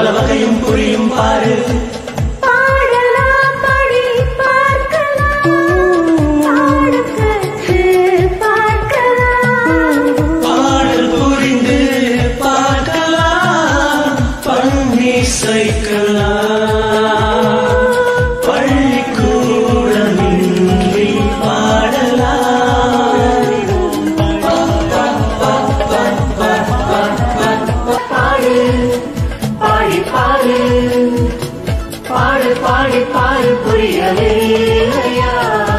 வகையும் புரியும் பாரு பாடலாம் படி பார்க்கலாம் பாடக்கற்று பார்க்கலாம் பாடல் புரிந்து பார்க்கலாம் பண்ணி சைக்கலாம் பள்ளிக்கூடமின்றி பாடலாம் பாடு பாடி பாடு பாடு பாடி பாடு புரியலையா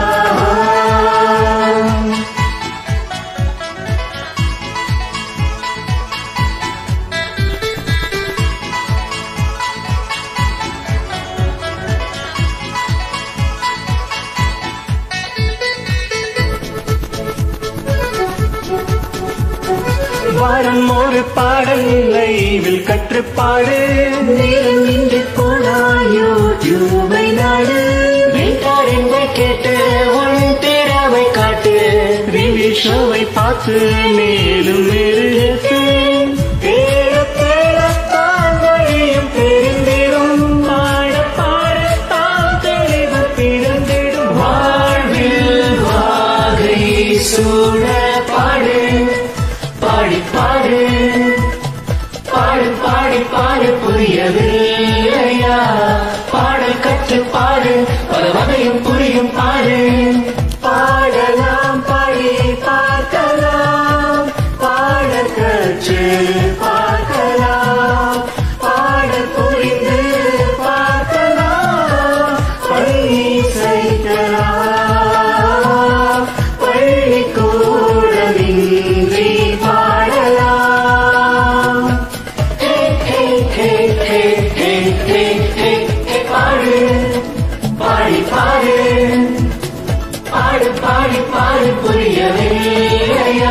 வாரம் ஒரு பாடல் லைவில் கற்றுப்பாடு நேரம் இன்று போனால் யூடியூபை நாடு மென்டாரின்மை கேட்டு உன் திறமை காட்டு ரிவி ஷோவை பார்த்து மேலும் மெருகேற்று தேட தேடத்தான் வழியும் தெரிந்திடும் பாட பாடத்தான் தெளிவு பிறந்திடும் வாழ்வில் வாகை சூழ பாடு பாடி பாடு பாடு பாடி பாடு புரியவில்லையா பாடல் கற்று பாடு பல வகையும் புரியும் பாடு பாடலாம் படி பார்க்கலாம் பாட கற்று பார்க்கலாம் பாட புரிந்து பார்க்கலாம் பள்ளி செய்யலாம் பள்ளிக்கூடமின்றி பாடலாம் ஹே, ஹே, ஹே, ஹே, ஹே, ஹே, ஹே, ஹே, பாடு பாடி பாடு பாடு பாடி பாடு புரியவில்லையா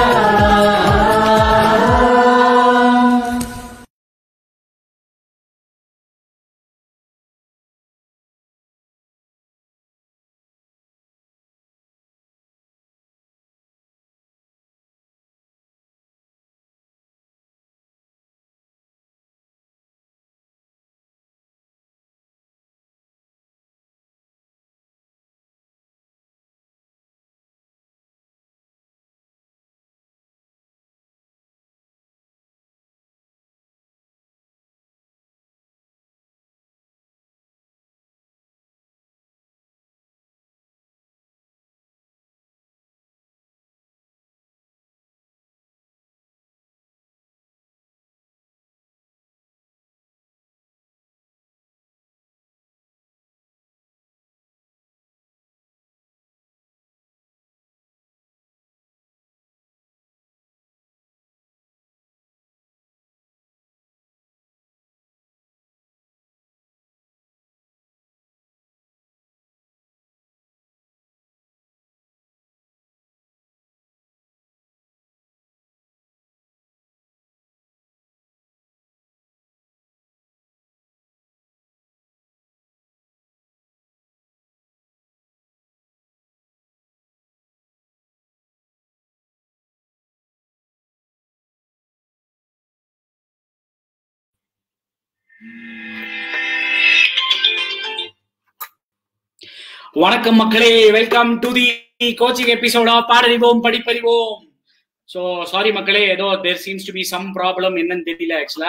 வணக்கம் மக்களே welcome to the coaching episode of Paadarivom Padipparivom so sorry மக்களே ஏதோ there seems to be some problem என்னன்னு தெரியல ஆக்சுவலா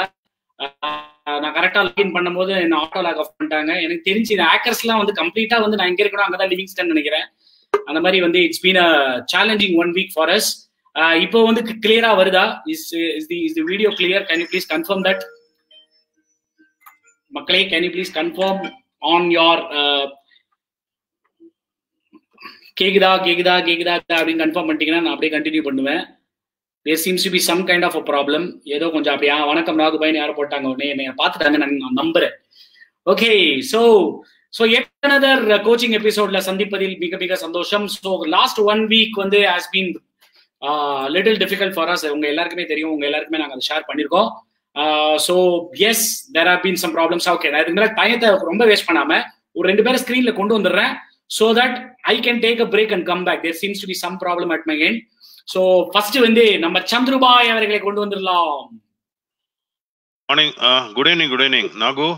நான் கரெக்டா லாகின் பண்ணும்போது என்ன ஆட்டோ லாக் ஆஃப் பண்ணிட்டாங்க எனக்கு தெரிஞ்சு இந்த ஹேக்கர்ஸ்லாம் வந்து கம்ப்ளீட்டா வந்து நான் எங்க இருக்கணும் அங்கதான் லிவிங்ஸ்டன் நினைக்கிறேன் அந்த மாதிரி வந்து it's been a challenging one week for us இப்போ வந்து கிளியரா வருதா is is the is the video clear can you please confirm that மக்களே can you please confirm on your கேக்குதா கேக்குதா கேக்குதா அப்படின்னு கன்ஃபார்ம் பண்ணிட்டீங்கன்னா நான் அப்படியே கண்டினியூ பண்ணுவேன் there seems to be some kind of a problem ஏதோ கொஞ்சம் அப்படியே "ஆ, வணக்கம் ராகுபாய்னு யாரும் போட்டாங்க உடனே என்னை பார்த்துட்டாங்க நான் நான் நம்புறேன் okay so so another coaching எபிசோட்ல சந்திப்பதில் மிக மிக சந்தோஷம் ஸோ லாஸ்ட் ஒன் வீக் வந்து has been little difficult for us உங்க எல்லாருக்குமே தெரியும் உங்க எல்லாருக்குமே நாங்கள் அதை ஷேர் பண்ணியிருக்கோம் so yes there are been some problems okay நான் இதுக்கு மேலே டயத்தை ரொம்ப வேஸ்ட் பண்ணாம ஒரு ரெண்டு பேரை ஸ்க்ரீன்ல கொண்டு வந்துடுறேன் so that I can take a break and come back there seems to be some problem at my end so first வந்து நம்ம சந்துருபாய் அவர்களை கொண்டு வந்துடலாம் morning good evening good evening Nagu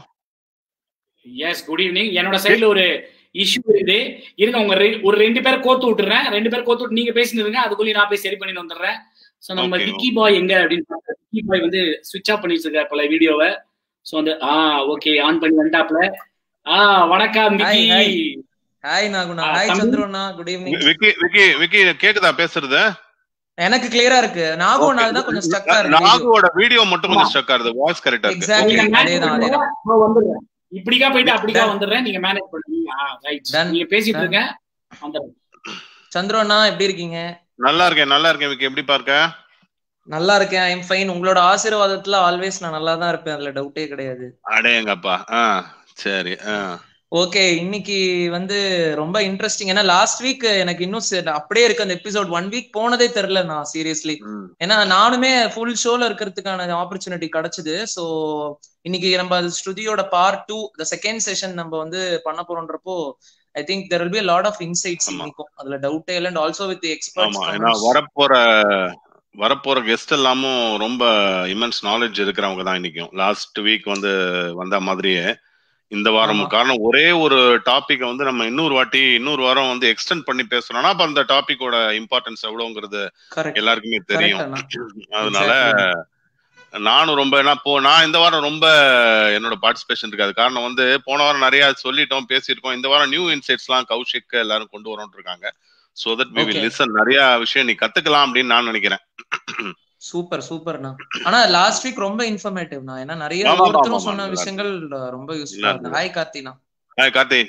yes good evening என்னோட சைடுல ஒரு இஷ்யூ இருக்குது இருங்க உங்க ரெ- ஒரு ரெண்டு பேரை கோத்து விட்டுறேன் ரெண்டு பேர் கோத்து விட்டு நீங்க பேசினுருங்க அதுக்குள்ளே நான் போய் சரி பண்ணி வந்துடுறேன் சோ நம்ம Okay, விக்கி பாய் எங்க அப்படின்னு பார்த்தா, விக்கி பாய் வந்து சுவிட்ச் ஆஃப் பண்ணி வச்சிருக்காரு போல வீடியோவை சோ வந்து ஆ ஓகே ஆன் பண்ணி வந்துட்டாப்ல ஆ வணக்கம் விக்கி Hi, hi. ஹாய் நாகுணா ஆ, ஹாய் தம்பி. சந்துருண்ணா குட் ஈவினிங் விக்கி விக்கி விக்கி கேக்குதா பேசுறது எனக்கு கிளியரா இருக்கு நாகுண்ணா தான் கொஞ்சம் ஸ்டக்கா இருக்கு video. நாகுவோட வீடியோ மட்டும் கொஞ்சம் ஸ்டக் ஆகுது வாய்ஸ் கரெக்டா இருக்கு Exactly. ஓகே நீங்க அதேதான், manage அதேதான். பண்ணுங்க, நான் வந்துடுறேன் இப்படிக்கா போயிட்டு அப்படிக்கா Done. வந்துடுறேன் நீங்க மேனேஜ் பண்ணுங்க ஆ ரைட் Done. நீங்க பேசிட்டு Done. இருங்க வந்துடுறேன் சந்துரு அண்ணா எப்படி இருக்கீங்க நல்லா இருக்கேன் நல்லா இருக்கேன் விக்கி எப்படி பார்க்க நல்லா இருக்கேன் ஐம் ஃபைன் உங்களோட ஆசீர்வாதத்துல ஆல்வேஸ் நான் நல்லா தான் இருப்பேன் அதுல டவுட்டே கிடையாது அடேங்கப்பா ஆ சரி ஆ ஓகே இன்னைக்கு வந்து ரொம்ப இன்ட்ரெஸ்டிங் ஏன்னா லாஸ்ட் வீக் எனக்கு இன்னும் சரி- அப்படியே இருக்கு அந்த எபிசோட் ஒன் வீக் போனதே தெரியல நான் சீரியஸ்லி ம். ஏன்னா நானுமே ஃபுல் ஷோல இருக்கிறதுக்கான ஆப்பர்ச்சுனிட்டி கிடைச்சது சோ இன்னைக்கு நம்ம அது ஸ்ருதியோட part two the second session நம்ம வந்து பண்ண போறோன்றப்போ I think there will be lot of insights ஆமா. இன்னைக்கும் அதுல டவுட்டே இல்லை அண்ட் ஆல்சோ வித் ஆமா ஏன்னா எக்ஸ்பர்ட்ஸ் வரப்போற வரப்போற கெஸ்ட் எல்லாமும் ரொம்ப இமென்ஸ் நாலேஜ் இருக்கிறவங்க தான் இன்னைக்கும் லாஸ்ட் வீக் வந்து வந்த மாதிரியே இந்த வாரம் ஆமா. காரணம் ஒரே ஒரு டாபிக் வந்து நம்ம இன்னொரு வாட்டி இன்னொரு வாரம் வந்து எக்ஸ்டெண்ட் பண்ணி பேசுறோம்னா அப்ப அந்த டாபிக்கோட இம்பார்ட்டன்ஸ் எவ்வளவுங்கிறது கரெக்ட் எல்லாருக்குமே தெரியும் கரெக்ட் அதனால நானும் ரொம்ப ஏன்னா போ நான் இந்த வாரம் ரொம்ப என்னோட பார்ட்டிசிபேஷன் இருக்காது காரணம் வந்து போன வாரம் நிறைய சொல்லிட்டோம் பேசியிருக்கோம் இந்த வாரம் நியூ இன்சைட்ஸ்லாம் கௌஷிக் எல்லாரும் கொண்டு வரோம்னு இருக்காங்க so that we will Okay. Listen நிறைய விஷயம் நீ கத்துக்கலாம் அப்படின்னு நான் நினைக்கிறேன் சூப்பர் சூப்பர்ண்ணா ஆனா லாஸ்ட் வீக் ரொம்ப இன்ஃபர்மேட்டிவ்ண்ணா ஏன்னா நிறைய ஆமா, ஆமா, ஒருத்தரும் ஆமா, சொன்ன நல்லா விஷயங்கள் ரொம்ப யூஸ்ஃபுல்லா நல்லா இருந்தது ஹாய் கார்த்தினா hi Karthi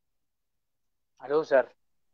hello sir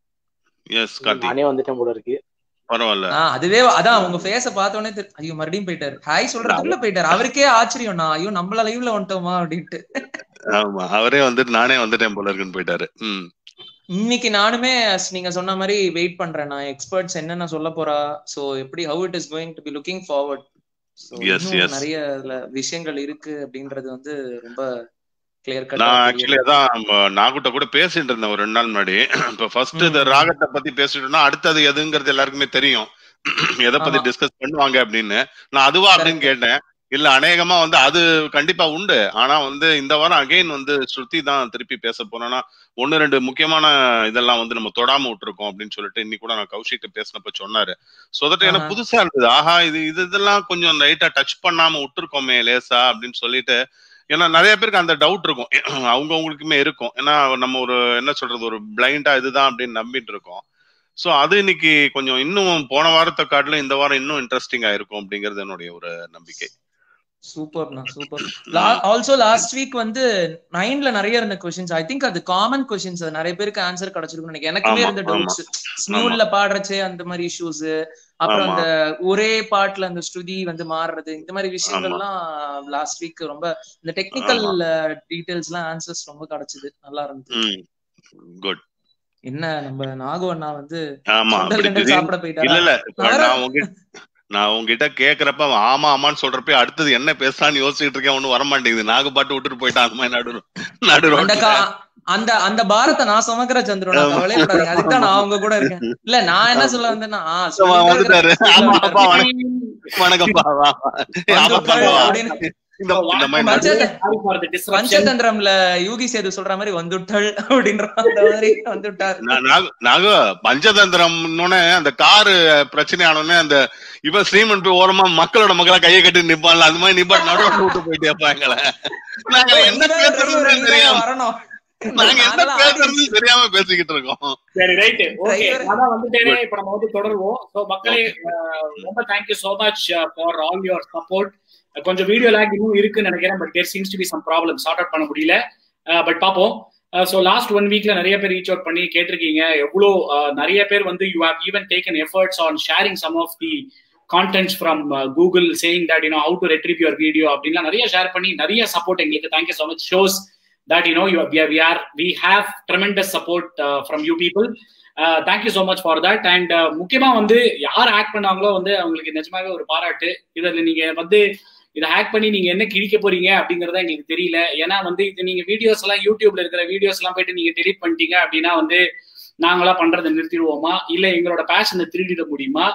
yes Karthi நானே வந்துட்டேன் போல இருக்கு பரவாயில்ல ஆ அதுவே அதான் உங்க ஃபேஸ பார்த்த உடனே தெரி- ஐயோ மறுபடியும் போயிட்டாரு ஹாய் சொல்றதுக்குள்ள போயிட்டாரு அவருக்கே ஆச்சரியம்ண்ணா ஐயோ நம்மள லைவ்ல வந்துட்டோமா அப்படின்ட்டு ஆமா அவரே வந்துட்டு நானே வந்துட்டேன் போல இருக்குன்னு போயிட்டாரு ம் இன்னைக்கு நானுமே as நீங்க சொன்ன மாதிரி வெயிட் பண்றேன் நான் எக்ஸ்பர்ட்ஸ் என்னென்ன சொல்ல போறா சோ எப்படி how it is going to be looking forward Yes, yes. நிறைய அதுல விஷயங்கள் இருக்கு அப்படின்றது வந்து ரொம்ப கிளியர் நான் கட் ஆக்சுவலி அதான் நாகுட்ட கூட பேசிட்டு இருந்தேன் ஒரு ரெண்டு நாள் முன்னாடி இப்ப ஃபர்ஸ்ட் இந்த ம். ராகத்தை பத்தி பேசிட்டோம்னா அடுத்தது எதுங்கிறது எல்லாருக்குமே தெரியும் எதை பத்தி ஆமா. டிஸ்கஸ் பண்ணுவாங்க அப்படின்னு நான் அதுவா அப்படின்னு கேட்டேன் இல்ல அநேகமா வந்து அது கண்டிப்பா உண்டு ஆனா வந்து இந்த வாரம் அகைன் வந்து ஸ்ருதி தான் திருப்பி பேச போனோம்னா ஒன்னு ரெண்டு முக்கியமான இதெல்லாம் வந்து நம்ம தொடாம விட்டுருக்கோம் அப்படின்னு சொல்லிட்டு இன்னைக்கு கூட நான் கௌஷிக் பேசினப்ப சொன்னாரு சோ தட் எனக்கு ஆஹா. புதுசா இருந்தது ஆஹா இது இது இதெல்லாம் கொஞ்சம் லைட்டா டச் பண்ணாம விட்டுருக்கோமே லேசா அப்படின்னு சொல்லிட்டு ஏன்னா நிறைய பேருக்கு அந்த டவுட் இருக்கும் அவங்க அவங்களுக்குமே இருக்கும் ஏன்னா நம்ம ஒரு என்ன சொல்றது ஒரு பிளைண்டா இதுதான் அப்படின்னு நம்பிட்டு இருக்கோம் சோ அது இன்னைக்கு கொஞ்சம் இன்னும் போன வாரத்தை காட்டிலும் இந்த வாரம் இன்னும் இன்ட்ரெஸ்டிங்கா இருக்கும் அப்படிங்கிறது என்னுடைய ஒரு நம்பிக்கை சூப்பர்ண்ணா சூப்பர் ஆல்சோ லாஸ்ட் வீக் வந்து நைன்ல நிறைய இருந்த கொஸ்டின்ஸ் ஐ திங்க் அது காமன் கொஸ்டின்ஸ் அது நிறைய பேருக்கு ஆன்சர் கிடைச்சிருக்கும் நினைக்கிறேன் எனக்குமே ஆமா, இருந்த ஆமா. டவுட்ஸ் ஸ்மியூல்ல பாடுறச்சே அந்த மாதிரி இஷ்யூஸ் அப்புறம் ஆமா. அந்த ஒரே பாட்டுல அந்த ஸ்ருதி வந்து மாறுறது இந்த மாதிரி விஷயங்கள்லாம் லாஸ்ட் வீக் ரொம்ப இந்த டெக்னிக்கல் டீடைல்ஸ் எல்லாம் ஆன்சர்ஸ் ரொம்ப கிடைச்சது நல்லா இருந்தது ம் குட் என்ன நம்ம நாகு அண்ணா வந்து ஆமா சுண்டல் அப்படி கிண்டல் திடீர்னு- சாப்பிட இல்ல போயிட்டாரா இல்ல இப்ப வேற- நான் உங்ககிட்ட நான் உங்ககிட்ட கேக்குறப்ப அவன் ஆமா ஆமான்னு சொல்றப்ப அடுத்தது என்ன பேசலாம்னு யோசிச்சுட்டு இருக்கேன் ஒண்ணும் வர மாட்டேங்குது நாகு பாட்டு விட்டுட்டு போயிட்டான் அந்த மாதிரி நடு நடு அந்த ரோட்ல கா- அந்த அந்த பாரத்தை நான் சுமக்கிற சந்திரன் ஆமா. கவலைப்படாதீங்க அதுக்கு தான் நான் அவங்க கூட இருக்கேன் இல்ல நான் என்ன சொல்ல வந்தேன்னா ஆ, அவன் சொல்லிட்டே வந்துட்டாரு இருக்கிறேன். ஆமா வந்துட்டாரு. அப்பா வணக்கம் வணக்கம்ப்பா வா, வா. வந்து ஆமாப்பா, உட்காரு வா. அப்படின்னு இந்த இந்த மாதிரி பஞ்ச- நடு- Sorry for the disruption. பஞ்சதந்திரம்ல Yuki Setu சொல்ற மாதிரி வந்துட்டள் அப்படின்ற அந்த மாதிரி வந்துட்டார் நா- நாகு- நாகு பஞ்சதந்திரம்னு அந்த காரு பிரச்சனை ஆனோடனே அந்த இவன் ஸ்ரீமன் போய் ஓரமா மக்களோட மக்களா கையை கட்டி நிப்பான்ல அது மாதிரி நிப்பா நடுவில் விட்டு போயிட்டேப்பா எங்களை நாங்க என்ன நீதான் பேசுறதுன்னு driver, நீதான் தெரியாம வரணும் நாங்க என்ன அதெல்லாம் பேசுறதுன்னு தெரியாம பேசிக்கிட்டு இருக்கோம் சரி ரைட் ஓகே Driver. அதான் வந்துட்டேனே இப்ப நம்ம வந்து தொடருவோம் சோ மக்களே அஹ், ரொம்ப thank you so much for all your support கொஞ்சம் வீடியோ லேக் இன்னும் இருக்குன்னு நினைக்கிறேன் but there seems to be some problem sort out பண்ண முடியல பட் பார்ப்போம் ஸோ லாஸ்ட் ஒன் வீக்ல நிறைய பேர் ரீச் அவுட் பண்ணி கேட்டிருக்கீங்க எவ்வளோ அஹ், நிறைய பேர் வந்து you have even taken efforts on sharing some of the contents from Google saying that you know how to retrieve your video அப்படின்லாம் நிறைய ஷேர் பண்ணி நிறைய சப்போர்ட் எங்களுக்கு thank you so much shows that you know you we are we have tremendous support uh, from you people uh, thank you so much for that and uh, முக்கியமா வந்து யார் act பண்ணாங்களோ வந்து அவங்களுக்கு நிஜமாவே ஒரு பாராட்டு இதுல நீங்க வந்து இதை ஹேக் பண்ணி நீங்க என்ன கிழிக்க போறீங்க அப்படிங்கறத எங்களுக்கு தெரியல ஏன்னா வந்து இது நீங்க வீடியோஸ் எல்லாம் யூடியூப்ல இருக்கிற வீடியோஸ் எல்லாம் போயிட்டு நீங்க டெலிட் பண்ணிட்டீங்க அப்படின்னா வந்து நாங்களா பண்றதை நிறுத்திடுவோமா இல்ல எங்களோட பேஷனை திருடிட முடியுமா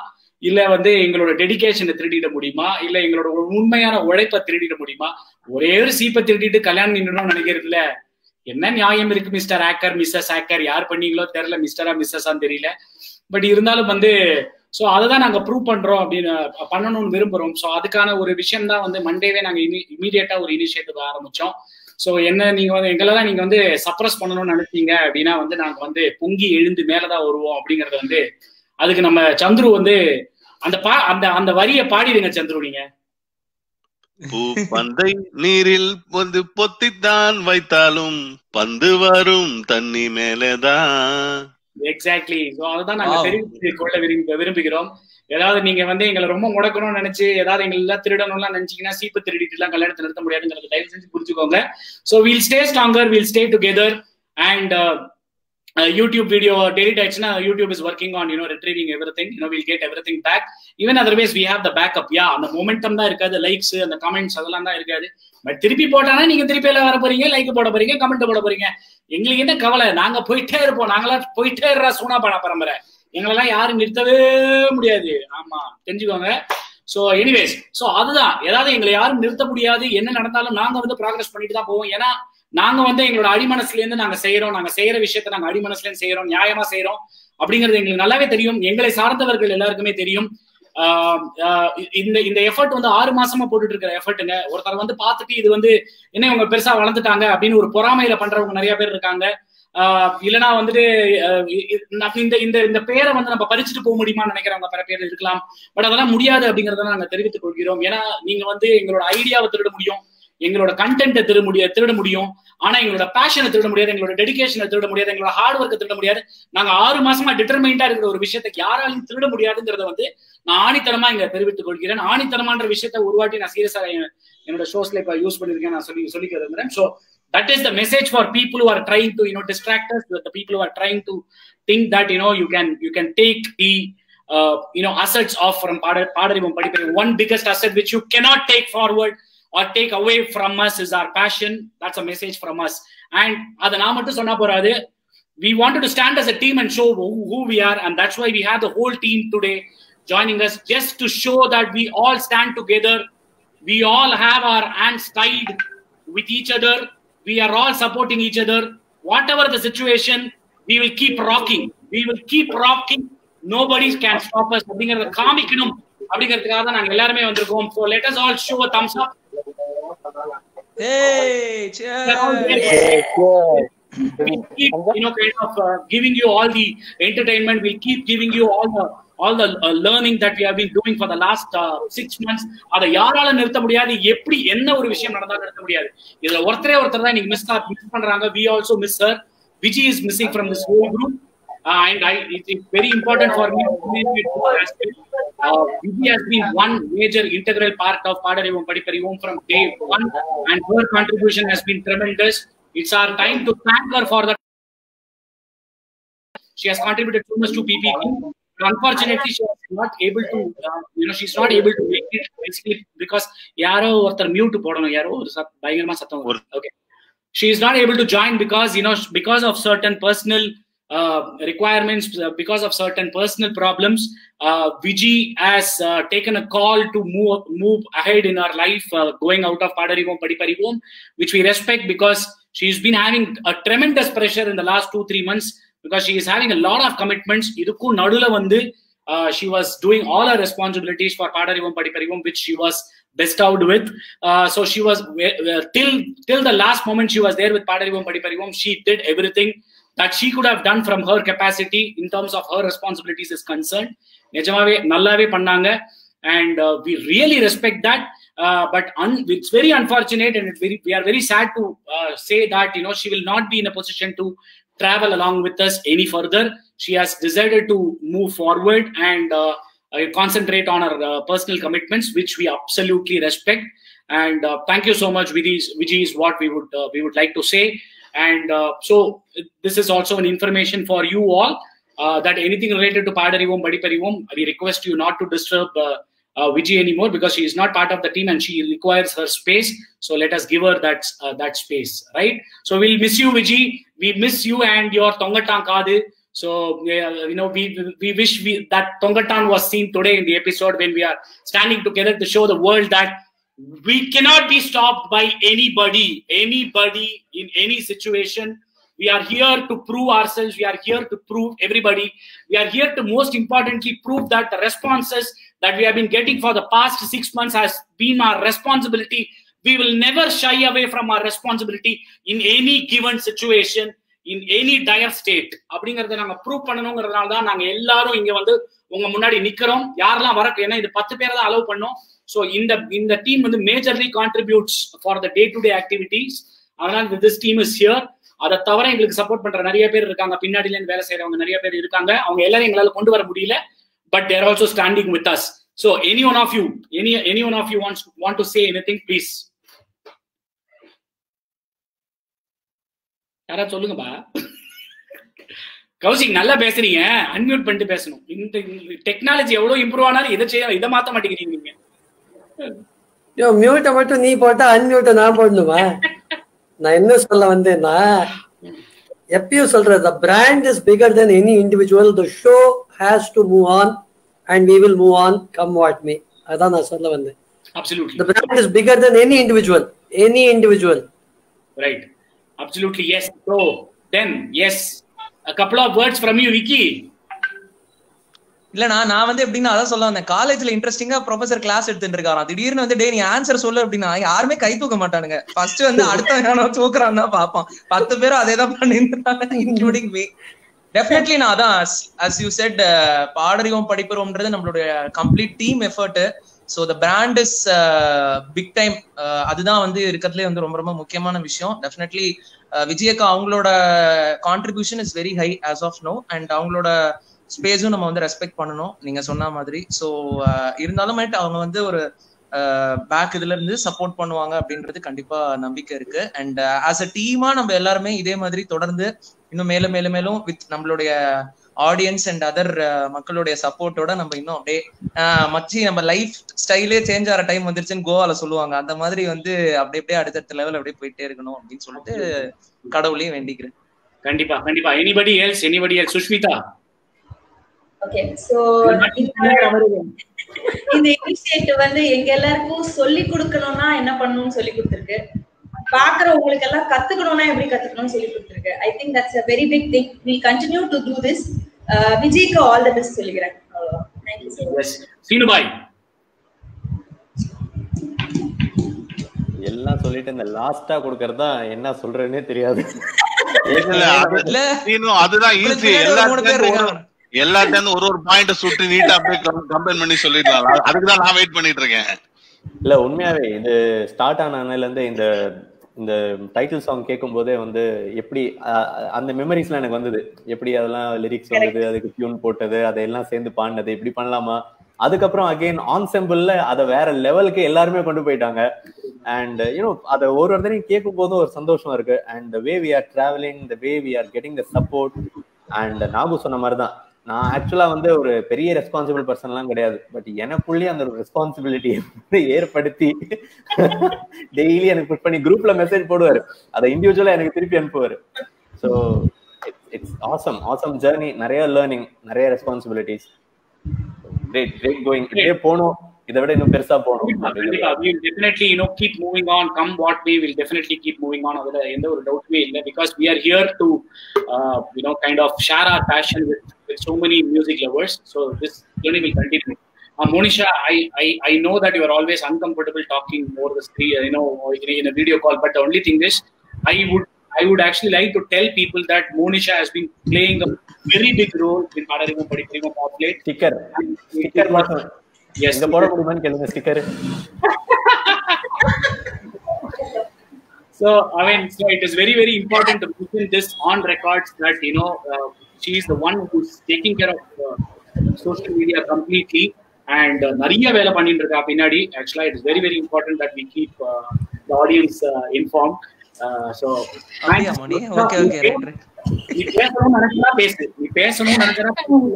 இல்ல வந்து எங்களோட டெடிகேஷனை திருடிட முடியுமா இல்ல எங்களோட ஒரு உண்மையான உழைப்பை திருடிட முடியுமா ஒரே ஒரு சீப்பை திருடிட்டு கல்யாணம் நின்றுடும் நினைக்கிறதுல என்ன நியாயம் இருக்கு மிஸ்டர் ஆக்கர் மிஸ்ஸஸ் ஆக்கர் யார் பண்ணீங்களோ தெரியல மிஸ்டரா மிஸ்ஸஸான்னு தெரியல பட் இருந்தாலும் வந்து ஸோ அதை தான் நாங்கள் ப்ரூவ் பண்றோம் அப்படின்னு பண்ணணும்னு விரும்புறோம் ஸோ அதுக்கான ஒரு விஷயம் தான் வந்து மண்டேவே நாங்கள் இமீடியட்டா ஒரு இனிஷியேட்டிவ் ஆரம்பிச்சோம் ஸோ என்ன நீங்க வந்து எங்களெல்லாம் நீங்க வந்து சப்ரஸ் பண்ணணும்னு நினைச்சீங்க அப்படின்னா வந்து நாங்க வந்து பொங்கி எழுந்து மேலதான் வருவோம் அப்படிங்கறது வந்து அதுக்கு நம்ம சந்துரு வந்து அந்த பா அந்த அந்த வரியை பாடிடுங்க சந்துரு நீங்க பூ பந்தை நீரில் வந்து பொத்தித்தான் வைத்தாலும் பந்து வரும் தண்ணி மேலேதான் எக்ஸாக்ட்லி ஸோ அதுதான் நாங்க Wow. தெரிவித்துக் கொள்ள விரும்பி விரும்புகிறோம் ஏதாவது நீங்க வந்து எங்களை ரொம்ப முடக்கணும்னு நினைச்சு ஏதாவது எங்களை எல்லாம் திருடணும்லாம் நினைச்சீங்கன்னா சீப்பு திருடிட்டு எல்லாம் கல்யாணத்தை நிறுத்த முடியாதுங்கிறது தயவு செஞ்சு புரிஞ்சுக்கோங்க so we'll stay stronger we'll stay together and YouTube video delete ஆயிடுச்சுன்னா YouTube is working on you know retrieving everything you know will get everything back even otherwise we have the backup yeah அந்த momentum தான் இருக்காது likes அந்த comments அதெல்லாம் தான் இருக்காது but திருப்பி போட்டானா நீங்க திருப்பி எல்லாம் வர போறீங்க லைக் போட போறீங்க கமெண்ட் போட போறீங்க எங்களுக்கு என்ன கவலை நாங்க போயிட்டே இருப்போம் நாங்களாம் போயிட்டே இருறா சூனா பாட பரம்பரை எங்களெல்லாம் யாரும் நிறுத்தவே முடியாது ஆமா தெரிஞ்சுக்கோங்க சோ எனிவேஸ் சோ அதுதான் ஏதாவது எங்களை யாரும் நிறுத்த முடியாது என்ன நடந்தாலும் நாங்க வந்து ப்ராக்ரஸ் பண்ணிட்டு தான் போவோம் ஏன்னா நாங்க வந்து எங்களோட அடிமனசுல இருந்து நாங்க செய்யறோம் நாங்க செய்யற விஷயத்த நாங்க அடிமனசுல இருந்து செய்யறோம் நியாயமா செய்யறோம் அப்படிங்கிறது எங்களுக்கு நல்லாவே தெரியும் எங்களை சார்ந்தவர்கள் எல்லாருக்குமே தெரியும் ஆஹ் ஆஹ் இந்த இந்த எஃபர்ட் வந்து ஆறு மாசமா போட்டுட்டு இருக்கிற எஃபர்ட்டுங்க ஒருத்தர் வந்து பார்த்துட்டு இது வந்து என்ன இவங்க பெருசா வளர்ந்துட்டாங்க அப்படின்னு ஒரு பொறாமையில பண்றவங்க நிறைய பேர் இருக்காங்க ஆஹ் இல்லைன்னா வந்துட்டு ஆஹ் இ- இ- நம்ம இந்த இந்த இந்த பேரை வந்து நம்ம பறிச்சுட்டு போக முடியுமான்னு நினைக்கிறவங்க பல பேர் இருக்கலாம் பட் அதெல்லாம் முடியாது அப்படிங்கறத நாங்க தெரிவித்துக் கொள்கிறோம் ஏன்னா நீங்க வந்து எங்களோட ஐடியாவை திருட முடியும் எங்களோட கண்டென்ட்டை திருட முடிய திருட முடியும் ஆனா எங்களோட பேஷனை திருட முடியாது எங்களோட டெடிகேஷனை திருட முடியாது எங்களோட ஹார்ட் ஒர்க்கை திருட முடியாது நாங்க ஆறு மாசமா டிட்டர்மைண்டா இருக்கிற ஒரு விஷயத்தை யாராலையும் திருட முடியாதுங்கிறத வந்து நான் ஆணித்தனமா இங்க தெரிவித்துக் கொள்கிறேன் ஆணித்தனமான்ற விஷயத்த ஒரு வாட்டி நான் சீரியஸா என்னோட ஷோஸ்ல இப்ப யூஸ் பண்ணிருக்கேன் நான் சொல்லி சொல்லிக்க விரும்புறேன் so that is the message for people who are trying to you know distract us the people who are trying to think that you know you can you can take the uh, you know assets off from Pada- Padarivam Padipari. one biggest asset which you cannot take forward or take away from us is our passion that's a message from us and அதை நான் மட்டும் சொன்னா போறாது we wanted to stand as a team and show who, who we are and that's why we have the whole team today joining us just to show that we all stand together we all have our hands tied with each other we are all supporting each other whatever the situation we will keep rocking we will keep rocking nobody can stop us அப்படிங்கறத காமிக்கணும் அப்படிங்கிறதுக்காக தான் நாங்க எல்லாருமே வந்திருக்கோம் so let us all show a thumbs up Hey, cheers. we'll keep you know kind of uh, giving you all the entertainment we'll keep giving you all the all the uh, learning that we have been doing for the last uh, six months அதை யாரால நிறுத்த முடியாது எப்படி என்ன ஒரு விஷயம் நடந்தாலும் நிறுத்த முடியாது இதுல ஒருத்தரே ஒருத்தர் தான் இன்னைக்கு மிஸ் மிஸ் பண்றாங்க we also miss her Vijay is missing from this whole group uh, and I, it is very important for me to communicate to her as well. Uh, Vijay has been one major integral part of Padarivam Padiparivam from day one and her contribution has been tremendous. It's our time to thank her for that. She has contributed so much to PPP. But unfortunately, she was not able to, uh, you know, she's not able to make it basically because யாரோ ஒருத்தர் mute போடணும் யாரோ ஒரு சத்- பயங்கரமா சத்தம் ஒரு- okay she is not able to join because you know because of certain personal uh, requirements uh, because of certain personal problems uh, Viji has uh, taken a call to move move ahead in our life uh, going out of Padarivom Padiparivom which we respect because she's been having a tremendous pressure in the last 2 3 months because she is having a lot of commitments இதுக்கும் நடுவுல வந்து uh, she was doing all her responsibilities for Padarivam Padiparivam which she was bestowed with uh, so she was uh, till till the last moment she was there with Padarivam Padiparivam. She did everything that she could have done from her capacity in terms of her responsibilities is concerned. நிஜமாவே நல்லாவே பண்ணாங்க and uh, we really respect that. Uh, but un- it's very unfortunate and it's very we are very sad to uh, say that you know she will not be in a position to travel along with us any further. She has decided to move forward and uh, uh, concentrate on her uh, personal commitments, which we absolutely respect. And uh, thank you so much, Vijay. is- Vijay is what we would uh, we would like to say. And uh, so this is also an information for you all uh, that anything related to Padarivom, Badiparivom, we request you not to disturb uh, uh, Vijay anymore because she is not part of the team and she requires her space. So let us give her that uh, that space, right? So we'll miss you, Vijay. We miss you and your Tongatang Kadu. So yeah, you know, we we wish we that Tongatan was seen today in the episode when we are standing together to show the world that we cannot be stopped by anybody, anybody in any situation. We are here to prove ourselves. We are here to prove everybody. We are here to most importantly prove that the responses that we have been getting for the past six months has been our responsibility. We will never shy away from our responsibility in any given situation, in any dire state. அப்படிங்கறத நாங்க prove பண்ணணுங்கிறதுனால தான் நாங்க எல்லாரும் இங்க வந்து உங்க முன்னாடி நிக்கிறோம் யாரெல்லாம் வர ஏன்னா இது பத்து பேரை தான் அலோவ் பண்ணோம் ஸோ இந்த இந்த டீம் வந்து majorly contributes for the day to day activities அதனால திஸ் டீம் இஸ் ஹியர் அதை தவிர எங்களுக்கு சப்போர்ட் பண்ற நிறைய பேர் இருக்காங்க பின்னாடில இருந்து வேலை செய்யறவங்க நிறைய பேர் இருக்காங்க அவங்க எல்லாரும் எங்களால கொண்டு வர முடியல but they're also standing with us so any one of you any any one of you wants want to say anything please யாராவது சொல்லுங்கப்பா கௌசிக் நல்லா பேசுறீங்க அன்மியூட் பண்ணிட்டு பேசணும் இந்த டெக்னாலஜி எவ்வளவு இம்ப்ரூவ் ஆனாலும் இதை செய்ய இதை மாத்த மாட்டேங்கிறீங்க நீங்க யோ மியூட்டை மட்டும் நீ போட்டா அன்மியூட்டை நான் போடணுமா நான் என்ன சொல்ல வந்தேன்னா எப்பயும் சொல்றது the brand is bigger than any individual the show has to move on and we will move on come what may அதான் நான் சொல்ல வந்தேன் absolutely the brand is bigger than any individual any individual Right. Absolutely, yes. So then, yes, a couple of words from you, Vicky. இல்லனா நான் வந்து எப்படின்னா அதான் சொல்ல வந்தேன் காலேஜ்ல இன்ட்ரெஸ்டிங்கா ப்ரொஃபசர் கிளாஸ் எடுத்துட்டு இருக்காராம் திடீர்னு வந்து டே நீ ஆன்சர் சொல்லு அப்படின்னா யாருமே கை தூக்க மாட்டானுங்க ஃபர்ஸ்ட் வந்து அடுத்த யாரோ தூக்குறான் தான் பார்ப்பான் பத்து பேரும் அதே தான் பண்ணிருந்தாங்க இன்க்ளூடிங் மீ டெஃபினெட்லி நான் அதான் அஸ் யூ செட் பாடறிவோம் படிப்பறோம்ன்றது நம்மளுடைய complete team effort so the brand is big time அதுதான் வந்து இருக்கிறதுலே வந்து ரொம்ப ரொம்ப முக்கியமான விஷயம் டெஃபினெட்லி விஜயக்கா அவங்களோட contribution is very high as of now and அவங்களோட ஸ்பேஸும் நம்ம வந்து ரெஸ்பெக்ட் பண்ணணும் நீங்க சொன்ன மாதிரி ஸோ இருந்தாலும் அவங்க வந்து ஒரு பேக் இதுல இருந்து சப்போர்ட் பண்ணுவாங்க அப்படின்றது கண்டிப்பா நம்பிக்கை இருக்கு அண்ட் ஆஸ் அ டீமா நம்ம எல்லாருமே இதே மாதிரி தொடர்ந்து இன்னும் மேலும் மேலும் மேலும் வித் நம்மளுடைய ஆடியன்ஸ் அண்ட் அதர் மக்களுடைய சப்போர்ட்டோட நம்ம இன்னும் அப்படியே மச்சி நம்ம லைஃப் ஸ்டைலே சேஞ்ச் ஆகிற டைம் வந்துருச்சுன்னு கோவால சொல்லுவாங்க அந்த மாதிரி வந்து அப்படி அப்படியே அடுத்தடுத்த லெவல் அப்படியே போயிட்டே இருக்கணும் அப்படின்னு சொல்லிட்டு கடவுளையும் வேண்டிக்கிறேன் கண்டிப்பா கண்டிப்பா anybody else anybody else Sushmita okay so இந்த இனிஷியேட்டிவ் வந்து எங்க எல்லாருக்கும் சொல்லி கொடுக்கணும்னா என்ன பண்ணணும்னு சொல்லி கொடுத்துருக்கு பாக்குறவங்களுக்கு எல்லாம் கத்துக்கணும்னா எப்படி கத்துக்கணும்னு சொல்லி கொடுத்துருக்கு I think that's a very big thing will continue to do this விஜய்க்கு ஆல் தி பெஸ்ட் சொல்லிக்கிறேன் சீனுபாய் எல்லாம் சொல்லிட்டு இந்த லாஸ்டா கொடுக்கறதா என்ன சொல்றேன்னே தெரியாது அதுதான் ஈஸி எல்லாத்தையும் எல்லாத்தையும் ஒரு ஒரு பாயிண்ட் சுட்டு நீட்டா அப்படியே கம்பைன் பண்ணி சொல்லிடலாம் அதுக்கு தான் நான் வெயிட் பண்ணிட்டு இருக்கேன் இல்ல உண்மையாவே இது ஸ்டார்ட் ஆனதுல இருந்து இந்த இந்த டைட்டில் சாங் கேட்கும் போதே வந்து எப்படி அந்த மெமரிஸ்லாம் எனக்கு வந்தது எப்படி அதெல்லாம் லிரிக்ஸ் வந்தது அதுக்கு டியூன் போட்டது அதையெல்லாம் சேர்ந்து பாடினது இப்படி பண்ணலாமா அதுக்கப்புறம் அகெயின் ஆன்செம்பிள்ல அதை வேற லெவலுக்கு எல்லாருமே கொண்டு போயிட்டாங்க அண்ட் யூனோ அதை ஒரு ஒருத்தரையும் கேட்கும் போதும் ஒரு சந்தோஷம் இருக்கு and way we are traveling the way we are getting the support and Nagu சொன்ன மாதிரி தான் நான் ஆக்சுவலா வந்து ஒரு பெரிய ரெஸ்பான்சிபிள் பர்சன்லாம் கிடையாது பட் எனக்குள்ளேயே அந்த ஒரு ரெஸ்பான்சிபிலிட்டியை வந்து ஏற்படுத்தி டெய்லி எனக்கு புஷ் பண்ணி குரூப்ல மெசேஜ் போடுவாரு அதை இண்டிவிஜுவலா எனக்கு திருப்பி அனுப்புவாரு so it's awesome awesome journey நிறைய லேர்னிங் நிறைய ரெஸ்பான்சிபிலிட்டிஸ் கிரேட் கிரேட் கோயிங் இப்படியே போகணும் இதை விட இன்னும் பெருசா போகணும் definitely you know keep moving on come what way will definitely keep moving on அதுல எந்த ஒரு டவுட்டுமே இல்லை because we are here to you know kind of share our passion with with so many music lovers so this journey will continue Uh, Monisha, I, I, I know that you are always uncomfortable talking over the screen, you know, in a, in a video call. But the only thing is, I would I would actually like to tell people that Monisha has been playing a very big role in Padarimo Padiprimo of late. Sticker sticker மட்டும் Yes, எங்க போட முடியுமான்னு கேளுங்க sticker So I mean, so it is very very important to mention this on records that you know uh, she is the one who's taking care of uh, social media completely and uh, நிறைய வேலை பண்ணிட்டு இருக்கா பின்னாடி ஆக்சுவலா it is very very important that we keep the audience inform so அப்படியா Mani okay okay right right நீ பேசணும்னு நினைச்சா பேசு நீ பேசணும்னு நினைச்சா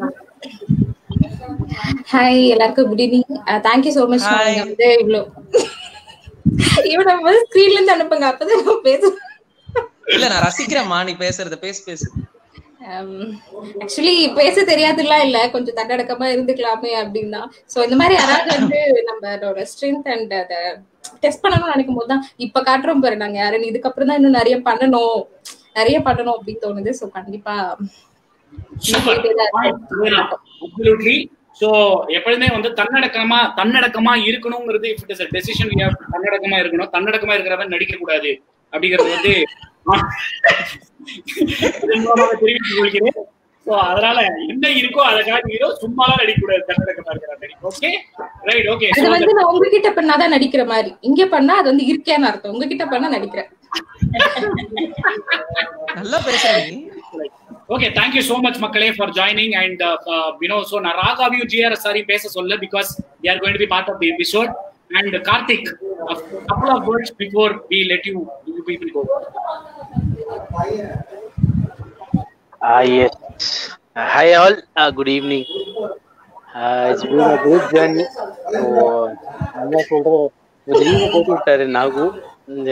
ஹாய் எல்லாருக்கும் good evening thank you so much Hi. நீங்க வந்து இவ்வளோ இவனை வந்து ஸ்க்ரீன்ல இருந்து அனுப்புங்க அப்பதான் நான் பேசுவேன் இல்ல நான் ரசிக்கிறேன்மா நீ பேசுறத பேசு பேசு ஆக்சுவலி பேச தெரியாதுலாம் இல்ல கொஞ்சம் தன்னடக்கமா இருந்துக்கலாமே அப்படின்னா சோ இந்த மாதிரி யாராவது வந்து நம்மளோட ஸ்ட்ரென்த் அண்ட் அதை டெஸ்ட் பண்ணணும்னு நினைக்கும் போது தான் இப்ப காட்டுறோம் பாரு நாங்க யாருன்னு இதுக்கப்புறம் தான் இன்னும் நிறைய பண்ணணும் நிறைய பண்ணணும் அப்படின்னு தோணுது சோ கண்டிப்பா சூப்பர் அப்சல்யூட்லி சோ எப்பொழுதுமே வந்து தன்னடக்கமா தன்னடக்கமா இருக்கணுங்கிறது இஃப் இட் இஸ் டெசிஷன் தன்னடக்கமா இருக்கணும் தன்னடக்கமா இருக்கிறவன் நடிக்க கூடாது அப்படிங்கிறது வந்து இதன் மூலமாக தெரிவித்துக் கொள்கிறேன் சோ அதனால என்ன இருக்கோ அதை காட்டுகிறோம் சும்மாலாம் நடிக்க கூடாது தன்னடக்கமா இருக்கிற ஓகே ரைட் ஓகே அது வந்து நான் உங்ககிட்ட பண்ணாதான் நடிக்கிற மாதிரி இங்க பண்ணா அது வந்து இருக்கேன்னு அர்த்தம் உங்ககிட்ட பண்ணா நடிக்கிறேன் நல்லா பேசுறீங்க ஓகே தேங்க்யூ சோ மச் மக்களே for joining and you know so நான் ராகாவியும் ஜிஆர்எஸ் சாரையும் பேச சொல்ல because they are going to be part of the episode and Karthik couple of words before we let you you people go Ah, yes. Uh, hi, all. Uh, good evening. Uh, it's been a great journey. So, நல்லா சொல்ற ஒரு திடீர்னு போட்டு விட்டாரு நாகு இந்த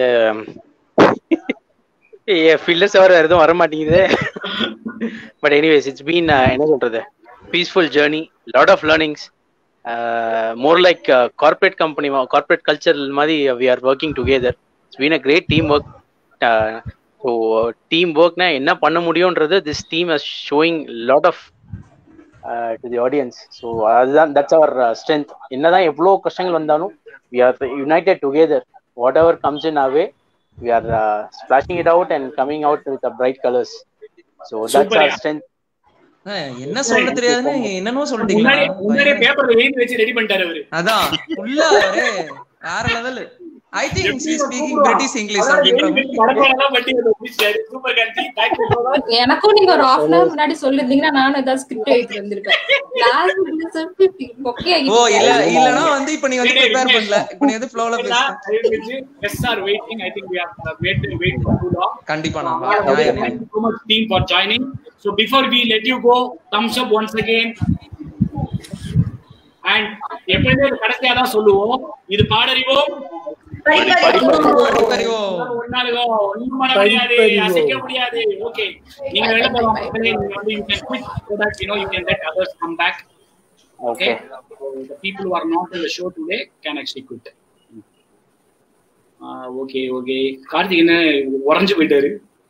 fillers வர எதுவும் வர மாட்டேங்குது பட் எனிவேஸ் இட்ஸ் பீன் என்ன சொல்றது peaceful journey lot of learnings more like corporate company corporate culture மாதிரி we are working together it's been a great team work so team ஒர்க்னா என்ன பண்ண முடியும்ன்றது this team is showing lot of to the audience so அதுதான் that's our strength என்னதான் எவ்வளோ கஷ்டங்கள் வந்தாலும் we are united together whatever comes in away we are splashing it out and coming out with bright colours so that's our strength என்ன சொல்ல தெரியாதுன்னு என்னன்னு சொல்லிட்டீங்க முன்னாடியே முன்னாடியே பேப்பர்ல எழுதி வச்சு ரெடி பண்ணிட்டாரு அவரு அதான் உள்ள அவரு வேற level I think she speaking British English அப்படின்ற எனக்கும் நீங்க ஒரு ஹாஃப் அன் அவர் முன்னாடி சொல்லிருந்தீங்கன்னா நானும் ஏதாவது ஸ்கிரிப்ட் எழுதி வந்திருப்பேன் Last இந்த script இப்படி மொக்கையாகி ஓ இல்ல போச்சு. இல்லனா வந்து இப்ப நீ வந்து ப்ரிப்பேர் பண்ணல இப்ப நீ வந்து ஃப்ளோல பேசு கண்டிப்பா நான் நியாயம் நியாயம். so much team for joining. So before we let you go, thumbs up once again. And எப்பவுமே கடைசியா தான் சொல்லுவோம் இது பாடறிவோம் படிப்பறிவோம். ஒன்னாலுகோ ஒண்ணும் பண்ண முடியாது அசைக்க முடியாது ஓகே நீங்க வெளில போலாம் மக்களே நீங்க வந்து you can quit so that you know you can let others come back okay so the people who are not in the show today can actually quit okay okay Karthik என்ன உறைஞ்சு போயிட்டாரு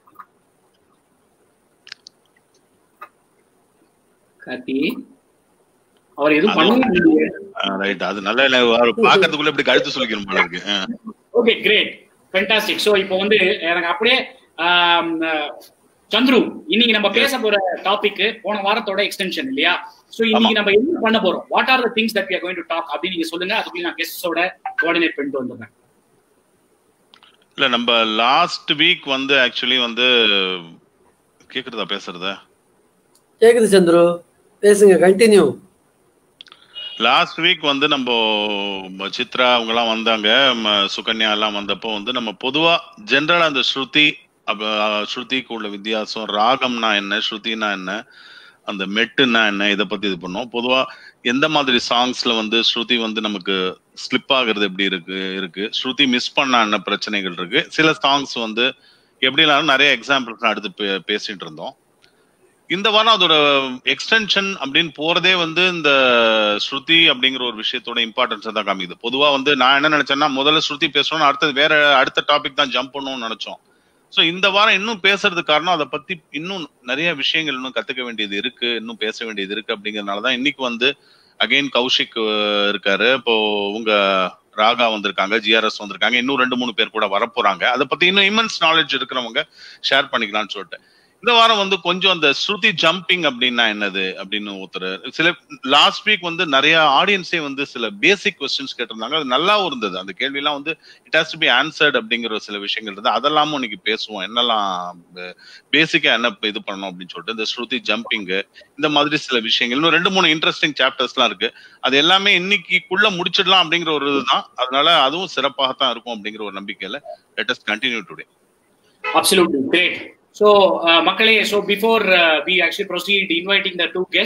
கார்த்தி அவர் எதுவும் பண்ணவே ரைட் அது நல்ல இல்ல, அவர் பாக்குறதுக்குள்ள இப்படி கழுத்து சொல்லிக்கணும் போல இருக்கு ஆ. ஓகே கிரேட் ஃபென்டாஸ்டிக் ஸோ இப்போ வந்து எனக்கு அப்படியே ஆம், அஹ், சந்துரு இன்னைக்கு நம்ம பேச போற டாபிக் போன வாரத்தோட எக்ஸ்டென்ஷன் இல்லையா ஸோ இன்னைக்கு நம்ம என்ன பண்ண போறோம் what are the things that we are going to talk அப்படின்னு நீங்க சொல்லுங்க அதுக்குள்ள நான் கெஸ்டோட கோஆர்டினேட் பண்ணிட்டு வந்துடுறேன் இல்ல நம்ம லாஸ்ட் வீக் வந்து ஆக்சுவலி வந்து கேக்குறதா பேசுறத கேக்குது சந்துரு பேசுங்க கண்டினியூ லாஸ்ட் வீக் வந்து நம்ம ம, சித்ரா அவங்க எல்லாம் வந்தாங்க ம, சுகன்யா எல்லாம் வந்தப்போ வந்து நம்ம பொதுவா ஜென்ரலா அந்த ஸ்ருதி அப்ப, ஸ்ருதிக்கு உள்ள வித்தியாசம் ராகம்னா என்ன ஸ்ருதினா என்ன அந்த மெட்டுனா என்ன இதை பத்தி இது பண்ணோம் பொதுவா எந்த மாதிரி சாங்ஸ்ல வந்து ஸ்ருதி வந்து நமக்கு ஸ்லிப் ஆகுறது எப்படி இருக்கு இருக்கு ஸ்ருதி மிஸ் பண்ண என்ன பிரச்சனைகள் இருக்கு சில சாங்ஸ் வந்து எப்படினாலும் நிறைய எக்ஸாம்பிள்ஸ் அடுத்து பே- பேசிட்டு இருந்தோம் இந்த வாரம் அதோட எக்ஸ்டென்ஷன் அப்படின்னு போறதே வந்து இந்த ஸ்ருதி அப்படிங்கிற ஒரு விஷயத்தோட இம்பார்ட்டன்ஸை தான் காமிக்குது பொதுவா வந்து நான் என்ன நினைச்சேன்னா முதல்ல ஸ்ருதி பேசணும் அடுத்தது வேற அடுத்த டாபிக் தான் ஜம்ப் பண்ணணும்னு நினைச்சோம் ஸோ இந்த வாரம் இன்னும் பேசுறதுக்கு காரணம் அதை பத்தி இன்னும் நிறைய விஷயங்கள் இன்னும் கத்துக்க வேண்டியது இருக்கு இன்னும் பேச வேண்டியது இருக்கு அப்படிங்கறதுனால தான் இன்னைக்கு வந்து அகைன் கௌஷிக் அஹ், இருக்காரு இப்போ உங்க ராகா வந்திருக்காங்க ஜிஆர்எஸ் வந்திருக்காங்க இன்னும் ரெண்டு மூணு பேர் கூட வரப்போறாங்க அதை பத்தி இன்னும் இமன்ஸ் நாலேஜ் இருக்கிறவங்க ஷேர் பண்ணிக்கலாம்னு சொல்லிட்டு இந்த வாரம் வந்து கொஞ்சம் அந்த ஸ்ருதி ஜம்பிங் அப்படின்னா என்னது அப்படின்னு ஒருத்தர் சில லாஸ்ட் வீக் வந்து நிறைய ஆடியன்ஸே வந்து சில பேசிக் கொஸ்டின்ஸ் கேட்டிருந்தாங்க அது நல்லாவும் இருந்தது அந்த கேள்வியெல்லாம் வந்து it has to be answered அப்படிங்கிற சில விஷயங்கள் இருந்து அதெல்லாமும் இன்னைக்கு பேசுவோம் என்னெல்லாம் பேசிக்கா என்ன இது பண்ணணும் அப்படின்னு சொல்லிட்டு இந்த ஸ்ருதி ஜம்பிங் இந்த மாதிரி சில விஷயங்கள் இன்னும் ரெண்டு மூணு இன்ட்ரெஸ்டிங் சாப்டர்ஸ்லாம் இருக்கு அது எல்லாமே இன்னைக்குள்ள முடிச்சிடலாம் அப்படிங்கிற ஒரு இதுதான் அதனால அதுவும் சிறப்பாகத்தான் இருக்கும் அப்படிங்கிற ஒரு நம்பிக்கையில let us continue today Absolutely great. So, uh, Makale, so before uh, we actually proceed inviting the two guests,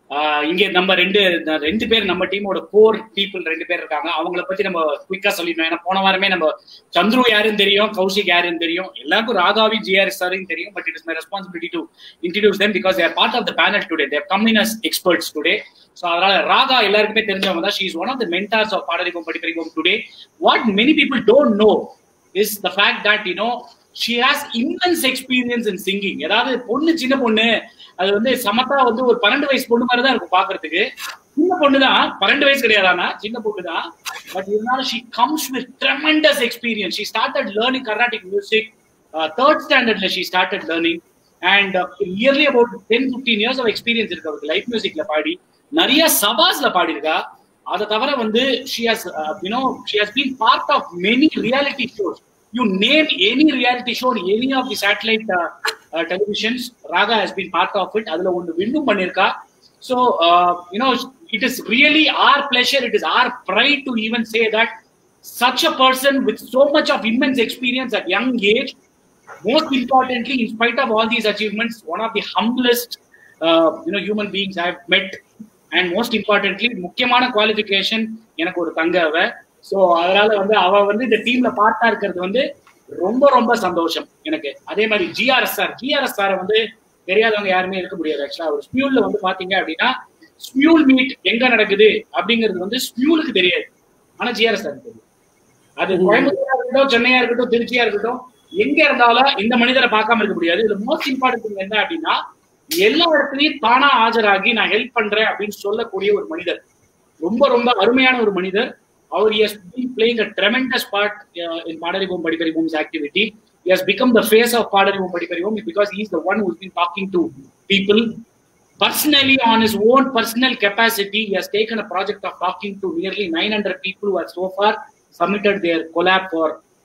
ஆஹ் இங்க நம்ம ரெண்டு ரெண்டு பேர் நம்ம டீமோட கோர் பீப்புள் ரெண்டு பேர் இருக்காங்க அவங்கள பத்தி நம்ம குயிக்கா சொல்லிடணும் ஏன்னா போன வாரமே நம்ம சந்துரு யாருன்னு தெரியும் கௌஷிக் யாருன்னு தெரியும் எல்லாருக்கும் ராகாவி ஜிஆர்எஸ் சாரையும் தெரியும் but it is my responsibility to introduce them because they're part of the panel today they're coming as experts today so அதனால ராகா எல்லாருக்குமே தெரிஞ்சவங்க தான் she is one of the mentors of பாடரிக்கும் படிப்பறிக்கும் today what many people don't know is the fact that you know she has immense experience in singing ஏதாவது பொண்ணு சின்ன பொண்ணு அது வந்து சமத்தா வந்து ஒரு பன்னெண்டு வயசு பொண்ணு மாதிரி தான் இருக்கும் பாக்குறதுக்கு சின்ன பொண்ணு தான் பன்னெண்டு வயசு கிடையாதானா சின்ன பொண்ணு தான் பட் இருந்தாலும் she comes with tremendous experience she started learning Carnatic music third ஸ்டாண்டர்ட்ல she started learning and early about ten fifteen years of experience இருக்கு அவருக்கு லைஃப் மியூசிக்ல பாடி நிறைய சபாஸ்ல பாடி இருக்கா அதை தவிர வந்து she has you know she has been part of many reality shows you name any reality show any of the satellite televisions Raga has been part of it அதுல ஒன்று வின்னும் பண்ணிருக்கா so you know it is really our pleasure it is our pride to even say that such a person with so much of immense experience at young age most importantly in spite of all these achievements one of the humblest uh, you know human beings i've met and most importantly முக்கியமான qualification எனக்கு ஒரு தங்க அவ so அதனால வந்து அவ வந்து இந்த டீம்ல பார்ட்டா இருக்கிறது வந்து ரொம்ப ரொம்ப சந்தோஷம் எனக்கு அதே மாதிரி ஜிஆர்எஸ் சார் ஜிஆர்எஸ் சாரை வந்து தெரியாதவங்க யாருமே இருக்க முடியாது ஆக்சுவலா ஒரு ஸ்மியூல்ல வந்து பாத்தீங்க அப்படின்னா ஸ்மியூல் மீட் எங்க நடக்குது அப்படிங்கிறது வந்து ஸ்மியூலுக்கு தெரியாது ஆனா ஜிஆர்எஸ் சார் தெரியும் அது கோயம்புத்தூரா இருக்கட்டும் சென்னையா இருக்கட்டும் திருச்சியா இருக்கட்டும் எங்க இருந்தாலும் இந்த மனிதரை பார்க்காம இருக்க முடியாது இதுல மோஸ்ட் இம்பார்ட்டன்ட் என்ன அப்படின்னா எல்லா இடத்துலயும் தானா ஆஜராகி நான் ஹெல்ப் பண்றேன் அப்படின்னு சொல்லக்கூடிய ஒரு மனிதர் ரொம்ப ரொம்ப அருமையான ஒரு மனிதர் அவர் he's been playing a tremendous part in Padarivom Padipparivom's activity he's become the face of Padarivom Padipparivom because is the one who's been talking to people personally on his own personal capacity he has taken a project of talking to nearly 900 people who have so far submitted their collab for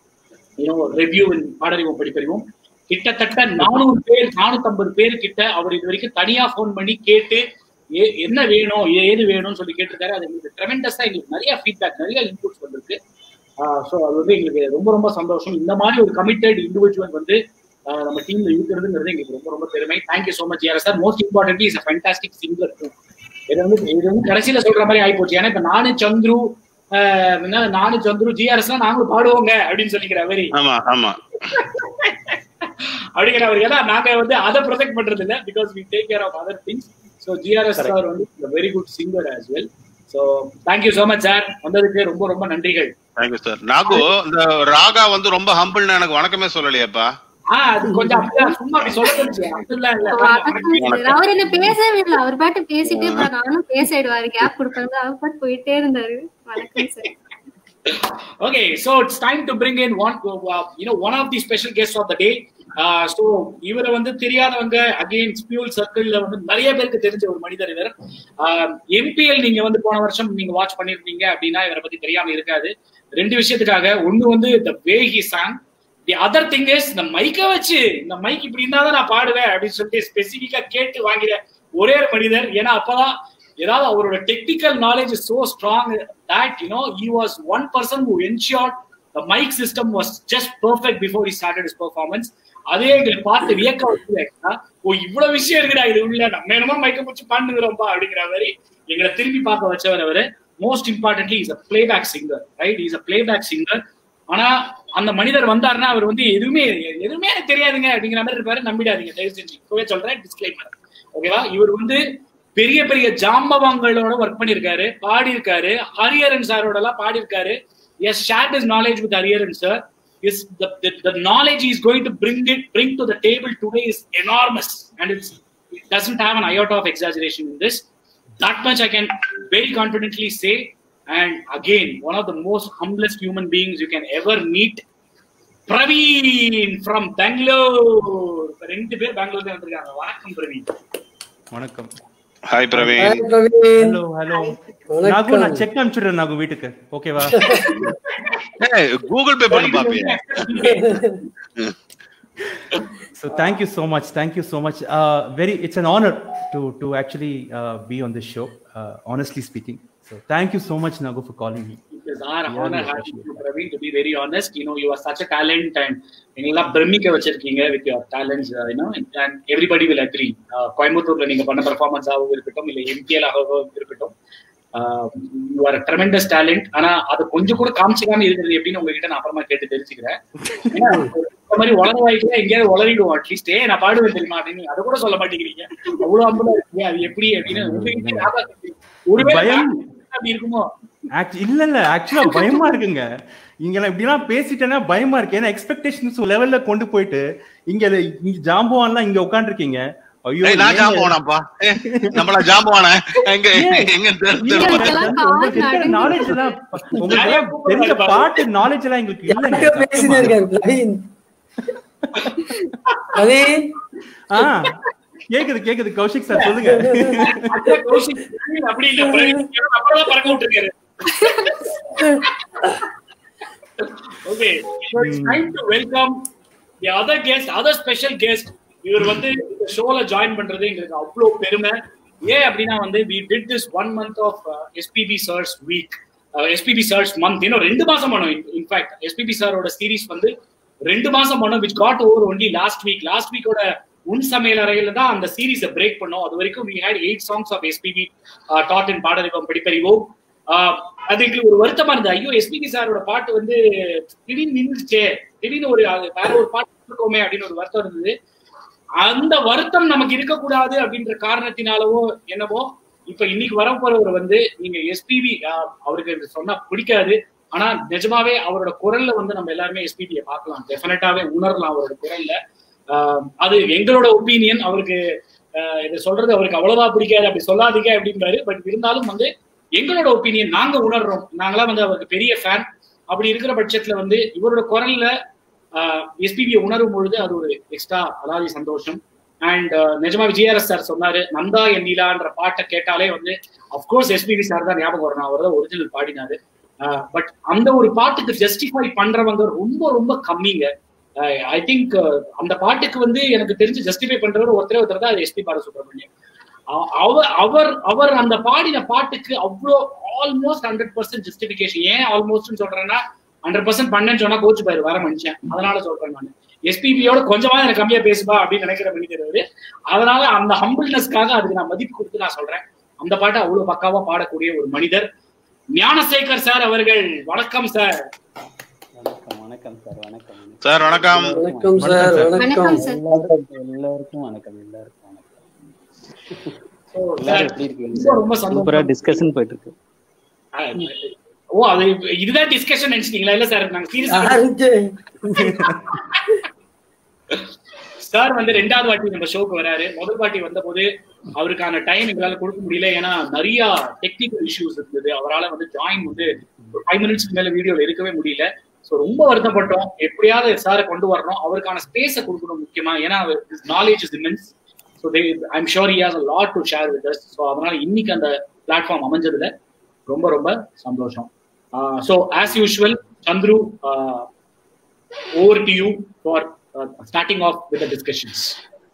you know review in Padarivom Padipparivom கிட்டத்தட்ட நானூறு பேர் நானூத்தம்பது பேர் கிட்ட அவர் இது வரைக்கும் தனியா phone பண்ணி கேட்டு ஏ- என்ன வேணும் ஏ- ஏது வேணும்னு சொல்லி கேட்டிருக்காரு அது எங்களுக்கு ட்ரெமெண்டஸா எங்களுக்கு நிறைய ஃபீட்பேக் நிறைய இன்புட்ஸ் வந்திருக்கு ஸோ அது வந்து எங்களுக்கு ரொம்ப ரொம்ப சந்தோஷம் இந்த மாதிரி ஒரு கமிட்டட் இண்டிவிஜுவல் வந்து ஆஹ் நம்ம டீம்ல இருக்கிறதுங்கிறது எங்களுக்கு ரொம்ப ரொம்ப பெருமை தேங்க்யூ ஸோ மச் யார் sir most important is a fantastic singer இது வந்து இது வந்து கடைசியில சொல்ற மாதிரி ஆகி போச்சு ஏன்னா இப்ப நானு சந்துரு ஆஹ் என்ன நானு சந்துரு ஜிஆர்எஸ் நாங்களும் பாடுவோங்க அப்படின்னு சொல்லிக்கிற மாதிரி ஆமா ஆமா அப்படிங்கிற மாதிரி ஏன்னா நாங்க வந்து அதை ப்ரொடெக்ட் பண்றது இல்ல because we take care of other things so GRS sir வந்து very good singer as well so thank you so much sir வந்ததுக்கு ரொம்ப ரொம்ப நன்றிகள் தேங்க்யூ சார் நாகு இந்த ராகா வந்து ரொம்ப ஹம்பிள்னு எனக்கு வணக்கமே சொல்லலையேப்பா ஆஹ் அது கொஞ்சம் அப்படிதான் சும்மா அப்படி சொல்ல தெரிஞ்சு அப்படிலாம் இல்ல வணக்கம் சார். அவர் என்ன பேசவே இல்லை அவர் பாட்டு பேசிட்டே அப்புறம் நானும் பேசிடுவாரு கேப் கொடுப்பாங்க அவர் பாட்டு போயிட்டே இருந்தாரு வணக்கம் sir Okay, so it's time to bring in one, uh, you know, one of the special guests of the day. Uh, so இவரை வந்து தெரியாதவங்க அகைன் ஸ்பியூல் சர்க்கிள்ல வந்து நிறைய பேருக்கு தெரிஞ்ச ஒரு மனிதர் இவர் எம்பிஎல் நீங்க வந்து போன வருஷம் நீங்க வாட்ச் பண்ணிருந்தீங்க அப்படின்னா இவரை பத்தி தெரியாம இருக்காது ரெண்டு விஷயத்துக்காக ஒண்ணு வந்து the way he sang the other thing is இந்த மைக்கை வச்சு இந்த மைக் இப்படி இருந்தா தான் நான் பாடுவேன் அப்படின்னு சொல்லிட்டு ஸ்பெசிபிக்கா கேட்டு வாங்கிற ஒரே ஒரு மனிதர் ஏன்னா அப்பதான் ஏதாவது அவரோட technical knowledge is so strong that you know he was one person who ensured the mic system was just perfect before he started his performance அதே எங்களுக்கு பார்த்து வியக்க வச்சு actually. ஓ இவ்வளவு விஷயம் இருக்குடா இது உள்ள நம்ம என்னமோ மைக்க பிடிச்சி பண்ணுங்கிறோம்பா அப்படிங்கிற மாதிரி எங்களை திரும்பி பார்க்க வச்சவர் அவரு most importantly is a playback singer right is a playback singer ஆனா அந்த மனிதர் வந்தாருன்னா அவர் வந்து எதுவுமே எதுவுமே எனக்கு தெரியாதுங்க அப்படிங்கிற மாதிரி இருப்பாரு நம்பிடாதீங்க தயவு செஞ்சு இப்பவே சொல்றேன் டிஸ்கிளைமர் ஓகேவா இவர் வந்து பெரிய பெரிய ஜாம்பவாங்களோட ஒர்க் பண்ணிருக்காரு பாடி இருக்காரு ஹரியரன் சாரோட எல்லாம் பாடி இருக்காரு he's shared his knowledge with Hariharan sir is the knowledge he is going to bring it bring to the table today is enormous and it's it doesn't have an iota of exaggeration in this that much i can very confidently say and again one of the most humblest human beings you can ever meet Praveen from Bangalore ரெண்டு பேர் பெங்களூர்ல வந்திருக்காங்க வணக்கம் பிரவீன் வணக்கம் hi Praveen Hi, Praveen. Hello hello Nagu நான் check அனுப்பிச்சுடுறேன் நாகு வீட்டுக்கு ஓகேவா கூகுள் பே பண்ணு பாப்பி so thank you so much thank you so much uh, very it's an honor to to actually uh, be on this show uh, honestly speaking so thank you so much nago for calling me It is our honor having you, Praveen, to be very honest. You know, you are such a talent and எங்கெல்லாம் பிரமிக்க வச்சிருக்கீங்க with your talents you know and everybody will agree கோயம்புத்தூர்ல நீங்க பண்ண performance ஆகவும் இருக்கட்டும் இல்ல MPL ஆகவும் இருக்கட்டும் யூ ஆர் ட்ரெமெண்டஸ் டேலண்ட் ஆனா அது கொஞ்சம் கூட காமிச்சிக்காம இருக்கிறது எப்படின்னு உங்ககிட்ட நான் அப்புறமா கேட்டு தெரிஞ்சுக்கிறேன் ஏன்னா, இந்த மாதிரி உலக வாய்க்குல எங்கேயாவது உளறிடுவோம் அட்லீஸ்ட் ஏ நான் பாடுவேன் தெரியுமா அப்படின்னு அதை கூட சொல்ல மாட்டேங்கிறீங்க அவ்வளவு அம்புல இருக்கீங்க அது எப்படி அப்படின்னு உங்ககிட்ட ஞாபகம் இருக்கு. ஒருவேளை பயம். அப்படி இருக்குமோ Act- இல்ல இல்ல ஆக்சுவலா பயமா இருக்குங்க இங்க நான் இப்படிலாம் பேசிட்டேன்னா பயமா இருக்கு ஏன்னா எக்ஸ்பெக்டேஷன்ஸ் லெவல்ல கொண்டு போயிட்டு இங்க இங்க ஜாம்பவான்லாம் இங்க உட்காந்துருக்கீங்க ஐயோ ஏய், நான் ஏங்க- ஜாம்பவானாப்பா ஏய், நம்மள ஜாம்பவான எங்க எங்க தெரு- தெரு- உங்களுக்கு இருக்கிற knowledge எல்லாம் உங்களுக்கு எல்லாம் தெரிஞ்ச பாட்டு நாலேஜ் எல்லாம் எங்களுக்கு யார்கிட்டயோ பேசினே இருக்காரு பிரவீன் பிரவீன் ஆ கேக்குது கேக்குது கௌஷிக் சார் சொல்லுங்க அப்படி இல்ல பிரவீன் அப்பதான் பறக்க விட்டுருக்காரு okay it's time to welcome the other guest other special guest இவர் வந்து இந்த ஷோல ஜாயின் பண்றது எங்களுக்கு அவ்வளோ பெருமை ஏன் அப்படின்னா வந்து we did this one month of SPB sir's week SPB sir's month இன்னும் ரெண்டு மாசம் பண்ணோம் இன்ஃபேக்ட் எஸ்பிபி சாரோட சீரிஸ் வந்து ரெண்டு மாசம் பண்ணோம் which got over only last week last வீக்கோட உன் சமையல் அறையில தான் அந்த சீரிஸை பிரேக் பண்ணோம் அது வரைக்கும் we had eight songs of SPB taught in Padarivom Padipparivom ஆஹ் அது எங்களுக்கு ஒரு வருத்தமா இருந்தது ஐயோ எஸ்பிபி சாரோட பாட்டு வந்து திடீர்னு நின்றுச்சே திடீர்னு ஒரு அது வேற ஒரு பாட்டு இருக்கோமே அப்படின்னு ஒரு வருத்தம் இருந்தது அந்த வருத்தம் நமக்கு இருக்கக்கூடாது அப்படின்ற காரணத்தினாலவோ என்னவோ இப்ப இன்னைக்கு வர போறவர் வந்து நீங்க எஸ்பிபி அவருக்கு இது சொன்னா பிடிக்காது ஆனா நிஜமாவே அவரோட குரல்ல வந்து நம்ம எல்லாருமே எஸ்பிபியை பார்க்கலாம் டெஃபினட்டாவே உணரலாம் அவரோட குரல்ல ஆஹ் அது எங்களோட ஒப்பீனியன் அவருக்கு ஆஹ் இதை சொல்றது அவருக்கு அவ்வளவா பிடிக்காது அப்படி சொல்லாதீங்க அப்படின்றாரு பட் இருந்தாலும் வந்து எங்களோட ஒப்பீனியன் நாங்க உணர்றோம் நாங்களாம் வந்து அவருக்கு பெரிய ஃபேன் அப்படி இருக்கிற பட்சத்துல வந்து இவரோட குரல்ல எஸ்பிபியை உணரும் பொழுது அது ஒரு எக்ஸ்ட்ரா அலாதி சந்தோஷம் அண்ட் நிஜமா விஜயரஸ் சார் சொன்னாரு நந்தா என் நீலான்ற பாட்டை கேட்டாலே வந்து அப்கோர்ஸ் எஸ்பிபி சார் தான் ஞாபகம் வரணும் அவர் தான் ஒரிஜினல் பாடினாரு பட் அந்த ஒரு பாட்டுக்கு ஜஸ்டிஃபை பண்றவங்க ரொம்ப ரொம்ப கம்மிங்க ஐ திங்க் அந்த பாட்டுக்கு வந்து எனக்கு தெரிஞ்சு ஜஸ்டிஃபை பண்றவர் ஒருத்தரே ஒருத்தர் தான் எஸ்பி பாலசுப்ரமணியம் அ- அவர் அவர் அவர் அந்த பாடின பாட்டுக்கு அவ்வளோ ஆல்மோஸ்ட் ஹண்ட்ரட் பர்சன்ட் ஜஸ்டிபிகேஷன் ஏன் ஆல்மோஸ்ட் சொல்றேன்னா ஹண்ட்ரட் பர்சன்ட் பண்ணேன்னு சொன்னா கோச்சு பாரு வர மனுஷன் அதனால சொல்றேன் நான் எஸ்பிபியோட கொஞ்சமா எனக்கு கம்மியா பேசுப்பா அப்படின்னு நினைக்கிற மனிதர் அதனால அந்த ஹம்பிள்னஸ்க்காக அதுக்கு நான் மதிப்பு கொடுத்து நான் சொல்றேன் அந்த பாட்டை அவ்வளவு பக்காவா பாடக்கூடிய ஒரு மனிதர் ஞானசேகர் சார் அவர்கள் வணக்கம் சார் வணக்கம் சார் வணக்கம் சார் வணக்கம் வணக்கம் சார் வணக்கம் எல்லாருக்கும் வணக்கம் எல்லாருக்கும் வணக்கம் சார், எல்லாரும் எப்படி இருக்கீங்க ரொம்ப ரொம்ப சார் சந்தோஷம். சூப்பரா டிஸ்கஷன் போயிட்டு இருக்கு ஓ அது இதுதான் டிஸ்கஷன் நினைச்சிட்டீங்களா இல்ல சார் நாங்க சீரியஸா யாருக்கு? சார் வந்து ரெண்டாவது வாட்டி நம்ம ஷோக்கு வராரு முதல் வாட்டி வந்த போது அவருக்கான டைம் எங்களால கொடுக்க முடியல ஏன்னா நிறைய டெக்னிக்கல் இஷ்யூஸ் இருந்தது அவரால வந்து ஜாயின் வந்து ஒரு ஃபைவ் மினிட்ஸ்க்கு மேல வீடியோல இருக்கவே முடியல ஸோ ரொம்ப வருத்தப்பட்டோம் எப்படியாவது சாரை கொண்டு வரணும் அவருக்கான ஸ்பேஸை கொடுக்கணும் முக்கியமா ஏன்னா knowledge is immense so they I'm sure he has a lot to share with us so அதனால இன்னைக்கு அந்த பிளாட்ஃபார்ம் அமைஞ்சதுல ரொம்ப ரொம்ப சந்தோஷம் so as usual Chandru over to you for starting off with discussions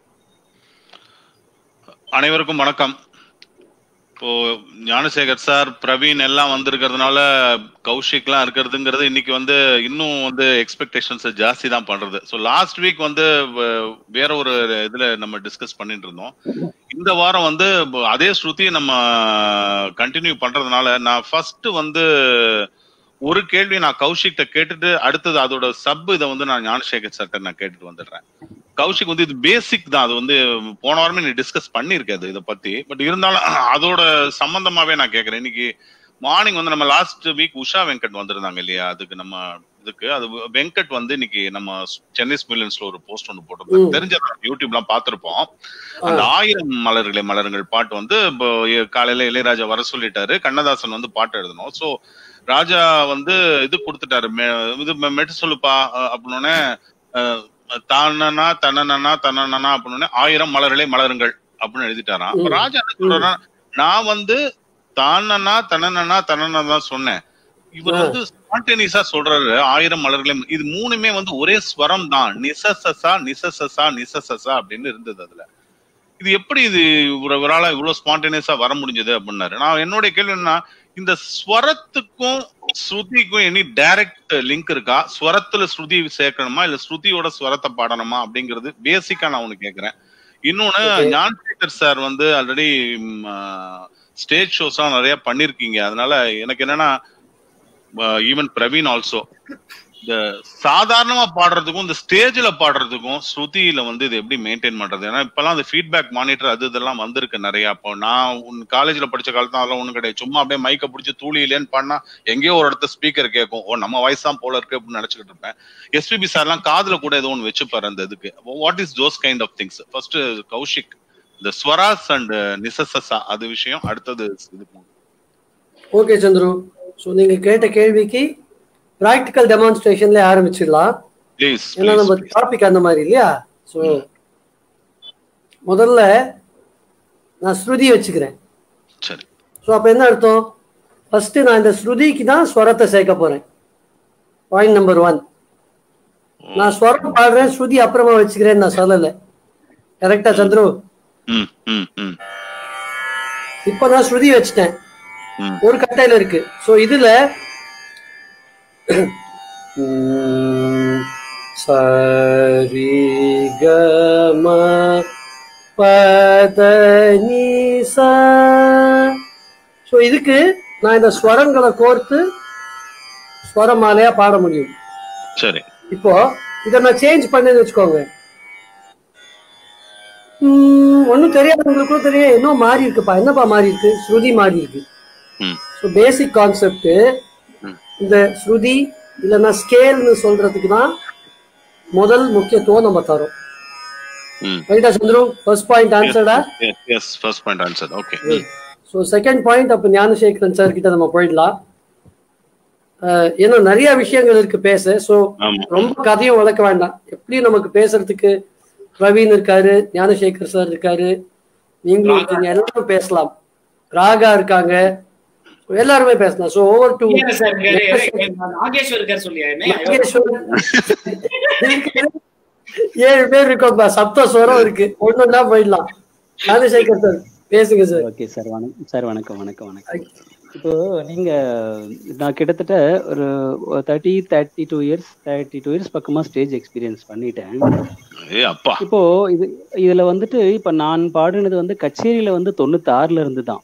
அனைவருக்கும் வணக்கம் இப்போ ஞானசேகர் சார் பிரவீன் எல்லாம் வந்திருக்கிறதுனால கௌஷிக்லாம் இருக்கிறதுங்கிறது இன்னைக்கு வந்து இன்னும் வந்து எக்ஸ்பெக்டேஷன்ஸ் ஜாஸ்தி தான் பண்றது ஸோ லாஸ்ட் வீக் வந்து வ- வேற ஒரு இதுல நம்ம டிஸ்கஸ் பண்ணிட்டு இருந்தோம் இந்த வாரம் வந்து ப- அதே ஸ்ருதி நம்ம கண்டினியூ பண்றதுனால நான் ஃபர்ஸ்ட் வந்து ஒரு கேள்வி நான் கௌஷிக்கிட்ட கேட்டுட்டு அடுத்தது அதோட சப் இதை வந்து நான் ஞானசேகர் சார்ட்ட நான் கேட்டுட்டு வந்துடுறேன் கௌஷிக் வந்து இது பேசிக் தான் அது வந்து போன வாரமே நீ டிஸ்கஸ் பண்ணிருக்காது இதை பத்தி பட் இருந்தாலும் அதோட சம்பந்தமாவே நான் கேக்குறேன் இன்னைக்கு மார்னிங் வந்து நம்ம லாஸ்ட் வீக் உஷா வெங்கட் வந்திருந்தாங்க இல்லையா அதுக்கு நம்ம இதுக்கு அது வெங்கட் வந்து இன்னைக்கு நம்ம சென்னை மில்லியன்ஸ்ல ஒரு போஸ்ட் ஒன்று போட்டிருந்தாங்க ம். தெரிஞ்ச யூடியூப்லாம் பார்த்திருப்போம் அந்த ஆயிரம் மலர்களே மலருங்கள் பாட்டு வந்து இப்போ காலையில இளையராஜா வர சொல்லிட்டாரு கண்ணதாசன் வந்து பாட்டு எழுதணும் சோ ராஜா வந்து இது கொடுத்துட்டாரு மெ- இது மெ- மெட்டு சொல்லுப்பா அஹ் அப்படின்னோடனே அஹ், தானனா தனனனா தனனனா அப்படின்னு ஆயிரம் மலர்களே மலருங்கள் அப்படின்னு எழுதிட்டாராம் அப்ப ம். ராஜா என்ன சொல்றாருன்னா நான் வந்து தானனா தனனனா தனனா தான் சொன்னேன் இவர் ஆ. வந்து ஸ்பான்டேனியஸா சொல்றாரு ஆயிரம் மலர்களே இது மூணுமே வந்து ஒரே ஸ்வரம் தான் நிசசசா நிசசசா நிசசசா அப்படின்னு இருந்தது அதுல இது எப்படி இது இவர- இவரால இவ்வளவு ஸ்பான்டேனியஸா வர முடிஞ்சது அப்படின்னாரு நான் என்னுடைய கேள்வி என்ன இந்த ஸ்வரத்துக்கும் ஸ்ருதிக்கும் எனி டைரக்ட் லிங்க் இருக்கா ஸ்வரத்துல ஸ்ருதி சேர்க்கணுமா இல்ல ஸ்ருதியோட ஸ்வரத்தை பாடணுமா அப்படிங்கிறது பேசிக்கா நான் ஒண்ணு கேக்குறேன் இன்னொன்னு Okay. ஞானசேகர் சார் வந்து ஆல்ரெடி ஸ்டேஜ் ஷோஸ்லாம் நிறைய பண்ணிருக்கீங்க அதனால எனக்கு என்னன்னா ஈவன் பிரவீன் ஆல்சோ இந்த சாதாரணமா பாடுறதுக்கும் இந்த ஸ்டேஜ்ல பாடுறதுக்கும் ஸ்ருதியில வந்து இது எப்படி மெயின்டைன் பண்றது ஏன்னா இப்பெல்லாம் அந்த ஃபீட்பேக் மானிட்டர் அது இதெல்லாம் வந்திருக்கு நிறைய அப்போ நான் உன் காலேஜ்ல படிச்ச காலத்துல அதெல்லாம் ஒண்ணும் கிடையாது சும்மா அப்படியே மைக்க பிடிச்சி தூளி இல்லைன்னு பண்ணா எங்கேயோ ஒரு இடத்துல ஸ்பீக்கர் கேட்கும் ஓ நம்ம வாய்ஸ் தான் போல இருக்கு அப்படின்னு நினைச்சுக்கிட்டு இருப்பேன் எஸ்பிபி சார்லாம் காதுல கூட ஏதோ ஒன்று வச்சுப்பாரு அந்த இதுக்கு what is those kind of things first Kaushik இந்த ஸ்வராஸ் அண்ட் நிசசசா அது விஷயம் அடுத்தது இது ஓகே சந்துரு ஸோ நீங்க கேட்ட கேள்விக்கு ப்ராக்டிக்கல் டெமான்ஸ்ட்ரேஷன்ல ஆரம்பிச்சிடலாம் ப்ளீஸ் ஏன்னா நம்ம டாபிக் அந்த மாதிரி இல்லையா ஸோ முதல்ல நான் ஸ்ருதி வச்சுக்கிறேன் சரி ஸோ அப்போ என்ன அர்த்தம் ஃபர்ஸ்ட் நான் இந்த ஸ்ருதிக்கு தான் ஸ்வரத்தை சேர்க்க போறேன் பாயிண்ட் நம்பர் ஒன் நான் ஸ்வரம் பாடுறேன் ஸ்ருதி அப்புறமா வச்சுக்கிறேன்னு நான் சொல்லலை கரெக்டா சந்துரு ம் ம் ம் இப்போ நான் ஸ்ருதி வச்சுட்டேன் ம். ஒரு கட்டையில இருக்கு ஸோ இதுல உம், சரி கம பத நீ சா ஸோ இதுக்கு நான் இந்த ஸ்வரங்களை கோர்த்து ஸ்வரமாலையா பாட முடியும் சரி இப்போ இதை நான் சேஞ்ச் பண்ணேன்னு வச்சுக்கோங்க உம், ஒண்ணும் தெரியாதவங்களுக்கும் தெரியும் இன்னும் மாறி இருக்குப்பா என்னப்பா மாறி இருக்கு ஸ்ருதி மாறி இருக்கு ம் ஸோ பேசிக் கான்செப்ட் ம். இந்த ஸ்ருதி இல்லைன்னா ஸ்கேல்னு சொல்றதுக்கு தான் முதல் முக்கியத்துவம் நம்ம தரோம் ம் ரைட்டா சந்துரு ஃபர்ஸ்ட் பாயிண்ட் ஆன்சர்டா yes yes first point answer okay so second point அப்போ ஞானசேகரன் சார் கிட்ட நம்ம போயிடலாம் அஹ், ஏன்னா நிறைய விஷயங்கள் இருக்கு பேச ஸோ ஆமா ரொம்ப கதையும் வளர்க்க வேண்டாம் எப்படியும் நமக்கு பேசுறதுக்கு பிரவீன் இருக்காரு ஞானசேகர் சார் இருக்காரு நீங்களும் இருக்கீங்க எல்லாரும் பேசலாம் ராகா இருக்காங்க So, எல்லாருமே பேசலாம் ஸோ ஓவர் டு சார் இருக்காரு நாகேஸ்வர் இருக்காரு சொல்லியா ஏழு பேர் இருக்கோம்பா சப்த ஸ்வரம் இருக்கு ஒன்னொன்னா போயிடலாம் ஞானசேகர் சார் பேசுங்க சார் ஓகே சார் வணக்கம் சார் வணக்கம் வணக்கம் வணக்கம் இப்போ நீங்க நான் கிட்டத்தட்ட ஒரு thirty thirty two years thirty two years பக்கமா ஸ்டேஜ் எக்ஸ்பீரியன்ஸ் பண்ணிட்டேன் ஏ அப்பா இப்போ இது இதுல வந்துட்டு இப்ப நான் பாடினது வந்து கச்சேரியில வந்து தொண்ணூத்தி ஆறுல இருந்து தான்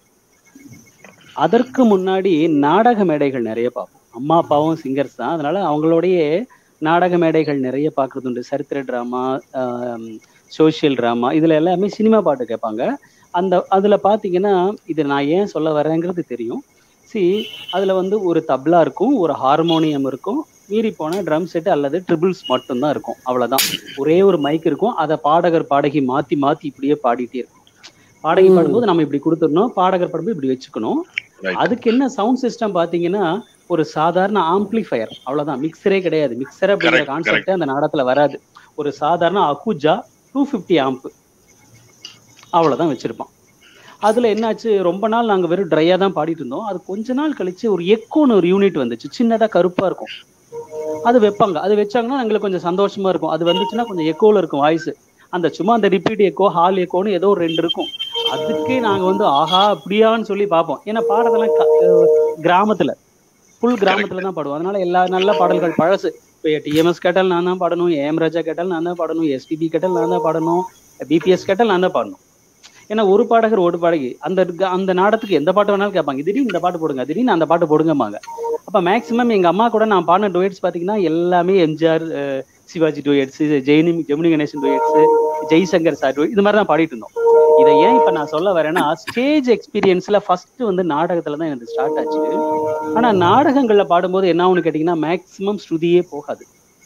அதற்கு முன்னாடி நாடக மேடைகள் நிறைய பார்ப்போம் அம்மா அப்பாவும் சிங்கர்ஸ் தான் அதனால அவங்களோடைய நாடக மேடைகள் நிறைய பார்க்கறது உண்டு சரித்திர ட்ராமா சோஷியல் ட்ராமா இதுல எல்லாமே சினிமா பாட்டு கேட்பாங்க அந்த அதுல பாத்தீங்கன்னா இது நான் ஏன் சொல்ல வரேங்கிறது தெரியும் சி அதுல வந்து ஒரு தப்லா இருக்கும் ஒரு ஹார்மோனியம் இருக்கும் மீறி போன ட்ரம் செட் அல்லது ட்ரிபிள்ஸ் மட்டும்தான் இருக்கும் அவ்வளவுதான் ஒரே ஒரு மைக் இருக்கும் அதை பாடகர் பாடகி மாத்தி மாத்தி இப்படியே பாடிட்டே இருக்கும் பாடகி ம். பாடும்போது நம்ம இப்படி கொடுத்துடணும் பாடகர் பாடும்போது இப்படி வச்சுக்கணும் Right. அதுக்கு என்ன சவுண்ட் சிஸ்டம் பாத்தீங்கன்னா ஒரு சாதாரண ஆம்பிளிஃபயர் அவ்வளவுதான் மிக்சரே கிடையாது மிக்சர் அப்படிங்கிற Correct, கான்செப்ட் அந்த நாடகத்துல வராது ஒரு சாதாரண அக்குஜா டூ ஃபிஃப்டி ஆம்ப் அவ்வளவுதான் வச்சிருப்பான் அதுல என்னாச்சு ரொம்ப நாள் நாங்க வெறும் ட்ரையா தான் பாடிட்டு இருந்தோம் அது கொஞ்ச நாள் கழிச்சு ஒரு எக்கோன்னு ஒரு யூனிட் வந்துச்சு சின்னதா கருப்பா இருக்கும் அது வைப்பாங்க அது வச்சாங்கன்னா எங்களுக்கு கொஞ்சம் சந்தோஷமா இருக்கும் அது வந்துச்சுன்னா கொஞ்சம் எக்கோல இருக்கும் வாய்ஸ் அந்த சும்மா அந்த ரிப்பீட் எக்கோ ஹால் எக்கோன்னு ஏதோ ஒரு ரெண்டு இருக்கும் அதுக்கே நாங்க வந்து ஆஹா அப்படியான்னு சொல்லி பார்ப்போம் ஏன்னா பாடத்தெல்லாம் க- அஹ் கிராமத்துல ஃபுல் கிராமத்துல தான் பாடுவோம் அதனால எல்லா நல்ல பாடல்கள் பழசு இப்போ டிஎம்எஸ் கேட்டால் நான் தான் பாடணும் ஏஎம் ராஜா கேட்டால் நான் தான் பாடணும் எஸ்பிபி கேட்டால் நான் தான் பாடணும் பிபிஎஸ் கேட்டால் நான் தான் பாடணும் ஏன்னா ஒரு பாடகர் ஒரு பாடகி அந்த க- அந்த நாடத்துக்கு எந்த பாட்டு வேணாலும் கேட்பாங்க திடீர்னு இந்த பாட்டு போடுங்க திடீர்னு அந்த பாட்டு போடுங்கம்பாங்க அப்ப மேக்ஸிமம் எங்க அம்மா கூட நான் பாடின டூயட்ஸ் பாத்தீங்கன்னா எல்லாமே எம்ஜிஆர் அஹ், சிவாஜி டூயட்ஸ் ஜெயினி Gemini Ganesan duets Jaishankar sir duet, இது மாதிரி தான் பாடிட்டு இருந்தோம் இதை ஏன் இப்ப நான் சொல்ல வரேன்னா ஸ்டேஜ் எக்ஸ்பீரியன்ஸ்ல ஃபர்ஸ்ட் வந்து நாடகத்துல தான் எனக்கு ஸ்டார்ட் ஆச்சு ஆனா நாடகங்கள்ல பாடும்போது என்ன ஒண்ணு கேட்டீங்கன்னா மேக்ஸிமம் ஸ்ருதியே போகாது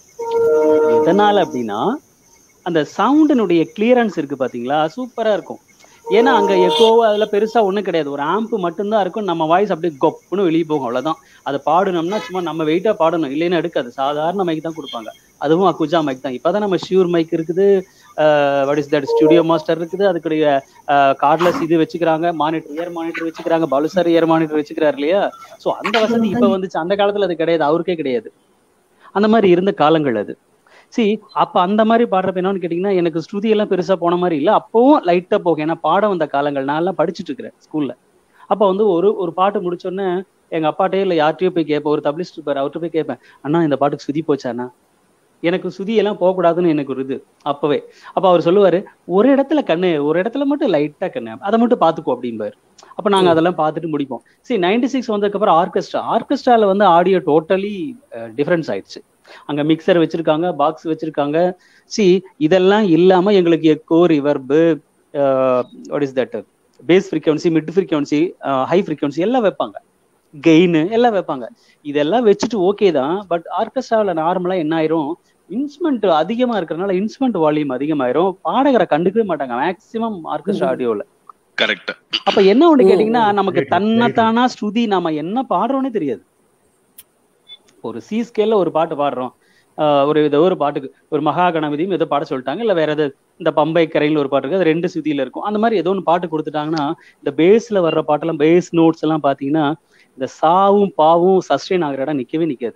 எதனால அப்படின்னா அந்த சவுண்டினுடைய கிளியரன்ஸ் இருக்கு பாத்தீங்களா சூப்பரா இருக்கும் ஏன்னா அங்க எக்கோ அதுல பெருசா ஒண்ணும் கிடையாது ஒரு ஆம்ப் மட்டும்தான் இருக்கும் நம்ம வாய்ஸ் அப்படியே கொப்புன்னு வெளியே போகும் அவ்வளவுதான் அதை பாடணும்னா சும்மா நம்ம வெயிட்டா பாடணும் இல்லைன்னா எடுக்காது சாதாரண மைக் தான் கொடுப்பாங்க அதுவும் அக்குஜா மைக் தான் இப்பதான் நம்ம ஷியூர் மைக் இருக்குது what is that studio master இருக்குது அதுக்குடைய கார்ட்லெஸ் இது வச்சுக்கிறாங்க மானிட்டர் இயர் மானிட்டர் வச்சுக்கிறாங்க பலுசர் இயர் மானிட்டர் வச்சுக்கிறாரு இல்லையா சோ அந்த வசதி இப்ப வந்துச்சு அந்த காலத்துல அது கிடையாது அவருக்கே கிடையாது அந்த மாதிரி இருந்த காலங்கள் அது சி அப்ப அந்த மாதிரி பாடுறப்ப என்னன்னு கேட்டீங்கன்னா எனக்கு ஸ்ருதி எல்லாம் பெருசா போன மாதிரி இல்ல அப்பவும் லைட்டா போகும் ஏன்னா பாடம் வந்த காலங்கள் நான் எல்லாம் படிச்சுட்டு இருக்கிறேன் ஸ்கூல்ல அப்ப வந்து ஒரு ஒரு பாட்டு முடிச்ச உடனே எங்க அப்பாட்டே இல்ல யார்கிட்டயோ போய் கேட்பேன் ஒரு தபிலிஸ்ட் இருப்பாரு அவர்கிட்ட போய் கேட்பேன் அண்ணா இந்த பாட்டுக்கு சுதி போச்சாண்ணா எனக்கு சுதி எல்லாம் போகக்கூடாதுன்னு எனக்கு ஒரு இது அப்பவே அப்ப அவர் சொல்லுவாரு ஒரு இடத்துல கண்ணு ஒரு இடத்துல மட்டும் லைட்டா கண்ணு அதை மட்டும் பாத்துக்கோ அப்படிம்பாரு அப்ப நாங்க அதெல்லாம் பார்த்துட்டு முடிப்போம் சரி நைன்டி சிக்ஸ் வந்ததுக்கு அப்புறம் ஆர்கெஸ்ட்ரா ஆர்கெஸ்ட்ரால வந்து ஆடியோ டோட்டலி டிஃபரன்ஸ் ஆயிடுச்சு அங்க மிக்சர் வச்சிருக்காங்க பாக்ஸ் வச்சிருக்காங்க சி இதெல்லாம் இல்லாம எங்களுக்கு echo reverb what is that bass frequency mid frequency high frequency எல்லாம் வைப்பாங்க கெயின் எல்லாம் வைப்பாங்க இதெல்லாம் வச்சுட்டு ஓகே தான் பட் ஆர்கெஸ்ட்ராவில் நார்மலா என்ன ஆயிரும் இன்ஸ்ட்ருமெண்ட் அதிகமா இருக்கிறதுனால இன்ஸ்ட்ருமெண்ட் வால்யூம் அதிகமாயிரும் பாடகரை கண்டுக்கவே மாட்டாங்க மேக்சிமம் ஆர்கெஸ்ட்ரா ஆடியோல கரெக்ட் அப்ப என்ன ஒண்ணு கேட்டீங்கன்னா நமக்கு தன்னைத்தானா ஸ்ருதி நாம என்ன பாடுறோம்னே தெரியாது ஒரு சி ஸ்கேல்ல ஒரு பாட்டு பாடுறோம் ஆஹ் ஒரு ஏதோ ஒரு பாட்டுக்கு ஒரு மகா கணபதியும் ஏதோ பாட சொல்லிட்டாங்க இல்ல வேற ஏதாவது இந்த பம்பை கரையில் ஒரு பாட்டு இருக்கு அது ரெண்டு சுதியில இருக்கும் அந்த மாதிரி ஏதோ ஒன்று பாட்டு கொடுத்துட்டாங்கன்னா இந்த பேஸ்ல வர்ற பாட்டெல்லாம் பேஸ் நோட்ஸ் எல்லாம் பாத்தீங்கன்னா இந்த சாவும் பாவும் சஸ்டெயின் ஆகிற இடம் நிக்கவே நிக்காது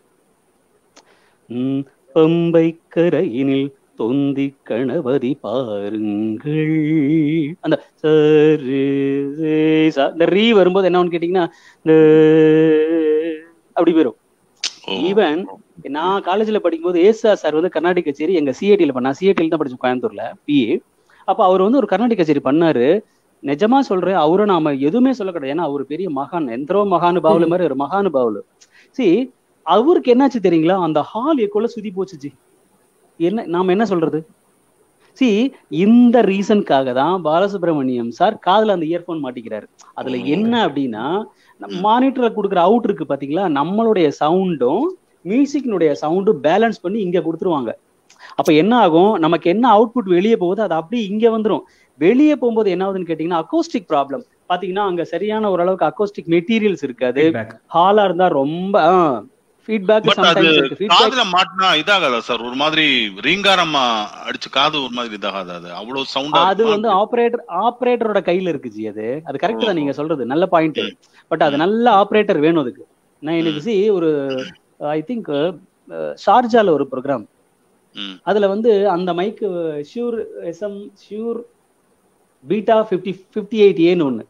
உம் பம்பை கரையினில் தொந்தி கணபதி பாருங்கள் அந்த சரு ரே, சா இந்த ரீ வரும்போது என்ன ஒன்று கேட்டீங்கன்னா இந்த அப்படி போயிடும் ஈவன் நான் காலேஜ்ல படிக்கும்போது ஏசா சார் வந்து கர்நாடிக் கச்சேரி எங்க சிஐடியில் பண்ணா சிஐடியில் தான் படிச்சோம் கோயம்புத்தூர்ல பிஏ அப்ப அவர் வந்து ஒரு கர்நாடிக் கச்சேரி பண்ணாரு நிஜமா சொல்றேன் அவரை நாம எதுவுமே சொல்ல கிடையாது ஏன்னா அவர் பெரிய மகான் எந்தரோ மகானுபாவுல மாதிரி ஒரு மகானுபாவுல சி அவருக்கு என்னாச்சு தெரியுங்களா அந்த ஹால் எக்கோல சுதி போச்சுச்சு என்ன நாம என்ன சொல்றது சி இந்த ரீசனுக்காக தான் பாலசுப்ரமணியம் சார் காதுல அந்த இயர்போன் மாட்டிக்கிறாரு அதுல என்ன அப்படின்னா மானிட்டர்ல கொடுக்குற அவுட் இருக்கு பாத்தீங்களா நம்மளுடைய சவுண்டும் மியூசிக்னுடைய சவுண்டும் பேலன்ஸ் பண்ணி இங்க கொடுத்துருவாங்க அப்ப என்ன ஆகும் நமக்கு என்ன அவுட்புட் வெளியே போகுது அது அப்படியே இங்க வந்துரும் வெளியே போகும்போது என்ன ஆகுதுன்னு கேட்டீங்கன்னா அக்கோஸ்டிக் ப்ராப்ளம் பாத்தீங்கன்னா அங்க சரியான ஓரளவுக்கு அக்கோஸ்டிக் மெட்டீரியல்ஸ் இருக்காது ஹாலா இருந்தா ரொம்ப ஃபீட்பேக் பட் அது சம்டைம்ஸ் இருக்கு ஃபீட்பேக் காதுல மாட்டினா இதாகாதா சார் ஒரு மாதிரி ரீங்காரமா அடிச்சு காது ஒரு மாதிரி இதாகாதா அது அவ்வளவு சவுண்டா அது வந்து ஆபரேட்டர் ஆபரேட்டரோட கையில இருக்கு ஜி அது அது கரெக்ட் தான் நீங்க சொல்றது நல்ல பாயிண்ட் பட் அது நல்ல ஆபரேட்டர் வேணும் அதுக்கு நான் எனக்கு சி ஒரு ஐ திங்க் ஷார்ஜால ஒரு ப்ரோக்ராம் அதுல வந்து அந்த mic Shure SM Shure beta fifty fifty eight ஏன்னு ஒன்று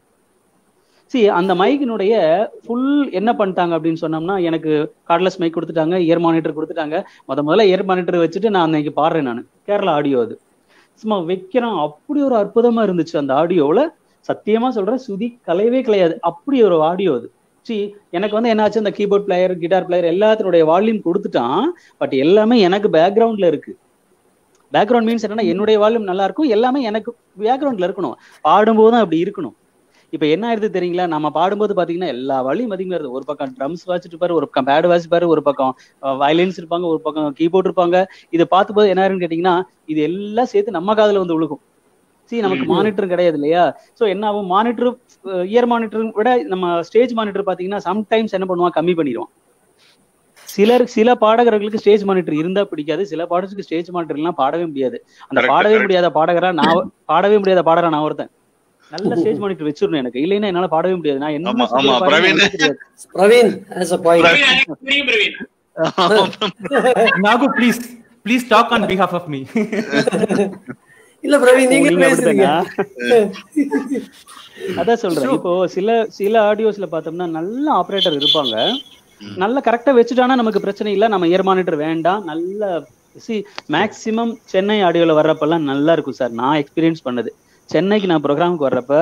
சி அந்த மைக்கினுடைய ஃபுல் என்ன பண்ணிட்டாங்க அப்படின்னு சொன்னோம்னா எனக்கு கார்ட்லெஸ் மைக் கொடுத்துட்டாங்க இயர் மானிட்டர் கொடுத்துட்டாங்க முத முதல்ல இயர் மானிட்டர் வச்சுட்டு நான் அன்னைக்கு பாடுறேன் நான் கேரளா ஆடியோ அது சும்மா வைக்கிறேன் அப்படி ஒரு அற்புதமா இருந்துச்சு அந்த ஆடியோவில் சத்தியமா சொல்றேன் சுதி கலையவே கலையாது அப்படி ஒரு ஆடியோ அது சி எனக்கு வந்து என்னாச்சு அந்த கீபோர்ட் பிளேயர் கிட்டார் பிளேயர் எல்லாத்தினுடைய வால்யூம் கொடுத்துட்டான் பட் எல்லாமே எனக்கு பேக்ரவுண்ட்ல இருக்கு பேக்ரவுண்ட் மீன்ஸ் என்னன்னா என்னுடைய வால்யூம் நல்லா இருக்கும் எல்லாமே எனக்கு பேக்ரவுண்ட்ல இருக்கணும் பாடும்போது தான் அப்படி இருக்கணும் இப்ப என்ன ஆயிருது தெரியுங்களா நம்ம பாடும்போது பாத்தீங்கன்னா எல்லா வழியும் அதிகமா இருக்கு ஒரு பக்கம் ட்ரம்ஸ் வாசிட்டு பாரு ஒரு பக்கம் பேட் வாசிப்பாரு ஒரு பக்கம் வயலின்ஸ் இருப்பாங்க ஒரு பக்கம் கீபோர்ட் இருப்பாங்க இதை பார்த்தும்போது என்ன ஆயிருன்னு கேட்டீங்கன்னா இது எல்லாம் சேர்த்து நம்ம காதுல வந்து விழுகும் சி நமக்கு மானிட்டரும் கிடையாது இல்லையா சோ என்ன ஆகும் மானிட்டர் இயர் மானிட்டர் விட நம்ம ஸ்டேஜ் மானிட்டர் பாத்தீங்கன்னா சம்டைம்ஸ் என்ன பண்ணுவான் கம்மி பண்ணிடுவான் சிலர் சில பாடகர்களுக்கு ஸ்டேஜ் மானிட்டர் இருந்தா பிடிக்காது சில பாடகருக்கு ஸ்டேஜ் மானிட்டர் எல்லாம் பாடவே முடியாது அந்த Correct, பாடவே correct. முடியாத பாடகரா நான் பாடவே முடியாத பாடகரா நான் ஒருத்தன் நல்ல ஸ்டேஜ் மானிட்டர் வச்சிடணும் எனக்கு இல்லைன்னா என்னால பாடவே முடியாது நான் என்ன ஆமா, சொல்ல ஆமா, பாருன்னு பிரவீன். எனக்கே தெரியாது. பிரவீன் as a point தெரியும் Praveen Nagu please please talk on behalf of me இல்ல பிரவீன் நீங்க நீங்க பேசுறீங்க அதான் சொல்றேன் இப்போ சில சில ஆடியோஸ்ல பார்த்தோம்னா நல்ல ஆபரேட்டர் இருப்பாங்க நல்ல கரெக்டா வச்சுட்டானா நமக்கு பிரச்சனை இல்ல நம்ம இயர் மானிட்டர் வேண்டாம் நல்ல சி மேக்சிமம் சென்னை ஆடியோல வர்றப்பெல்லாம் நல்லா இருக்கும் சார் நான் எக்ஸ்பீரியன்ஸ் பண்ணது சென்னைக்கு நான் ப்ரோக்ராமுக்கு வர்றப்ப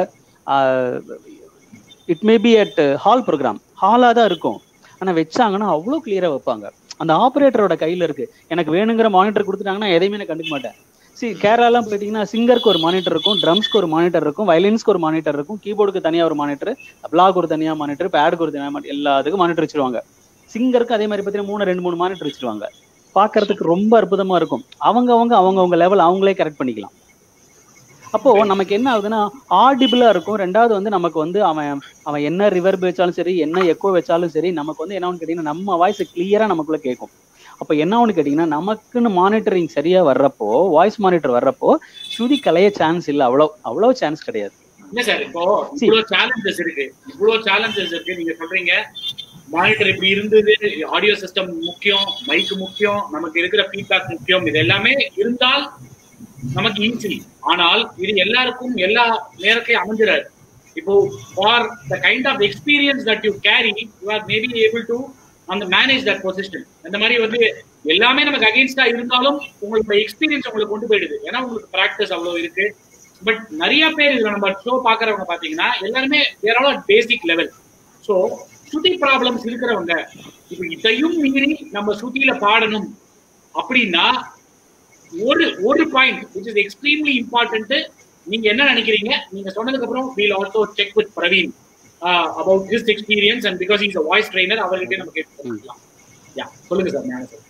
it may be at hall program ஹாலா தான் இருக்கும் ஆனா வச்சாங்கன்னா அவ்வளோ கிளியரா வைப்பாங்க அந்த ஆபரேட்டரோட கையில இருக்கு எனக்கு வேணுங்கிற மானிட்டர் கொடுத்துட்டாங்கன்னா எதையுமே நான் கண்டுக்க மாட்டேன் சி கேரளாலாம் போயிட்டீங்கன்னா சிங்கருக்கு ஒரு மானிட்டர் இருக்கும் ட்ரம்ஸ்க்கு ஒரு மானிட்டர் இருக்கும் வயலின்ஸ்க்கு ஒரு மானிட்டர் இருக்கும் கீபோர்டுக்கு தனியா ஒரு மானிட்டர் பிளாக் ஒரு தனியா மானிட்டர் பேடுக்கு ஒரு தனியா monitor, எல்லாத்துக்கும் மானிட்டர் வச்சிருவாங்க சிங்கருக்கு அதே மாதிரி பார்த்தீங்கன்னா மூணு ரெண்டு மூணு மானிட்டர் வச்சிருவாங்க பார்க்கறதுக்கு ரொம்ப அற்புதமா இருக்கும் அவங்க அவங்க அவங்க அவங்க லெவல் அவங்களே கரெக்ட் பண்ணிக்கலாம் அப்போ நமக்கு என்ன ஆகுதுன்னா ஆடிபிளா இருக்கும் ரெண்டாவது வந்து நமக்கு வந்து அவன் அவன் என்ன ரிவர்ப் வச்சாலும் சரி என்ன எக்கோ வச்சாலும் சரி நமக்கு வந்து என்ன ஒன்று கேட்டீங்கன்னா நம்ம வாய்ஸ் கிளியரா நமக்குள்ள கேட்கும் அப்ப என்ன ஒன்று கேட்டீங்கன்னா நமக்குன்னு மானிட்டரிங் சரியா வர்றப்போ வாய்ஸ் மானிட்டர் வர்றப்போ ஸ்ருதி கலைய சான்ஸ் இல்லை அவ்வளோ அவ்வளோ சான்ஸ் கிடையாது இல்ல சார் இப்போ இவ்வளவு சேலஞ்சஸ் இருக்கு இவ்வளவு சேலஞ்சஸ் இருக்கு நீங்க சொல்றீங்க மானிட்டர் இப்படி இருந்தது ஆடியோ சிஸ்டம் முக்கியம் மைக் முக்கியம் நமக்கு இருக்கிற ஃபீட்பேக் முக்கியம் இது எல்லாமே இருந்தால் நமக்கு ஈஸி ஆனால் இது எல்லாருக்கும் எல்லா நேரத்தையும் அமைஞ்சிடாது இப்போ for the kind of experience that you carry you are maybe able to அந்த மேனேஜ் தட் பொசிஷன் அந்த மாதிரி வந்து எல்லாமே நமக்கு அகேன்ஸ்டா இருந்தாலும் உங்களோட எக்ஸ்பீரியன்ஸ் உங்களுக்கு கொண்டு போயிடுது ஏன்னா உங்களுக்கு ப்ராக்டிஸ் அவ்வளவு இருக்கு பட் நிறைய பேர் இதுல நம்ம ஷோ பாக்குறவங்க பாத்தீங்கன்னா எல்லாருமே வேற basic level so shruti problems இருக்கிறவங்க இப்போ இதையும் மீறி நம்ம ஸ்ருதியில பாடணும் அப்படின்னா ஒரு ஒரு point which is extremely important நீங்க என்ன நினைக்கிறீங்க நீங்க சொன்னதுக்கு அப்புறம் we'll also check with Praveen about his experience and because is voice trainer அவர்கிட்ட நம்ம கேட்டுக்கலாம் யா சொல்லுங்க சார் ஞான சார்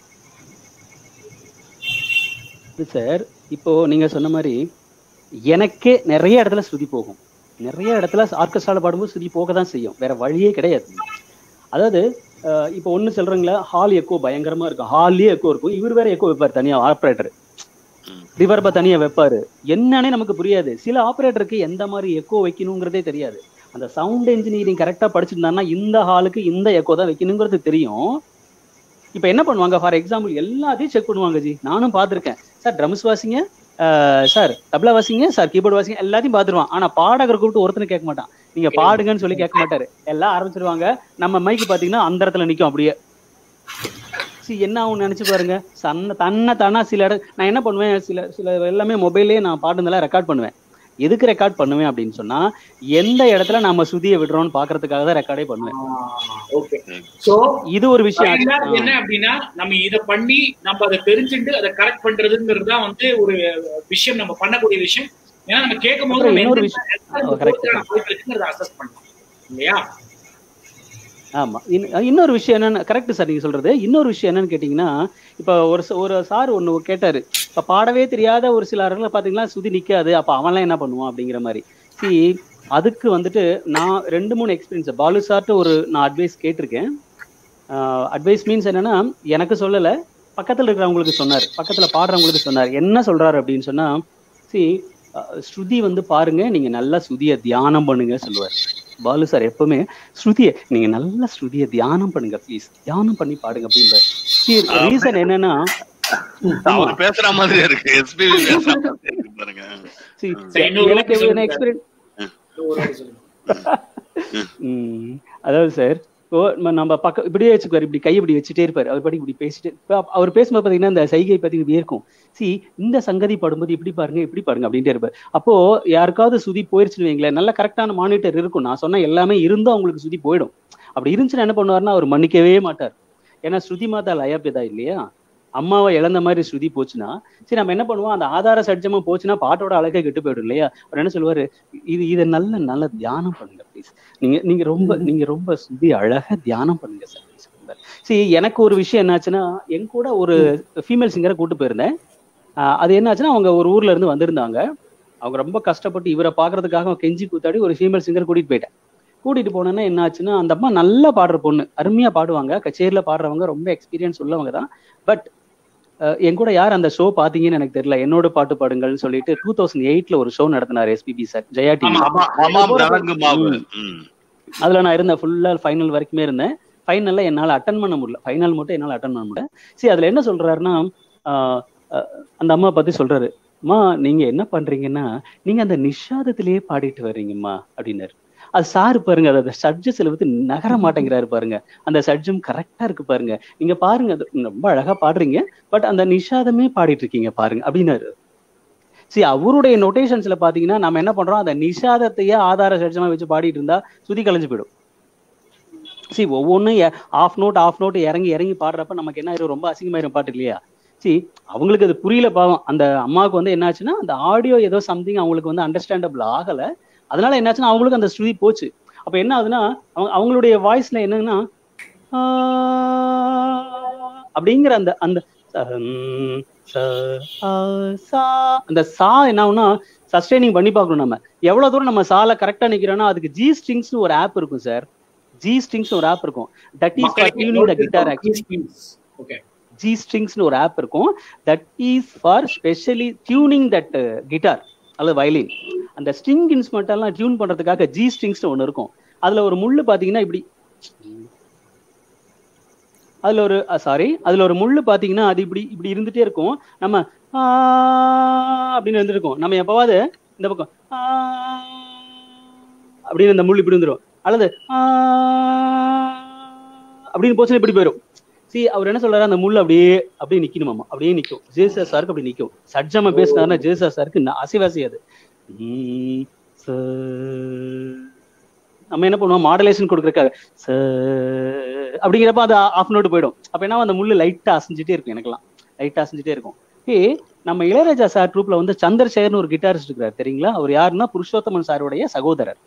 இது சார் இப்போ நீங்க சொன்ன மாதிரி எனக்கே நிறைய இடத்துல ஸ்ருதி போகும் நிறைய இடத்துல ஆர்கெஸ்ட்ரால பாடும்போது ஸ்ருதி போக தான் செய்யும் வேற வழியே கிடையாது அதாவது அஹ், இப்போ ஒண்ணு சொல்றீங்களா ஹால் எக்கோ பயங்கரமா இருக்கும் ஹால்லயே எக்கோ இருக்கும் இவர் வேற எக்கோ வைப்பார் தனியா ஆப்ரேட்டர் ரிவர்ப தனியா வைப்பாரு என்னன்னே நமக்கு புரியாது சில ஆப்ரேட்டருக்கு எந்த மாதிரி எக்கோ வைக்கணுங்கிறதே தெரியாது அந்த சவுண்ட் இன்ஜினியரிங் கரெக்டா படிச்சிருந்தாங்கன்னா இந்த ஹாலுக்கு இந்த எக்கோ தான் வைக்கணுங்கிறது தெரியும் இப்போ என்ன பண்ணுவாங்க ஃபார் எக்ஸாம்பிள் எல்லாத்தையும் செக் பண்ணுவாங்க ஜி நானும் பார்த்துருக்கேன் சார் ட்ரம்ஸ் வாசிங்க சார் தப்லா வாசிங்க சார் கீபோர்டு வாசிங்க எல்லாத்தையும் பார்த்துருவான் ஆனா பாடகர் கூப்பிட்டு ஒருத்தனை கேட்க மாட்டான் நீங்க பாடுங்கன்னு சொல்லி கேட்க மாட்டாரு எல்லாம் ஆரம்பிச்சிருவாங்க நம்ம மைக்கு பாத்தீங்கன்னா அந்த இடத்துல நிக்கும் அப்படியே see என்ன ஆகும் நினைச்சு பாருங்க சன்ன தன்னை தானா சில இடம் நான் என்ன பண்ணுவேன் சில சில எல்லாமே மொபைல்லே நான் பாடுனதெல்லாம் ரெக்கார்ட் பண்ணுவேன் எதுக்கு ரெக்கார்ட் பண்ணுவேன் அப்படின்னு சொன்னா எந்த இடத்துல நம்ம சுதியை விடுறோம்னு பாக்குறதுக்காக தான் ரெக்கார்டே பண்ணுவேன் ஓகே சோ இது ஒரு விஷயம் ஃபைனலா என்ன அப்படின்னா நம்ம இத பண்ணி நம்ம அதை தெரிஞ்சுட்டு அதை கரெக்ட் பண்றதுங்கிறது தான் வந்து ஒரு விஷயம் நம்ம பண்ணக்கூடிய விஷயம் ஏன்னா நம்ம கேட்கும் போது அப்புறம் நம்ம இன்னொரு எந்த விஷயம் இடத்துல ஓ, correct. போறதுக்கான வாய்ப்பு இருக்குங்கிறத அசஸ் பண்ணலாம் இல்லையா ஆமா இன்- இன்னொரு விஷயம் என்னன்னு கரெக்ட் சார் நீங்க சொல்றது இன்னொரு விஷயம் என்னன்னு கேட்டீங்கன்னா இப்ப ஒரு ச- ஒரு சார் ஒண்ணு கேட்டாரு இப்ப பாடவே தெரியாத ஒரு சில இடத்துல பாத்தீங்கன்னா சுதி நிக்காது அப்ப அவன்லாம் என்ன பண்ணுவான் அப்படிங்கிற மாதிரி சி அதுக்கு வந்துட்டு நான் ரெண்டு மூணு எக்ஸ்பீரியன்ஸ் பாலு சார்ட்ட ஒரு நான் அட்வைஸ் கேட்டிருக்கேன் அட்வைஸ் மீன்ஸ் என்னன்னா எனக்கு சொல்லல பக்கத்துல இருக்கிறவங்களுக்கு சொன்னார் பக்கத்துல பாடுறவங்களுக்கு சொன்னார் என்ன சொல்றாரு அப்படின்னு சொன்னா சி ஸ்ருதி வந்து பாருங்க நீங்க நல்லா ஸ்ருதியை தியானம் பண்ணுங்க சொல்லுவார் பாலு சார் எப்பவுமே ஸ்ருதியை நீங்க நல்லா ஸ்ருதியை தியானம் பண்ணுங்க ப்ளீஸ் தியானம் பண்ணி பாடுங்க அப்படின்ற ரீசன் என்னன்னா அவர் பேசுற மாதிரி இருக்கு எஸ்பிபி பேசுற மாதிரி இருக்கு பாருங்க see, சரி, இன்னொரு எனக்கு வாட்டி சொல்லுங்க எக்ஸ்பீரியன்ஸ் ஒரு வாட்டி சொல்லுங்க. ம், அதாவது சார் இப்போ நம்ம- நம்ம பக்கம் இப்படியே வச்சுக்குவாரு இப்படி கை இப்படி வச்சுட்டே இருப்பாரு அவர் பாட்டி இப்படி பேசிட்டு இப்ப அவ- அவர் பேசும்போது பாத்தீங்கன்னா இந்த சைகை பத்தி இப்படி இருக்கும் சி இந்த சங்கதி படும்போது இப்படி பாருங்க இப்படி பாருங்க அப்படின்ட்டு இருப்பாரு அப்போ யாருக்காவது சுதி போயிருச்சுன்னு வைங்களேன் நல்ல கரெக்டான மானிட்டர் இருக்கும் நான் சொன்ன எல்லாமே இருந்தும் அவங்களுக்கு சுதி போயிடும் அப்படி இருந்துச்சுன்னா என்ன பண்ணுவாருன்னா அவர் மன்னிக்கவே மாட்டார் ஏன்னா ஸ்ருதி மாதா லயபிதா இல்லையா அம்மாவை இழந்த மாதிரி ஸ்ருதி போச்சுன்னா சரி நம்ம என்ன பண்ணுவோம் அந்த ஆதார சட்ஜமா போச்சுன்னா பாட்டோட அழகே கெட்டு போயிடும் இல்லையா அவர் என்ன சொல்லுவாரு இது இதை நல்ல நல்ல தியானம் பண்ணுங்க ப்ளீஸ் நீங்க நீங்க ரொம்ப நீங்க ரொம்ப சுதி அழகா தியானம் பண்ணுங்க சார் சரி எனக்கு ஒரு விஷயம் என்னாச்சுன்னா என் கூட ஒரு ஃபீமேல் சிங்கரை கூட்டு போயிருந்தேன் ஆஹ் அது என்னாச்சுன்னா அவங்க ஒரு ஊர்ல இருந்து வந்திருந்தாங்க அவங்க ரொம்ப கஷ்டப்பட்டு இவரை பாக்குறதுக்காக கெஞ்சி கூத்தாடி ஒரு ஃபீமேல் சிங்கர் கூட்டிட்டு போயிட்டேன் கூட்டிட்டு போனோன்னா என்ன ஆச்சுன்னா அந்த அம்மா நல்லா பாடுற பொண்ணு அருமையா பாடுவாங்க கச்சேரியில பாடுறவங்க ரொம்ப எக்ஸ்பீரியன்ஸ் உள்ளவங்க தான் பட் என் கூட யார் அந்த ஷோ பாத்தீங்கன்னு எனக்கு தெரியல என்னோட பாட்டு பாடுங்கள்னு சொல்லிட்டு டூ தௌசண்ட் எயிட்ல ஒரு ஷோ நடத்தினார் எஸ்பிபி சார் ஜெயா டிவி ஆமா ஆமாம் நலங்கு மாவு ம். அதுல நான் இருந்தேன் ஃபுல்லா ஃபைனல் வரைக்குமே இருந்தேன் ஃபைனல்ல என்னால அட்டன் பண்ண முடியல ஃபைனல் மட்டும் என்னால அட்டன் பண்ண முடியல சரி அதுல என்ன சொல்றாருன்னா ஆஹ் ஆஹ் அந்த அம்மா பத்தி சொல்றாரு அம்மா நீங்க என்ன பண்றீங்கன்னா நீங்க அந்த நிஷாதத்திலேயே பாடிட்டு வர்றீங்கம்மா அப்படின்னாரு அது சாரு பாருங்க அது சட்ஜஸ்ல வந்து நகர மாட்டேங்கிறாரு பாருங்க அந்த சட்ஜும் கரெக்டா இருக்கு பாருங்க நீங்க பாருங்க அது ரொம்ப அழகா பாடுறீங்க பட் அந்த நிஷாதமே பாடிட்டு இருக்கீங்க பாருங்க அப்படின்னாரு சரி அவருடைய நொட்டேஷன்ஸ்ல பாத்தீங்கன்னா நம்ம என்ன பண்றோம் அந்த நிஷாதத்தையே ஆதார சட்ஜமா வச்சு பாடிட்டு இருந்தா சுதி கலைஞ்சு போயிடும் சரி ஒவ்வொன்றும் ஆஃப் நோட் ஆஃப் நோட் இறங்கி இறங்கி பாடுறப்ப நமக்கு என்ன ஆயிரும் ரொம்ப அசிங்கமாயிரும் பாட்டு இல்லையா சரி அவங்களுக்கு அது புரியல பாவம் அந்த அம்மாவுக்கு வந்து என்னாச்சுன்னா அந்த ஆடியோ ஏதோ சம்திங் அவங்களுக்கு வந்து அண்டர்ஸ்டாண்டபிள் ஆகல அதனால என்னாச்சுன்னா அவங்களுக்கு அந்த ஸ்ருதி போச்சு அப்ப என்ன ஆகுதுன்னா அவங்க அவங்களுடைய வாய்ஸ்ல என்னன்னா ஆஹ் அப்படிங்கிற அந்த அந்த சம், ச, ஆ, சா அந்த சா என்ன ஆகும்னா சஸ்டைனிங் பண்ணி பார்க்கணும் நம்ம எவ்வளவு தூரம் நம்ம சால கரெக்டா நிக்கிறோம்னா அதுக்கு ஜி ஸ்ட்ரிங்ஸ் ஒரு ஆப் இருக்கும் சார் ஜி ஸ்ட்ரிங்ஸ் ஒரு ஆப் இருக்கும் that is for tuning the guitar actually okay G ஸ்ட்ரிங்ஸ்னு ஒரு ஆப் இருக்கும் that is for specially tuning that guitar அல்லது வயலின் அந்த ஸ்ட்ரிங் இன்ஸ்ட்ருமெண்ட் எல்லாம் டியூன் பண்றதுக்காக ஜி ஸ்ட்ரிங்ஸ்னு ஒன்று இருக்கும் அதுல ஒரு முள்ளு பாத்தீங்கன்னா இப்படி அதுல ஒரு சாரி அதுல ஒரு முள்ளு பாத்தீங்கன்னா அது இப்படி இப்படி இருந்துட்டே இருக்கும் நம்ம ஆ, அப்படின்னு இருந்திருக்கும் நம்ம எப்பவாவது இந்த பக்கம் ஆ, அப்படின்னு இந்த முள் இப்படி வந்துடும் அல்லது ஆ, அப்படின்னு போச்சுன்னா இப்படி போயிடும் சி அவர் என்ன சொல்றாரு அந்த முள் அப்படியே அப்படியே நிக்கணுமாமா அப்படியே நிக்கும் ஜேசா சாருக்கு அப்படி நிக்கும் சட்ஜமா பேசினாருன்னா ஜேசா சாருக்கு ந- அசைவாசி அது ம், ச. நம்ம என்ன பண்ணுவோம் மாடலேஷன் கொடுக்குறக்காக ச அப்படிங்கிறப்ப அது ஆஃப் நோட் போயிடும் அப்ப என்ன அந்த முள்ளு லைட்டா அசைஞ்சிட்டே இருக்கும் எனக்கெல்லாம் லைட்டா அசைஞ்சிட்டே இருக்கும் ஏ நம்ம இளையராஜா சார் ட்ரூப்ல வந்து சந்திரசேகர்னு ஒரு கிட்டாரிஸ்ட் இருக்கிறார் தெரியுங்களா அவர் யாருன்னா புருஷோத்தமன் சாருடைய சகோதரர்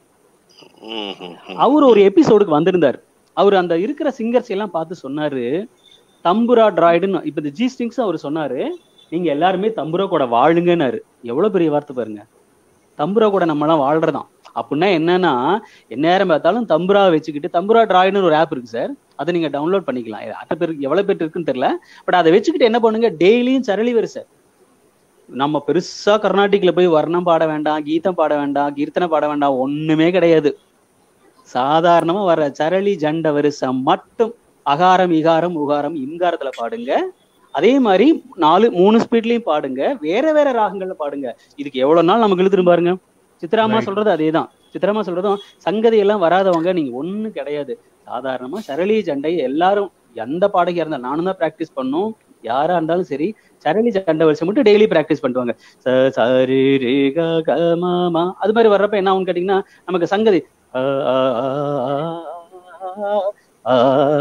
அவர் ஒரு எபிசோடுக்கு வந்திருந்தார் அவர் அந்த இருக்கிற சிங்கர்ஸ் எல்லாம் பார்த்து சொன்னாரு தம்புரா டிராய்டுன்னு இப்ப இந்த ஜி ஸ்டிங்ஸ் அவர் சொன்னாரு நீங்க எல்லாருமே தம்புரா கூட வாழுங்கன்னாரு எவ்வளவு பெரிய வார்த்தை பாருங்க தம்புரா கூட நம்ம எல்லாம் வாழ்றதாம் அப்படின்னா என்னன்னா எந்நேரம் பார்த்தாலும் தம்புரா வச்சுக்கிட்டு தம்புரா டிராய்டுன்னு ஒரு ஆப் இருக்கு சார் அதை நீங்க டவுன்லோட் பண்ணிக்கலாம் அட்ட பேருக்கு எவ்வளவு பேர் இருக்குன்னு தெரியல பட் அதை வச்சுக்கிட்டு என்ன பண்ணுங்க டெய்லியும் சரளி வரும் சார் நம்ம பெருசா கர்நாடிக்ல போய் வர்ணம் பாட வேண்டாம் கீதம் பாட வேண்டாம் கீர்த்தனை பாட வேண்டாம் ஒண்ணுமே கிடையாது சாதாரணமா வர சரளி ஜண்ட வரிசம் மட்டும் அகாரம் இகாரம் உகாரம் இம்காரத்துல பாடுங்க அதே மாதிரி நாலு மூணு ஸ்பீட்லயும் பாடுங்க வேற வேற ராகங்கள்ல பாடுங்க இதுக்கு எவ்வளவு நாள் நமக்கு இழுத்துரும் பாருங்க சித்ராமா Right. சொல்றது அதேதான் சித்ராமா சொல்றதும் சங்கதி எல்லாம் வராதவங்க நீங்க ஒண்ணு கிடையாது சாதாரணமா சரளி ஜண்டை எல்லாரும் எந்த பாடகியா இருந்தாலும் நானும் தான் பிராக்டிஸ் பண்ணும் யாரா இருந்தாலும் சரி சரளி ஜண்டை வருஷம் மட்டும் டெய்லி பிராக்டிஸ் பண்ணுவாங்க ச சரி ரே க க ம ம அது மாதிரி வர்றப்ப என்ன ஆகும்னு கேட்டீங்கன்னா நமக்கு சங்கதி அ, அ, அ, அ, அ,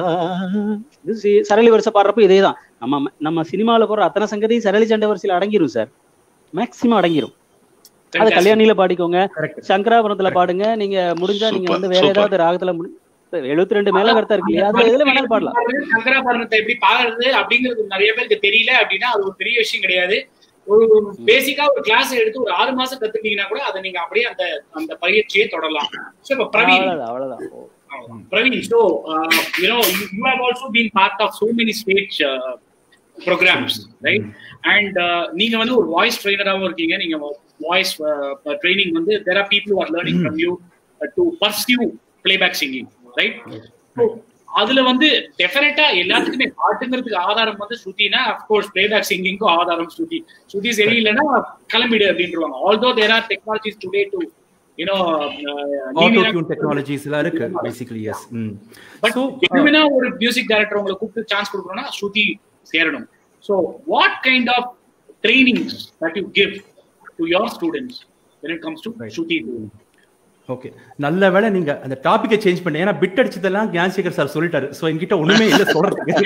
இது சி- சரளி வரிசை பாடுறப்ப இதேதான் நம்ம நம்ம சினிமால போற அத்தனை சங்கதியும் சரளி ஜண்டை வரிசையில அடங்கிரும் சார் மேக்சிமம் அடங்கிரும் அது Fantastic. கல்யாணியில பாடிக்கோங்க சங்கராபுரத்துல பாடுங்க நீங்க முடிஞ்சா நீங்க Super, வந்து வேற super. ஏதாவது ராகத்துல எழுபத்தி ரெண்டு மேல கருத்தா இருக்கு இல்லையா அதுல எதுல வேணாலும் பாடலாம் சங்கராபரணத்தை எப்படி பாக்குறது அப்படிங்கிறது நிறைய பேருக்கு தெரியல அப்படின்னா அது ஒரு பெரிய விஷயம் கிடையாது ஒரு பேசிக்கா ஒரு கிளாஸ் எடுத்து ஒரு ஆறு மாசம் கத்துக்கிட்டீங்கன்னா கூட அதை நீங்க அப்படியே அந்த அந்த பயிற்சியை தொடரலாம் சோ இப்ப பிரவீன் அவ்வளவுதான் அவ்வளவுதான் ஓ. Praveen, so uh, you know you, you have also been part of so many stage uh, programs, right? And uh, நீங்க வந்து ஒரு வாய்ஸ் ட்ரெயினராகவும் இருக்கீங்க நீங்க வாய்ஸ் ட்ரைனிங் வந்து there are people who are learning from you uh, to pursue playback singing, right? So, அதுல வந்து டெஃபினட்டா எல்லாத்துக்குமே பாட்டுங்கிறதுக்கு ஆதாரம் வந்து ஸ்ருதினா அப்கோர்ஸ் பிளேபேக் சிங்கிங்க்கும் ஆதாரம் ஸ்ருதி ஸ்ருதி சரியில்லைன்னா கிளம்பிடு அப்படின்றவாங்க although there are technologies today to you know auto tune technologies எல்லாம் இருக்கு பேசிக்கலி எஸ் பட் ஜெனுவினா ஒரு மியூசிக் டைரக்டர் உங்களை கூப்பிட்டு சான்ஸ் கொடுக்கணும்னா ஸ்ருதி சேரணும் so what kind of training that you give to your students when it comes to shruti okay நல்ல வேளை நீங்க அந்த டாபிக்கை சேஞ்ச் பண்ணி ஏன்னா பிட் அடிச்சதெல்லாம் ஞானசேகர் சார் சொல்லிட்டாரு சோ என்கிட்ட ஒண்ணுமே இல்ல சொல்றதுக்கு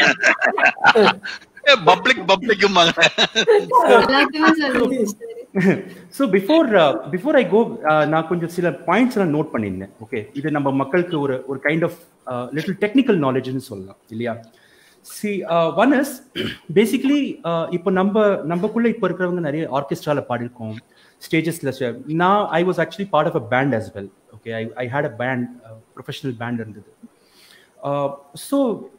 public public so before before I go நான் கொஞ்சம் சில பாயிண்ட்ஸ் எல்லாம் நோட் பண்ணியிருந்தேன் ஓகே இது நம்ம மக்களுக்கு ஒரு ஒரு கைண்ட் ஆஃப் லிட்டில் டெக்னிக்கல் நாலேஜ்னு சொல்லலாம் இல்லையா சி ஒன் இஸ் பேசிக்கலி இப்போ நம்ம நம்மக்குள்ள இப்போ இருக்கிறவங்க நிறைய ஆர்கெஸ்ட்ரால பாடிருக்கோம் ஸ்டேஜஸ்ல நான் I was actually part of a band as well okay I I had a band professional band இருந்தது ஸோ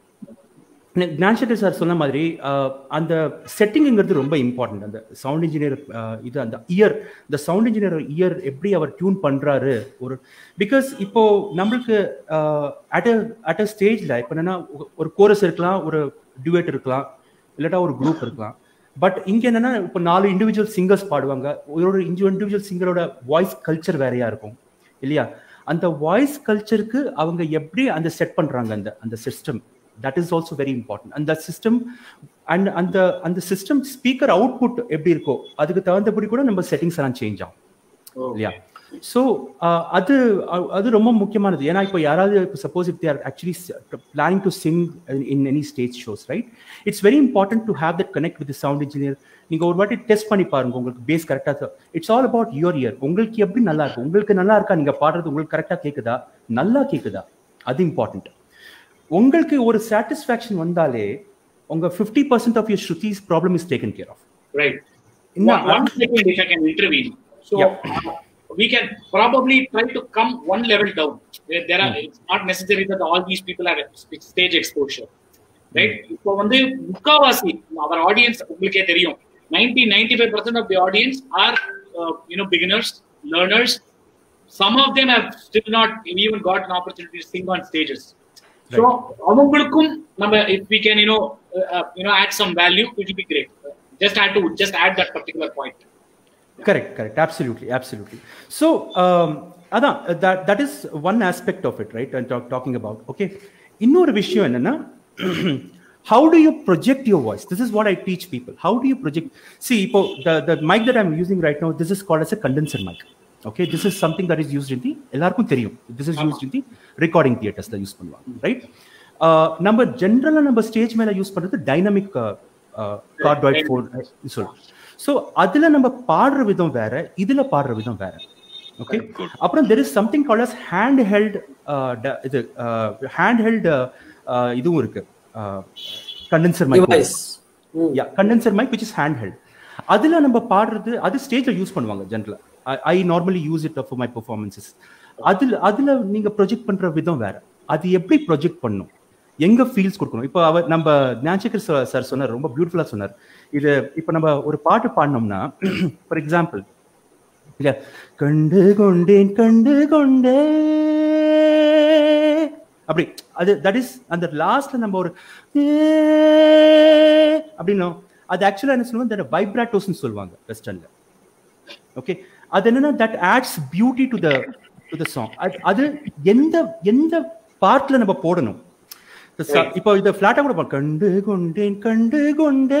ஞானசேகர் சார் சொன்ன மாதிரி அஹ், அந்த செட்டிங்கிறது ரொம்ப இம்பார்ட்டன்ட் அந்த சவுண்ட் இன்ஜினியர் இது அந்த இயர் இந்த சவுண்ட் இன்ஜினியர் இயர் எப்படி அவர் டியூன் பண்றாரு ஒரு பிகாஸ் இப்போ நம்மளுக்கு அட் அட் அ ஸ்டேஜ்ல இப்போ என்னன்னா ஒ- ஒரு கோரஸ் இருக்கலாம் ஒரு டியூட் இருக்கலாம் இல்லாட்டா ஒரு குரூப் இருக்கலாம் பட் இங்க என்னன்னா இப்போ நாலு இண்டிவிஜுவல் சிங்கர்ஸ் பாடுவாங்க ஒரு ஒரு இண்டிவிஜுவல் சிங்கரோட வாய்ஸ் கல்ச்சர் வேறையா இருக்கும் இல்லையா அந்த வாய்ஸ் கல்ச்சருக்கு அவங்க எப்படி அந்த செட் பண்றாங்க அந்த அந்த system that is also very important அந்த சிஸ்டம் அண்ட் அந்த அந்த சிஸ்டம் ஸ்பீக்கர் அவுட்புட் எப்படி இருக்கோ அதுக்கு தகுந்தபடி கூட நம்ம செட்டிங்ஸ் எல்லாம் சேஞ்ச் ஆகும் இல்லையா ஸோ அது அ- அது ரொம்ப முக்கியமானது ஏன்னா இப்போ யாராவது இப்போ suppose if there actually planning to sing in any stage shows right it's very important to have that connect with sound engineer நீங்கள் ஒரு வாட்டி டெஸ்ட் பண்ணி பாருங்க உங்களுக்கு பேஸ் கரெக்டாக it's all about your ear உங்களுக்கு எப்படி நல்லா இருக்கு உங்களுக்கு நல்லா இருக்கா நீங்கள் பாடுறது உங்களுக்கு கரெக்டாக கேட்குதா நல்லா கேட்குதா அது இம்பார்ட்டன்ட் உங்களுக்கு ஒரு சாட்டிஸ்ஃபேக்ஷன் வந்தாலே உங்க fifty percent of your shrutis problem is taken care of Right. No, one, one second, if I can intervene. So uh, we can probably try to come one level down. There, there are. It's not necessary that all these people have stage exposure, right? இப்போ வந்து முக்காவாசி our audience உங்களுக்கே தெரியும் 90 95 percent of the audience are uh, you know beginners, learners. Some of them have still not even got an opportunity to sing on stages. So அவங்களுக்கும் நம்ம if we can you know uh, uh, you know add some value, it will be great. Just add to just add that particular point. Correct, correct. Absolutely, absolutely. So, um, அதான் that is one aspect of it right talking about okay இன்னொரு விஷயம் என்னன்னா how do you project your voice this is what I teach people how do you project சி இப்போ the mic that I'm using right no this is called as a condenser mic okay this is something that is used in the எல்லாருக்கும் தெரியும் this is used in the recording தியேட்டர்ஸ்ல use பண்ணுவாங்க right நம்ம ஜென்ரலா நம்ம stage மேல use பண்றது dynamic cardioid phone சொல்லுவோம் ஸோ அதுல நம்ம பாடுற விதம் வேற இதுல பாடுற விதம் வேற ஓகே அப்புறம் there is something call as hand held இது ஹேண்ட் ஹெல்ட் இதுவும் இருக்கு condenser mic Device. Yeah condenser mic which is hand held அதுல நம்ம பாடுறது அது ஸ்டேஜ்ல யூஸ் பண்ணுவாங்க ஜென்ரலா I normally use it for my performances அதுல அதுல நீங்க ப்ரொஜெக்ட் பண்ற விதம் வேற அது எப்படி ப்ரொஜெக்ட் பண்ணும் எங்க ஃபீல்ஸ் கொடுக்கணும் இப்போ அவர் நம்ம ஞானசேகர் சார் சொன்னார் ரொம்ப பியூட்டிஃபுல்லா சொன்னார் இது இப்போ நம்ம ஒரு பாட்டு பாடினோம்னா ஃபார் எக்ஸாம்பிள் இல்ல கண்டு கொண்டேன் கண்டு கொண்டே அப்படி அது தட் இஸ் அந்த லாஸ்ட்ல நம்ம ஒரு அப்படின்னும் அது ஆக்சுவலா என்ன சொல்லுவாங்க தட் வைப்ராட்டோஸ்னு சொல்லுவாங்க வெஸ்டர்ன்ல ஓகே அது என்னன்னா that adds beauty to the to the song அது எந்த எந்த பார்ட்ல நம்ம போடணும் இப்போ இத ஃபிளாட்டா கூட பா- கண்டு கொண்டேன் கண்டு கொண்டே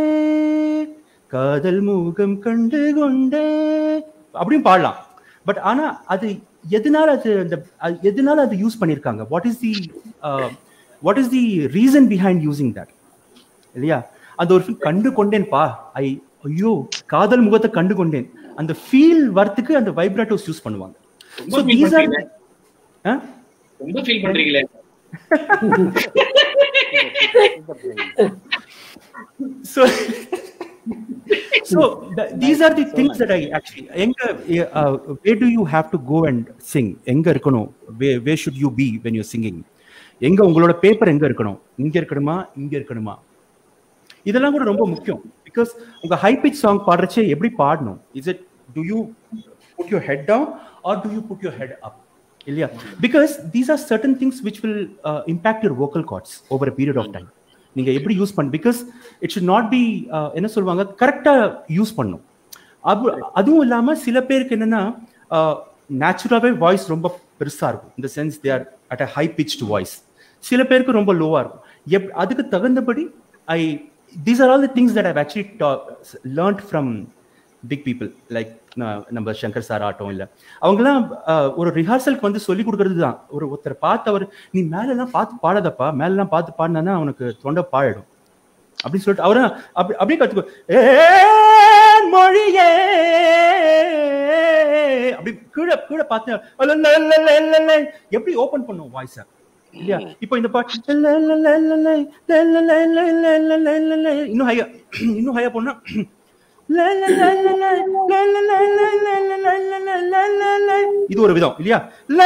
காதல் மூகம் கண்டு கொண்டே அப்படியும் பாடலாம் பட் ஆனா அது எதனால அது அந்த அது எதனால அது யூஸ் பண்ணிருக்காங்க what is the what is the reason behind using that இல்லையா அந்த ஒரு feel கண்டு கொண்டேன்பா ஐ ஐயோ காதல் முகத்தை கண்டு கொண்டேன் அந்த ஃபீல் வரத்துக்கு அந்த வைப்ராட்டோஸ் யூஸ் பண்ணுவாங்க ரொம்ப So feel these are பண்றீங்களே. ஆ? ரொம்ப ஃபீல் பண்றீங்களே so so th- these are the things that i actually எங்க uh, where do you have to go and sing எங்க இருக்கணும் where, where should you be when you're singing எங்க உங்களோட பேப்பர் எங்க இருக்கணும் இங்க இருக்கணுமா இங்க இருக்கணுமா இதெல்லாம் கூட ரொம்ப முக்கியம் பிகாஸ் உங்க ஹை பிச் சாங் பாடுறச்சே எப்படி பாடணும் is it do you put your head down or do you put your head up இல்லையா because these are certain things which will impact your vocal cords over a period of time நீங்க எப்படி use பண்ண because it should not be என்ன சொல்லுவாங்க கரெக்டா use பண்ணும் அது அதுவும் இல்லாம சில பேருக்கு என்னன்னா நேச்சுரலாவே வாய்ஸ் ரொம்ப பெருசா இருக்கும் இந்த sense they are at a high pitched voice சில பேருக்கு ரொம்ப லோவா இருக்கும் எப் அதுக்கு தகுந்தபடி I these are all the things that I've actually learned from big people like நம்ம சங்கர் சார் ஆட்டம் இல்ல அவங்கெல்லாம் அஹ், ஒரு ரிஹர்சலுக்கு வந்து சொல்லி கொடுக்கறது தான் ஒரு ஒருத்தர் பார்த்து அவர் நீ மேலெல்லாம் பார்த்து பாடாதப்பா மேலெல்லாம் பார்த்து பாடினா அவனுக்கு தொண்டை பாடிடும் அப்படின்னு சொல்லிட்டு அவரும் அப்படி அப்படியே கத்துக்கோ ஏன் மொழியே அப்படி கீழே கீழே பார்த்து லலலலலலல, எப்படி ஓபன் பண்ணும் வாய்ஸ இல்லையா இப்போ இந்த பாட்டு லலலலலல, லலலலலலலலல, இன்னும் ஹையா இன்னும் ஹையா போனா இது ஒரு விதம் இல்லையா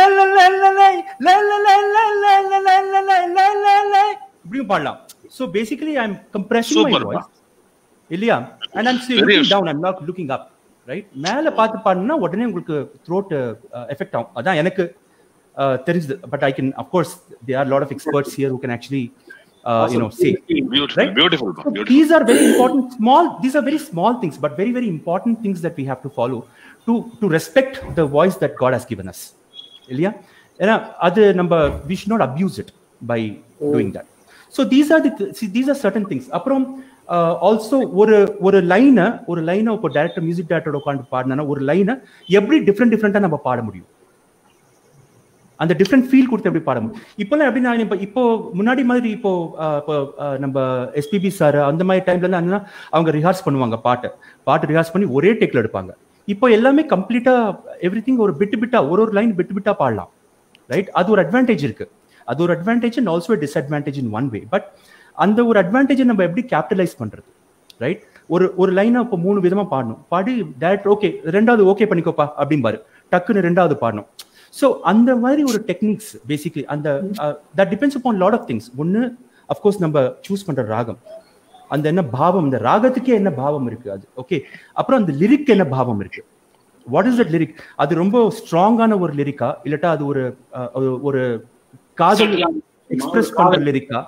இப்படியும் பாடலாம் so basically I am compressing my Super. Voice இல்லையா and I'm Very looking useful. Down I'm not looking up right மேல பார்த்து பாடினா உடனே உங்களுக்கு த்ரோட் எஃபெக்ட் ஆகும் அதான் எனக்கு uh, தெரிஞ்சது but I can of course they are lot of experts here who can actually you know say Beautiful, beautiful, So beautiful. these are very important small these are very small things but very very important things that we have to follow to to respect the voice that god has given us இல்லையா ஏன்னா அது நம்ம we should not abuse it by doing that so these are the th- see, these are certain things அப்புறம் also ஒரு ஒரு லைனை ஒரு லைனை இப்போ டேரக்டர் மியூசிக் டேரக்டரோட உட்காந்து பாடினா ஒரு லைனை எப்படி டிஃப்ரெண்ட் டிஃப்ரெண்டா நம்ம பாட முடியும் அந்த டிஃப்ரெண்ட் ஃபீல் கொடுத்து எப்படி பாட முடியும் இப்போல்லாம் எப்படி நான் இப்போ இப்போ முன்னாடி மாதிரி இப்போ அஹ், இப்போ அஹ், நம்ம எஸ்பிபி சார் அந்த மாதிரி டைம்ல எல்லாம் அவங்க ரிஹார்ஸ் பண்ணுவாங்க பாட்டு பாட்டு ரிஹார்ஸ் பண்ணி ஒரே டேக்ல எடுப்பாங்க இப்போ எல்லாமே கம்ப்ளீட்டா எவ்ரி திங் ஒரு பிட்டு பிட்டா ஒரு ஒரு லைன் பிட்டு பிட்டா பாடலாம் ரைட் அது ஒரு அட்வான்டேஜ் இருக்கு அது ஒரு advantage and also disadvantage in one way but அந்த ஒரு அட்வான்டேஜை நம்ம எப்படி கேபிட்டலைஸ் பண்றது ரைட் ஒரு ஒரு லைனை இப்போ மூணு விதமா பாடணும் பாடி டேரக்டர் ஓகே ரெண்டாவது ஓகே பண்ணிக்கோப்பா அப்படிம்பாரு டக்குன்னு ரெண்டாவது பாடணும் ஸோ அந்த மாதிரி ஒரு டெக்னிக்ஸ் பேசிக்லி அந்த that depends upon lot of things ஒன்று அஃப்கோர்ஸ் நம்ம சூஸ் பண்ற ராகம் அந்த என்ன பாவம் இந்த ராகத்துக்கே என்ன பாவம் இருக்கு அது ஓகே அப்புறம் அந்த லிரிக் என்ன பாவம் இருக்கு வாட் இஸ் தட் லிரிக் அது ரொம்ப ஸ்ட்ராங்கான ஒரு லிரிக்கா இல்லாட்டா அது ஒரு அஹ், ஒரு- ஒரு காதல் எக்ஸ்பிரஸ் பண்ற லிரிக்கா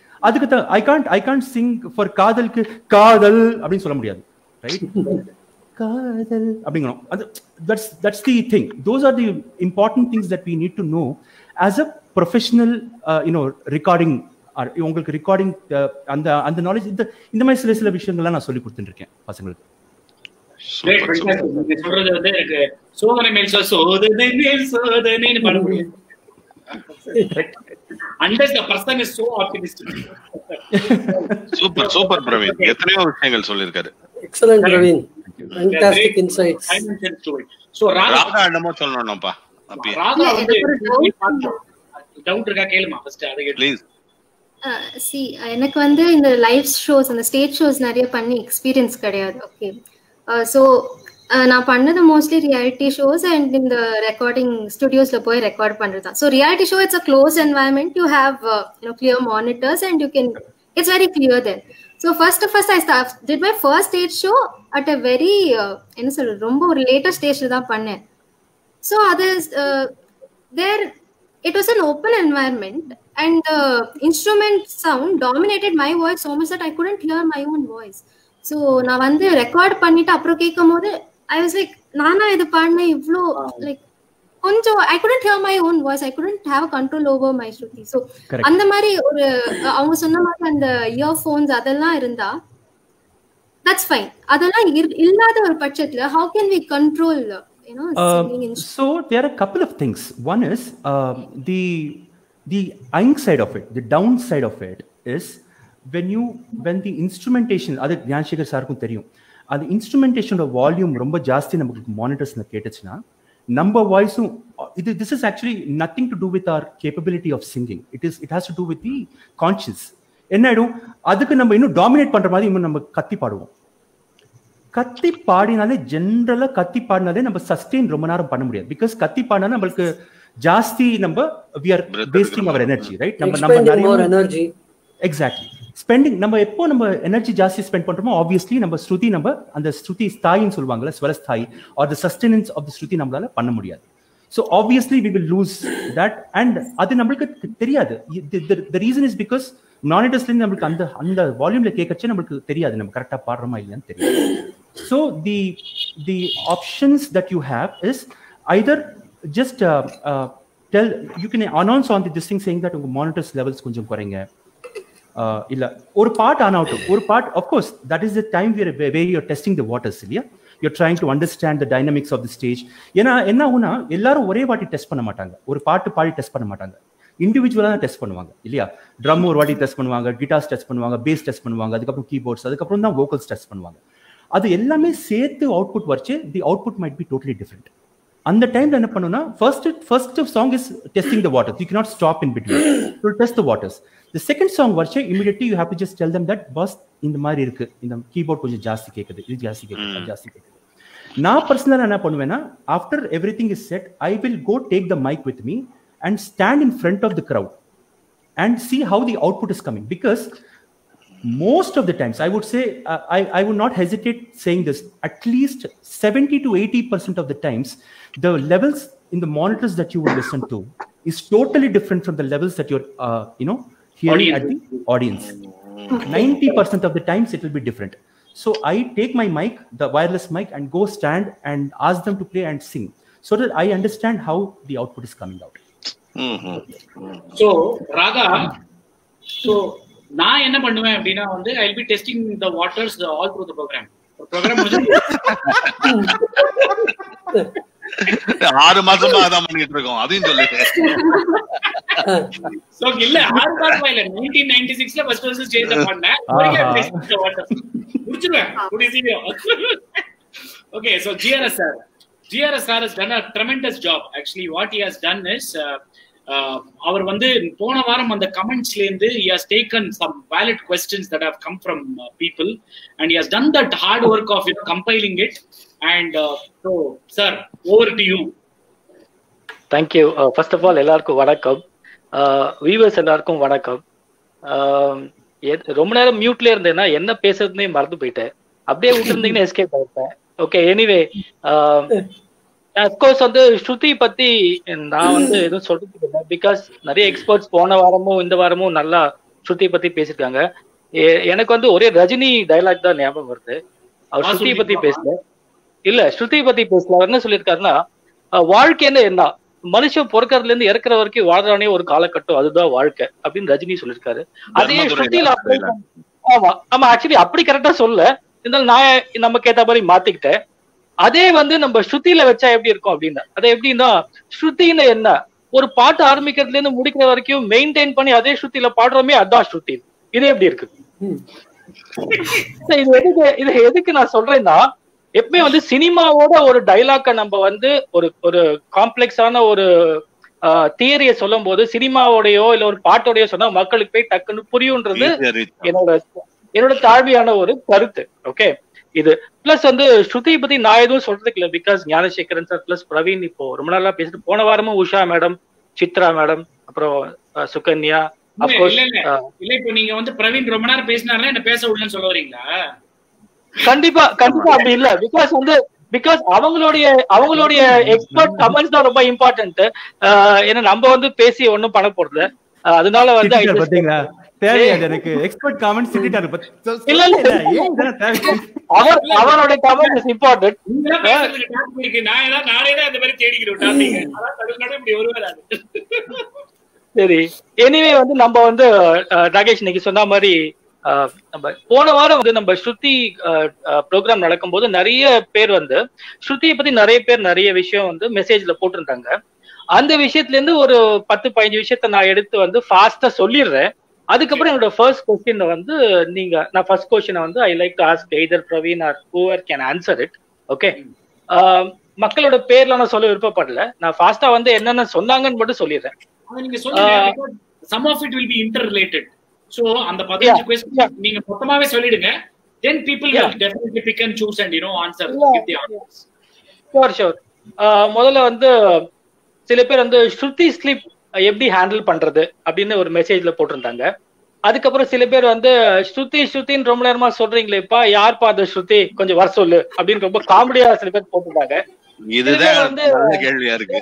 அதுக்கு I can't I can't sing for காதலுக்கு காதல் அப்படின்னு சொல்ல முடியாது ரைட் காதல் அப்படிங்கிறோம் அது that's that's the thing those are the important things that we need to know as a professional you know recording உங்களுக்கு ரெக்கார்டிங் அந்த அந்த நாலேஜ் இந்த இந்த மாதிரி சில சில விஷயங்கள்லாம் நான் சொல்லி கொடுத்துட்டு இருக்கேன் பசங்களுக்கு Great, fantastic. நீங்க சொல்றது வந்து எனக்கு சோதனை மேல் சோ- சோதனை மேல் சோதனைன்னு பாட முடியும் Unless the person is so optimistic. Super super Praveen எத்தனையோ விஷயங்கள் சொல்லியிருக்காரு excellent Praveen fantastic insights Dimension to it. So, Radha Radha என்னமோ சொல்லணும்ப்பா அப்படியே ராதா வந்து டவுட் இருக்கா கேளுமா ஃபர்ஸ்ட் அதை கேளு ப்ளீஸ் சி எனக்கு வந்து இந்த லைவ் ஷோஸ் அந்த ஸ்டேஜ் ஷோஸ் நிறைய பண்ணி எக்ஸ்பீரியன்ஸ் கிடையாது ஓகே ஸோ நான் பண்ணது மோஸ்ட்லி ரியாலிட்டி ஷோஸ் அண்ட் இந்த ரெக்கார்டிங் ஸ்டுடியோஸ்ல போய் ரெக்கார்ட் பண்றது தான் so reality show it's a close environment you have you know clear monitors and you can it's very clear then so first first I did my first stage show at a very என்ன சொல்றது ரொம்ப ஒரு latest ஸ்டேஜ்ல தான் பண்ணேன் so அது there it was an open environment and the instrument sound dominated my voice so much that I couldn't hear my own voice. So நான் வந்து ரெக்கார்ட் பண்ணிட்டு அப்புறம் கேட்கும் போது ஐ வாஸ் லைக் நானா இது பாடினேன் இவ்வளோ லைக் கொஞ்சம் I couldn't hear my own voice I couldn't have control over my shruti so Correct. அந்த மாதிரி ஒரு அஹ், அவங்க சொன்ன மாதிரி அந்த இயர்ஃபோன்ஸ் அதெல்லாம் இருந்தா தட்ஸ் ஃபைன் அதெல்லாம் இர்- இல்லாத ஒரு பட்சத்துல how can we control you know Um, so there are a couple of things. One is um, the the ing side of it, the downside of it is when you when the instrumentation அது ஞானசேகர் சாருக்கும் தெரியும் அது இன்ஸ்ட்ருமெண்டேஷனோட volume ரொம்ப ஜாஸ்தி நமக்கு மானிட்டர்ஸ்ல கேட்டுச்சுன்னா நம்ம வாய்ஸும் இது this is actually nothing to do with our capability of singing it is it has to do with the conscious என்ன ஆயிடும் அதுக்கு நம்ம இன்னும் டாமினேட் பண்ற மாதிரி இன்னும் நம்ம கத்தி பாடுவோம் கத்தி பாடினாலே ஜென்ரலா கத்தி பாடினாலே நம்ம சஸ்டெயின் ரொம்ப நேரம் பண்ண முடியாது பிகாஸ் கத்தி பாடினா நம்மளுக்கு ஜாஸ்தி நம்ம we are wasting our energy right நம்ம நம்ம எக்ஸ்பெண்டிங் மோர் நிறைய எனர்ஜி எக்ஸாக்ட்லி ஸ்பெண்டிங் நம்ம எப்போ நம்ம எனர்ஜி ஜாஸ்தி ஸ்பெண்ட் பண்றோமோ ஆப்வியஸ்லி நம்ம ஸ்ருதி நம்ம அந்த ஸ்ருதி ஸ்தாயின்னு சொல்லுவாங்கல்ல ஸ்வரஸ்தாயி are the sustenance of the shruti நம்மளால பண்ண முடியாது so obviously we will lose that and அது நம்மளுக்கு தெ- தெரியாது த ரீசன் இஸ் பிகாஸ் மானிட்டர்ஸ்லேருந்து நம்மளுக்கு அந்த அந்த வால்யூம்ல கேட்கச்சே நம்மளுக்கு தெரியாது நம்ம கரெக்டாக பாடுறோமா இல்லையான்னு தெரியாது so the the options that you have is either just tell you can announce on the this thing saying that உங்க மானிட்டர்ஸ் லெவல்ஸ் கொஞ்சம் குறைங்க uh, இல்ல ஒரு பார்ட் ஆன் ஆகட்டும் ஒரு part of course that is the time way you're testing the waters இல்லையா you're trying to understand the dynamics of the stage ஏன்னா என்ன ஆகும்னா எல்லாரும் ஒரே வாட்டி டெஸ்ட் பண்ண மாட்டாங்க ஒரு பாட்டு பாடி டெஸ்ட் பண்ண மாட்டாங்க இண்டிவிஜுவலாக தான் டெஸ்ட் பண்ணுவாங்க இல்லையா ட்ரம் ஒரு வாட்டி டெஸ்ட் பண்ணுவாங்க கிட்டார்ஸ் டெஸ்ட் பண்ணுவாங்க பேஸ் டெஸ்ட் பண்ணுவாங்க அதுக்கப்புறம் கீபோர்ட்ஸ் அதுக்கப்புறம் தான் வோக்கல்ஸ் டெஸ்ட் பண்ணுவாங்க அது எல்லாமே சேர்த்து அவுட்புட் வச்சு the output might be totally different அந்த டைம்ல என்ன பண்ணுனா first first song is testing the waters you cannot stop in between to test the waters the second song வச்சு immediately you have to just tell them that bass இந்த மாதிரி இருக்கு இந்த keyboard கொஞ்சம் ஜாஸ்தி கேட்குது இது ஜாஸ்தி கேட்குது அது ஜாஸ்தி கேட்குது நான் பர்சனலாக என்ன பண்ணுவேன்னா after everything is set I will go take the mic with me and stand in front of the crowd and see how the output is coming because most of the times i would say uh, I, I would not hesitate saying this at least 70 to 80 percent of the times the levels in the monitors that you would listen to is totally different from the levels that you're uh, you know hearing at the audience 90 percent of the times it will be different so i take my mic the wireless mic and go stand and ask them to play and sing so that i understand how the output is coming out so raga so நான் என்ன பண்ணுவேன் அப்படின்னா வந்து I be testing the waters all through the program program ஆறு மாசமா அதான் பண்ணிட்டு இருக்கோம் அதையும் சொல்லு ஸோ இல்ல ஆறு மாசமா இல்ல நைன்டீன் நைன்டி சிக்ஸ்ல ஃபர்ஸ்ட் ஃபர்ஸ்ட் ஸ்டேஜ் பண்ணேன் முடிச்சிருவேன் கூடிய சீக்கிரம் okay so GRS sir GRS sir has done a tremendous job actually what he has done is uh, uh, அவர் வந்து போன வாரம் அந்த கமெண்ட்ஸ்ல இருந்து he has taken some valid questions that have come from uh, people and he has done that hard work of you know, compiling it and uh, so sir over to you thank you first of all எல்லாருக்கும் வணக்கம் viewers எல்லாருக்கும் வணக்கம் Uh, எத்- ரொம்ப நேரம் மியூட்ல இருந்தேன்னா என்ன பேசுறதுனே மறந்து போயிட்டேன் அப்படியே விட்டுருந்தீங்கன்னா எஸ்கேப் ஆயிருப்பேன் ஓகே எனிவே அப்கோர்ஸ் வந்து ஸ்ருதி பத்தி நான் வந்து எதுவும் சொல்றதுக்கு இல்லை பிகாஸ் நிறைய எக்ஸ்பர்ட்ஸ் போன வாரமும் இந்த வாரமும் நல்லா ஸ்ருதி பத்தி பேசியிருக்காங்க எ- எனக்கு வந்து ஒரே ரஜினி டைலாக் தான் ஞாபகம் வருது அவர் ஸ்ருதியை பத்தி பேசல இல்ல ஸ்ருதி பத்தி பேசல அவர் என்ன சொல்லியிருக்காருன்னா அஹ், வாழ்க்கைன்னு என்ன மனுஷன் பிறக்கறதுல இருந்து இறக்குற வரைக்கும் வாழ்றானே ஒரு காலகட்டம் அதுதான் வாழ்க்கை அப்படின்னு ரஜினி சொல்லியிருக்காரு அதே தர்மதுரை ஸ்ருதியில apply ராஜதுரையில. பண்ண- ஆமா ஆமா ஆக்சுவலி அப்படி கரெக்டா சொல்ல இருந்தாலும் நான் நமக்கு ஏத்த மாதிரி மாத்திக்கிட்டேன் அதே வந்து நம்ம ஸ்ருதியில வச்சா எப்படி இருக்கும் அப்படின்னா அது எப்படின்னா ஸ்ருதின்னு என்ன ஒரு பாட்டு ஆரம்பிக்கிறதுல இருந்து முடிக்கிற வரைக்கும் மெயின்டைன் பண்ணி அதே ஸ்ருதியில பாடுறோமே அதான் ஸ்ருதி இது எப்படி இருக்கு இது எதுக்கு இது எதுக்கு நான் சொல்றேன்னா எப்பவுமே வந்து சினிமாவோட ஒரு டைலாக்க நம்ம வந்து ஒரு ஒரு காம்ப்ளெக்ஸான ஒரு தியரிய சொல்லும் போது சினிமாவோடயோ இல்ல ஒரு பாட்டோடயோ சொன்னா மக்களுக்கு போய் டக்குன்னு புரியுன்றது Easier reach. என்னோட என்னோட தாழ்மையான ஒரு கருத்து ஓகே இது பிளஸ் வந்து ஸ்ருதி பத்தி நான் எதுவும் சொல்றதுக்கு இல்ல because Gnanasekaran sir plus Praveen இப்போ ரொம்ப நாளா பேசிட்டு போன வாரமும் உஷா மேடம் சித்ரா மேடம் அப்புறம் அஹ், சுகன்யா இல்ல அப்கோர்ஸ் இல்ல இல்ல இல்ல இப்போ நீங்க வந்து பிரவீன் ரொம்ப நேரம் பேசினாருன்னா என்ன பேச விடலன்னு சொல்ல வரீங்களா கண்டிப்பா கண்டிப்பா அப்படி இல்ல பிகாஸ் வந்து பிகாஸ் அவங்களுடைய அவங்களுடைய எக்ஸ்பர்ட் கமெண்ட்ஸ் தான் ரொம்ப இம்பார்ட்டன்ட் ஏன்னா நம்ம வந்து பேசி ஒண்ணும் பண்ண போறது இல்ல. அஹ், அதனால வந்து I திட்டிட்டாரு just- பாத்தீங்களா தேவையாது எனக்கு எக்ஸ்பர்ட் காமெண்ட் திட்டாரு இல்ல இல்ல ஏன் இதெல்லாம் தேவை அவர் அவருடைய கமெண்ட் இஸ் இம்பார்ட்டன்ட் நீங்களா பேசுறதுக்கு டாபிக் இருக்கு நான் ஏதாவது நானே தான் இந்த மாதிரி தேடிக்கிறேன் டாபிக் அதான் நடு நடு இப்படி ஒரு வராது சரி எனிவே வந்து நம்ம வந்து அஹ், நாகேஷ் இன்னைக்கு சொன்ன மாதிரி அஹ், நம்ம போன வாரம் வந்து நம்ம ஸ்ருதி ப்ரோக்ராம் நடக்கும்போது நிறைய பேர் வந்து ஸ்ருதியை பத்தி நிறைய பேர் நிறைய விஷயம் வந்து மெசேஜ்ல போட்டிருந்தாங்க அந்த விஷயத்துல இருந்து ஒரு பத்து பதினஞ்சு விஷயத்த நான் எடுத்து வந்து ஃபாஸ்டா சொல்லிடுறேன் அதுக்கப்புறம் என்னோட ஃபர்ஸ்ட் கொஸ்டின் வந்து நீங்க நான் ஃபர்ஸ்ட் கொஸ்டினை வந்து I like to ask either Praveen or whoever can answer it okay மக்களோட பேர்ல நான் சொல்ல விருப்பப்படல நான் ஃபாஸ்டா வந்து என்னென்ன சொன்னாங்கன்னு மட்டும் சொல்லிடுறேன் அது நீங்க சொல்லுங்க some of it will be interrelated so அந்த பதினஞ்சு Yeah, கொஸ்டின் நீங்க மொத்தமாவே சொல்லிடுங்க then people Yeah. will definitely pick and choose and you know answer Yeah, give the answers sure sure முதல்ல வந்து சில பேர் வந்து ஸ்ருதி ஸ்லிப் எப்படி ஹேண்டில் பண்றது அப்படின்னு ஒரு மெசேஜ்ல போட்டிருந்தாங்க அதுக்கப்புறம் சில பேர் வந்து ஸ்ருதி ஸ்ருதின்னு ரொம்ப நேரமா சொல்றீங்களேப்பா யார்ப்பா அந்த ஸ்ருதி கொஞ்சம் வர சொல்லு அப்படின்னு ரொம்ப காமெடியா சில பேர் போட்டிருந்தாங்க இதுதான் வந்து- நல்ல கேள்வியா இருக்கு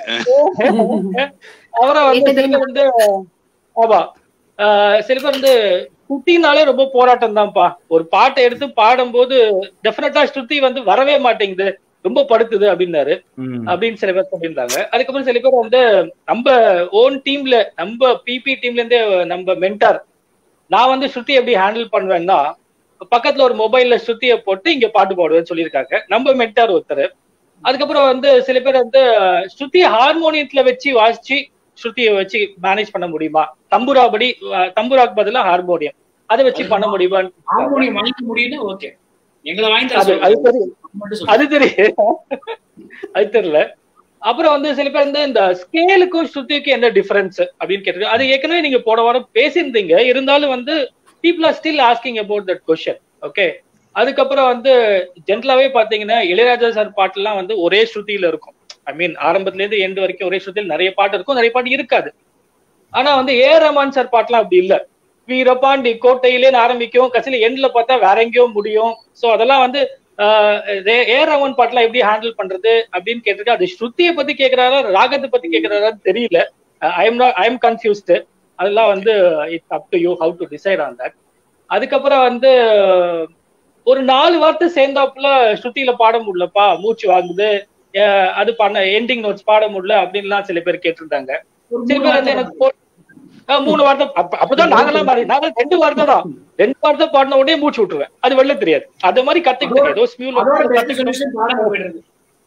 அப்புறம் வந்து சில பேர் வந்து ஆமா ஆஹ் சில பேர் வந்து ஸ்ருதினாலே ரொம்ப போராட்டம் தான்ப்பா ஒரு பாட்டை எடுத்து பாடும்போது டெஃபினட்டா ஸ்ருதி வந்து வரவே மாட்டேங்குது ரொம்ப படுத்துது அப்படின்னாரு அப்படின்னு சில பேர் சொல்லியிருந்தாங்க அதுக்கப்புறம் சில பேர் வந்து நம்ம ஓன் டீம்ல நம்ம பிபி டீம்ல இருந்தே நம்ம மென்டார் நான் வந்து ஸ்ருதி எப்படி ஹேண்டில் பண்ணுவேன்னா பக்கத்துல ஒரு மொபைல்ல ஸ்ருதியை போட்டு இங்க பாட்டு பாடுவேன்னு சொல்லியிருக்காங்க நம்ம மென்டார் ஒருத்தர் அதுக்கப்புறம் வந்து சில பேர் வந்து ஸ்ருதி ஹார்மோனியத்துல வச்சு வாசிச்சு ஸ்ருதியை வச்சு மேனேஜ் பண்ண முடியுமா தம்புராபடி அஹ், தம்புராக்கு பதிலா ஹார்மோனியம் அதை வச்சு பண்ண முடியுமான்னு ஹார்மோனியம் வாங்கிக்க முடியும்னா ஓகே எங்களை வாங்கி தர அது அது தெரியும் சொல்லுங்க அது தெரியும் அது தெரியல அப்புறம் வந்து சில பேர் வந்து இந்த ஸ்கேலுக்கும் ஸ்ருதிக்கும் என்ன டிஃபரன்ஸ் அப்படின்னு கேட்டு அது ஏற்கனவே நீங்க போன வாரம் பேசியிருந்தீங்க இருந்தாலும் வந்து people are still asking about that question okay அதுக்கப்புறம் வந்து ஜென்ரலாவே பாத்தீங்கன்னா இளையராஜா சார் பாட்டுலாம் வந்து ஒரே ஸ்ருதியில இருக்கும் ஐ மீன் ஆரம்பத்துல இருந்து எண்டு வரைக்கும் ஒரே ஸ்ருதியில் நிறைய பாட்டு இருக்கும் நிறைய பாட்டு இருக்காது ஆனா வந்து ஏ ரஹ்மான் சார் பாட்டுலாம் அப்படி இல்ல வீரபாண்டி கோட்டையிலேன்னு ஆரம்பிக்கும் கடைசியில எண்ட்ல பார்த்தா வேற எங்கேயோ முடியும் சோ அதெல்லாம் வந்து ஆஹ் ஏ- ஏ ரமன் பாட்டுலாம் எப்படி ஹேண்டில் பண்றது அப்படின்னு கேட்டிருக்கேன் அது ஸ்ருதியை பத்தி கேக்குறாரா ராகத்தை பத்தி கேக்குறாரான்னு தெரியல I am I am confused அதெல்லாம் வந்து it's up to you how to decide on that அதுக்கப்புறம் வந்து ஒரு நாலு வார்த்தை சேர்ந்தாப்புல ஸ்ருதியில பாட முடியலப்பா மூச்சு வாங்குது அஹ் அது பண்ண எண்டிங் நோட்ஸ் பாட முடியல அப்படின்லாம் சில பேர் கேட்டிருந்தாங்க சில பேர் வந்து எனக்கு போ- அஹ் மூணு வார்த்தை அப்ப- அப்பதான் நாங்கெல்லாம் மாறி நாங்க ரெண்டு வார்த்தை தான் ரெண்டு வார்த்தை பாடின உடனே மூச்சு விட்டுருவேன் அது வெளில தெரியாது அது மாதிரி கத்துக்கிட்டேன் ஏதோ ஸ்மியூல் அதோட best solution பாடாம போயிடுறது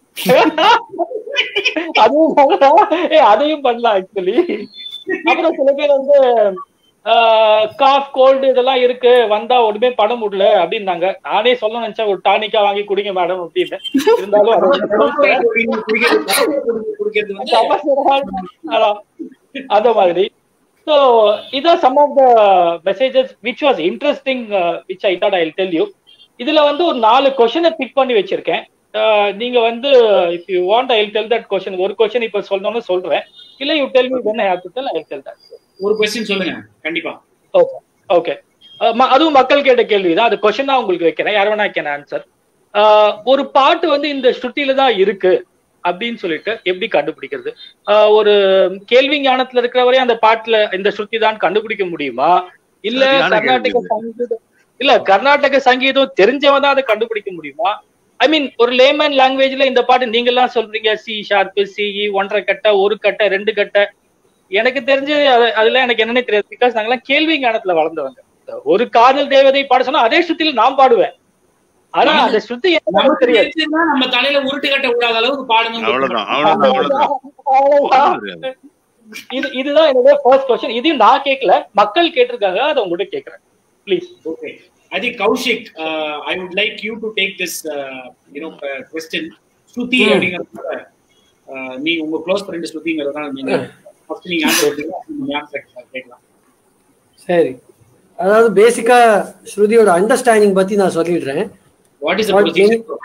அதுவும் பண்ணலாம். ஏய், அதையும் பண்ணலாம் ஆக்சுவலி அப்புறம் சில பேர் வந்து காஃப் கோல்டு இதெல்லாம் இருக்கு வந்தா ஒண்ணுமே பண்ண முடியல அப்படின்னாங்க நானே சொல்ல நினைச்சேன் ஒரு டானிக்கா வாங்கி குடிங்க மேடம் அப்படின்னு இருந்தாலும் அதை சொல்லிட்டேன். குடிக்கிறது வந்து அதான். அந்த மாதிரி ஸோ இதான் some of the messages which was interesting which I thought I tell you இதுல வந்து ஒரு நாலு கொஷனை பிக் பண்ணி வச்சிருக்கேன் அஹ், நீங்க வந்து if you want I tell that question ஒரு கொஷன் இப்ப சொல்லணும்னு சொல்றேன் இல்ல you tell me when I have to tell I tell that ஒரு கொஸ்டின் சொல்லுங்க கண்டிப்பா ஓகே ஓகே அதுவும் மக்கள் கேட்ட கேள்வி தான் அது கொஸ்டின் தான் உங்களுக்கு வைக்கிறேன் யார் வேணா கேன் ஆன்சர் ஒரு பாட்டு வந்து இந்த ஸ்ருதியில தான் இருக்கு அப்படின்னு சொல்லிட்டு எப்படி கண்டுபிடிக்கிறது ஆஹ் ஒரு கேள்வி ஞானத்துல இருக்கிறவரே அந்த பாட்டுல இந்த ஸ்ருதி தான் கண்டுபிடிக்க முடியுமா இல்ல சரியான கர்நாடக கேள்வி இது. சங்கீதம் இல்ல கர்நாடக சங்கீதம் தெரிஞ்சவன் தான் அதை கண்டுபிடிக்க முடியுமா ஐ மீன் ஒரு லேமன் லாங்குவேஜ்ல இந்த பாட்டு நீங்க எல்லாம் சொல்றீங்க சி ஷார்ப் சிஇ ஒன்றரை கட்டை ஒரு கட்டை ரெண்டு கட்டை எனக்கு தெரிஞ்சு அது- அதெல்லாம் எனக்கு என்னன்னே தெரியாது பிகாஸ் நாங்கெல்லாம் கேள்வி ஞானத்துல வளர்ந்தவங்க ஒரு காதல் தேவதை பாட சொன்னா அதே ஸ்ருதியில நான் பாடுவேன் ஆனா அந்த ஸ்ருதி என்னன்னு நமக்கு தெரியாது தெரிஞ்சுன்னா நம்ம தலையில உருட்டு கட்ட விடாத அளவுக்கு பாடுங்க அவ்வளவுதான் அவ்வளவுதான் அவ்வளவுதான் அவ்வளவுதான். தெரியாது. இது இதுதான் என்னோட ஃபர்ஸ்ட் கொஸ்டின் இதையும் நான் கேட்கல மக்கள் கேட்டிருக்காங்க அதை உங்ககிட்ட கேட்கறேன் please Okay. I think Kaushik, uh, I would like you to take this, uh, you know, uh, question. Shruti Hmm. அப்படிங்கறத uh, நீ உங்க க்ளோஸ் ஃப்ரெண்ட் ஸ்ருதிங்கிறத நீங்க ஃபர்ஸ்ட் நீங்க ஆன்சர் பண்ணுங்க நீங்க ஆன்சர் கேட்கலாம் சரி அதாவது பேசிக்கா ஸ்ருதியோட அண்டர்ஸ்டாண்டிங் பத்தி நான் சொல்லிடுறேன் what is What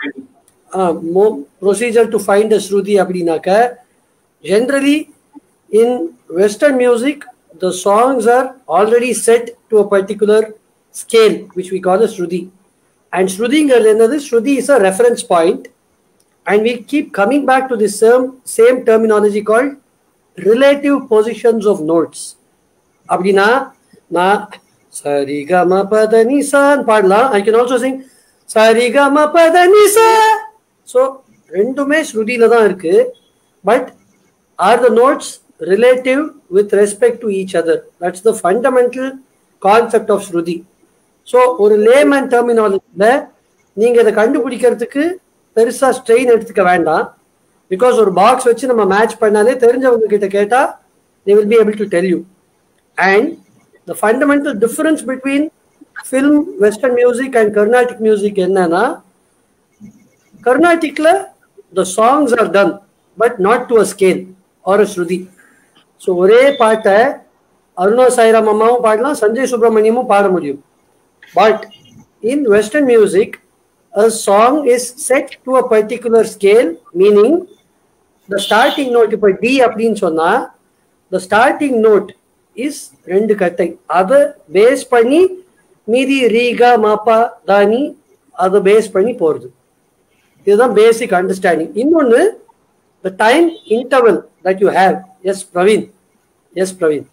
many- procedure to find a shruti அப்படின்னாக்க generally in western music the songs are already set to a particular scale which we call a shruti and ஸ்ருதிங்கிறது என்னது shruti is a reference point and we keep coming back to the same same terminology call relative positions of notes அப்படின்னா நான் சரி கம பத நிசான்னு பாடலாம் I can also Singh சரி கம பத நிசா ஸோ ரெண்டுமே ஸ்ருதியில தான் இருக்கு but are the notes relative with respect to each other that's the fundamental concept of shruti so ஒரு லேமன் டெர்மினாலஜியில் நீங்கள் இதை கண்டுபிடிக்கிறதுக்கு பெருசாக ஸ்ட்ரெயின் எடுத்துக்க வேண்டாம் பிகாஸ் ஒரு பாக்ஸ் வச்சு நம்ம மேட்ச் பண்ணாலே தெரிஞ்சவங்க கிட்ட கேட்டால் they will be able to tell you and the fundamental difference between film western music and carnatic music என்னன்னா கர்நாடிக்ல the songs are done but not to a scale or a shruti so ஒரே பாட்டை அருணா சாய்ராம் அம்மாவும் பாடலாம் சஞ்சய் சுப்பிரமணியமும் பாட முடியும் but in western music a song is set to a particular scale meaning the starting note இப்போ D அப்படின்னு சொன்னா the starting note is ரெண்டு கட்டை அதை பேஸ் பண்ணி மீதி ரீகா மாப்பா தானி அதை பேஸ் பண்ணி போறது இதுதான் பேசிக் அண்டர்ஸ்டாண்டிங் இன்னொன்னு the time interval that you have yes Praveen yes Praveen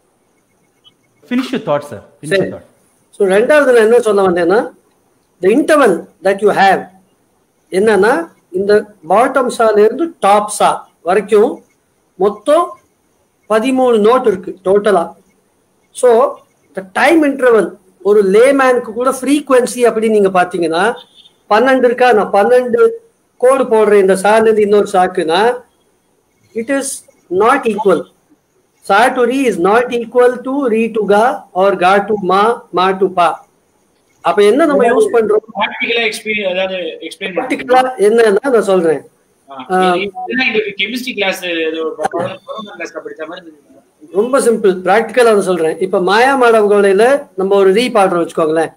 Finish your thought, sir. Finish சரி your thought. ஸோ ரெண்டாவது நான் என்ன சொல்ல வந்தேன்னா the interval that you have என்னன்னா இந்த பாட்டம் சால இருந்து டாப் சா வரைக்கும் மொத்தம் பதிமூணு நோட் இருக்கு டோட்டலா ஸோ த டைம் இன்டர்வல் ஒரு லேமேனுக்கு கூட ஃப்ரீக்வன்சி அப்படின்னு நீங்க பாத்தீங்கன்னா பன்னெண்டு இருக்கா நான் பன்னெண்டு கோடு போடுறேன் இந்த சால இருந்து இன்னொரு சாக்குனா இட் இஸ் நாட் ஈக்குவல் சா டு ரீ இஸ் நாட் ஈக்குவல் டு ரீ டு கா ஆர் கா டு மா மா டு பா அப்ப என்ன நம்ம யூஸ் பண்றோம் ப்ராக்டிகலா எக்ஸ்பீரியன் அதாவது எக்ஸ்பிளைன் ப்ராக்டிகலா என்னன்னா நான் சொல்றேன் எங்களுக்கு கெமிஸ்ட்ரி கிளாஸ் ஏதோ கிளாஸ்ல படிச்ச மாதிரி இருந்தது. ரொம்ப சிம்பிள் ப்ராக்டிக்கலா நான் சொல்றேன் இப்ப மாயா மாடவ கோலையில நம்ம ஒரு ரீ பாடுறோம் வச்சுக்கோங்களேன்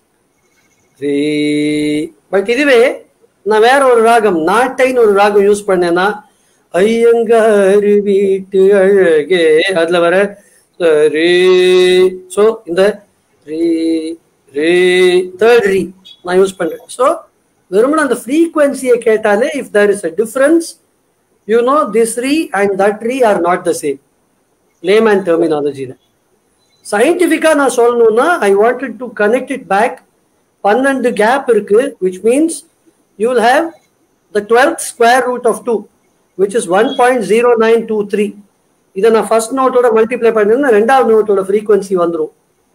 ரீ பட் இதுவே நான் வேற ஒரு ராகம் நாட்டைன்னு ஒரு ராகம் யூஸ் பண்ணேன்னா ஐயங்காரு வீட்டு அழகே அதுல வர ரீ ஸோ இந்த ரீ ரீ தேர்ட் ரீ நான் யூஸ் பண்றேன் ஸோ வெறுமனே அந்த ஃப்ரீக்வன்சியை கேட்டாலே if there is a difference you know this ரீ அண்ட் தட் ரீ are not the same layman டெர்மினாலஜியில் சயின்டிஃபிக்காக நான் சொல்லணும்னா I wanted to connect it back பன்னெண்டு கேப் இருக்கு which means you will have the twelfth square root of two which is one point zero nine two three இதை நான் first நோட்டோட multiply பண்ணேன்னா ரெண்டாவது நோட்டோட ஃப்ரீக்வன்சி வந்துடும்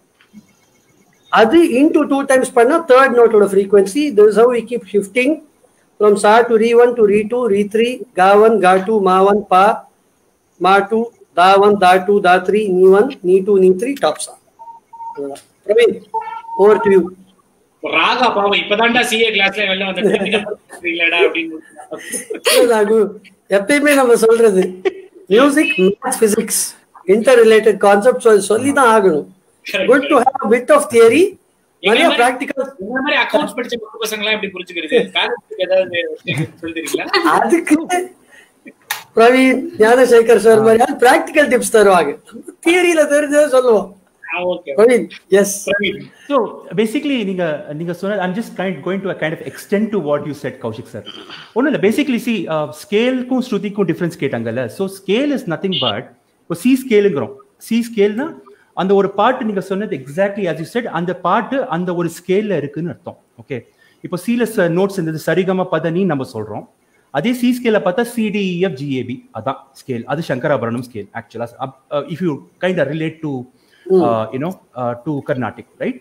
அது இன்டூ டூ டைம்ஸ் பண்ணா third நோட்டோட frequency this how we keep shifting from சா to ரீ ஒன் டு ரீ டூ ரீ த்ரீ கா ஒன் கா டூ மா ஒன் பா மா டூ தா ஒன் தா டூ தா த்ரீ நீ ஒன் நீ டூ நீ த்ரீ டாப் சா Praveen over to you raga பாவம் இப்பதான்டா சிஏ கிளாஸ்ல வெளில வந்துட்டீங்களா அப்படின்னு ராகு எப்பயுமே நம்ம சொல்றது music maths physics interrelated concept சொல்லி தான் ஆகணும் good to have bit of theory நிறைய பிராக்டிகல் இந்த மாதிரி அக்கவுண்ட்ஸ் படிச்ச பொண்ணு பசங்க எல்லாம் எப்படி புரிஞ்சுக்கிறது பேரண்ட்ஸ்க்கு ஏதாவது சொல்லிருக்கீங்களா அதுக்கு பிரவீன் ஞானசேகர் சார் மாதிரி பிராக்டிகல் டிப்ஸ் தருவாங்க தியரியில தெரிஞ்சதை சொல்லுவோம் okay Praveen yes So basically, நீங்க நீங்க சொன்ன I'm just kind going to a kind of extend to what you said, Kaushik sir. ஒன்றும் இல்லை பேசிக்லி சி ஸ்கேலுக்கும் ஸ்ருதிக்கும் டிஃப்ரென்ஸ் கேட்டாங்கல்ல so scale is nothing but இப்போ சி ஸ்கேலுங்கிறோம் சி ஸ்கேல்னா அந்த ஒரு பாட்டு நீங்க சொன்னது எக்ஸாக்ட்லி as you said அந்த பாட்டு அந்த ஒரு ஸ்கேல்ல இருக்குன்னு அர்த்தம் ஓகே இப்போ சீல நோட்ஸ் இருந்தது சரிகம பதனி நம்ம சொல்றோம் அதே சி ஸ்கேல பார்த்தா சிடிஇஎஃப் ஜிஏபி அதான் ஸ்கேல் அது சங்கராபரணம் ஸ்கேல் ஆக்சுவலா if you kind relate to you know to Carnatic right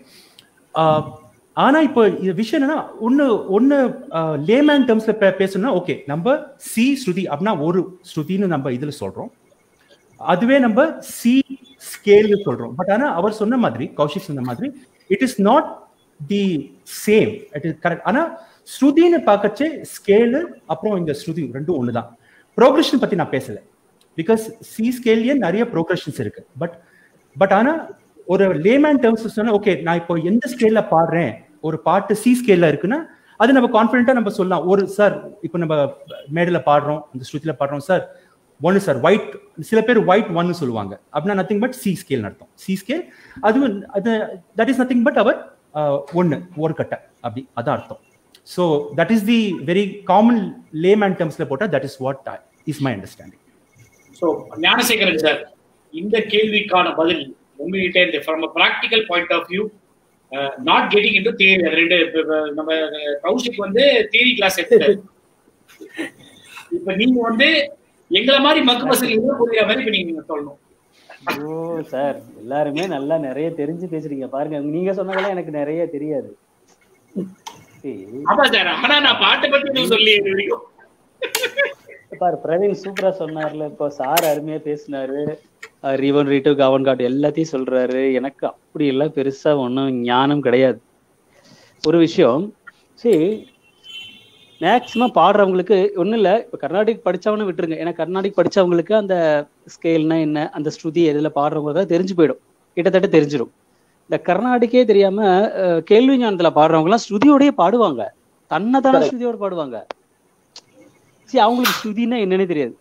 ஆனா இப்போ இது விஷயம் என்னன்னா ஒன்னு ஒன்னு லேமேன் டேர்ம்ஸ்ல பேசணும்னா ஓகே நம்ம சி ஸ்ருதி அப்படின்னா ஒரு ஸ்ருதின்னு நம்ம இதுல சொல்றோம் அதுவே நம்ம சி ஸ்கேல்னு சொல்றோம் பட் ஆனா அவர் சொன்ன மாதிரி கௌஷிக் சொன்ன மாதிரி it is not the same it is correct ஆனா ஸ்ருதின்னு பார்க்கச்சே ஸ்கேலு அப்புறம் இந்த ஸ்ருதி ரெண்டும் ஒண்ணுதான் ப்ரோக்ரஷன் பத்தி நான் பேசல பிகாஸ் சி ஸ்கேல்லே நிறைய ப்ரோக்ரஷன்ஸ் இருக்கு பட் பட் ஆனா ஒரு லேமேன் டேர்ம்ஸ் சொன்னா ஓகே நான் இப்போ எந்த ஸ்கேல்ல பாடுறேன் ஒரு பாட்டு சி ஸ்கேல்ல இருக்குன்னா அது நம்ம கான்ஃபிடென்ட்டா நம்ம சொல்லலாம் ஒரு சார் இப்போ நம்ம மேடையில பாடுறோம் அந்த ஸ்ருதியில பாடுறோம் சார் ஒன்னு சார் ஒயிட் சில பேர் ஒயிட் ஒன்னு சொல்லுவாங்க அப்படின்னா நத்திங் பட் சி ஸ்கேல் அர்த்தம் சி ஸ்கேல் அது அது தட் இஸ் நத்திங் பட் அவர் ஒன்னு ஒரு கட்டை அப்படி அதான் அர்த்தம் so that is the very common layman டேர்ம்ஸ்ல போட்டா that is what is my understanding so Gnanasekaran sir இந்த கேள்விக்கான பதில் உங்ககிட்ட இந்த from practical point of view not getting into theory அது ரெண்டு இப்ப- இப்ப நம்ம கௌஷிக் வந்து தியரி கிளாஸ் எடுத்தாரு இப்ப நீங்க வந்து எங்களை மாதிரி மக்கு பசங்க எவ்வளவு புரியுற மாதிரி இப்ப நீங்க சொல்லணும் ஓ சார் எல்லாருமே நல்லா நிறைய தெரிஞ்சு பேசுறீங்க பாருங்க நீங்க சொன்னதெல்லாம் எனக்கு நிறைய தெரியாது ஏய், ஆமா சார் ஆனா நான் பாட்டை பத்தி எதுவும் சொல்லி இது வரைக்கும் பாரு பிரவீன் சூப்பரா சொன்னார்ல இப்போ சார் அருமையா பேசினாரு ரிவன் ரீட்டு கவன் காட் எல்லாத்தையும் சொல்றாரு எனக்கு அப்படி எல்லாம் பெருசா ஒன்றும் ஞானம் கிடையாது ஒரு விஷயம் சரி மேக்சிமம் பாடுறவங்களுக்கு ஒன்றும் இல்லை இப்போ கர்நாடிக் படிச்சவனு விட்டுருங்க ஏன்னா கர்நாடிக் படிச்சவங்களுக்கு அந்த ஸ்கேல்னா என்ன அந்த ஸ்ருதி எதில் பாடுறவங்க தான் தெரிஞ்சு போயிடும் கிட்டத்தட்ட தெரிஞ்சிடும் இந்த கர்நாடிக்கே தெரியாம அஹ், கேள்வி ஞானத்துல பாடுறவங்கலாம் ஸ்ருதியோடயே பாடுவாங்க தன்னைத்தானே Correct. ஸ்ருதியோட பாடுவாங்க சரி அவங்களுக்கு ஸ்ருதினா என்னன்னே தெரியாது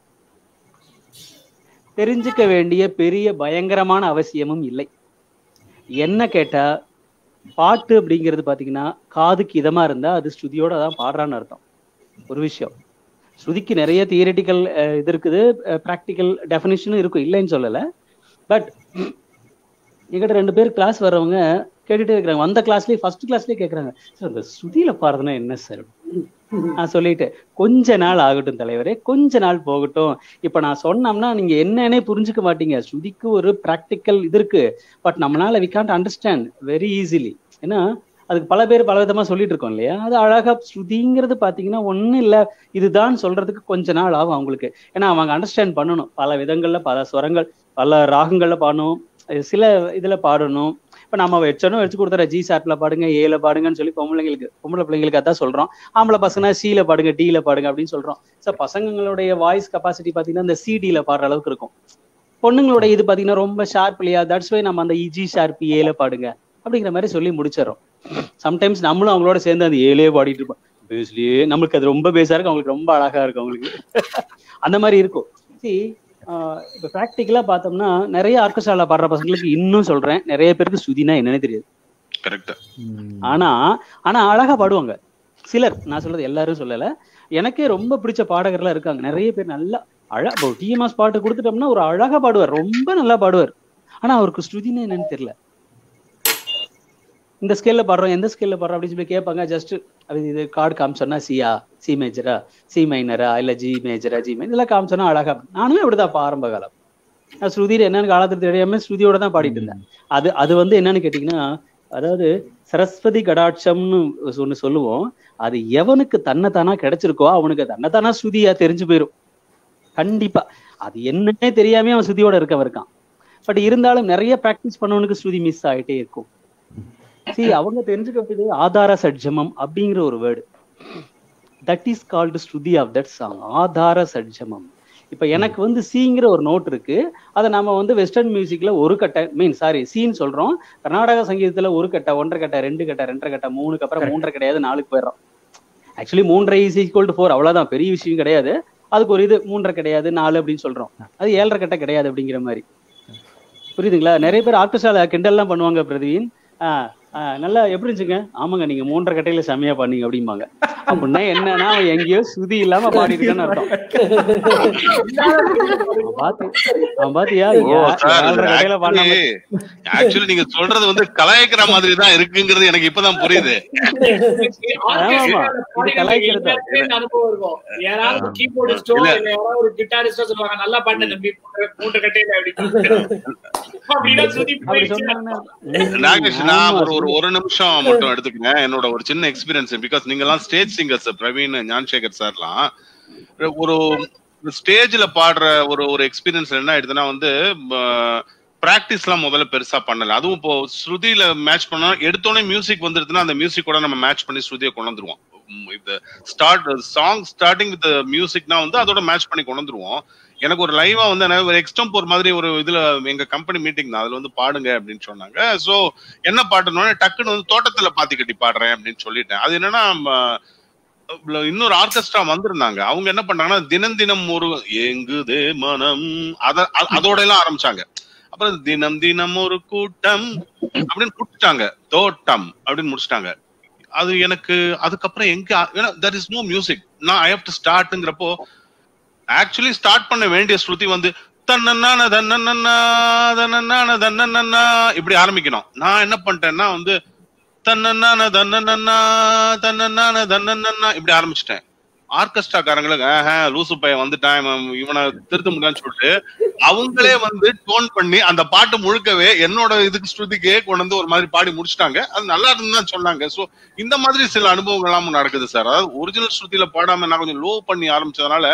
தெரிஞ்சுக்க வேண்டிய பெரிய பயங்கரமான அவசியமும் இல்லை என்ன கேட்டா பாட்டு அப்படிங்கிறது பாத்தீங்கன்னா காதுக்கு இதமா இருந்தா அது ஸ்ருதியோட தான் பாடுறான்னு அர்த்தம் ஒரு விஷயம் ஸ்ருதிக்கு நிறைய தியரிட்டிக்கல் இது இருக்குது ப்ராக்டிக்கல் டெஃபினிஷனும் இருக்கும் இல்லைன்னு சொல்லலை பட் எங்கிட்ட ரெண்டு பேர் கிளாஸ் வர்றவங்க கேட்டுட்டே இருக்கிறாங்க வந்த கிளாஸ்லயே ஃபர்ஸ்ட் கிளாஸ்லயே கேக்குறாங்க சார் இந்த ஸ்ருதியில பாடுறதுன்னா என்ன சார் நான் சொல்லிட்டேன் கொஞ்ச நாள் ஆகட்டும் தலைவரே கொஞ்ச நாள் போகட்டும் இப்ப நான் சொன்னோம்னா நீங்க என்னன்னே புரிஞ்சுக்க மாட்டீங்க ஸ்ருதிக்கு ஒரு ப்ராக்டிக்கல் இது இருக்கு பட் நம்மளால we can't understand very easily ஏன்னா அதுக்கு பல பேர் பல விதமா சொல்லிட்டு இருக்கோம் இல்லையா அது அழகா ஸ்ருதிங்கிறது பாத்தீங்கன்னா ஒண்ணும் இல்ல இதுதான் சொல்றதுக்கு கொஞ்ச நாள் ஆகும் அவங்களுக்கு ஏன்னா அவங்க அண்டர்ஸ்டாண்ட் பண்ணணும் பல விதங்கள்ல பல ஸ்வரங்கள் பல ராகங்கள்ல பாடணும் அஹ் சில இதுல பாடணும் இப்ப நம்ம வச்சோன்னு வச்சு கொடுத்துற ஜி சாட்ல பாடுங்க ஏல பாடுங்கன்னு சொல்லி பொம்பளைங்களுக்கு பொம்பளை பிள்ளைங்களுக்கு அதான் சொல்றோம் ஆம்பளை பசங்க சில பாடுங்க டீல பாடுங்க அப்படின்னு சொல்றோம் சார் பசங்களுடைய வாய்ஸ் கெப்பாசிட்டி பாத்தீங்கன்னா இந்த சிடில பாடுற அளவுக்கு இருக்கும் பொண்ணுங்களோட இது பாத்தீங்கன்னா ரொம்ப ஷார்ப் இல்லையா தட்ஸ் வை நம்ம அந்த இஜி ஷார்ப் ஏல பாடுங்க அப்படிங்கிற மாதிரி சொல்லி முடிச்சிடறோம் சம்டைம்ஸ் நம்மளும் அவங்களோட சேர்ந்து அந்த ஏலே பாடிட்டு இருப்போம் பேஸ்லயே நம்மளுக்கு அது ரொம்ப பேஸா இருக்கு அவங்களுக்கு ரொம்ப அழகா இருக்கு அவங்களுக்கு அந்த மாதிரி இருக்கும் சி இப்ப ப்ராக்டிக்கலா பார்த்தோம்னா நிறைய ஆர்கெஸ்ட்ரால பாடுற பசங்களுக்கு இன்னும் சொல்றேன் நிறைய பேருக்கு சுதினா என்னன்னே தெரியாது கரெக்ட் ஆனா ஆனா அழகா பாடுவாங்க சிலர் நான் சொல்றது எல்லாரும் சொல்லல எனக்கே ரொம்ப பிடிச்ச பாடகர்லாம் இருக்காங்க நிறைய பேர் நல்லா அழ டிஎம்எஸ் பாட்டு கொடுத்துட்டோம்னா ஒரு அழகா பாடுவார் ரொம்ப நல்லா பாடுவார் ஆனா அவருக்கு ஸ்ருதினா என்னன்னு தெரியல இந்த ஸ்கேல்ல பாடுறோம் எந்த ஸ்கேல்ல பாடுறோம் அப்படின்னு சொல்லி கேட்பாங்க ஜஸ்ட் அது இது கார்டு காமிச்சோன்னா சியா சி மேஜரா சி மைனரா இல்ல ஜி மேஜரா ஜி மைனர் இதெல்லாம் காமிச்சோன்னா அழகா நானுமே அப்படிதான் இப்ப ஆரம்ப காலம் நான் ஸ்ருதியில என்னன்னு காலத்துக்கு தெரியாம ஸ்ருதியோட தான் பாடிட்டு இருந்தேன் அது அது வந்து என்னன்னு கேட்டீங்கன்னா அதாவது சரஸ்வதி கடாட்சம்னு ஒண்ணு சொல்லுவோம் அது எவனுக்கு தன்னைத்தானா கிடைச்சிருக்கோ அவனுக்கு தன்னைத்தானா ஸ்ருதியா தெரிஞ்சு போயிரும் கண்டிப்பா அது என்னன்னே தெரியாம அவன் ஸ்ருதியோட இருக்கவன் இருக்கான் பட் இருந்தாலும் நிறைய பிராக்டிஸ் பண்ணவனுக்கு ஸ்ருதி மிஸ் ஆயிட்டே இருக்கும் see அவங்க தெரிஞ்சுக்க வேண்டியது ஆதார சட்ஜமம் அப்படிங்கிற ஒரு word that is called shruti of that song ஆதார சட்ஜமம் இப்ப எனக்கு வந்து சிங்கிற ஒரு நோட் இருக்கு அதை நம்ம வந்து வெஸ்டர்ன் மியூசிக்ல ஒரு கட்டை மீன் சாரி சீன்னு சொல்றோம் கர்நாடக சங்கீதத்துல ஒரு கட்டை ஒன்றரை கட்டை ரெண்டு கட்டை ரெண்டரை கட்டை மூணுக்கு அப்புறம் மூன்றரை கிடையாது நாலுக்கு போயிடுறோம் ஆக்சுவலி மூன்றரை இஸ் ஈக்குவல் டு ஃபோர் அவ்வளவுதான் பெரிய விஷயம் கிடையாது அதுக்கு ஒரு இது மூன்றரை கிடையாது நாலு அப்படின்னு சொல்றோம் அது ஏழரை கட்டை கிடையாது அப்படிங்கிற மாதிரி புரியுதுங்களா நிறைய பேர் ஆர்கெஸ்ட்ரால கிண்டல்லாம் பண்ணுவாங்க பிரதீன் ஆஹ் ஆஹ் நல்லா எப்படி இருந்துச்சுங்க ஆமாங்க நீங்க மூன்றரை கட்டையில செமையா பண்ணீங்க அப்படிம்பாங்க அப்படின்னா என்னன்னா அவன் எங்கேயோ சுதி இல்லாம பாடிருக்கான்னு அர்த்தம் அவன் பாத்து அவன் பாத்தியா ஓ ஏ- சார் ஏழரை கடையில பாடின மாதிரி. ஆக்சுவலி நீங்க சொல்றது வந்து கலாய்க்கிற மாதிரி தான் இருக்குங்கிறது எனக்கு இப்பதான் புரியுது ஆமாமா இது கலாய்க்கிறது தான். எல்லாருக்குமே அனுபவம் இருக்கும் யாராவது கீபோர்டிஸ்டோ இல்ல. இல்ல யாராவது ஒரு கிட்டாரிஸ்டோ சொல்லுவாங்க நல்லா பாடின தம்பி மூன்று- மூன்று கட்டையில அப்படின்னு அப்படின்னா சுத்தி அப்படி போயிடுச்சு சொன்னாங்கன்னா நாகேஷ் நான் ஆமா, ஒரு ஒரு ஒரு நிமிஷம் மட்டும் எடுத்துக்கங்க என்னோட ஒரு சின்ன எக்ஸ்பீரியன்ஸ் பிகாஸ் நீங்க எல்லாம் ஸ்டேஜ் சிங்கர்ஸ் பிரவீன் ஞான்சேகர் சார்லாம் ஒரு ஸ்டேஜ்ல பாடுற ஒரு ஒரு எக்ஸ்பீரியன்ஸ் என்ன ஆயிடுதுன்னா வந்து பிராக்டிஸ் எல்லாம் முதல்ல பெருசா பண்ணல அதுவும் இப்போ ஸ்ருதியில மேட்ச் பண்ணா எடுத்தோடனே மியூசிக் வந்துருதுன்னா அந்த மியூசிக் கூட நம்ம மேட்ச் பண்ணி ஸ்ருதியை கொண்டு வந்துருவோம் உம் இந்த ஸ்டார்ட் சாங் ஸ்டார்டிங் வித் மியூசிக்னா வந்து அதோட மேட்ச் பண்ணி கொண்டு வந்துருவோம் எனக்கு ஒரு லைவா வந்து என்ன ஒரு எக்ஸ்டம் ஒரு மாதிரி ஒரு இதுல எங்க கம்பெனி மீட்டிங் தான் அதுல வந்து பாடுங்க அப்படின்னு சொன்னாங்க சோ என்ன பாட்டணும்னா டக்குன்னு வந்து தோட்டத்துல பாத்தி கட்டி பாடுறேன் அப்படின்னு சொல்லிட்டேன் அது என்னன்னா ம, இவ்வளவு இன்னொரு ஆர்கெஸ்ட்ரா வந்திருந்தாங்க அவங்க என்ன பண்ணாங்கன்னா தினம் தினம் ஒரு எங்குதே மனம் அத அ- அதோட எல்லாம் ஆரம்பிச்சாங்க அப்புறம் தினம் தினம் ஒரு கூட்டம் அப்படின்னு முடிச்சிட்டாங்க தோட்டம் அப்படின்னு முடிச்சிட்டாங்க அது எனக்கு அதுக்கப்புறம் எங்க ஏன்னா தர் இஸ் நோ மியூசிக் நான் ஐ ஹவ் டு ஸ்டார்ட்ங்கிறப்போ ஆக்சுவலி ஸ்டார்ட் பண்ண வேண்டிய ஸ்ருதி வந்து தன்னன்னான தன்னன்னா தன்னன்னான தன்னன்னா இப்படி ஆரம்பிக்கணும் நான் என்ன பண்ணிட்டேன்னா வந்து தன்னன்னான தன்னன்னா தன்னன்னான தன்னன்னா இப்படி ஆரம்பிச்சிட்டேன் ஆர்கெஸ்ட்ராக்காரங்களுக்கு ஆஹா லூசு பையன் வந்துட்டான் இவன் இவனை திருத்த முடியான்னு சொல்லிட்டு அவங்களே வந்து டோன் பண்ணி அந்த பாட்டு முழுக்கவே என்னோட இதுக்கு ஸ்ருதிக்கே கொண்டு வந்து ஒரு மாதிரி பாடி முடிச்சிட்டாங்க அது நல்லா இருக்குன்னு தான் சொன்னாங்க சோ இந்த மாதிரி சில அனுபவங்கள்லாம் நடக்குது சார் அதாவது ஒரிஜினல் ஸ்ருதியில பாடாம நான் கொஞ்சம் லோ பண்ணி ஆரம்பிச்சதுனால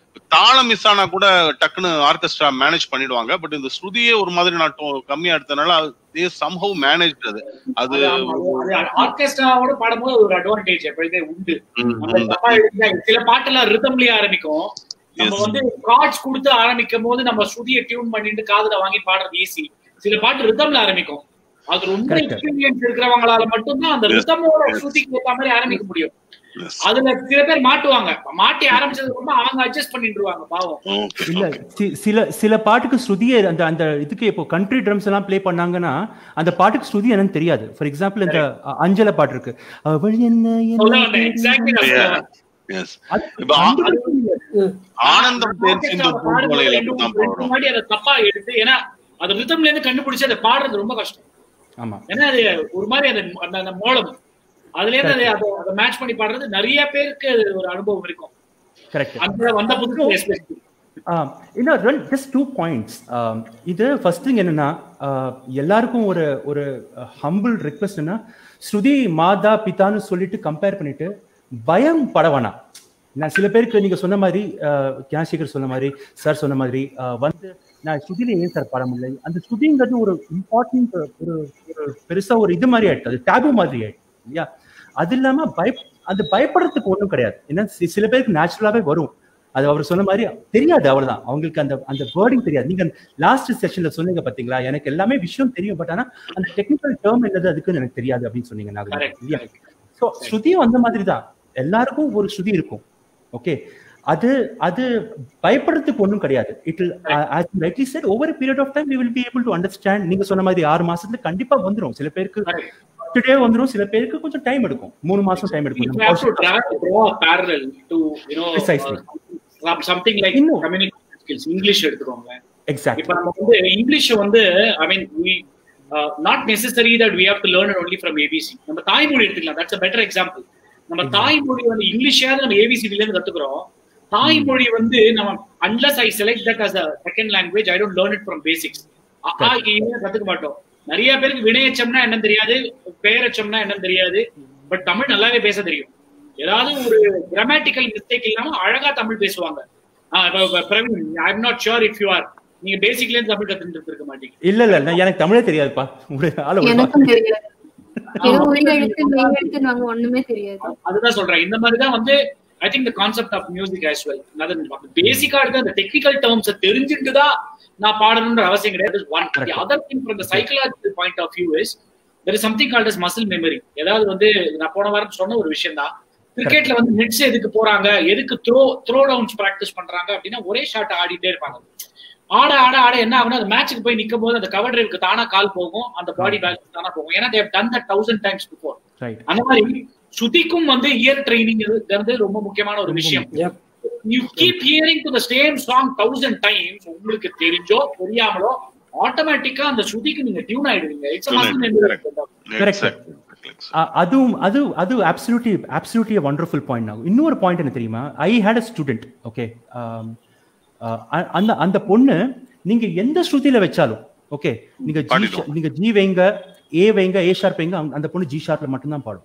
தாளம் மிஸ் ஆனா கூட டக்குன்னு ஆர்கெஸ்ட்ரா மேனேஜ் பண்ணிடுவாங்க பட் இந்த ஸ்ருதியே ஒரு மாதிரி நான் to- கம்மியா எடுத்தனால தே சம்ஹவ் மேனேஜ் அது அது ஆர்கெஸ்ட்ராவோட பாடும்போது ஒரு அட்வான்டேஜ் எப்பொழுதே உண்டு ம், நம்ம ம். தப்பா எடுத்தா சில பாட்டுலாம் ரிதம்லயே ஆரம்பிக்கும் நம்ம Yes. வந்து கார்ட்ஸ் கொடுத்து ஆரம்பிக்கும் போது நம்ம ஸ்ருதியை டியூன் பண்ணிட்டு காதுல வாங்கி பாடுறது ஈஸி சில பாட்டு ரிதம்ல ஆரம்பிக்கும் அது ரொம்ப Correct. எக்ஸ்பீரியன்ஸ் இருக்கிறவங்களால மட்டும்தான் அந்த ரிதமோட ஸ்ருதிக்கு ஏத்த மாதிரி ஆரம்பிக்க முடியும் அதுல சில பேர் மாட்டுவாங்க மாட்டி ஆரம்பிச்சதுக்கு அப்புறமா அவங்க அட்ஜஸ்ட் பண்ணிட்டுருவாங்க பாவம் இல்ல சி- சில சில பாட்டுக்கு ஸ்ருதியே அந்த அந்த இதுக்கு இப்போ கண்ட்ரி ட்ரம்ஸ் எல்லாம் ப்ளே பண்ணாங்கன்னா அந்த பாட்டுக்கு ஸ்ருதி என்னன்னு தெரியாது ஃபார் எக்ஸாம்பிள் இந்த அ- அஞ்சல பாட்டு இருக்கு அவள் என்ன சொல்ல என்ன வந்தேன் எக்ஸாக்ட்லி நான் சொல்ல வந்தேன். Yes. அது இப்ப ஆ- கண்டுபிடிக்க ஆனந்தம் தேன் சிந்து பூங்கோலையில ரெண்டு அப்படிதான் ரெண்டு பாடுறோம் வாட்டி அதை தப்பா எடுத்து ஏன்னா அது ரிதம்ல இருந்து கண்டுபிடிச்சு அதை பாடுறது ரொம்ப கஷ்டம் ஆமா ஏன்னா அது ஒரு மாதிரி அந்த அந்த அந்த மோளம் அதுல இருந்து அதை அதை- அதை மேட்ச் பண்ணி பாடுறது நிறைய பேருக்கு அது ஒரு அனுபவம் இருக்கும் கரெக்ட் அந்த வந்த புதுசு எஸ்பெஷலி இன்னும் ரெண்டு ஜஸ்ட் டூ பாயிண்ட்ஸ் இது ஃபர்ஸ்ட் திங் என்னன்னா ஆஹ் எல்லாருக்கும் ஒரு ஒரு ஹம்பிள் ரெக்வஸ்ட் என்ன ஸ்ருதி மாதா பிதான்னு சொல்லிட்டு கம்பேர் பண்ணிட்டு பயம் பட வேணாம் நான் சில பேருக்கு நீங்க சொன்ன மாதிரி ஞானசேகர் சொன்ன மாதிரி சார் சொன்ன மாதிரி ஆஹ் வந்து நான் ஸ்ருதியில ஏன் சார் பாட முடியல அந்த ஸ்ருதிங்கிறது ஒரு இம்பார்ட்டன்ட் ஒரு ஒரு பெருசா ஒரு இது மாதிரி ஆயிடுச்சு அது டேபு மாதிரி ஆயிடுச்சு இல்லையா அது இல்லாம பய அந்த பயப்படுறதுக்கு ஒன்றும் கிடையாது ஏன்னா சி- சில பேருக்கு நேச்சுரலாவே வரும் அது அவர் சொன்ன மாதிரி தெரியாது அவ்வளவுதான் அவங்களுக்கு அந்த அந்த வேர்டிங் தெரியாது நீங்க லாஸ்ட் செஷன்ல சொன்னீங்க பாத்தீங்களா எனக்கு எல்லாமே விஷயம் தெரியும் பட் ஆனா அந்த டெக்னிக்கல் டேர்ம் என்னது அதுக்குன்னு எனக்கு தெரியாது அப்படின்னு சொன்னீங்க நாகராஜ் இல்லையா ஸோ ஸ்ருதியும் அந்த மாதிரி தான் எல்லாருக்கும் ஒரு ஸ்ருதி இருக்கும் ஓகே அது அது பயப்படுறதுக்கு ஒன்றும் கிடையாது it rightly set over period of time we will be able to understand நீங்க சொன்ன மாதிரி ஆறு மாசத்துல கண்டிப்பா வந்துரும் சில பேருக்கு டுடே வந்துரும் சில பேருக்கு கொஞ்சம் டைம் எடுக்கும் மூணு மாசம் டைம் எடுக்கும் You have to try to draw a parallel to, you know, Precisely. uh, something like communication skills. English எடுத்துக்கோங்க எக்ஸாக்ட் இப்ப நம்ம வந்து இங்கிலீஷ் வந்து I mean we not necessary that we have to learn only from ABC நம்ம தாய்மொழி எடுத்துக்கலாம் that's a better example நம்ம தாய்மொழி வந்து இங்கிலீஷாவது நம்ம ஏபிசிடில இருந்து கத்துக்கிறோம் தாய்மொழி வந்து நம்ம unless I select that as a second language I don't learn it from basics கத்துக்க மாட்டோம் நிறைய பேருக்கு வினையச்சம்னா என்னன்னு தெரியாது பேரச்சம்னா என்னன்னு தெரியாது பட் தமிழ் நல்லாவே பேச தெரியும் ஏதாவது ஒரு கிராமட்டிக்கல் மிஸ்டேக் இல்லாம அழகா தமிழ் பேசுவாங்க ஆஹ் இப்ப- இப்ப Praveen I am not sure if you are நீங்க பேசிக்ல இருந்து தமிழ் கத்துட்டு இருக்க மாட்டீங்க இல்ல இல்ல நான் எனக்கு தமிழே தெரியாதுப்பா ஒரு ஆளு ஒரு எனக்கும் தெரியாது ஏதோ உயிர் எழுத்து மெய் எழுத்து நாங்க ஒண்ணுமே தெரியாது அதுதான் சொல்றேன் இந்த மாதிரி தான் வந்து I think the concept of music as well அதாவது பேசிக்கா இருக்க அந்த டெக்னிக்கல் டேர்ம்ஸ் தெரிஞ்சுட்டு தான் நான் பாடணும்ன்ற அவசியம் கிடையாது one other thing from the psychological point of view is there is something called as muscle memory ஏதாவது வந்து நான் போன வாரம் சொன்ன ஒரு விஷயம் தான் கிரிக்கெட்ல வந்து நெட்ஸ் எதுக்கு போறாங்க எதுக்கு த்ரோ த்ரோ டவுன்ஸ் பிராக்டிஸ் பண்றாங்க அப்படின்னா ஒரே ஷாட் ஆடிட்டே இருப்பாங்க ஆட ஆட ஆட என்ன ஆகும்னா அந்த மேட்ச்சுக்கு போய் நிக்கும் போது அந்த கவர் டிரைவுக்கு தானா கால் போகும் அந்த பாடி பேலன்ஸ் தானா போகும் ஏன்னா they've done that thousand times before right அந்த மாதிரி சுதிக்கும் வந்து இயர் ட்ரைனிங்கிறது ரொம்ப முக்கியமான ஒரு விஷயம் you keep hearing to the same song thousand times உங்களுக்கு தெரிஞ்சோ தெரியாமலோ ஆட்டோமேட்டிக்கா அந்த ஸ்ருதிக்கு நீங்க டியூன் ஆயிடுவீங்க இட்ஸ் கரெக்ட் அதுவும் அது அது அப்சல்யூட்லி அப்சல்யூட்லி வண்டர்ஃபுல் பாயிண்ட் ஆகும் இன்னொரு பாயிண்ட் என்ன தெரியுமா I had a student okay அந்த அந்த பொண்ணு நீங்க எந்த ஸ்ருதியில வச்சாலும் ஓகே நீங்க ஜி நீங்க ஜி வைங்க ஏ வைங்க ஏ ஷார்ப் வைங்க அந்த பொண்ணு ஜி ஷார்ப்ல மட்டும்தான் பாடும்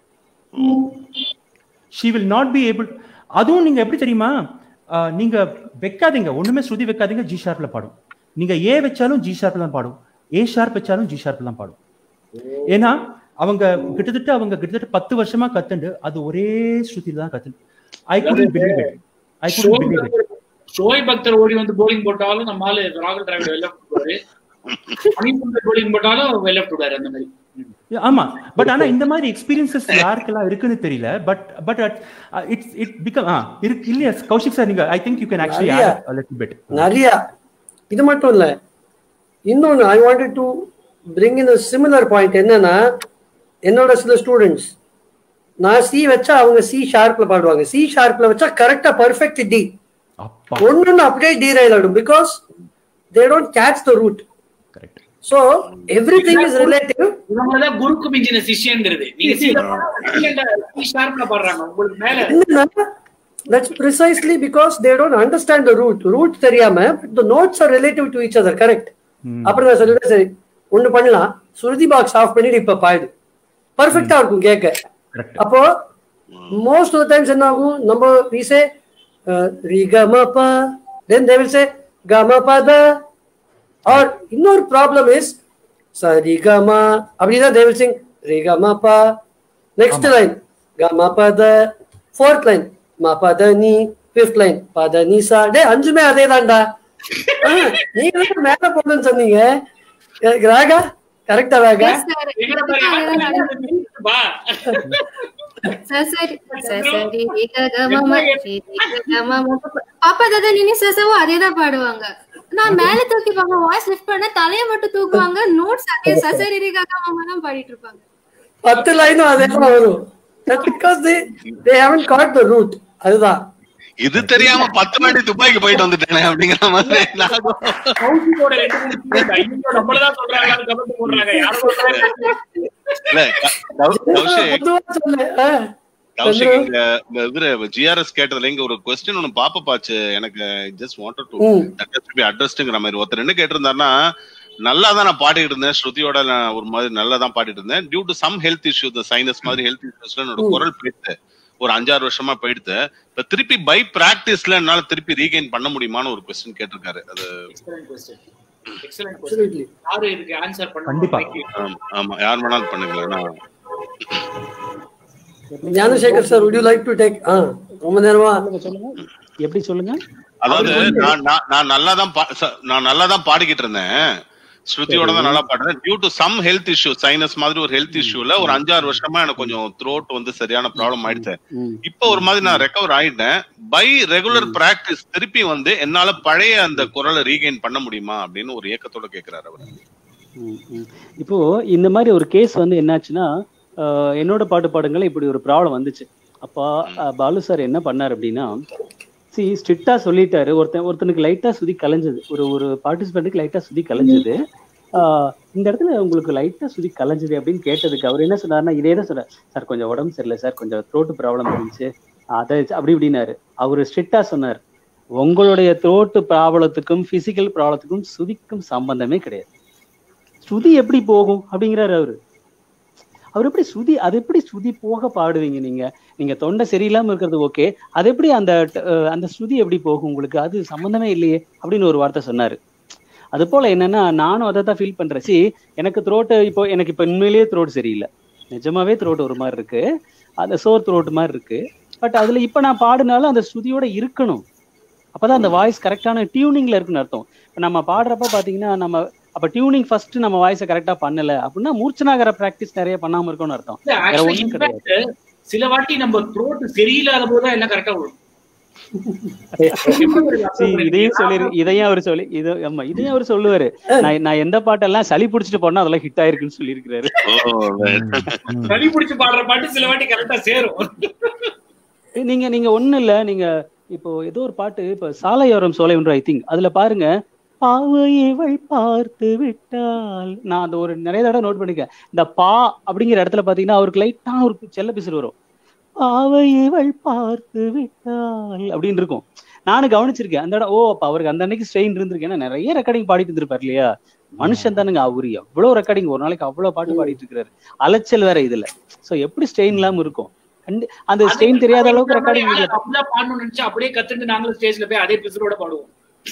she will not be able அதுவும் நீங்க எப்படி தெரியுமா நீங்க வைக்காதீங்க ஒண்ணுமே ஸ்ருதி வைக்காதீங்க ஜி ஷார்ப்ல பாடும் நீங்க ஏ வச்சாலும் ஜி ஷார்ப்ல தான் பாடும் ஏ ஷார்ப் வச்சாலும் ஜி ஷார்ப்ல தான் பாடும் ஏன்னா அவங்க கிட்டத்தட்ட அவங்க கிட்டத்தட்ட பத்து வருஷமா கத்துண்டு அது ஒரே ஸ்ருதியில தான் கத்து I could believe it I could believe it ஷோய் பக்தர் ஓடி வந்து போலிங் போட்டாலும் நம்மால ராகுல் டிராவிட் வெளில விட்டுவாரு மணிசுந்தர் போலிங் போட்டாலும் வெளில விட்டுவாரு அந்த மாதிரி ஆமா பட் ஆனா இந்த மாதிரி எக்ஸ்பீரியன்சஸ் யாருக்கெல்லாம் இருக்குன்னு தெரியல but but it's it become ஆ இருக்கு இல்லையா கௌஷிக் சார் நீங்க I think you can actually add a little bit நிறைய இது மட்டும் இல்ல இன்னொன்னு I wanted to bring in similar point என்னன்னா என்னோட சில ஸ்டூடெண்ட்ஸ் நான் சி வச்சா அவங்க சி ஷார்ப்ல பாடுவாங்க சி ஷார்ப்ல வச்சா கரெக்டா பர்ஃபெக்ட் டி ஒன்னு அப்படியே டி ரயில் ஆடும் because they don't catch the root so everything is relative இவங்கதான் குருக்கு மிஞ்சின சிஷ்யங்கிறது நீங்க சி ஷார்ப்ல பாடுறாங்க உங்களுக்கு மேல என்னன்னா that's precisely because they don't understand the root root தெரியாம the notes are relative to each other correct அப்புறம் நான் சொல்லிட்டு சரி ஒண்ணு பண்ணலாம் சுருதி பாக்ஸ் ஆஃப் பண்ணிட்டு இப்ப பாயுது பர்ஃபெக்டா இருக்கும் கேட்க அப்போ மோஸ்ட் ஆஃப் டைம்ஸ் என்ன ஆகும் நம்ம we say uh, ரி க ம ப then they will say க ம ப த or இன்னொரு ப்ராப்ளம் இஸ் சரி க ம அப்படிதான் they will sing ரி க ம ப நெக்ஸ்ட் லைன் க ம ப த ஃபோர்த் லைன் மா பத நீ ஃபிஃப்த் லைன் பத நீ சா டே அஞ்சுமே அதே தான்டா நீங்க தான் மேல போடணும்னு சொன்னீங்க ராகா கரெக்டா ராகா பாப்பா தாதா நின்னு சசவும் அதேதான் பாடுவாங்க நான் மேல தூக்கி பாங்க வாய்ஸ் லிஃப்ட் பண்ண தலைய மட்டும் தூக்குவாங்க நோட்ஸ் அதே சசரி ரேகா மாமா தான் பாடிட்டு இருப்பாங்க பத்து லைனும் அதே தான் வரும் That's because they they haven't caught the root அதுதான் இது தெரியாம பத்து வாட்டி துப்பாக்கி போயிட்டு வந்துட்டேனே அப்படிங்கிற மாதிரி கௌஷிக்கோட ரெண்டு மூணு student, ஐயோ, நம்மளதான் சொல்றாங்களான்னு கமெண்ட் போடுறாங்க யாரும் சொல்றாங்க இல்ல க- கௌ- கௌஷிக் கௌஷிக் இங்க இந்த இவரு ஜிஆர்எஸ் கேட்டதுல இங்க ஒரு கொஸ்டின் ஒன்னு பாப்ப பாச்சு எனக்கு ஜஸ்ட் வாண்டட் டு ம். தட் பி அட்ரஸ்டுங்கிற மாதிரி ஒருத்தர் என்ன கேட்டிருந்தாருன்னா நல்லா தான் நான் பாடிட்டு இருந்தேன் ஸ்ருதியோட நான் ஒரு மாதிரி நல்லா தான் பாடிட்டு இருந்தேன் due to some health issue இந்த சைனஸ் மாதிரி ஹெல்த் இஷ்யூஸ்ல என்னோட ம். குரல் போயிடுது ஒரு அஞ்சாறு வருஷமா போயிடுது இப்ப திருப்பி பை பிராக்டிஸ்ல என்னால திருப்பி ரீகெயின் பண்ண முடியுமான்னு ஒரு கொஸ்டின் கேட்டிருக்காரு அது excellent question excellent Absolutely. Question யாரு இதுக்கு ஆன்சர் பண்ண கண்டிப்பா. ஆமா, ஆமா யார் வேணாலும் பண்ணுங்களேன் நான் Gnanasekar sir would you like to take ஆ ரொம்ப நேரமா எப்படி சொல்லுங்க அதாவது நான் நான் நான் நல்லா தான் நான் நல்லா தான் பாடிக்கிட்டு இருந்தேன் ஸ்ருதியோட தான் நல்லா பாடுறேன் due to some health issue sinus மாதிரி ஒரு ஹெல்த் இஷ்யூல ஒரு அஞ்சாறு வருஷமா எனக்கு கொஞ்சம் த்ரோட் வந்து சரியான ப்ராப்ளம் ஆயிடுச்சு இப்போ ஒரு மாதிரி நான் ரெக்கவர் ஆயிட்டேன் பை ரெகுலர் பிராக்டிஸ் திருப்பி வந்து என்னால பழைய அந்த குரலை ரீகெயின் பண்ண முடியுமா அப்படின்னு ஒரு ஏக்கத்தோட கேக்குறாரு அவர் ம், ம். இப்போ இந்த மாதிரி ஒரு கேஸ் வந்து என்னாச்சுன்னா ஆஹ், என்னோட பாட்டு பாடுங்கள இப்படி ஒரு ப்ராப்ளம் வந்துச்சு அப்போ ஆஹ், பாலு சார் என்ன பண்ணார் அப்படின்னா சி ஸ்ட்ரிக்டா சொல்லிட்டாரு ஒருத்தன் ஒருத்தனுக்கு லைட்டா சுதி கலைஞ்சது ஒரு ஒரு பார்ட்டிசிபெண்ட்டுக்கு லைட்டா சுதி கலைஞ்சது ஆஹ், இந்த இடத்துல உங்களுக்கு லைட்டா சுதி கலைஞ்சது அப்படின்னு கேட்டதுக்கு அவர் என்ன சொன்னாருன்னா இதே தான் சொன்னார் சார் கொஞ்சம் உடம்பு சரியில்லை சார் கொஞ்சம் த்ரோட்டு ப்ராப்ளம் இருந்துச்சு அதை அப்படி இப்படின்னாரு அவர் ஸ்ட்ரிக்டா சொன்னார் உங்களுடைய த்ரோட்டு ப்ராப்ளத்துக்கும் பிசிக்கல் ப்ராப்ளத்துக்கும் சுதிக்கும் சம்பந்தமே கிடையாது ஸ்ருதி எப்படி போகும் அப்படிங்கிறாரு அவரு அவர் எப்படி ஸ்ருதி அது எப்படி ஸ்ருதி போக பாடுவீங்க நீங்க நீங்க தொண்டை சரியில்லாம இருக்கிறது ஓகே அது எப்படி அந்த அஹ், அந்த ஸ்ருதி எப்படி போகும் உங்களுக்கு அது சம்பந்தமே இல்லையே அப்படின்னு ஒரு வார்த்தை சொன்னாரு அது போல என்னன்னா நானும் அதை தான் ஃபீல் பண்றேன் சி எனக்கு த்ரோட்டு இப்போ எனக்கு இப்போ உண்மையிலேயே த்ரோட் சரியில்லை நிஜமாவே த்ரோட் ஒரு மாதிரி இருக்கு அந்த சோர் த்ரோட் மாதிரி இருக்கு பட் அதுல இப்ப நான் பாடினாலும் அந்த ஸ்ருதியோட இருக்கணும் அப்பதான் அந்த வாய்ஸ் கரெக்டான டியூனிங்ல இருக்குன்னு அர்த்தம் இப்ப நம்ம பாடுறப்ப பாத்தீங்கன்னா நம்ம அப்ப டியூனிங் ஃபர்ஸ்ட் நம்ம வாய்ஸை கரெக்டா பண்ணல அப்படின்னா மூர்ச்சனாகிற பிராக்டிஸ் நிறைய பண்ணாம இருக்கோம்னு அர்த்தம் இல்ல வேற ஆக்சுவலி ஒண்ணும் கிடையாது இன்ஃபேக்ட் சில வாட்டி நம்ம த்ரோட் சரியில்லாத போது தான் எல்லாம் கரெக்டா வரும் See, இதையும் சொல்லி இதையும் அவர் சொல்லி இது ஆமா இதையும் அவர் சொல்லுவாரு நான் நான் எந்த பாட்டெல்லாம் சளி பிடிச்சிட்டு போனா அதெல்லாம் ஹிட் ஆயிருக்குன்னு சொல்லியிருக்கிறாரு சளி பிடிச்சு பாடுற பாட்டு சில வாட்டி கரெக்டா சேரும் நீங்க நீங்க ஒண்ணு இல்ல நீங்க இப்போ ஏதோ ஒரு பாட்டு இப்ப சாலையோரம் சோலை ஒன்று ஐ திங்க் அதுல பாருங்க பாவை இவள் பார்த்து விட்டால் நான் அந்த ஒரு நிறைய தடவை நோட் பண்ணிருக்கேன் இந்த பா அப்படிங்கிற இடத்துல பாத்தீங்கன்னா அவருக்கு லைட்டா ஒரு செல்ல பிசிறு வரும் பாவை இவள் பார்த்து விட்டால் அப்படின்னு இருக்கும் நானும் கவனிச்சிருக்கேன் அந்த இடம் ஓ அப்ப அவருக்கு அந்த அன்னைக்கு ஸ்ட்ரெயின் இருந்திருக்கு ஏன்னா நிறைய ரெக்கார்டிங் பாடிட்டு இருந்திருப்பாரு இல்லையா மனுஷன் தானுங்க அவரு எவ்வளவு ரெக்கார்டிங் ஒரு நாளைக்கு அவ்வளவு பாட்டு பாடிட்டு இருக்காரு அலைச்சல் வேற இதுல சோ எப்படி ஸ்ட்ரெயின் இல்லாம இருக்கும் கண்டி- அந்த ஸ்ட்ரெயின் தெரியாத அளவுக்கு ரெக்கார்டிங் அப்படிதான் பாடணும்னு நினைச்சு அப்படியே கத்துட்டு நாங்களும் ஸ்டேஜ்ல போய் அதே பிசரோட பாடுவோம்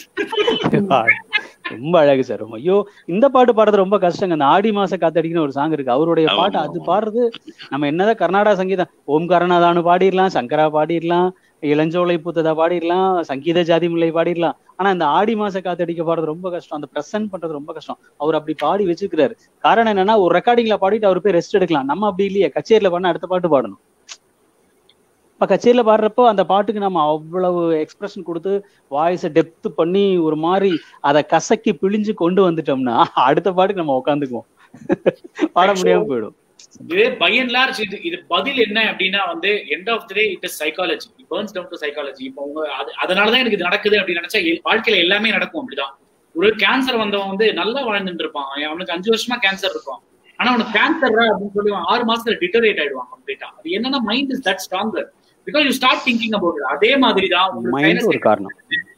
ரொம்ப அழகு சார் ரொம்ப ஐயோ இந்த பாட்டு பாடுறது ரொம்ப கஷ்டங்க அந்த ஆடி மாச காத்தடிக்குன்னு ஒரு சாங் இருக்கு அவருடைய பாட்டு அது பாடுறது நம்ம என்னதான் கர்நாடகா சங்கீதம் ஓம் கருணாதானு பாடிடலாம் சங்கரா பாடிடலாம் இளஞ்சோலை பூத்ததா பாடிடலாம் சங்கீத ஜாதி முல்லை பாடிடலாம் ஆனா இந்த ஆடி மாச காத்தடிக்க பாடுறது ரொம்ப கஷ்டம் அந்த பிரசன்ட் பண்றது ரொம்ப கஷ்டம் அவர் அப்படி பாடி வச்சிருக்கிறாரு காரணம் என்னன்னா ஒரு ரெக்கார்டிங்ல பாடிட்டு அவர் போய் ரெஸ்ட் எடுக்கலாம் நம்ம அப்படி இல்லையே கச்சேரியில பண்ண அடுத்த பாட்டு பாடணும் இப்ப கச்சேரியில பாடுறப்போ அந்த பாட்டுக்கு நம்ம அவ்வளவு எக்ஸ்பிரஷன் கொடுத்து வாய்ஸை டெப்த் பண்ணி ஒரு மாதிரி அதை கசக்கி பிழிஞ்சு கொண்டு வந்துட்டோம்னா அடுத்த பாட்டுக்கு நம்ம உட்காந்துக்குவோம் பாட முடியாம போயிடும் இது பை அண்ட் லார்ஜ் இது இது பதில் என்ன அப்படின்னா வந்து end of the day it is psychology burns down to psychology இப்போ உங்க அது அதனாலதான் எனக்கு இது நடக்குது அப்படின்னு நினைச்சா எ- வாழ்க்கையில எல்லாமே நடக்கும் அப்படிதான் ஒரு கேன்சர் வந்தவன் வந்து நல்லா வாழ்ந்துட்டு இருப்பான் அவனுக்கு அஞ்சு வருஷமா கேன்சர் இருக்கும் ஆனா அவனுக்கு கேன்சர் அப்படின்னு சொல்லி அவன் ஆறு மாசத்துல டிட்டரேட் ஆயிடுவான் கம்ப்ளீட்டா அது என்னன்னா mind is that stronger because you start thinking about அதே மாதிரி தான் உங்களுக்கு மைண்ட் sinus ஒரு காரணம்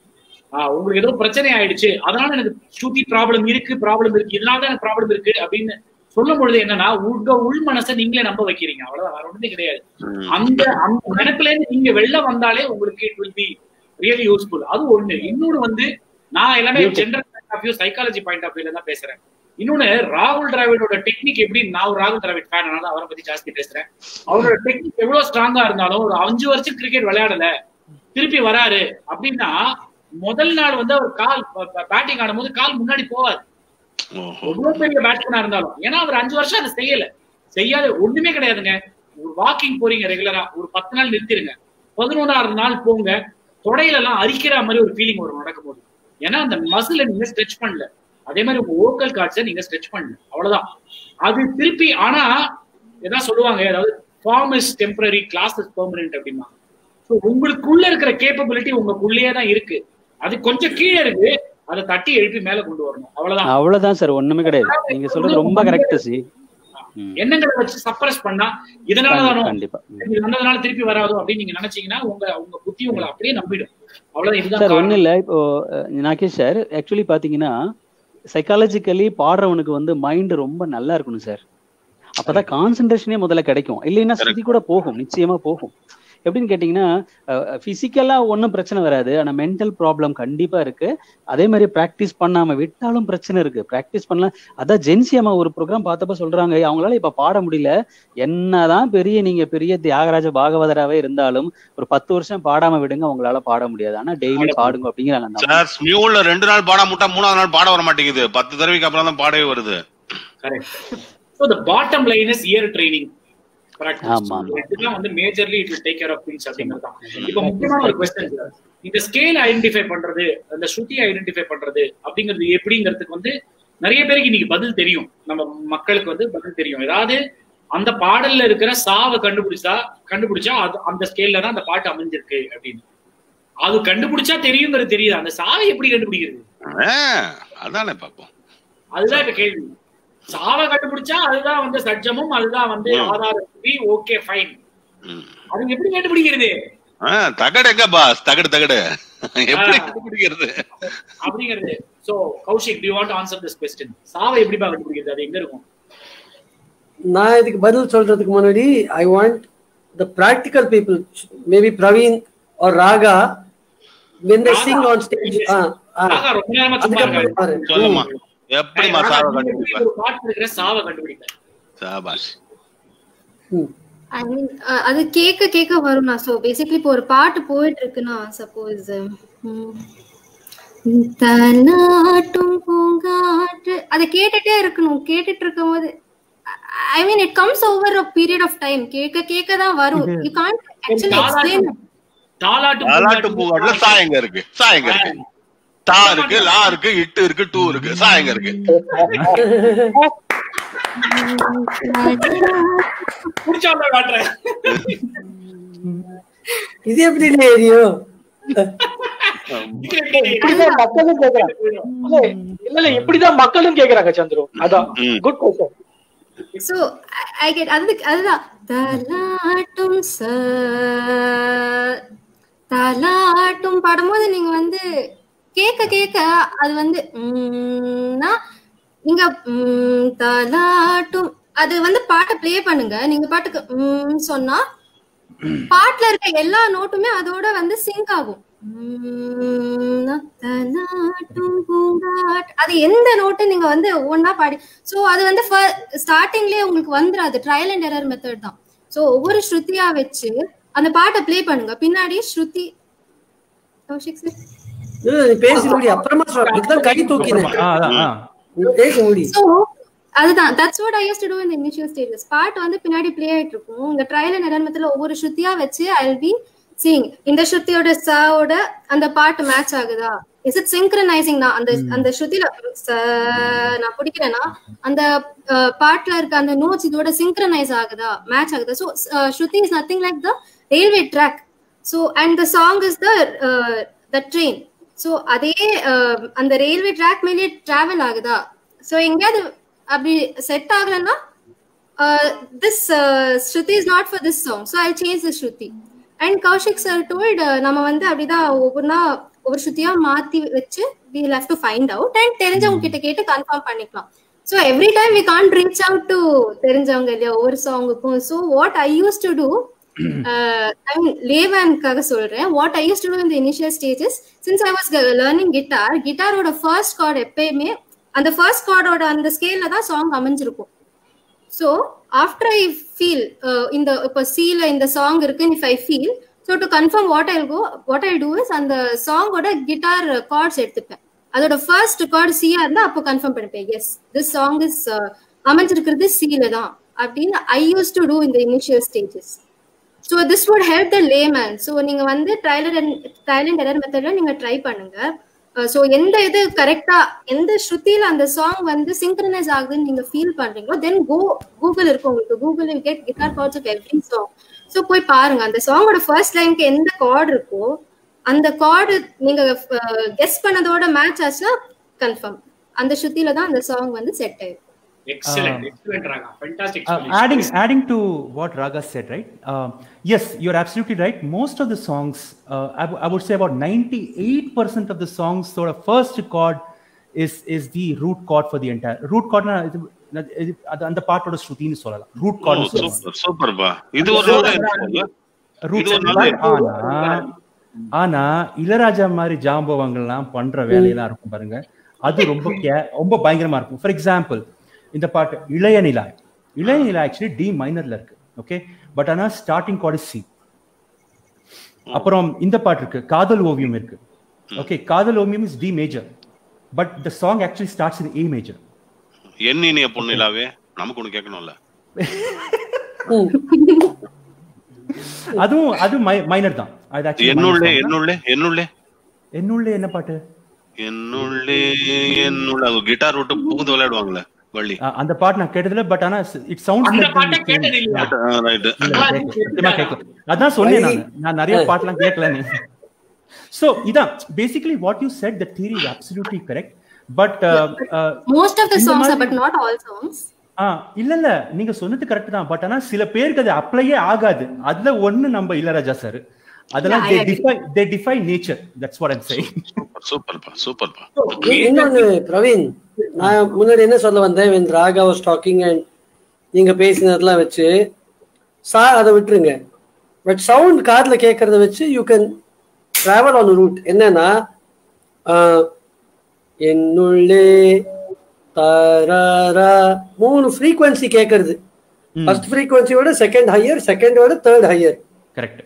ஆஹ் உங்களுக்கு ஏதோ பிரச்சனை ஆயிடுச்சு அதனால எனக்கு ஸ்ருதி ப்ராப்ளம் இருக்கு ப்ராப்ளம் இருக்கு இதனால தான் எனக்கு ப்ராப்ளம் இருக்கு அப்படின்னு சொல்லும் பொழுது என்னன்னா உங்க உள் மனசை நீங்களே நம்ப வைக்கிறீங்க அவ்வளவுதான் வேற ஒண்ணுமே கிடையாது அந்த அந்த நினைப்புல இருந்து நீங்க வெளில வந்தாலே உங்களுக்கு it will be really useful அது ஒண்ணு இன்னொன்னு வந்து நான் எல்லாமே general point of view psychology point of வியூல தான் பேசுறேன் இன்னொன்னு ராகுல் டிராவிடோட டெக்னிக் எப்படி நான் ஒரு ராகுல் டிராவிட் ஃபேன் அதனால அவரை பத்தி ஜாஸ்தி பேசுறேன் அவரோட டெக்னிக் எவ்வளவு ஸ்ட்ராங்கா இருந்தாலும் ஒரு அஞ்சு வருஷம் கிரிக்கெட் விளையாடல திருப்பி வராரு அப்படின்னா முதல் நாள் வந்து அவர் கால் பேட்டிங் ஆடும்போது கால் முன்னாடி போவாது எவ்வளவு பெரிய பேட்ஸ்மேனா இருந்தாலும் ஏன்னா அவர் அஞ்சு வருஷம் அதை செய்யல செய்யாத ஒண்ணுமே கிடையாதுங்க ஒரு வாக்கிங் போறீங்க ரெகுலரா ஒரு பத்து நாள் நிறுத்திடுங்க பதினொன்றாவது நாள் போங்க தொடையில எல்லாம் அரிக்கிற மாதிரி ஒரு ஃபீலிங் வரும் நடக்கும்போது ஏன்னா அந்த மசில நீங்க ஸ்ட்ரெச் பண்ணல அதே மாதிரி உங்க ஓக்கல் கார்ட்ஸை நீங்க ஸ்ட்ரெச் பண்ணல அவ்வளவுதான் அது திருப்பி ஆனா ஏதாவது சொல்லுவாங்க அதாவது form is temporary class is permanent அப்படிமா ஸோ உங்களுக்குள்ள இருக்கிற கேப்பபிலிட்டி உங்களுக்குள்ளேயே தான் இருக்கு அது கொஞ்சம் கீழே இருக்கு அதை தட்டி எழுப்பி மேல கொண்டு வரணும் அவ்வளவுதான் அவ்வளவுதான் சார் ஒண்ணுமே கிடையாது நீங்க சொல்றது ரொம்ப கரெக்ட் சி எண்ணங்களை வச்சு சப்ரஸ் பண்ணா இதனாலதானோ கண்டிப்பா இது வந்ததுனால திருப்பி வராதோ அப்படின்னு நீங்க நினைச்சீங்கன்னா உங்க உங்க புத்தி உங்களை அப்படியே நம்பிடும் அவ்வளவுதான் இதுதான் சார் காரணம். ஒண்ணும் இல்ல இப்போ அஹ், நாகேஷ் சார் ஆக்சுவலி பாத்தீங்கன்னா சைக்காலஜிக்கலி பாடுறவனுக்கு வந்து மைண்ட் ரொம்ப நல்லா இருக்கணும் சார் அப்பதான் கான்சென்ட்ரேஷனே முதல்ல கிடைக்கும் இல்லைன்னா ஸ்ருதி கூட போகும் நிச்சயமா போகும் எப்படின்னு கேட்டீங்கன்னா பிசிக்கலா ஒன்றும் பிரச்சனை வராது ஆனா மென்டல் ப்ராப்ளம் கண்டிப்பா இருக்கு அதே மாதிரி ப்ராக்டிஸ் பண்ணாம விட்டாலும் பிரச்சனை இருக்கு ப்ராக்டிஸ் பண்ணலாம் அதான் ஜென்சி அம்மா ஒரு ப்ரோக்ராம் பார்த்தப்ப சொல்றாங்க அவங்களால இப்ப பாட முடியல என்னதான் பெரிய நீங்க பெரிய தியாகராஜ பாகவதராவே இருந்தாலும் ஒரு பத்து வருஷம் பாடாம விடுங்க உங்களால பாட முடியாது ஆனா டெய்லி பாடுங்க அப்படிங்கிறாங்க அந்த அம்மா. சார் ஸ்மியூல்ல ரெண்டு நாள் பாட முட்டா மூணாவது நாள் பாட வர மாட்டேங்குது பத்து தடவைக்கு அப்புறம் தான் பாடவே வருது correct so the bottom line is ear training ஆமா, இதுதான் வந்து majorly it will take care of things அப்படிங்கிறது தான் இப்போ முக்கியமான ஒரு கொஸ்டின் இந்த ஸ்கேல் ஐடென்டிஃபை பண்றது அந்த ஸ்ருதி ஐடென்டிஃபை பண்றது அப்படிங்கிறது எப்படிங்கிறதுக்கு வந்து நிறைய பேருக்கு இன்னைக்கு பதில் தெரியும் நம்ம மக்களுக்கு வந்து பதில் தெரியும் ஏதாவது அந்த பாடல்ல இருக்கிற சாவை கண்டுபிடிச்சா கண்டுபிடிச்சா அது அந்த ஸ்கேல்ல தான் அந்த பாட்டு அமைஞ்சிருக்கு அப்படின்னு அது கண்டுபிடிச்சா தெரியுங்கிறது தெரியுது அந்த சாவை எப்படி கண்டுபிடிக்கிறது ஆஹ், அதானே பாப்போம் அதுதான் இப்ப கேள்வி சாவை கண்டுபிடிச்சா அதுதான் வந்து சட்ஜமும் அதுதான் வந்து ஆதார ஓகே ஃபைன் அது எப்படி கண்டுபிடிக்கிறது ஆஹ், தகடு எங்க பாஸ் தகடு தகடு எப்படி கண்டுபிடிக்கிறது அப்படிங்கிறது so Kaushik do want answer this question சாவை எப்படி கண்டுபிடிக்கிறது அது எங்க இருக்கும் நான் இதுக்கு பதில் சொல்றதுக்கு முன்னாடி I want the practical people maybe Praveen or Raga when they sing on stage ஆ ஆ ராகா ரொம்ப நேரமா சும்மா அதுக்கப்புறம் இருக்காரு. பாரு சொல்லுமா எப்படிமா ராகா, சாவை நீங்க எப்படி கண்டுபிடிப்ப ஒரு பாட்டு இருக்கிற சாவை கண்டுபிடிப்பேன் சாபாஷ் ஐ மீன் அது கேட்க கேட்க வரும்ண்ணா ஸோ பேசிக்லி இப்போ ஒரு பாட்டு போயிட்டு இருக்குன்னா சப்போஸ் தன்னாட்டும் பூங்காற்று அதை கேட்டுட்டே இருக்கணும் கேட்டுட்டு இருக்கும் போது I mean it comes over a period of time கேட்க கேட்க தான் வரும் யூ கான்ட் ஆக்சுவலி எக்ஸ்பிளைன் தாலாட்டு தாலாட்டு பூங்காட்டுல சா எங்க இருக்கு சா எங்க இருக்கு தா இருக்கு லா இருக்கு இட்டு இருக்கு டூ இருக்கு சா எங்க இருக்கு புடிச்சாப்ல காட்டுறேன் இது எப்படி தெரியும் இப்படிதான் மக்களும் கேக்குறாங்க இல்ல, இல்ல இல்ல இப்படிதான் மக்களும் கேக்குறாங்க சந்துரு அதான் good question so I get அது அதுதான் தலாட்டும் ச தலாட்டும் பாடும்போது நீங்க வந்து கேட்க கேட்க அது வந்து உம்னா நீங்க உம் தலாட்டும் அது வந்து பாட்டை ப்ளே பண்ணுங்க நீங்க பாட்டுக்கு உம் சொன்னா பாட்டுல இருக்க எல்லா நோட்டுமே அதோட வந்து சிங்க் ஆகும் உம்னா தலாட்டும் பூங்காட் அது எந்த நோட்டு நீங்க வந்து ஒவ்வொன்னா பாடி சோ அது வந்து ஸ்டார்டிங்லயே உங்களுக்கு வந்துராது ட்ரையல் அண்ட் எரர் மெத்தட் தான் சோ ஒவ்வொரு ஸ்ருதியா வச்சு அந்த பாட்டை ப்ளே பண்ணுங்க பின்னாடி ஸ்ருதி கௌஷிக் சார் இல்ல, நீ பேசி முடி அப்புறமா சொல்ற இதுதான் கை தூக்கினேன் ஆ, அதான், ஆ. நீ பேசி முடி சோ அதுதான் that's what I use to do in initial stages பாட்டு வந்து பின்னாடி ப்ளே ஆயிட்டு இருக்கும் இந்த ட்ரையல் அண்ட் எரர் ஒவ்வொரு ஸ்ருதியா வச்சு ஐ வில் பி சீங் இந்த ஸ்ருதியோட சாவோட அந்த பாட்டு மேட்ச் ஆகுதா இஸ் இட் சிங்க்ரனைசிங் நான் அந்த அந்த ஸ்ருதியில ச நான் பிடிக்கிறேன்னா அந்த அஹ், பாட்டுல இருக்க அந்த நோட்ஸ் இதோட சிங்க்ரனைஸ் ஆகுதா மேட்ச் ஆகுதா so shruti is nothing like the railway track so and the song is the the train so அதே அஹ், அந்த ரயில்வே ட்ராக் மேலேயே டிராவல் ஆகுதா ஸோ எங்கேயாவது அப்படி செட் ஆகலன்னா this shruti is not for this song so I change the shruti and Kaushik sir told நம்ம வந்து அப்படிதான் ஒவ்வொன்றா ஒவ்வொரு ஸ்ருதியா மாத்தி வச்சு we have to find out and தெரிஞ்சவங்க கிட்ட கேட்டு கன்ஃபார்ம் பண்ணிக்கலாம் so every time we can reach out to தெரிஞ்சவங்க இல்லையா ஒவ்வொரு சாங்குக்கும் so what I use to do I mean லேவேனுக்காக சொல்றேன் what I use to do இந்த initial stages since I was learning guitar கிட்டாரோட ஃபர்ஸ்ட் கார்டு எப்பயுமே அந்த ஃபர்ஸ்ட் கார்டோட அந்த ஸ்கேல்ல தான் சாங் அமைஞ்சிருக்கும் ஸோ ஆஃப்டர் ஐ ஃபீல் இந்த இப்போ சீல இந்த சாங் இருக்குன்னு if I feel so to confirm what I go what I do is அந்த சாங்கோட கிட்டார் கார்ட்ஸ் எடுத்துப்பேன் அதோட ஃபர்ஸ்ட் கார்டு சியா இருந்தா அப்போ கன்ஃபார்ம் பண்ணிப்பேன் எஸ் திஸ் சாங் இஸ் அமைஞ்சிருக்கிறது சீல தான் அப்படின்னு ஐ யூஸ் டு டூ இந்த initial stages so this would help the layman so நீங்க வந்து ட்ரையல் ட்ரையல் அண்ட் எரர் மெத்தட்ல நீங்க ட்ரை பண்ணுங்க ஸோ எந்த இது கரெக்டா எந்த ஸ்ருதியில அந்த சாங் வந்து சிங்க்ரனைஸ் ஆகுதுன்னு நீங்க ஃபீல் பண்றீங்களோ தென் கோ கூகுள் இருக்கும் உங்களுக்கு Google you get guitar chords of every song so போய் பாருங்க அந்த சாங்கோட ஃபர்ஸ்ட் லைனுக்கு எந்த கார்டு இருக்கோ அந்த கார்டு நீங்க கெஸ் பண்ணதோட மேட்ச் ஆச்சுன்னா கன்ஃபார்ம் அந்த ஸ்ருதியில தான் அந்த சாங் வந்து செட் ஆயிடும் excellent excellent Raga fantastic Uh, adding adding to what Raga said, right? Uh, yes, you're absolutely right. Most of the songs, uh, I, w- I would say about 98% of the songs, sort of first chord is is the root chord for the entire root chord. na- இது- இது- அது அந்த பாட்டோட ஸ்ருதின்னு சொல்லலாம் root card super சூப்பர்ப்பா இது ஒரு நல்ல ரூட் இது ஒரு நல்ல ஆனா ஆனா இளையராஜா மாதிரி ஜாம்பவங்கள்லாம் பண்ற வேலையெல்லாம் இருக்கும் பாருங்க அது ரொம்ப கே- ரொம்ப பயங்கரமா இருக்கும் ஃபார் எக்ஸாம்பிள் இந்த பாட்டு இளைய நிலா இளைய நிலா ஆக்சுவலி டி மைனர்ல இருக்கு ஓகே பட் ஆனா ஸ்டார்டிங் கார்டு சி அப்புறம் இந்த பாட்டு இருக்கு காதல் ஓவியம் இருக்கு okay Kadhal Oviyam is D major but the song actually starts in A major என்ன இனிய பொண்ணிலாவே நமக்கு ஒண்ணு கேட்கணும்ல அதுவும் அது மைனர் தான் அது actually minor என்னுள்ளே song தான். என்னுள்ளே என்னுள்ளே என்னுள்ளே என்ன பாட்டு என்னுள்ளே என்னுள்ள கிட்டார் விட்டு புகுந்து விளையாடுவாங்களே வள்ளி அஹ் அந்த பாட்டு நான் கேட்டதில்ல பட் ஆனா இட் சவுண்ட்ஸ் அந்த பாட்டை கேட்டது இல்லையா ரைட் சத்தியமா கேட்கல அதான் சொன்னேன் நான் நான் நிறைய பாட்டுலாம் கேட்கலன்னு சோ இதான் basically what you said the theory is absolutely correct but most of the songs but not all songs ஆ இல்ல இல்ல நீங்க சொன்னது கரெக்ட் தான் பட் ஆனா சில பேருக்கு அது அப்ளையே ஆகாது அதுல ஒண்ணு நம்ம இளையராஜா சார் அதெல்லாம் Yeah, I they agree. Defy they defy nature that's what I'm saying சூப்பர்ப்பா சூப்பர்ப்பா இன்னொன்னு பிரவீன் நான் முன்னாடி என்ன சொல்ல வந்தேன் when Raaga was talking and நீங்க பேசினதெல்லாம் வச்சு சா அதை விட்டுருங்க பட் சவுண்ட் காதுல கேட்கறத வச்சு you can travel on root என்னன்னா ஆஹ், என்னுள்ளே தராரா மூணு ஃப்ரீக்வன்சி கேட்கறது ஃபர்ஸ்ட் ஃப்ரீக்வன்சியோட செகண்ட் ஹையர் செகண்டோட third higher correct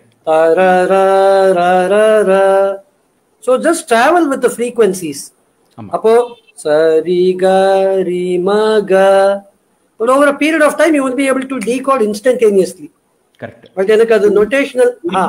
so just travel with frequencies அப்போ சரி கரி மக but over a period of time you will be able to decode instantaneously correct but எனக்கு அது notational in fact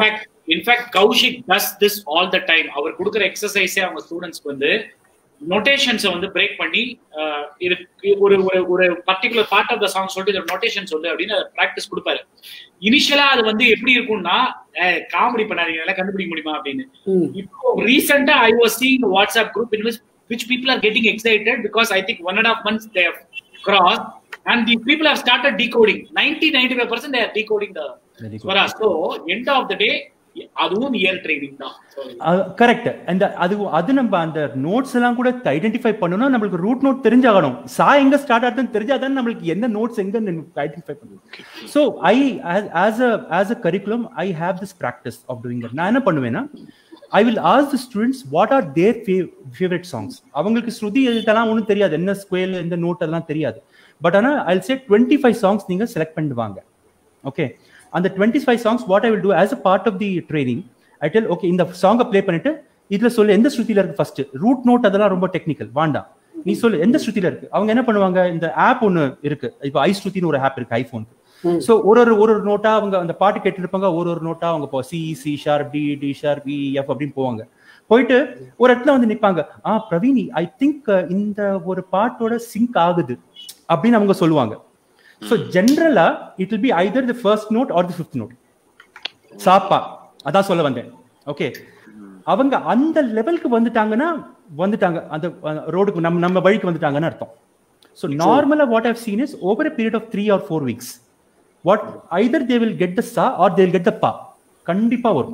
in fact Kaushik does this all the time அவர் கொடுக்குற எக்ஸசைஸே அவங்க ஸ்டூடெண்ட்ஸ்க்கு வந்து நொட்டேஷன்ஸை வந்து பிரேக் பண்ணி ஆஹ், இது ஒரு ஒரு ஒரு particular part of the song சொல்லிட்டு இதோட நொட்டேஷன் சொல்லு அப்படின்னு ப்ராக்டிஸ் கொடுப்பாரு இனிஷியலா அது வந்து எப்படி இருக்கும்னா காமெடி பண்ணாதீங்க எல்லாம் கண்டுபிடிக்க முடியுமா அப்படின்னு இப்போ ரீசெண்டா I was seeing WhatsApp group in which people are getting excited because I think one and a half months they have crossed and the people have started decoding. 90 95% they are decoding the Very good. Swara. So, end of the day, அதுவும் ear training தான் So, correct அந்த அது அது நம்ம அந்த notes எல்லாம் கூட identify பண்ணணும்னா நம்மளுக்கு ரூட் நோட் தெரிஞ்சாகணும் சா எங்க ஸ்டார்ட் ஆகுதுன்னு தெரிஞ்சாதான் நம்மளுக்கு எந்த நோட்ஸ் எங்க ஐடென்டிஃபை பண்ணுவோம் so I ask a ask a curriculum I have this practice of doing that நான் என்ன பண்ணுவேன்னா I will ask the students what are their favourite songs அவங்களுக்கு ஸ்ருதி இதெல்லாம் ஒன்றும் தெரியாது என்ன ஸ்கொயர் எந்த நோட் அதெல்லாம் தெரியாது பட் ஆனால் I say twenty five songs நீங்கள் செலக்ட் பண்ணிடுவாங்க ஓகே அந்த twenty five songs what I will do as a part of the training I tell okay இந்த சாங்கை ப்ளே பண்ணிட்டு இதுல சொல்லு எந்த ஸ்ருதியில இருக்கு ஃபர்ஸ்ட் ரூட் நோட் அதெல்லாம் ரொம்ப டெக்னிக்கல் வேண்டாம் நீ சொல்லு எந்த ஸ்ருதியில இருக்கு அவங்க என்ன பண்ணுவாங்க இந்த ஆப் ஒன்னு இருக்கு இப்போ ஐ ஸ்ருதின்னு ஒரு ஆப் இருக்கு ஐபோனுக்கு சோ ஒரு ஒரு ஒரு ஒரு நோட்டா அவங்க அந்த பாட்டு கேட்டு இருப்பாங்க ஒரு ஒரு நோட்டா அவங்க போ C C sharp D D sharp E F அப்படின்னு போவாங்க போயிட்டு ஒரு இடத்துல வந்து நிப்பாங்க ஆ பிரவீனி ஐ திங்க் இந்த ஒரு பாட்டோட சிங்க் ஆகுது அப்படின்னு அவங்க சொல்லுவாங்க ஸோ ஜென்ரலா it will be either the first note or the fifth note சாப்பா அதான் சொல்ல வந்தேன் ஓகே அவங்க அந்த லெவலுக்கு வந்துட்டாங்கன்னா வந்துட்டாங்க அந்த ரோடுக்கு நம்ம நம்ம வழிக்கு வந்துட்டாங்கன்னு அர்த்தம் ஸோ நார்மலா what have seen is over period of three or four weeks what either they will get the சா or they will get the பா கண்டிப்பா வரும்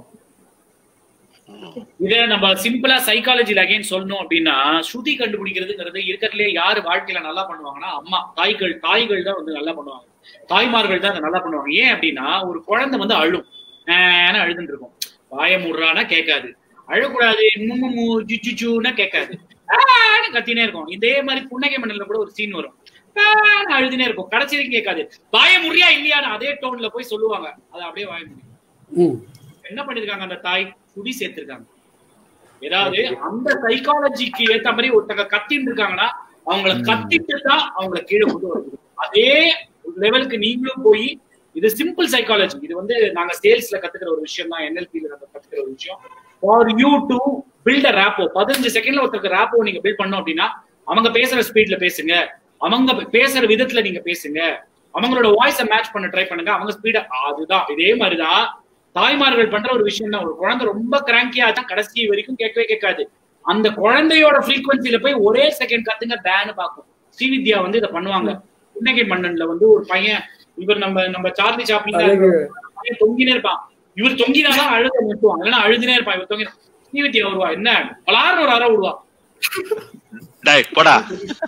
இதை நம்ம சிம்பிளா சைக்காலஜில அகைன் சொல்லணும் அப்படின்னா ஸ்ருதி கண்டுபிடிக்கிறதுங்கிறது இருக்கிறதுலே யாரு வாழ்க்கையில நல்லா பண்ணுவாங்கன்னா அம்மா தாய்கள் தாய்கள் தான் வந்து நல்லா பண்ணுவாங்க தாய்மார்கள் தான் அதை நல்லா பண்ணுவாங்க ஏன் அப்படின்னா ஒரு குழந்தை வந்து அழும் ஏன்னா அழுதுன்னு இருக்கும் வாய முடுறானா கேட்காது அழக்கூடாது மும்மு ஜுச்சுச்சுன்னா கேட்காது ஆன்னு கத்தினே இருக்கும் இதே மாதிரி புன்னகை மண்டல கூட ஒரு சீன் வரும் ஆன்னு அழுதுனே இருக்கும் கடைசி வரைக்கும் கேட்காது வாய முறியா இல்லையான்னு அதே டோன்ல போய் சொல்லுவாங்க அது அப்படியே வாய முடியும் என்ன பண்ணிருக்காங்க அந்த தாய் சுடி சேர்த்திருக்காங்க ஏதாவது அந்த சைக்காலஜிக்கு ஏத்த மாதிரி ஒருத்தங்க கத்தின்னு இருக்காங்கன்னா அவங்கள கத்திட்டு தான் அவங்கள கீழே கொண்டு வருது அதே லெவலுக்கு நீங்களும் போய் இது சிம்பிள் சைக்காலஜி இது வந்து நாங்க சேல்ஸ்ல கத்துக்கிற ஒரு விஷயம் தான் என்எல்பில நம்ம கத்துக்கிற ஒரு விஷயம் for you to build a rapport பதினஞ்சு செகண்ட்ல ஒருத்தருக்கு ரேப்போ நீங்க பில்ட் பண்ணோம் அப்படின்னா அவங்க பேசுற ஸ்பீட்ல பேசுங்க அவங்க பேசுற விதத்துல நீங்க பேசுங்க அவங்களோட வாய்ஸை மேட்ச் பண்ண ட்ரை பண்ணுங்க அவங்க ஸ்பீட அதுதான் இதே மாதிரிதான் தாய்மார்கள் பண்ற ஒரு விஷயம் தான் ஒரு குழந்தை ரொம்ப கிராங்கியா தான் கடைசி வரைக்கும் கேட்கவே கேட்காது அந்த குழந்தையோட ஃப்ரீக்வன்சில போய் ஒரே செகண்ட் கத்துங்க பேனு பார்க்கும் ஸ்ரீவித்யா வந்து இதை பண்ணுவாங்க புன்னகை மன்னன்ல வந்து ஒரு பையன் இவர் நம்ம நம்ம சார்லி சாப்பிங்க பையன் தொங்கினே இருப்பான் இவர் தொங்கினாதான் அழுத நிறுத்துவாங்க இல்லைன்னா அழுதுனே இருப்பான் இவர் தொங்கினா ஸ்ரீவித்யா வருவா என்ன பலார்னு ஒரு அற விடுவா டேய் போடா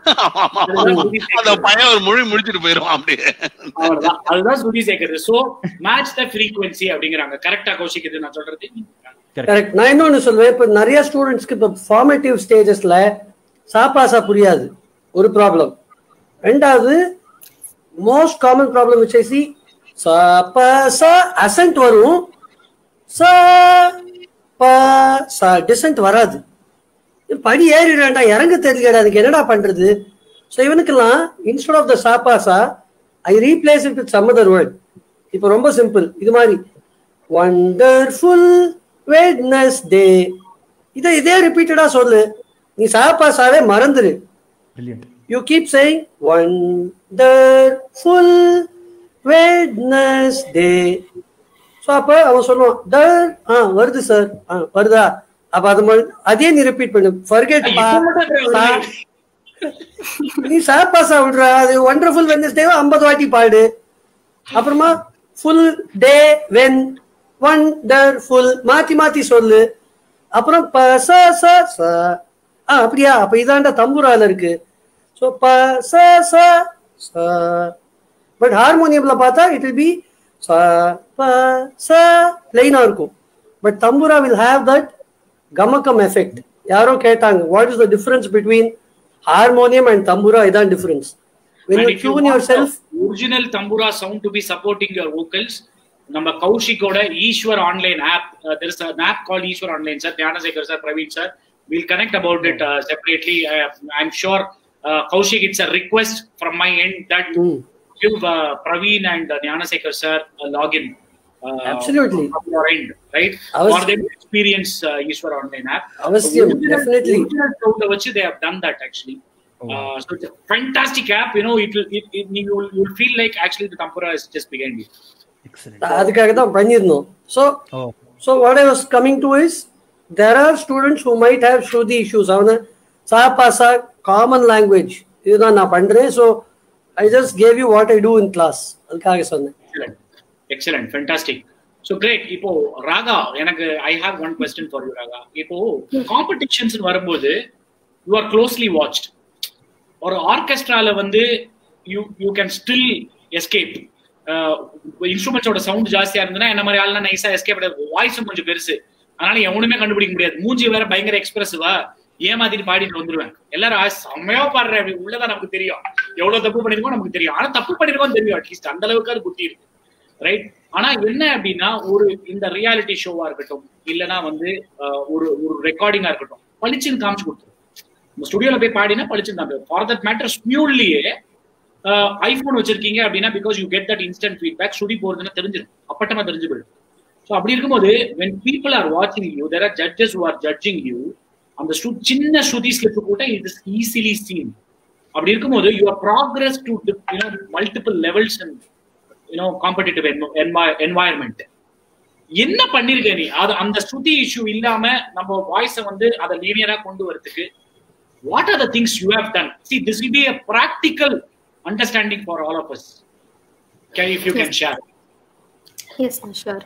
அந்த பையன் ஒரு மொழி முடிச்சிட்டு போயிருவான் அப்படியே அவ்வளவுதான் அதுதான் சுதி சேர்க்கறது சோ மேட்ச் த ஃப்ரீக்வன்சி அப்படிங்கிறாங்க கரெக்டா கௌஷிக் இது நான் சொல்றது கரெக்ட் நான் இன்னொன்னு சொல்லுவேன் இப்ப நிறைய ஸ்டூடெண்ட்ஸ்க்கு இப்ப ஃபார்மேட்டிவ் ஸ்டேஜஸ்ல சாப்பாசா புரியாது ஒரு ப்ராப்ளம் ரெண்டாவது most common problem which I see சாப்பாசா அசன்ட் வரும் சா பா சா டிசன்ட் வராது படி ஏறிடாண்டா இறங்க தெரியலடா அதுக்கு என்னடா பண்றது ஸோ இவனுக்கெல்லாம் இன்ஸ்டெட் ஆஃப் த சாப்பாசா I replace it with some other word இப்போ ரொம்ப சிம்பிள் இது மாதிரி வண்டர்ஃபுல் வெட்னஸ்டே இதை இதே ரிப்பீட்டடா சொல்லு நீ சாப்பாசாவே மறந்துரு you keep saying wonderful Wednesday so அப்போ அவன் சொல்லுவான் டர் ஆ வருது சார் ஆ வருதா அப்ப அது மாதிரி அதே நீ ரிப்பீட் பண்ணு ஃபர்கெட் நீ சாப்பாசா விடுறா அது ஒண்டர்ஃபுல் வெட்னஸ்டேவை ஐம்பது வாட்டி பாடு அப்புறமா ஃபுல் டே வென் வண்டர்ஃபுல் மாத்தி மாத்தி சொல்லு அப்புறம் ப ச ச ச ஆ அப்படியா அப்ப இதாண்டா தம்புரால இருக்கு ஸோ ப ச ச ச பட் ஹார்மோனியம்ல பார்த்தா இட் வில் பி ச ப ச பிளைனா இருக்கும் but tambura will have that கமக்கம் எஃபெக்ட் யாரோ கேட்டாங்க what is the difference between harmonium and tambura இதான் difference when you tune yourself original tambura sound to be supporting your vocals நம்ம கௌஷிக்கோட Eswar online app there is an app called Eswar online sir Gnanasekar sir Praveen sir will connect about it separately I am sure Kaushik it's a request from my end that give uh, Praveen and uh, Gnanasekar sir a login uh, Absolutely. from your end, right? I was- For them to experience uh, Ishwar online app. அவசியம், Original- definitely. original sound ல வச்சு they have done that actually. Uh, so it's a fantastic app. You know, it will it, it, you will you will feel like actually the Tampura is just behind you. அதுக்காக தான் பண்ணியிருந்தோம் so so what I was coming to is there are students who might have shruti issues அவனை சா பாசா common language இதுதான் நான் பண்றேன் so I just gave you what I do in class அதுக்காக சொன்னேன் Excellent. Excellent. Fantastic. So great. இப்போ ராகா எனக்கு I have one question for you Raga இப்போ காம்படிஷன்ஸ் வரும்போது யூ ஆர் க்ளோஸ்லி வாட்ச்ட் ஒரு ஆர்கெஸ்ட்ரால வந்து you you can still escape இன்ஸ்ட்ருமெண்ட்ஸோட சவுண்ட் ஜாஸ்தியா இருந்ததுன்னா என்ன மாதிரி ஆள்லாம் நைஸா எஸ்கேப் வாய்ஸும் கொஞ்சம் பெருசு அதனால எவனுமே கண்டுபிடிக்க முடியாது மூஞ்சி வேற பயங்கர எக்ஸ்பிரசிவா ஏமாத்திட்டு பாடிட்டு வந்துருவேன் எல்லாரும் ஆ, செம்மையா பாடுற அப்படி உள்ளதான் நமக்கு தெரியும் எவ்வளவு தப்பு பண்ணிருக்கோம் நமக்கு தெரியும் ஆனா தப்பு பண்ணிருக்கோம் தெரியும் அட்லீஸ்ட் அந்த அளவுக்கு அது புத்தி இருக்கு ரைட் ஆனா என்ன அப்படின்னா ஒரு இந்த ரியாலிட்டி ஷோவா இருக்கட்டும் இல்லனா வந்து அஹ், ஒரு ஒரு ரெக்கார்டிங்கா இருக்கட்டும் பளிச்சுன்னு காமிச்சு கொடுத்துரும் நம்ம ஸ்டுடியோல போய் பாடினா பளிச்சுன்னு காமிச்சு ஃபார் தட் மேட்டர் ஸ்மியூல்லையே ஐபோன் வச்சிருக்கீங்க அப்படின்னா because you get that instant feedback சுடி போறதுன்னு தெரிஞ்சிடும் அப்பட்டமா தெரிஞ்சு போயிடும் ஸோ அப்படி இருக்கும்போது when people are watching you there are judges who are judging you அந்த ஸ்டு- சின்ன ஸ்ருதி ஸ்லிப் கூட இது ஈஸிலி சீன் அப்படி இருக்கும்போது your progress to you know multiple levels and you know competitive environment என்ன பண்ணிருக்க நீ அது அந்த ஸ்ருதி இஷ்யூ இல்லாம நம்ம வாய்ஸை வந்து அதை லீனியரா கொண்டு வரதுக்கு what are the things you have done see this will be a practical understanding for all of us can if you can share yes sure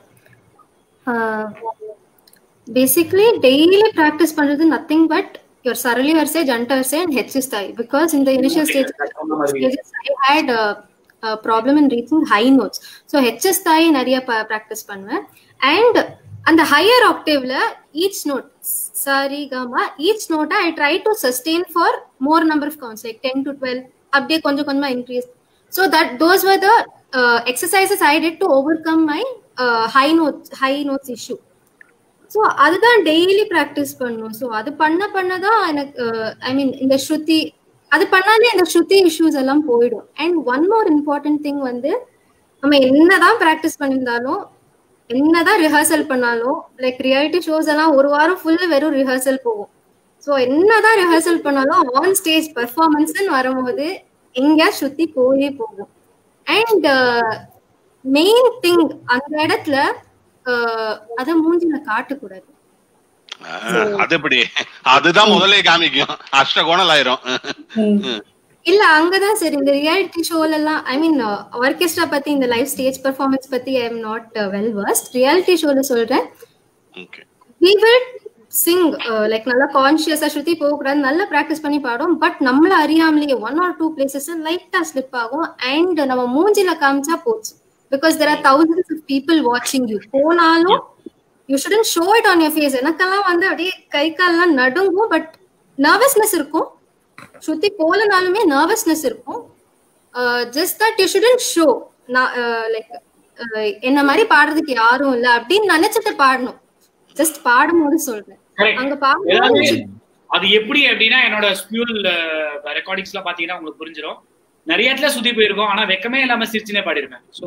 basically daily practice பண்றது நத்திங் பட் யுவர் சரளி வரிசை ஜண்ட் வரிசை and ஹெச் ஸ்டாய் because இந்த initial stage stages I had a, a problem in reaching high notes. So HS தாய் நிறைய ப்ராக்டிஸ் பண்ணுவேன் அண்ட் அந்த ஹையர் ஆக்டேவ்ல ஈச் நோட் சாரி காமா ஈச் நோட்டை I try to sustain for more number of counts like ten to twelve அப்படியே கொஞ்சம் கொஞ்சமா increase so that those were the exercises I did to overcome my high notes high notes issue so அதுதான் daily practice பண்ணும் so அது பண்ண பண்ண தான் எனக்கு ஐ மீன் இந்த ஸ்ருதி அது பண்ணாலே இந்த ஸ்ருதி இஷ்யூஸ் எல்லாம் போயிடும் and one more important thing வந்து நம்ம என்னதான் ப்ராக்டிஸ் பண்ணியிருந்தாலும் என்னதான் ரிஹர்சல் பண்ணாலும் லைக் ரியாலிட்டி ஷோஸ் எல்லாம் ஒரு வாரம் ஃபுல்லு வெறும் ரிஹர்சல் போகும் ஸோ என்னதான் ரிஹர்சல் பண்ணாலும் ஆன் ஸ்டேஜ் பர்ஃபார்மன்ஸ்னு வரும்போது எங்கேயா ஸ்ருதி போயே போகும் அண்ட் மெயின் திங் அந்த இடத்துல அஹ், அதை மூஞ்சில காட்டக்கூடாது ஆஹ், அது எப்படி அதுதான் முதல்ல காமிக்கும் அஷ்டகோணல் ஆயிரும் இல்ல அங்கதான் சரி இந்த ரியாலிட்டி ஷோல எல்லாம் ஐ மீன் ஆர்கெஸ்ட்ரா பத்தி இந்த லைவ் ஸ்டேஜ் பெர்ஃபார்மன்ஸ் பத்தி I am not well worst reality ஷோல சொல்றேன் we will சிங் லைக் நல்லா கான்சியஸா ஸ்ருதி போகக்கூடாது நல்லா ப்ராக்டிஸ் பண்ணி பாடும் பட் நம்மள அறியாமலேயே ஒன் ஆர் டூ பிளேசஸ் லைட்டா ஸ்லிப் ஆகும் அண்ட் நம்ம மூஞ்சில காமிச்சா போச்சு because there are thousands of people வாட்சிங் யூ போனாலும் you shouldn't show it on your face எனக்கெல்லாம் வந்து அப்படியே கை கால்லாம் நடுங்கும் பட் நர்வஸ்னஸ் இருக்கும் ஸ்ருதி போலனாலுமே நர்வஸ்னஸ் இருக்கும் just that you shouldn't show நான் லைக் என்ன மாதிரி பாடுறதுக்கு யாரும் இல்ல அப்படின்னு நினைச்சிட்டு பாடணும் ஜஸ்ட் பாடும்போது சொல்றேன் அங்க பாடும்போது ஏதாவது அது எப்படி அப்படின்னா என்னோட ஸ்பியூல் ரெக்கார்டிங்ஸ்ல பாத்தீங்கன்னா உங்களுக்கு புரிஞ்சிடும் நிறைய இடத்துல சுத்தி போயிருக்கோம் ஆனா வெக்கமே இல்லாம சிரிச்சுனே பாடிருப்பேன் சோ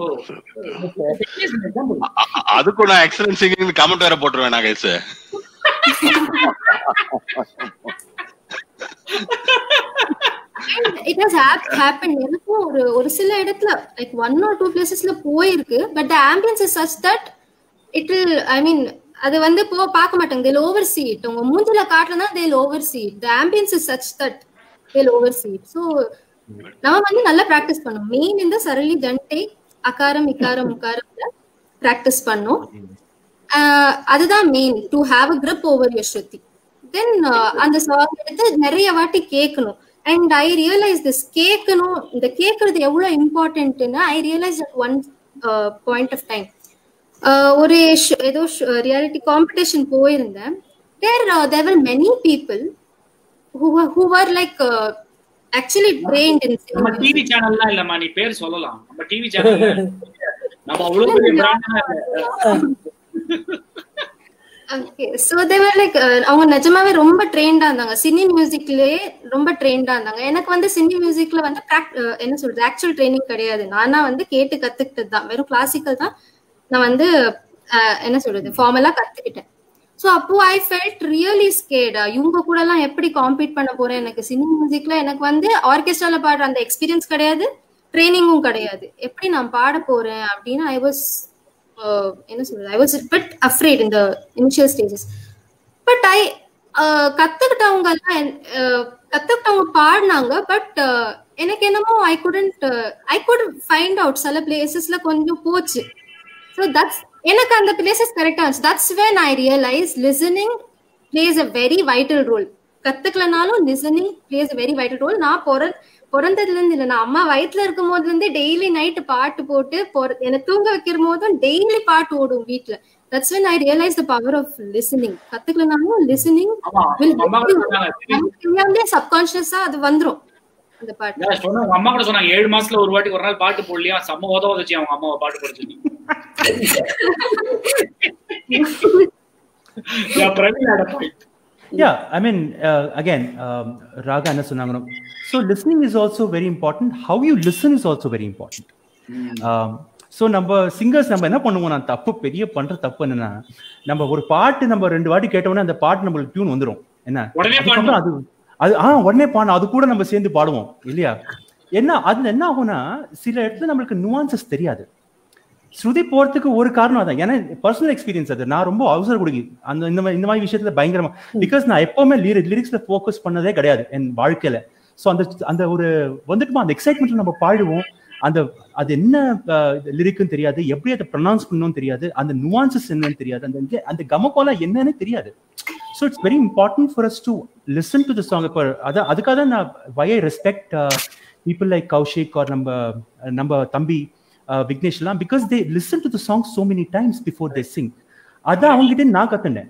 அதுக்கும் நான் எக்ஸலன்ட் சிங்கிங் கமெண்ட் வேற போட்டுருவேன் நான் கைஸ் இட் ஹஸ் ஹேப்பன் எனக்கும் ஒரு ஒரு சில இடத்துல லைக் ஒன் ஆர் டூ பிளேசஸ்ல போயிருக்கு but the ambience is such that it will I mean அது வந்து போ பார்க்க மாட்டாங்க தேல் ஓவர் சீட் உங்க மூஞ்சில காட்டுறதா they'll over seat the ambience is such that they'll over seat so நம்ம வந்து நல்லா ப்ராக்டிஸ் பண்ணோம் மெயின் இந்த சரளி ஜண்டை அகாரம் இக்காரம் உக்காரம்ல ப்ராக்டிஸ் பண்ணோம் ஆஹ் அதுதான் main to have a grip over your shruti then அந்த சாங் எடுத்து நிறைய வாட்டி கேட்கணும் அண்ட் ஐ ரியலைஸ் திஸ் கேட்கணும் இந்த கேட்கறது எவ்வளவு இம்பார்ட்டன்ட்னு I realise at one point of time ஒரு sh- ஏதோ ரியாலிட்டி காம்படிஷன் போயிருந்தேன் there there many people who are like actually trained in நம்ம டிவி சேனல்லாம் இல்லம்மா நீ பேர் சொல்லலாம் நம்ம டிவி சேனல் நம்ம அவ்வளவு பெரிய brand okay so they were like அவங்க நிஜமாவே ரொம்ப ட்ரெயின்டா இருந்தாங்க சினி மியூசிக்லயே ரொம்ப ட்ரெயின்டா இருந்தாங்க எனக்கு வந்து சினி மியூசிக்ல வந்து prac- அஹ் என்ன சொல்றது ஆக்சுவல் ட்ரைனிங் கிடையாது நானா வந்து கேட்டு கத்துக்கிட்டது தான் வெறும் கிளாசிக்கல் தான் நான் வந்து அஹ், என்ன சொல்றது ஃபார்மலா கத்துக்கிட்டேன் ஸோ அப்போ ஐ ஃபெல்ட் ரியலி ஸ்கேட் இவங்க கூட எல்லாம் எப்படி காம்பீட் பண்ண போறேன் எனக்கு சினி மியூசிக்ல எனக்கு வந்து ஆர்கெஸ்ட்ரால பாடுற அந்த எக்ஸ்பீரியன்ஸ் கிடையாது ட்ரைனிங்கும் கிடையாது எப்படி நான் பாட போறேன் அப்படின்னு ஐ வாஸ் என்ன சொல்றது ஐ வாஸ் பிட் அஃப்ரேட் இந்த இனிஷியல் ஸ்டேஜஸ் பட் ஐ கத்துக்கிட்டவங்க எல்லாம் என்- அஹ், கத்துக்கிட்டவங்க பாடினாங்க பட் எனக்கு என்னமோ I couldn't I could find out சில பிளேசஸ்ல கொஞ்சம் போச்சு ஸோ தட்ஸ் எனக்கு அந்த பிளேசஸ் கரெக்டா இருந்துச்சு that's when I realise listening plays a very vital role கத்துக்கலனாலும் listening plays a very vital role நான் பிற பிறந்ததுல இருந்து இல்லை நான் அம்மா வயிற்றுல இருக்கும் போதுல இருந்தே டெய்லி நைட்டு பாட்டு போட்டு பொற- என்னை தூங்க வைக்கிற போதும் டெய்லி பாட்டு ஓடும் வீட்ல that's when I realise the power of listening கத்துக்கலனாலும் லிசனிங் அம்மா கூட சொன்னாங்க சப்கான்சியஸா அது வந்துரும் அந்த பாட்டு நான் சொன்னேன் உங்க அம்மா கூட சொன்னாங்க ஏழு மாசத்துல ஒரு வாட்டி ஒரு நாள் பாட்டு போடலையா செம்ம உத உதச்சு அவங்க அம்மாவை பாட்டு போட சொல்லி Yeah, Praveen had a point. Yeah, I mean, uh, again, um, Raga என்ன சொன்னாங்க So listening is also very important. How you listen is also very important. Um, so நம்ம சிங்கர்ஸ் நம்ம என்ன பண்ணுவோம் நான் தப்பு பெரிய பண்ற தப்பு என்னன்னா நம்ம ஒரு பாட்டு நம்ம ரெண்டு வாட்டி கேட்டோம்னா அந்த பாட்டு நம்மளுக்கு டியூன் வந்துரும் என்ன உடனே அதுக்கப்புறம் அது அது ஆ உடனே பாடணும் அது கூட நம்ம சேர்ந்து பாடுவோம் இல்லையா என்ன அது என்ன ஆகும்னா சில இடத்துல நம்மளுக்கு நுவான்சஸ் தெரியாது ஸ்ருதி போறதுக்கு ஒரு காரணம் அதான் ஏன்னா பர்சனல் எக்ஸ்பீரியன்ஸ் அது நான் ரொம்ப அவசர குடுக்கி அந்த இந்த மாதிரி இந்த மாதிரி விஷயத்துல பயங்கரமா பிகாஸ் நான் எப்பவுமே லிரிக்ஸ்ல ஃபோக்கஸ் பண்ணதே கிடையாது என் வாழ்க்கையில ஸோ அந்த அந்த ஒரு வந்துட்டுமா அந்த எக்ஸைட்மெண்ட்ல நம்ம பாடுவோம் அந்த அது என்ன லிரிக்குன்னு தெரியாது எப்படி அதை ப்ரொனவுன்ஸ் பண்ணணும்னு தெரியாது அந்த நுவான்சஸ் என்னன்னு தெரியாது அந்த இது- அந்த கமக்கோலாம் என்னன்னு தெரியாது so it's very important for us to listen to the song இப்போ அதான் அதுக்காக தான் நான் why I respect people like Kaushik or நம்ம நம்ம தம்பி விக்னேஷ் எல்லாம் because they listen to the song so many times before they sing அதான் அவங்ககிட்ட நான் கத்துனேன்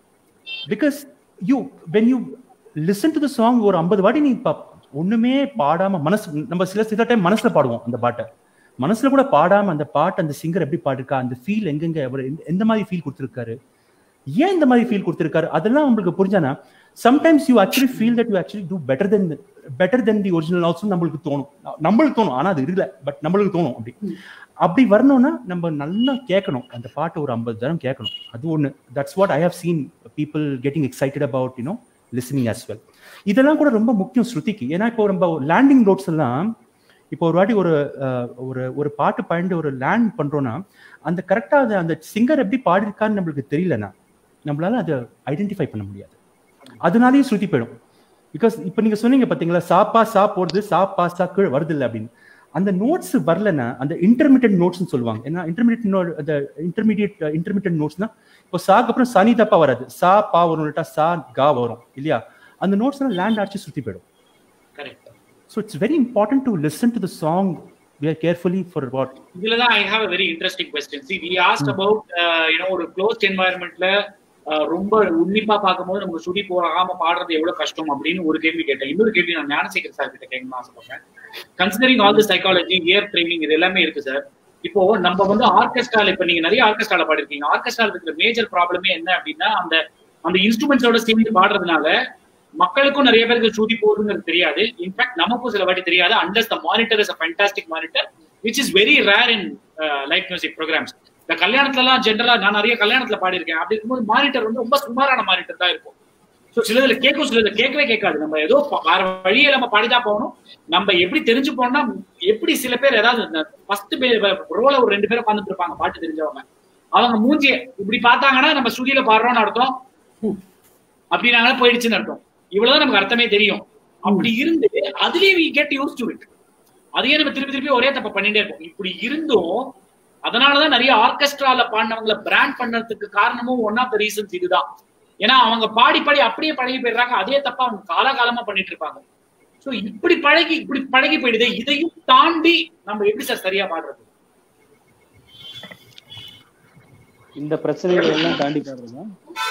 because you when you listen to the song ஒரு ஐம்பது வாட்டி நீ பா- ஒண்ணுமே பாடாம மனசு நம்ம சில சில டைம் மனசுல பாடுவோம் அந்த பாட்டை மனசுல கூட பாடாம அந்த பாட்டு அந்த சிங்கர் எப்படி பாடிருக்கா அந்த ஃபீல் எங்கெங்க அவர் எந்த- எந்த மாதிரி ஃபீல் கொடுத்துருக்காரு ஏன் இந்த மாதிரி ஃபீல் கொடுத்துருக்காரு அதெல்லாம் உங்களுக்கு புரிஞ்சானா sometimes you actually feel that you actually do better than better than the original also நம்மளுக்கு தோணும் நம்மளுக்கு தோணும் ஆனா அது இல்லை பட் நம்மளுக்கு தோணும் அப்படி அப்படி வரணும்னா நம்ம நல்லா கேட்கணும் அந்த பாட்டு ஒரு ஐம்பது தரம் கேட்கணும் அது ஒண்ணு that's what I have seen people getting excited about you know listening as well இதெல்லாம் கூட ரொம்ப முக்கியம் ஸ்ருதிக்கு ஏன்னா இப்போ நம்ம லேண்டிங் ரோட்ஸ் எல்லாம் இப்போ ஒரு வாட்டி ஒரு அஹ், ஒரு ஒரு பாட்டு பாயிண்ட் ஒரு லேண்ட் பண்றோம்னா அந்த கரெக்டா அது அந்த சிங்கர் எப்படி பாடிருக்கான்னு நம்மளுக்கு தெரியலனா நம்மளால அதை ஐடென்டிஃபை பண்ண முடியாது அதனாலேயும் ஸ்ருதி போயிடும் பிகாஸ் இப்போ நீங்க சொன்னீங்க பாத்தீங்களா சாப்பா சா போடுது சா பா சா கீழ் வருது இல்லை அப்படின்னு அந்த நோட்ஸ் வரலன்னா அந்த இன்டர்மீடியட் நோட்ஸ்னு சொல்லுவாங்க ஏன்னா இன்டர்மீடியட் நோட் அந்த இன்டர்மீடியட் இன்டர்மீடியட் நோட்ஸ்னா இப்போ சாக்கு அப்புறம் சனி தப்பா வராது சா பா வரும் இல்லாட்டா சா கா வரும் இல்லையா அந்த நோட்ஸ் எல்லாம் லேண்ட் ஆச்சு சுத்தி போயிடும் Correct. So it's very important to listen to the song we are carefully for what இதுல தான் I have a very interesting question see we asked about uh, you know ஒரு க்ளோஸ்ட் என்வாயர்மெண்ட்ல ரொம்ப உன்னிப்பா பார்க்கும்போது நமக்கு சுடி போகாம பாடுறது எவ்வளவு கஷ்டம் அப்படின்னு ஒரு கேள்வி கேட்டேன் இன்னொரு கேள்வி நான் ஞானசேகர் சார் கிட்ட கேட்கணும்னு ஆசைப்படுறேன் considering all the psychology ear training இது எல்லாமே இருக்கு சார் இப்போ நம்ம வந்து ஆர்கெஸ்ட்ரால இப்ப நீங்க நிறைய ஆர்கெஸ்ட்ரால பாடிருக்கீங்க ஆர்கெஸ்ட்ரால இருக்கிற மேஜர் ப்ராப்ளமே என்ன அப்படின்னா அந்த அந்த இன்ஸ்ட்ருமெண்ட்ஸோட சேர்ந்து பாடுறதுனால மக்களுக்கும் நிறைய பேருக்கு ஸ்ருதி போகுதுங்கிறது தெரியாது இன்ஃபேக்ட் நமக்கும் சில வாட்டி தெரியாது அண்டர்ஸ் the monitor is a fantastic monitor which is very rare in light music programmes இந்த கல்யாணத்துல எல்லாம் ஜென்ரலா நான் நிறைய கல்யாணத்துல பாடியிருக்கேன் அப்படி இருக்கும்போது மானிட்டர் வந்து ரொம்ப சுமாரான மானிட்டர் தான் இருக்கும் ஸோ சிலதுல கேட்கும் சிலதுல கேட்கவே கேட்காது நம்ம ஏதோ ப- வேற வழியே நம்ம பாடிதான் போகணும் நம்ம எப்படி தெரிஞ்சு போனோம்னா எப்படி சில பேர் ஏதாவது ஃபர்ஸ்ட் ரோல ஒரு ரெண்டு பேரும் உட்காந்துட்டு இருப்பாங்க பாட்டு தெரிஞ்சவங்க அவங்க மூஞ்சிய இப்படி பார்த்தாங்கன்னா நம்ம ஸ்டுடியோல பாடுறோம்னு அர்த்தம் அப்படின்னாங்கன்னா போயிடுச்சுன்னு அர்த்தம் இவ்வளவுதான் நமக்கு அர்த்தமே தெரியும் அப்படி இருந்து அதுலயே we get used to it அதையே நம்ம திருப்பி திருப்பி ஒரே தப்ப பண்ணிட்டே இருப்போம் இப்படி இருந்தும் அதனாலதான் நிறைய ஆர்கெஸ்ட்ரால பாடினவங்களை பிராண்ட் பண்ணதுக்கு காரணமும் ஒன் ஆஃப் த ரீசன்ஸ் இதுதான் ஏன்னா அவங்க பாடி பாடி அப்படியே பழகி போயிடுறாங்க அதே தப்பா அவங்க காலகாலமா பண்ணிட்டு இருப்பாங்க சோ இப்படி பழகி இப்படி பழகி போயிடுது இதையும் தாண்டி நம்ம எப்படி சார் சரியா பாடுறது இந்த பிரச்சனைகள் எல்லாம் தாண்டி பாடுறதா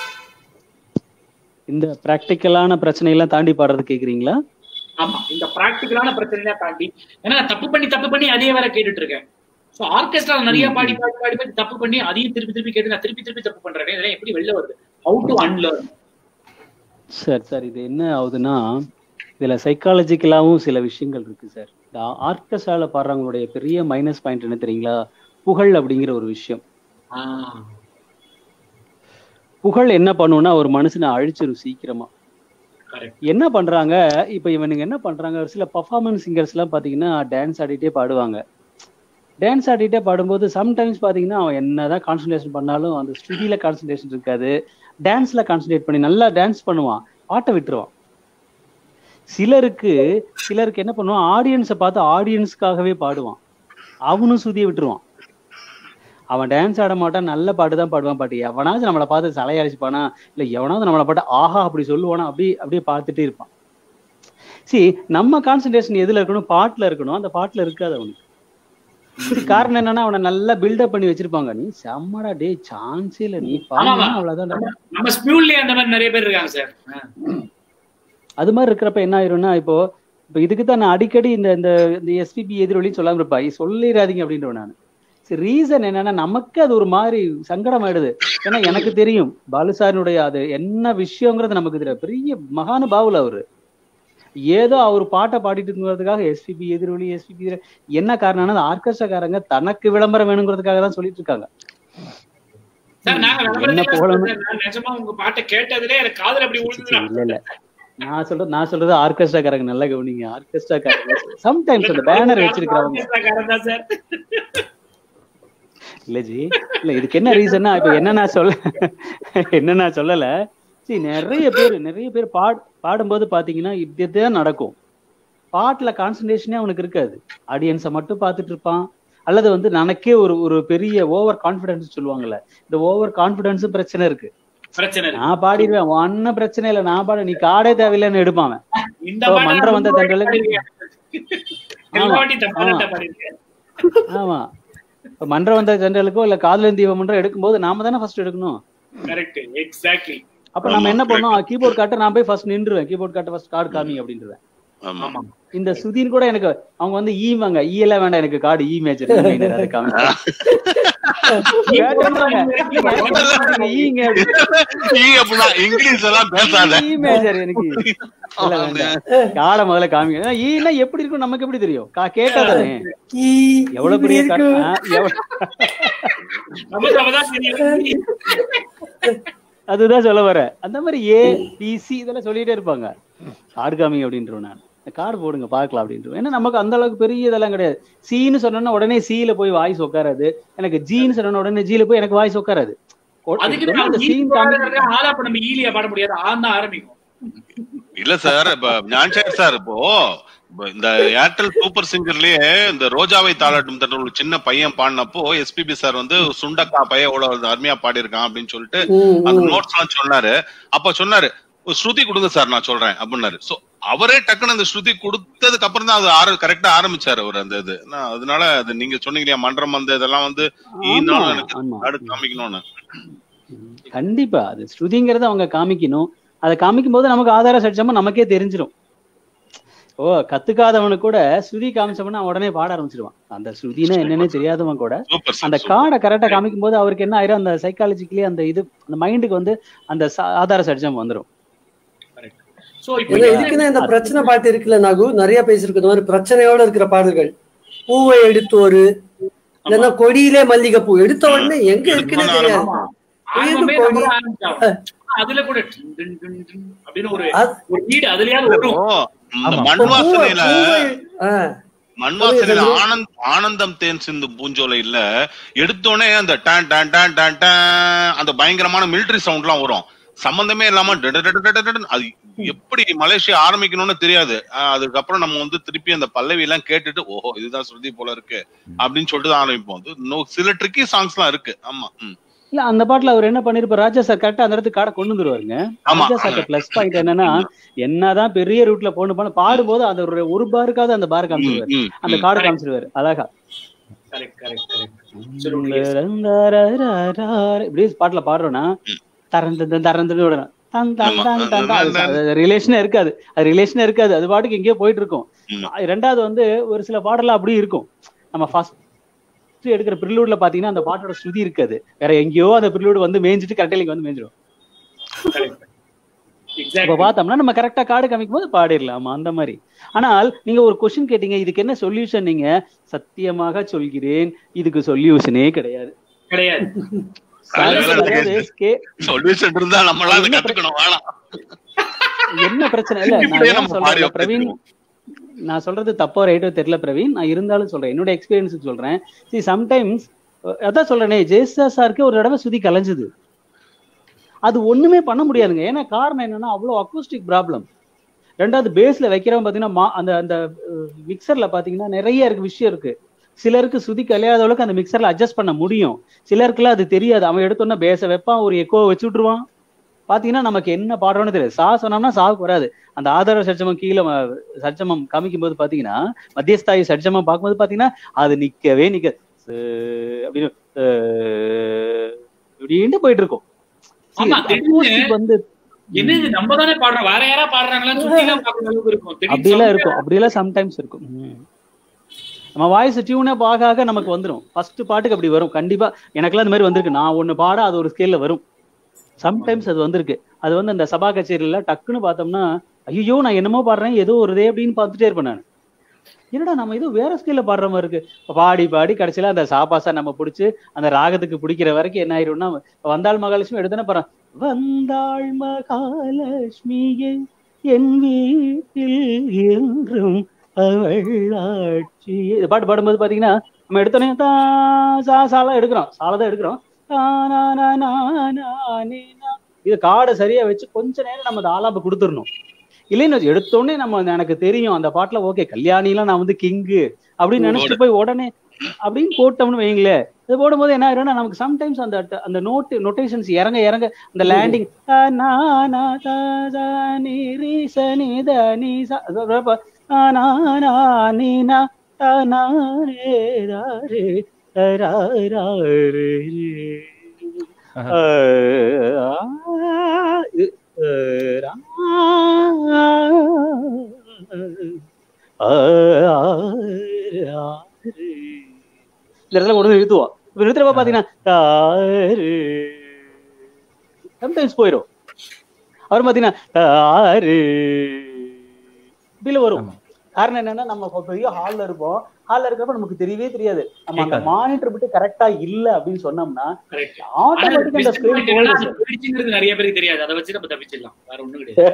இந்த பிராக்டிக்கலான பிரச்சனையெல்லாம் தாண்டி பாடுறது கேக்குறீங்களா ஆமா இந்த பிராக்டிக்கலான பிரச்சனையா தாண்டி ஏன்னா நான் தப்பு பண்ணி தப்பு பண்ணி அதே வேற கேட்டுட்டு இருக்கேன் சோ ஆர்கெஸ்ட்ரா நிறைய பாடி பாடி பாடி பாடி தப்பு பண்ணி அதையும் திருப்பி திருப்பி கேட்டு நான் திருப்பி திருப்பி தப்பு பண்றேன் இதெல்லாம் எப்படி வெளில வருது how to unlearn sir sir இது என்ன ஆகுதுன்னா இதுல சைக்காலஜிக்கலாவும் சில விஷயங்கள் இருக்கு சார் இந்த ஆர்கெஸ்ட்ரால பாடுறவங்களுடைய பெரிய மைனஸ் பாயிண்ட் என்ன தெரியுங்களா புகழ் அப்படிங்கிற ஒரு விஷயம் புகழ் என்ன பண்ணும்னா ஒரு மனுஷனை அழிச்சிரும் சீக்கிரமா கரெக்ட் என்ன பண்றாங்க இப்ப இவனுங்க என்ன பண்றாங்க ஒரு சில பர்ஃபார்மன்ஸ் சிங்கர்ஸ் எல்லாம் பாத்தீங்கன்னா டான்ஸ் ஆடிட்டே பாடுவாங்க டான்ஸ் ஆடிட்டே பாடும்போது சம்டைம்ஸ் பாத்தீங்கன்னா அவன் என்னதான் கான்சன்ட்ரேஷன் பண்ணாலும் அந்த ஸ்டுடியில கான்சன்ட்ரேஷன் இருக்காது டான்ஸ்ல கான்சன்ட்ரேட் பண்ணி நல்லா டான்ஸ் பண்ணுவான் பாட்டை விட்டுருவான் சிலருக்கு சிலருக்கு என்ன பண்ணுவான் ஆடியன்ஸை பார்த்து ஆடியன்ஸ்க்காகவே பாடுவான் அவனும் சுதியை விட்டுருவான் அவன் டான்ஸ் ஆட மாட்டான் நல்ல பாட்டு தான் பாடுவான் பாட்டு எவனாவது நம்மளை பார்த்து தலையடிச்சுப்பானா இல்ல எவனாவது நம்மளை பாட்டு ஆஹா அப்படி சொல்லுவானா அப்படி அப்படியே பார்த்துட்டே இருப்பான் சி நம்ம கான்சன்ட்ரேஷன் எதுல இருக்கணும் பாட்டுல இருக்கணும் அந்த பாட்டுல இருக்காது அவனுக்கு இதுக்கு காரணம் என்னன்னா அவனை நல்லா பில்டப் பண்ணி வச்சிருப்பாங்க நீ செம்மடா டே சான்ஸே இல்ல நீ பாடுனா அவ்வளவுதான் நம்ம ஸ்பியூல்லே அந்த மாதிரி நிறைய பேர் இருக்காங்க சார் அது மாதிரி இருக்கிறப்ப என்ன ஆயிரும்னா இப்போ இப்போ இதுக்கு தான் நான் அடிக்கடி இந்த இந்த இந்த எஸ்பிபி எதிரொலின்னு சொல்லாம இருப்பா "ஐய், சொல்லிடாதீங்க அப்படின்றவன் நான் சரி ரீசன் என்னன்னா நமக்கு அது ஒரு மாதிரி சங்கடம் ஆயிடுது ஏன்னா எனக்கு தெரியும் பாலுசாரினுடைய அது என்ன விஷயங்கிறது நமக்கு தெரியும் பெரிய மகானுபாவுல அவரு ஏதோ அவர் பாட்டை பாடிட்டு இருக்கிறதுக்காக எஸ்பிபி எதிரொலி எஸ்பிபி என்ன காரணம்னா அந்த ஆர்கெஸ்ட்ராக்காரங்க தனக்கு விளம்பரம் வேணுங்கிறதுக்காக தான் சொல்லிட்டு இருக்காங்க சார் நாங்க என்ன விளம்பரத்தையே புகழணும் சொல்றேன். நான் நிஜமா உங்க பாட்டை கேட்டதுலே எனக்கு காதுல அப்படி விழுந்துதான் இல்ல இல்ல நான் சொல்றது நான் சொல்றது ஆர்கெஸ்ட்ராக்காரங்க நல்லா கவனிங்க ஆர்கெஸ்ட்ராக்காரங்க சம்டைம்ஸ் அந்த பேனர் வச்சிருக்கிறவங்க தான் சார் இல்ல ஜி இல்ல இதுக்கு என்ன ரீசன்னா இப்ப என்ன நான் சொல்ல என்ன நான் சொல்லல சரி நிறைய பேர் நிறைய பேர் பாட் பாடும்போது பாத்தீங்கன்னா இப்படிதான் நடக்கும் பாட்டுல கான்சன்ட்ரேஷனே அவனுக்கு இருக்காது ஆடியன்ஸை மட்டும் பார்த்துட்டு இருப்பான் அல்லது வந்து நமக்கே ஒரு ஒரு பெரிய ஓவர் கான்பிடன்ஸ் சொல்லுவாங்கல்ல இந்த ஓவர் கான்பிடன்ஸும் பிரச்சனை இருக்கு பிரச்சனை இருக்கு. நான் பாடிடுவேன் ஒன்னும் பிரச்சனை இல்லை நான் பாட நீ காடே தேவையில்லைன்னு எடுப்பான் அவன். இந்த இப்போ பாட்டை மன்றம் வந்த ரொம்ப தண்டலுக்கு பாடிருக்கேன். எல்லா ஆமா, வாட்டி தப்பா ஆமா. தட்டா பாடிருக்கேன். ஆமா இப்ப மன்றம் வந்த ஜெனரலுக்கோ இல்ல காதலன் தீபம் மன்றம் எடுக்கும்போது நாம தானே ஃபர்ஸ்ட் எடுக்கணும் Correct. Exactly. அப்ப நம்ம என்ன பண்ணோம் கீபோர்ட் காட்ட நான் போய் ஃபர்ஸ்ட் நின்றுவேன் கீபோர்ட் காட்ட ஃபர்ஸ்ட் கார்டு காமி அப்படின்றவேன் ஆமா இந்த சுதீன் கூட எனக்கு அவங்க வந்து ஈ வாங்க ஈ எல்லாம் வேண்டாம் எனக்கு கார்டு இ மேஜர் அதை காமி ஈங்க ஈ அப்படின்னா இங்கிலீஷ் எல்லாம் பேசாத இ மேஜர் எனக்கு இல்ல வேண்டாம் காடை முதல்ல காமிங்க ஏன்னா ஈன்னா எப்படி இருக்கும் நமக்கு எப்படி தெரியும் கா- கேட்டா தானே எவ்வளவு பெரிய கா- ஆ, எவ்வளவு நமக்கு அப்பதான் தெரியும். அதுதான் சொல்ல வரேன் அந்த மாதிரி ஏ பிசி இதெல்லாம் சொல்லிட்டே இருப்பாங்க கார்டு காமிங்க அப்படின்றேன் நான் கார்டு போடுங்க பார்க்கலாம் அப்படின்றோம் ஏன்னா நமக்கு அந்த அளவுக்கு பெரிய இதெல்லாம் கிடையாது சீன்னு சொன்னோன்னா உடனே சீல போய் வாய்ஸ் உட்காராது எனக்கு ஜீன்னு சொன்னோன்னா உடனே ஜீல போய் எனக்கு வாய்ஸ் உட்காராது அதுக்கு அந்த தான் scene காமி- ஆளா அப்ப நம்ம ஈலியா பாட முடியாது ஆன் தான் ஆரம்பிக்கும் இல்ல சார் இப்ப ஞான்சேகர் சார் இப்போ இப்ப இந்த ஏர்டெல் சூப்பர் சிங்கர்லயே இந்த ரோஜாவை தாளாட்டும் தன்ற ஒரு சின்ன பையன் பாடினப்போ எஸ்பிபி சார் வந்து சுண்டக்கா பையன் எவ்வளவு அருமையா பாடியிருக்கான் அப்படின்னு சொல்லிட்டு ம், அந்த ம். நோட்ஸ் எல்லாம் சொன்னாரு அப்ப சொன்னாரு "ஒரு ஸ்ருதி கொடுங்க சார் நான் சொல்றேன் அப்படின்னாரு சோ அவரே டக்குன்னு அந்த ஸ்ருதி கொடுத்ததுக்கு அப்புறம் தான் அது ஆர கரெக்டா ஆரம்பிச்சாரு அவர் அந்த இது நான் அதனால அது நீங்க சொன்னீங்க இல்லையா மன்றம் வந்து இதெல்லாம் வந்து ஈனாலும் ஆமா, எனக்கு ஆமா. நாடு காமிக்கணும்னு கண்டிப்பா அது ஸ்ருதிங்கிறத அவங்க காமிக்கணும் அதை காமிக்கும் போது நமக்கு ஆதார சட்சமா நமக்கே தெரிஞ்சிடும் ஓ கத்துக்காதவனுக்கு கூட ஸ்ருதி காமிச்சவன அவன் உடனே பாட ஆரம்பிச்சிருவான் அந்த ஸ்ருதினா என்னன்னே தெரியாதவன் கூட அந்த கார்டை கரெக்டா காமிக்கும் போது அவருக்கு என்ன ஆயிரும் அந்த சைக்காலஜிக்கலி அந்த இது அந்த மைண்டுக்கு வந்து அந்த ச- ஆதார சட்சம் வந்துடும் சோ ஏன்னா இதுக்குன்னு இந்த பிரச்சனை பாட்டு இருக்குல்ல நாகு நிறைய பேசிருக்கு இந்த மாதிரி பிரச்சனையோட இருக்கிற பாடல்கள் பூவை எடுத்தோரு இல்லைன்னா கொடியிலே மல்லிகைப்பூ எடுத்த உடனே எங்க இருக்குன்னே தெரியாது ஆரம்பமே கொடி நம்ம ஆரம்பிச்சாகும். அதுல கூட டின் டின் டின் டின் அப்படின்னு ஒரு ஒரு வீடு அதுலயாவது வரும் இந்த மண் வாசனையில ஆ. மண் வாசனையில சொல்லுங்க. ஆனந்த் ஆனந்தம் தேன் சிந்து பூஞ்சோலை இல்ல எடுத்தோடனே அந்த டான் டான் டான் டான் டான் அந்த பயங்கரமான மிலிட்டரி சவுண்ட் எல்லாம் வரும் சம்பந்தமே இல்லாம டட டட டட டடன்னு அது எப்படி மலேசியா ஆரம்பிக்கணும்னு தெரியாது ஆஹ் அதுக்கப்புறம் நம்ம வந்து திருப்பி அந்த பல்லவி எல்லாம் கேட்டுட்டு ஓஹோ இதுதான் ஸ்ருதி போல இருக்கு அப்படின்னு சொல்லிட்டு தான் ஆரம்பிப்போம் அது இன்னும் சில ட்ரிக்கி சாங்ஸ் எல்லாம் இருக்கு ஆமா ம். இல்ல அந்த பாட்டுல அவர் என்ன பண்ணிருப்பாரு ராஜா சார் கரெக்டா அந்த இடத்துக்கு காடை கொண்டு வந்துருவாருங்க ஆமா. ராஜா சார் பிளஸ் பாயிண்ட் என்னன்னா என்னதான் பெரிய ரூட்ல போன பண்ண பாடும்போது அந்த ஒரு ஒரு பாருக்காவது அந்த பார் காமிச்சிருவாரு ம், அந்த ம். கார்டு காமிச்சிருவாரு அழகா கரெக்ட் கரெக்ட் கரெக்ட் இப்படி பாட்டுல பாடுறோம்னா தரந்து தரந்து விடணும் தன் தன் தன் தன் தன். அது ரிலேஷனே இருக்காது அது ரிலேஷனே இருக்காது அது பாட்டுக்கு எங்கேயோ போயிட்டு இருக்கும் ரெண்டாவது வந்து ஒரு சில பாடலாம் அப்படி இருக்கும் நம்ம ஃபர்ஸ்ட் எடுக்கிற ப்ரிலூட்ல பாத்தீங்கன்னா அந்த பாட்டோட ஸ்ருதி இருக்காது வேற எங்கேயோ அந்த ப்ரிலூட் வந்து மேய்ஞ்சிட்டு கரெக்டா இங்க வந்து மேய்ஞ்சிடும் இப்ப பார்த்தோம்னா நம்ம கரெக்டா கார்டு காமிக்கும் போது பாடிடலாம் அந்த மாதிரி ஆனால் நீங்க ஒரு கொஸ்டின் கேட்டீங்க இதுக்கு என்ன சொல்யூஷன் நீங்க சத்தியமாக சொல்கிறேன் இதுக்கு சொல்யூஷனே கிடையாது கிடையாது சொல்யூஷன் இருந்தா நம்மளால அதை கத்துக்கணும் வேணாம் என்ன பிரச்சனை இல்ல நான் இப்படியே ஏன் நம்ம பாடி சொல்றேன் பிரவீன் நான் சொல்றது தப்போ ரைட்டோ தெரியல பிரவீன் நான் இருந்தாலும் சொல்றேன் என்னோட எக்ஸ்பீரியன்ஸ் சொல்றேன் சி சம்டைம்ஸ் அதான் சொல்றேனே ஜெயசா சாருக்கு ஒரு தடவை சுதி கலைஞ்சது அது ஒண்ணுமே பண்ண முடியாதுங்க ஏன்னா காரணம் என்னன்னா அவ்வளவு அக்கூஸ்டிக் ப்ராப்ளம் ரெண்டாவது பேஸ்ல வைக்கிறவன் பாத்தீங்கன்னா மா- அந்த அந்த மிக்சர்ல பாத்தீங்கன்னா நிறைய இருக்கு விஷயம் இருக்கு சிலருக்கு சுதி கலையாதவளுக்கு அந்த மிக்சர்ல அட்ஜஸ்ட் பண்ண முடியும் சிலருக்குலாம் அது தெரியாது அவன் எடுத்தோன்னா பேச வைப்பான் ஒரு எக்கோ வச்சு விட்டுருவான் பாத்தீங்கன்னா நமக்கு என்ன பாடுறோம்னு தெரியாது சா சொன்னோம்னா சாவுக்கு வராது அந்த ஆதார சட்சமம் கீழே ம- சட்சமம் காமிக்கும் போது பாத்தீங்கன்னா மத்தியஸ்தாயி சட்சமம் பார்க்கும்போது பாத்தீங்கன்னா அது நிக்கவே நிக்க ச- அப்படின்னு அஹ் இப்படின்ட்டு போயிட்டு இருக்கும் See, ஆமா, திடீர்னு acoustic வந்து என்ன இது நம்ம தானே பாடுறோம் வேற யாரா பாடுறாங்களான்னு சுத்தி எல்லாம் பாக்குற அளவுக்கு இருக்கும் திடீர்னு அப்படியெல்லாம் sound இருக்கும் அப்படியெல்லாம் சம்டைம்ஸ் இருக்கும் ம். நம்ம வாய்ஸ் டியூனே ஆக ஆக நமக்கு வந்துடும் ஃபர்ஸ்ட் பாட்டுக்கு அப்படி வரும் கண்டிப்பா எனக்கெல்லாம் அந்த மாதிரி வந்திருக்கு நான் ஒண்ணு பாட அது ஒரு ஸ்கேல்ல வரும் சம்டைம்ஸ் அது வந்திருக்கு அது வந்து அந்த சபா கச்சேரியில டக்குன்னு பார்த்தோம்னா ஐயோ நான் என்னமோ பாடுறேன் ஏதோ ஒரு இதே அப்படின்னு பார்த்துட்டே இருப்பேன் நான் என்னடா நம்ம ஏதோ வேற ஸ்கேல்ல பாடுற மாதிரி இருக்கு இப்ப பாடி பாடி கடைசியில அந்த சாபாசா நம்ம பிடிச்சி அந்த ராகத்துக்கு பிடிக்கிற வரைக்கும் என்ன ஆயிரும்னா வந்தாள் மகாலட்சுமி எடுத்தன பாரு வந்தாள் மகாலட்சுமியே என் வீட்டில் என்றும் அவள் ஆட்சி இந்த பாட்டு பாடும்போது பாத்தீங்கன்னா நம்ம எடுத்தோடனே தா சா சாலாம் எடுக்கிறோம் சாலை தான் எடுக்கிறோம் தா, நா, நா, நா, நா, நே, நா. இது காடை சரியா வச்சு கொஞ்ச நேரம் நம்ம அந்த ஆலாப்பை கொடுத்துடணும் இல்லைன்னு வச்சு, எடுத்தோடனே நம்ம அந்த எனக்கு தெரியும் அந்த பாட்டுல ஓகே கல்யாணிலாம் நான் வந்து கிங்கு அப்படின்னு நினைச்சிட்டு போய் உடனே அப்படின்னு போட்டோம்னு வைங்களேன் இது போடும்போது என்ன ஆயிரும்னா நமக்கு சம்டைம்ஸ் அந்த அந்த நோட் நொட்டேஷன்ஸ் இறங்க இறங்க அந்த லேண்டிங் இந்த இடத்துல கொண்டு வந்து நிறுத்துவோம் இப்ப நிறுத்துறப்ப பாத்தீங்கன்னா தாரு சம்டைம்ஸ் போயிடும் அவர் பாத்தீங்கன்னா தாரு இப்படில வரும் காரணம் என்னன்னா நம்ம இப்ப பெரிய ஹால்ல இருப்போம் ஹால்ல இருக்கிறப்ப நமக்கு தெரியவே தெரியாது நம்ம அந்த கேட்காது. மானிட்டர் மட்டும் கரெக்டா இல்ல அப்படின்னு சொன்னோம்னா ஆனா ஆட்டோமேட்டிக் அந்த best ஸ்கிரீன் point என்னன்னா, அது போயிடுச்சுங்கிறது நிறைய பேருக்கு தெரியாது அதை வச்சு நம்ம தப்பிச்சிடலாம் வேற ஒண்ணும் கிடையாது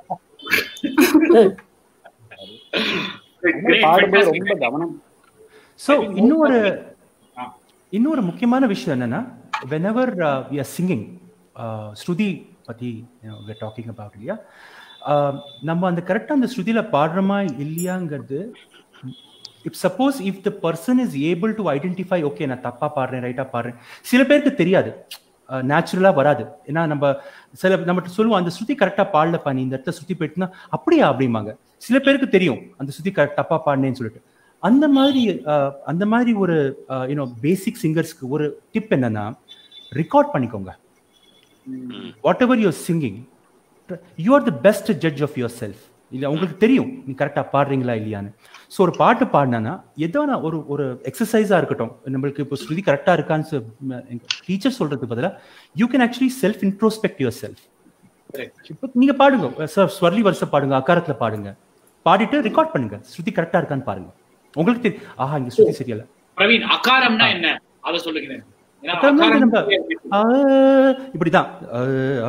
Great, பாடும்போது fantastic. ரொம்ப கவனம் ஸோ இன்னொரு இன்னொரு முக்கியமான விஷயம் என்னன்னா whenever we are singing shruti பத்தி வி டாக்கிங் அபவுட் இல்லையா Uh, நம்ம அந்த கரெக்டாக அந்த ஸ்ருதியில பாடுறோமா இல்லையாங்கிறது if suppose if the person is able to identify okay நான் தப்பா பாடுறேன் ரைட்டா பாடுறேன் சில பேருக்கு தெரியாது நேச்சுரலா வராது ஏன்னா நம்ம சில நம்ம சொல்லுவோம் அந்த ஸ்ருதி கரெக்டா பாடலப்பா நீ இந்த இடத்துல சுத்தி போயிட்டுனா அப்படியா அப்படிம்பாங்க சில பேருக்கு தெரியும் அந்த சுத்தி கரெக்ட் தப்பா பாடினேன்னு சொல்லிட்டு அந்த மாதிரி அஹ், அந்த மாதிரி ஒரு யூனோ பேசிக் சிங்கர்ஸ்க்கு ஒரு டிப் என்னன்னா ரெக்கார்ட் பண்ணிக்கோங்க whatever you're singing you are the best judge of yourself இல்லை உங்களுக்கு தெரியும் நீ கரெக்டாக பாடுறீங்களா இல்லையான்னு ஸோ ஒரு பாட்டு பாடினா ஏதோ நான் ஒரு ஒரு எக்ஸசைஸாக இருக்கட்டும் நம்மளுக்கு இப்போ ஸ்ருதி கரெக்டாக இருக்கான்னு டீச்சர் சொல்றதுக்கு பதிலாக you can actually self introspect yourself இப்போ நீங்க பாடுங்க சார் ஸ்வர்லி வருஷம் பாடுங்க அக்காரத்துல பாடுங்க பாடிட்டு ரெக்கார்ட் பண்ணுங்க ஸ்ருதி கரெக்டா இருக்கான்னு பாருங்க உங்களுக்கு தெரியும் ஆஹா இங்க ஸ்ருதி சரியில்லை பிரவீன் அகாரம்னா என்ன அதை சொல்லுகிறேன் ஏன்னா அப்புறமா அகாரம் நம்ம ஆ, இப்படிதான் ஆ, ஆ,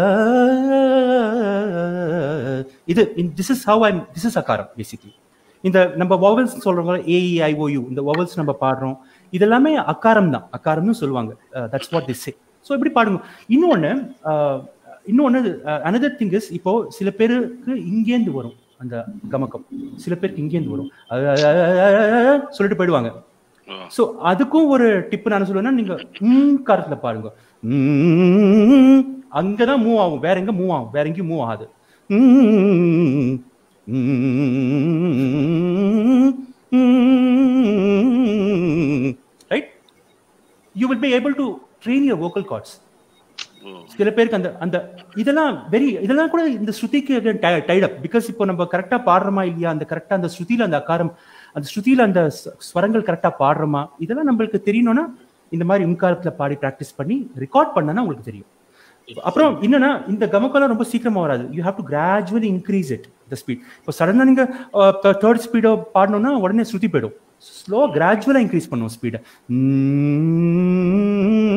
இது this is how I this is akaram basically இந்த நம்ம வவல்ஸ் சொல்றோம் ஏஇஐஓயு இந்த வவல்ஸ் நம்ம பாடுறோம் இதெல்லாமே அகாரம் தான் அகாரம்னு சொல்லுவாங்க that's what this say so இப்படி பாடுங்க இன்னொன்னு ஆஹ், இன்னொன்னு அனதர் திங் இஸ் இப்போ சில பேருக்கு இங்கேந்து வரும் அந்த கமக்கம் சில பேருக்கு இங்கேந்து வரும் அஹ், அஹ், அஹ், சொல்லிட்டு போயிடுவாங்க சோ அதுக்கும் ஒரு டிப் நான் சொல்லுவேன்னா நீங்க ம் காரத்துல பாருங்க ம், அங்கதான் மூவ் ஆகும் வேற எங்க மூவ் ஆகும் வேற எங்கேயும் மூவ் ஆகாது ம், right you will be able to train your vocal cords சில பேருக்கு அந்த அந்த இதெல்லாம் வெரி இதெல்லாம் கூட இந்த ஸ்ருதிக்கு டைட் அப் பிகாஸ் இப்போ நம்ம கரெக்டா பாடுறோமா இல்லையா அந்த கரெக்டா அந்த ஸ்ருதியில அந்த அகாரம் அந்த ஸ்ருதியில அந்த ஸ்வ- ஸ்வரங்கள் கரெக்டா பாடுறோமா இதெல்லாம் நம்மளுக்கு தெரியணும்னா இந்த மாதிரி உங்காரத்துல பாடி ப்ராக்டிஸ் பண்ணி ரெக்கார்ட் பண்ணனா உங்களுக்கு தெரியும் அப்புறம் என்னன்னா இந்த கமக்கெல்லாம் ரொம்ப சீக்கிரமா வராது you have to gradually increase it the speed இப்போ சடனா நீங்க தேர்ட் ஸ்பீடோ பாடணும்னா உடனே ஸ்ருதி போயிடும் ஸ்லோ கிராஜுவலா இன்க்ரீஸ் பண்ணுவோம் ஸ்பீடை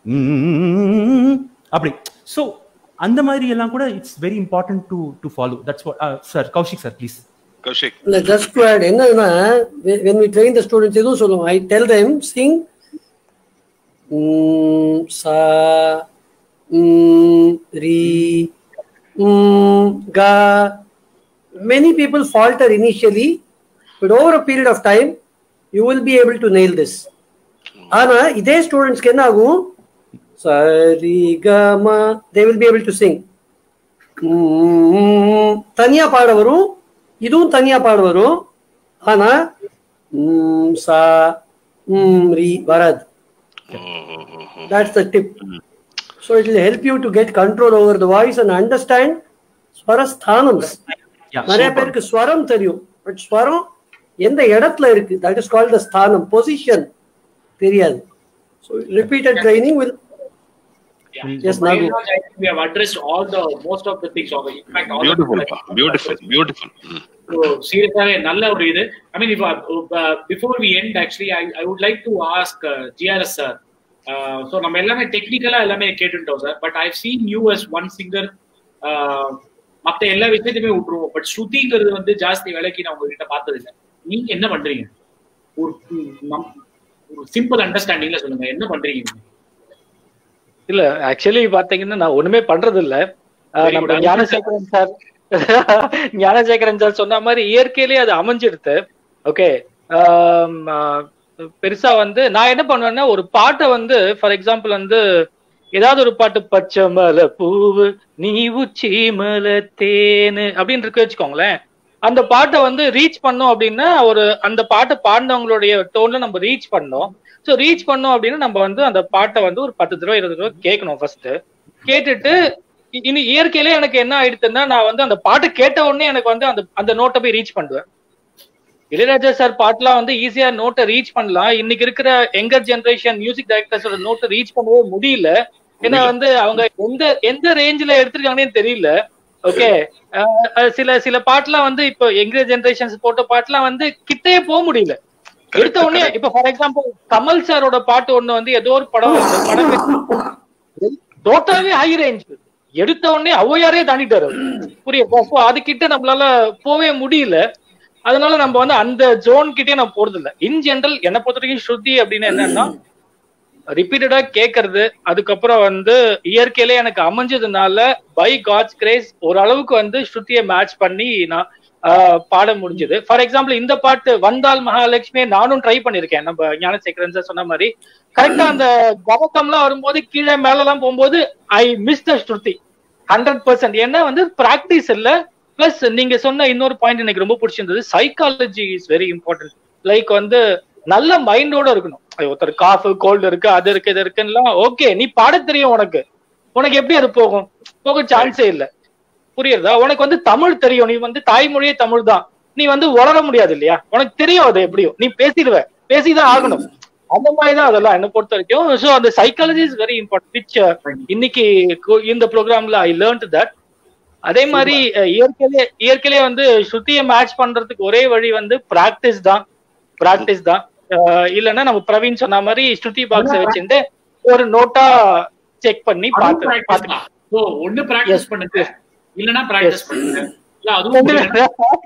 அப்படி ஸோ அந்த மாதிரி எல்லாம் கூட it's very important to to follow that's sir Kaushik sir please Kaushik இல்ல ஜஸ்ட் டு ஆட் என்னன்னா when we train the students எதுவும் சொல்லுவோம் I tell them sing mm, sa mm, re mm, ga many people falter initially but over a period of time you will be able to nail this ஆனா இதே ஸ்டூடெண்ட்ஸ்க்கு என்ன ஆகும் சரி கமா they will be able to sing தனியா பாட வரும் இதுவும் தனியா பாட வரும் ஆனா ம், சா ம், ரி வராது that's the tip so it will help you to get control over the voice and understand ஸ்வரஸ்தானம்ஸ் Yeah, நிறைய super. பேருக்கு ஸ்வரம் தெரியும் பட் ஸ்வரம் எந்த இடத்துல இருக்கு that is called the sthanam position தெரியாது so repeated training will Yes, By Nagu. and large, I think we have addressed all the most of the things. Of, in fact, all beautiful of them. Beautiful beautiful So, சீரியஸாவே நல்ல ஒரு இது I mean இப்போ before we end actually I I would like to ask GRS sir so நம்ம எல்லாமே டெக்னிக்கலா எல்லாமே கேட்டுட்டோம் sir but I seen you as one singer மற்ற எல்லா விஷயத்தையுமே விட்டுருவோம் பட் ஸ்ருதிங்கிறது வந்து ஜாஸ்தி விலைக்கு நான் உங்ககிட்ட பார்த்தது இல்லை நீங்க என்ன பண்றீங்க ஒரு நம்- ஒரு சிம்பிள் அண்டர்ஸ்டாண்டிங்ல சொல்லுங்க என்ன பண்றீங்க நீங்க? இல்ல ஆக்சுவலி பாத்தீங்கன்னா நான் ஒண்ணுமே பண்றது இல்ல அஹ் Very நம்ம good. Gnanasekaran sir Gnanasekaran sir சொன்ன மாதிரி இயற்கையிலேயே அது அமைஞ்சிடுது ஓகே பெருசா வந்து நான் என்ன பண்ணுவேன்னா ஒரு பாட்டை வந்து ஃபார் எக்ஸாம்பிள் வந்து ஏதாவது ஒரு பாட்டு பச்சை மலை பூவு நீ உச்சி மலை தேனு அப்படின்னு இருக்கு வச்சுக்கோங்களேன் அந்த பாட்டை வந்து ரீச் பண்ணோம் அப்படின்னா ஒரு அந்த பாட்டை பாடினவங்களுடைய டோன்ல நம்ம ரீச் பண்ணோம் ஸோ ரீச் பண்ணோம் அப்படின்னா நம்ம வந்து அந்த பாட்டை வந்து ஒரு பத்து தடவை இருபது தடவை கேட்கணும் ஃபர்ஸ்ட் கேட்டுட்டு இ- இனி இயற்கையிலே எனக்கு என்ன ஆயிடுச்சுன்னா நான் வந்து அந்த பாட்டு கேட்ட உடனே எனக்கு வந்து அந்த அந்த நோட்டை போய் ரீச் பண்ணுவேன் இளையராஜா சார் பாட்டுலாம் வந்து ஈஸியா நோட்டை ரீச் பண்ணலாம் இன்னைக்கு இருக்கிற யங்கர் ஜெனரேஷன் மியூசிக் டைரக்டர்ஸோட நோட்டை ரீச் பண்ணவே முடியல ஏன்னா வந்து அவங்க எந்த எந்த ரேஞ்சில எடுத்திருக்காங்கன்னு தெரியல ஓகே சில சில பாட்டுலாம் வந்து இப்போ யங்கர் ஜெனரேஷன்ஸ் போட்ட பாட்டுலாம் வந்து கிட்டே போக முடியல எடுத்த உடனே இப்ப ஃபார் எக்ஸாம்பிள் கமல் சாரோட பாட்டு ஒண்ணு வந்து ஏதோ ஒரு படம் அந்த படம் டோட்டலாவே ஹை ரேஞ்ச் எடுத்த உடனே ஔவையாரே தாண்டிட்டாரு அவரு. புரியுதா So அது கிட்ட நம்மளால போவே முடியல அதனால நம்ம வந்து அந்த ஜோன் கிட்டே நான் போறது இல்ல இன் ஜெனரல் என்னை பொறுத்த வரைக்கும் ஸ்ருதி அப்படின்னு என்னன்னா ரிப்பீட்டடா கேட்கறது அதுக்கப்புறம் வந்து இயற்கையிலே எனக்கு அமைஞ்சதுனால பை காட்ஸ் கிரேஸ் ஓரளவுக்கு வந்து ஸ்ருதியை மேட்ச் பண்ணி நான் ஆஹ், பாட முடிஞ்சது ஃபார் எக்ஸாம்பிள் இந்த பாட்டு வந்தால் மகாலட்சுமியை நானும் ட்ரை பண்ணிருக்கேன் நம்ம ஞானசேகரன் சார் சொன்ன மாதிரி கரெக்டா அந்த கவக்கம்லாம் வரும்போது கீழே மேல எல்லாம் போகும்போது I miss the shruti hundred percent ஏன்னா வந்து பிராக்டிஸ் இல்ல பிளஸ் நீங்க சொன்ன இன்னொரு பாயிண்ட் எனக்கு ரொம்ப பிடிச்சிருந்தது psychology is very important like வந்து நல்ல மைண்டோட இருக்கணும் ஐயோ, ஒருத்தர் காஃப் கோல்டு இருக்கு அது இருக்கு இது இருக்குன்னா ஓகே நீ பாட தெரியும் உனக்கு உனக்கு எப்படி அது போகும் போக சான்ஸே இல்ல புரியுறதா உனக்கு வந்து தமிழ் தெரியும் நீ வந்து தாய்மொழியே தமிழ் தான் நீ வந்து உளர முடியாது இல்லையா உனக்கு தெரியும் அது எப்படியும் நீ பேசிடுவ பேசிதான் ஆகணும் அந்த மாதிரி தான் அதெல்லாம் என்ன பொறுத்த வரைக்கும் ஸோ அந்த psychology is very important which இன்னைக்கு கு- இந்த ப்ரோக்ராம்ல ஐ லேர்ன்ட் தட் அதே மாதிரி அஹ், இயற்கையிலே இயற்கையிலே வந்து ஸ்ருதியை மேட்ச் பண்றதுக்கு ஒரே வழி வந்து பிராக்டிஸ் தான் பிராக்டிஸ் தான் அஹ், இல்லைன்னா நம்ம பிரவீன் சொன்ன மாதிரி ஸ்ருதி பாக்ஸை வச்சுட்டு ஒரு நோட்டா செக் பண்ணி அதுவும் பார்த்து practice பார்த்து தான். So, ஒண்ணு practice பண்ணுங்க இல்லைன்னா practice பண்ணுங்க இல்ல அதுவும் முடியலன்னா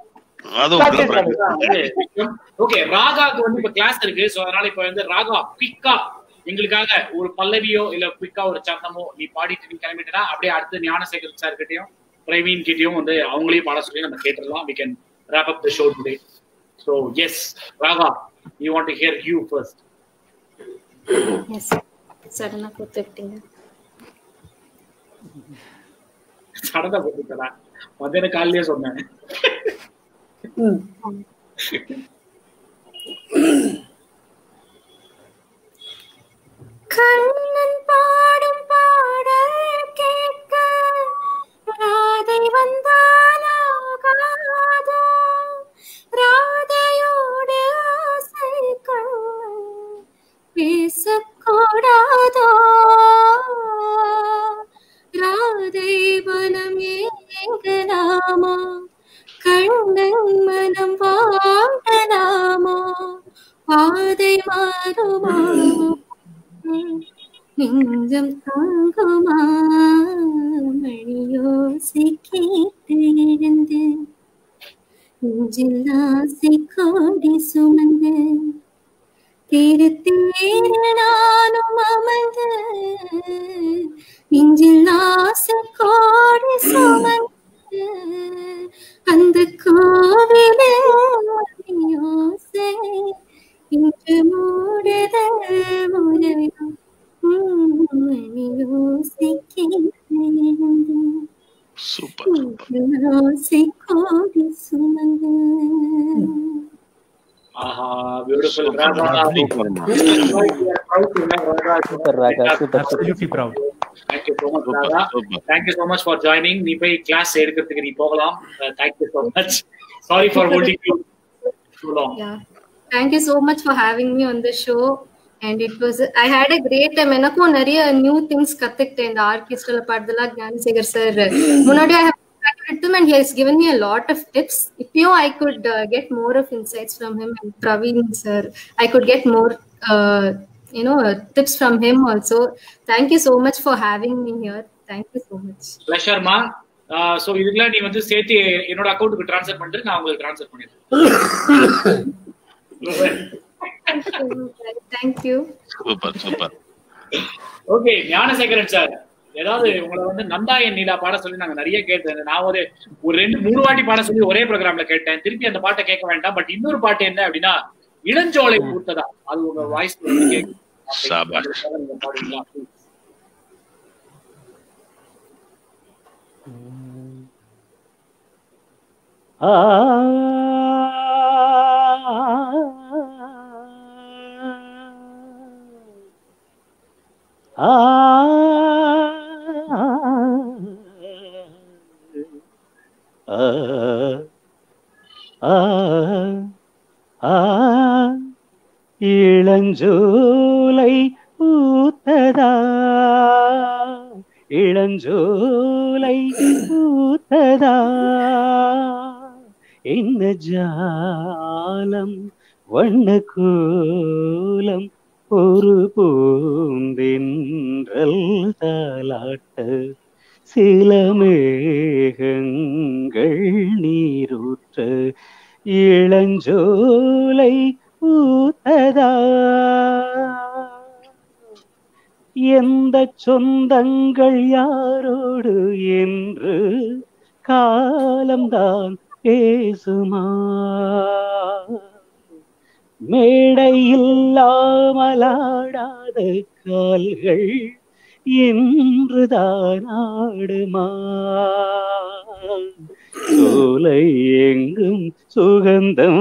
அதுவும் ஓகே ராகாக்கு வந்து இப்ப கிளாஸ் இருக்கு சோ அதனால இப்ப வந்து ராகா குவிக்கா எங்களுக்காக ஒரு பல்லவியோ இல்ல குவிக்கா ஒரு சரணமோ நீ பாடிட்டு நீ கிளம்பிட்டா அப்படியே அடுத்து ஞானசேகர் சார் கிட்டயும் பிரவீன் கிட்டயும் வந்து அவங்களையும் பாட சொல்லி நம்ம கேட்டுடலாம் we can wrap up the show today so yes Raga you want to hear you first yes சடனா கொடுத்துட்டீங்க சடனா போட்டுட்டா மத்தியான காலையிலேயே சொன்னேன் கண்ணன் பாடும் பாடல் கேட்க ராதை வந்தாலாகாதோ ராதையோடு ஆசை கண்ணன் பேசக்கூடாதோ ராதை மனம் ஏங்கலாமா கண்ணன் மனம் வாழலாமா பாதை மாறுமா நெஞ்சம் தாங்குமா மணியோசை கேட்டு எழுந்து நெஞ்சில் ஆசை கோடி சுமந்து தேரு தேர நானும் அமர்ந்து நெஞ்சில் ஆசை கோடி சுமந்து அந்த கோவிலில் மணியோசை இன்று மூடுதல் முறையும் மணியோசை கேட்டு எழுந்து சூப்பர் ஆசை கோடி சுமந்து ஆஹா beautiful Radha super Raga super Absolutely proud. Thank you so much Radha thank you so much for joining நீ போய் கிளாஸ் எடுக்கிறதுக்கு நீ போகலாம் thank you so much sorry for holding you too long Yeah. Thank you so much for having me on the show. And it was, I had a great time. எனக்கும் நிறைய new things கத்துக்கிட்டேன் இந்த ஆர்கெஸ்ட்ரல பாடுறதுலாம் Gnanasekar sir முன்னாடி I with him and he has given me a lot of tips. If you, I could uh, get more of insights from him and Praveen sir. I could get more, uh, you know, uh, tips from him also. Thank you so much for having me here. Thank you so much. பிளஷர்மா so இதுக்குலாம் நீ வந்து சேர்த்து என்னோட அக்கௌண்ட்டுக்கு transfer பண்ணிட்டு நான் உங்களுக்கு ட்ரான்ஸ்ஃபர் பண்ணிடுறேன் Thank you. Super super okay Gnanasekaran sir ஏதாவது உங்களை வந்து நந்தா என் நீலா பாட சொல்லி நாங்க நிறைய கேட்டேன் நான் ஒரு ஒரு ரெண்டு மூணு வாட்டி பாட சொல்லி ஒரே ப்ரோக்ராம்ல கேட்டேன் திருப்பி அந்த பாட்டை கேட்க வேண்டாம் பட் இன்னொரு பாட்டு என்ன அப்படின்னா இளஞ்சோலை பூத்ததா அது உங்க வாய்ஸ் சாபாஷ். பாடுங்களா ஆ ஆ ஆ ஆ ஆ இளஞ்சோலை பூத்ததா இளஞ்சோலை பூத்ததா என்ன ஜாலம் வண்ண கோலம் ஒரு பூந்தென்றல் தாலாட்ட சில மேகங்கள் நீரூற்ற இளஞ்சோலை பூத்ததா எந்த சொந்தங்கள் யாரோடு என்று காலம்தான் பேசுமா மேடை இல்லாமலாடாத கால்கள் இன்றுதான் ஆடுமா சோலை எங்கும் சுகந்தம்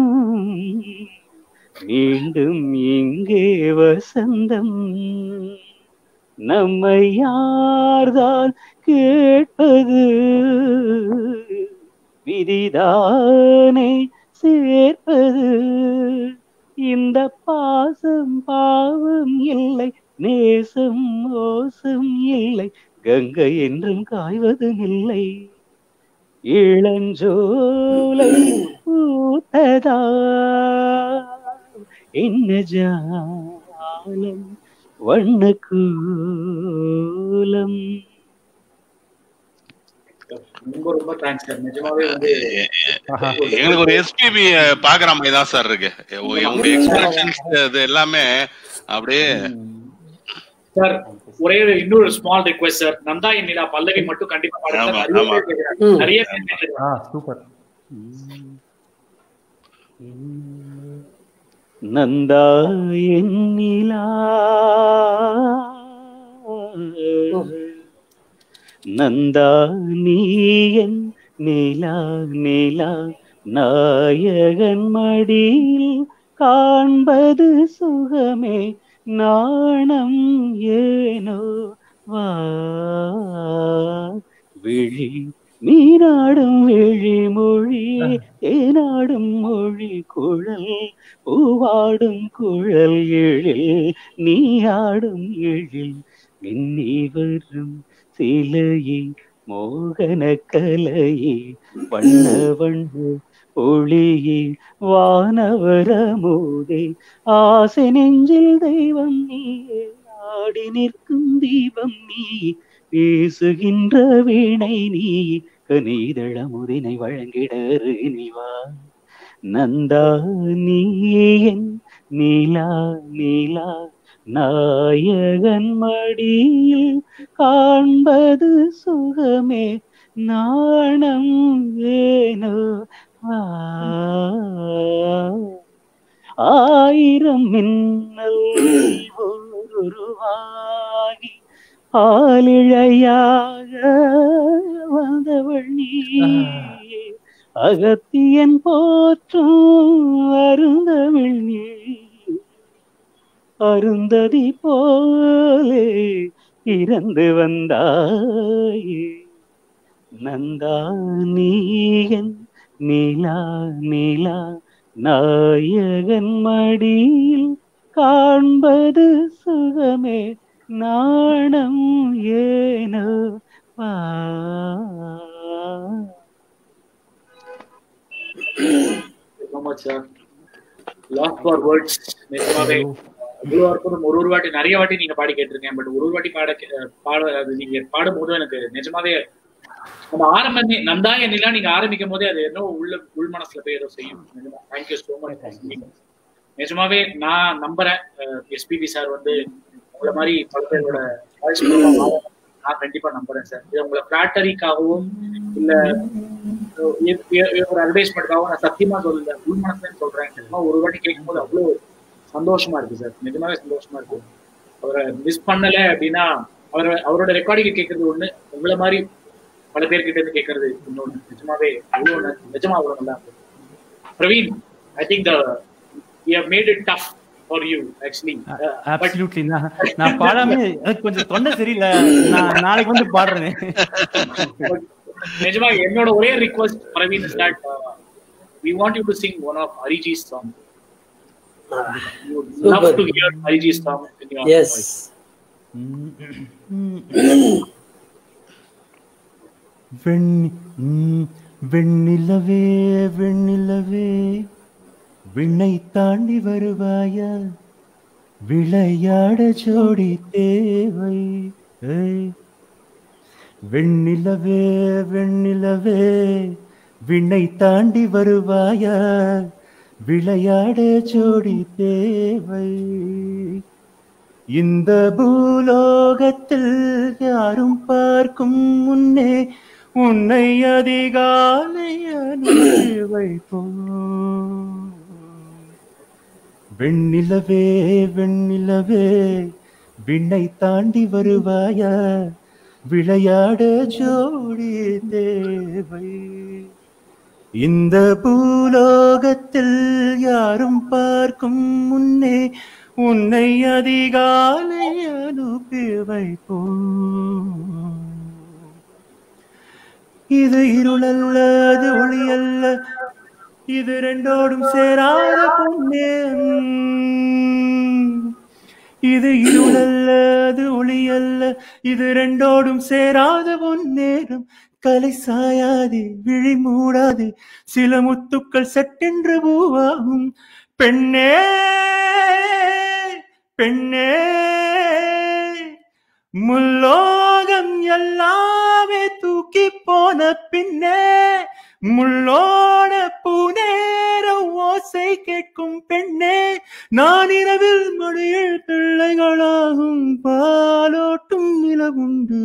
மீண்டும் இங்கே வசந்தம் நம்மை யார்தான் கேட்பது விதிதானே சேர்ப்பது இந்த பாசம் பாவம் இல்லை நேசம் மோசம் இல்லை கங்கை என்றும் காய்வதும் இல்லை இளஞ்சோலை பூத்ததா என்ன ஜாலம் வண்ண கூலம் ரொம்ப ரொம்ப தேங்க்ஸ் சார் நிஜமாவே வந்து எங்களுக்கு ஒரு எஸ்பிபி பாக்குற மாதிரி தான் சார் இருக்கு உங்க எக்ஸ்பிரஷன்ஸ் இது எல்லாமே அப்படியே சார் ஒரே ஒரு இன்னொரு ஸ்மால் ரிக்வெஸ்ட் சார் நந்தா என் நிலா பல்லவி மட்டும் கண்டிப்பா பாடுங்க ஆமா, நிறைய ஆமா. பேர் கேக்குறாங்க. நிறைய பேர் கேக்குறாங்க. ஆ சூப்பர் நந்தா எண்ணிலா நந்தா நீயன் நிலா நிலா நாயகன் மடியில் காண்பது சுகமே நாணம் ஏனோ வா விழி நீராடும் விழி மொழி தேனாடும் மொழி குழல் பூவாடும் குழல் எழில் நீயாடும் எழில் மின்னி வரும் சிலையே மோகன கலையே வண்ண வண்ண ஒளியே வானவரமோதே ஆசை நெஞ்சில் தெய்வம் நீயே ஆடி நிற்கும் தீபம் நீ பேசுகின்ற வீணை நீ கனீதள முதினை வழங்கிட நீவா நந்தா நீ என் நீலா நீலா நாயகன் மடியில் காண்பது சுகமே நாணம் ஏனோ ஆ, ஆயிரம் மின்னல் உருவாகி ஆளிழையாக வந்தவள் நீ அகத்தியன் போற்றும் அருந்தமிழ் நீ அருந்ததி போலே இறந்து வந்தாயே நந்தா நீயன் நீலா நீலா நாயகன் மடியில் காண்பது சுகமே நாணம் ஏனோ வா so much, sir. Lost for words. நிஜமாவே இவ்வளவு அற்புதம் ஒரு ஒரு வாட்டி நிறைய வாட்டி நீங்க பாடி கேட்டிருக்கேன் பட் ஒரு ஒரு வாட்டி பாட கே- பாட அது நீங்க பாடும்போது எனக்கு நிஜமாவே நம்ம ஆரம்பமே நந்தாய நிலா நீங்க ஆரம்பிக்கும் போதே அது என்ன உள்ள உள் மனசுல போய் ஏதோ செய்யும் நிஜமா தேங்க்யூ சோ மச் நிஜமாவே நான் நம்புறேன் எஸ்பிபி சார் வந்து உங்களை மாதிரி பல பேரோட voice மூலமா வாழ நான் கண்டிப்பா நம்புறேன் சார் இது உங்களை பிளாட்டரிக்காகவும் இல்ல அஹ் எ- எ- எ- ஒரு அட்வைஸ்மெண்ட்காகவும் நான் சத்தியமா சொல்லல உள் மனசுல சொல்றேன் நிஜமா ஒரு வாட்டி கேட்கும்போது அவ்வளவு சந்தோஷமா இருக்கு சார் நிஜமாவே சந்தோஷமா இருக்கு அவரை மிஸ் பண்ணல அப்படின்னா அவரை அவரோட ரெக்கார்டிங் கேட்கறது ஒண்ணு உங்களை மாதிரி பல பேர்கிட்ட இருந்து கேட்கறது இன்னொன்னு நிஜமாவே அவ்வளவு ந- நிஜமா அவ்வளவு நல்லா இருக்கு Praveen I think the you have made it tough for you actually absolutely நான் நான் பாடாம எனக்கு கொஞ்சம் தொண்டை சரியில்லை நான் நாளைக்கு வந்து பாடுறேன் நிஜமா என்னோட ஒரே request Praveen is that we want you to sing one of Hariji's song love to hear Hariji's song in your Yes. வெண்ணி ம், வெண்ணிலவே வெண்ணிலவே விண்ணை தாண்டி வருவாயா விளையாட ஜோடி தேவை ஏய். வெண்ணிலவே வெண்ணிலவே விண்ணை தாண்டி வருவாயா விளையாட ஜோடி தேவை இந்த பூலோகத்தில் யாரும் பார்க்கும் முன்னே உன்னை அதிகாலை அனுப்பி வைப்போம் வெண்ணிலவே வெண்ணிலவே விண்ணை தாண்டி வருவாயா விளையாட ஜோடி தேவை இந்த பூலோகத்தில் யாரும் பார்க்கும் முன்னே உன்னை அதிகாலை அனுப்பி வைப்போம் இது இருளல்ல அது ஒளி அல்ல இது ரெண்டோடும் சேராத பொன்னே இது இருளல்ல அது ஒளி அல்ல இது ரெண்டோடும் சேராத பொன்னேரம் கலை சாயாது விழி மூடாது சில முத்துக்கள் சட்டென்று பூவாகும் பெண்ணே பெண்ணே முல்லோகம் எல்லாமே தூக்கி போன பின்னே முள்ளோட பூநேர ஓசை கேட்கும் பெண்ணே நான் இரவில் மடியில் பிள்ளைகளாகும் பாலோட்டும் நிலவுண்டு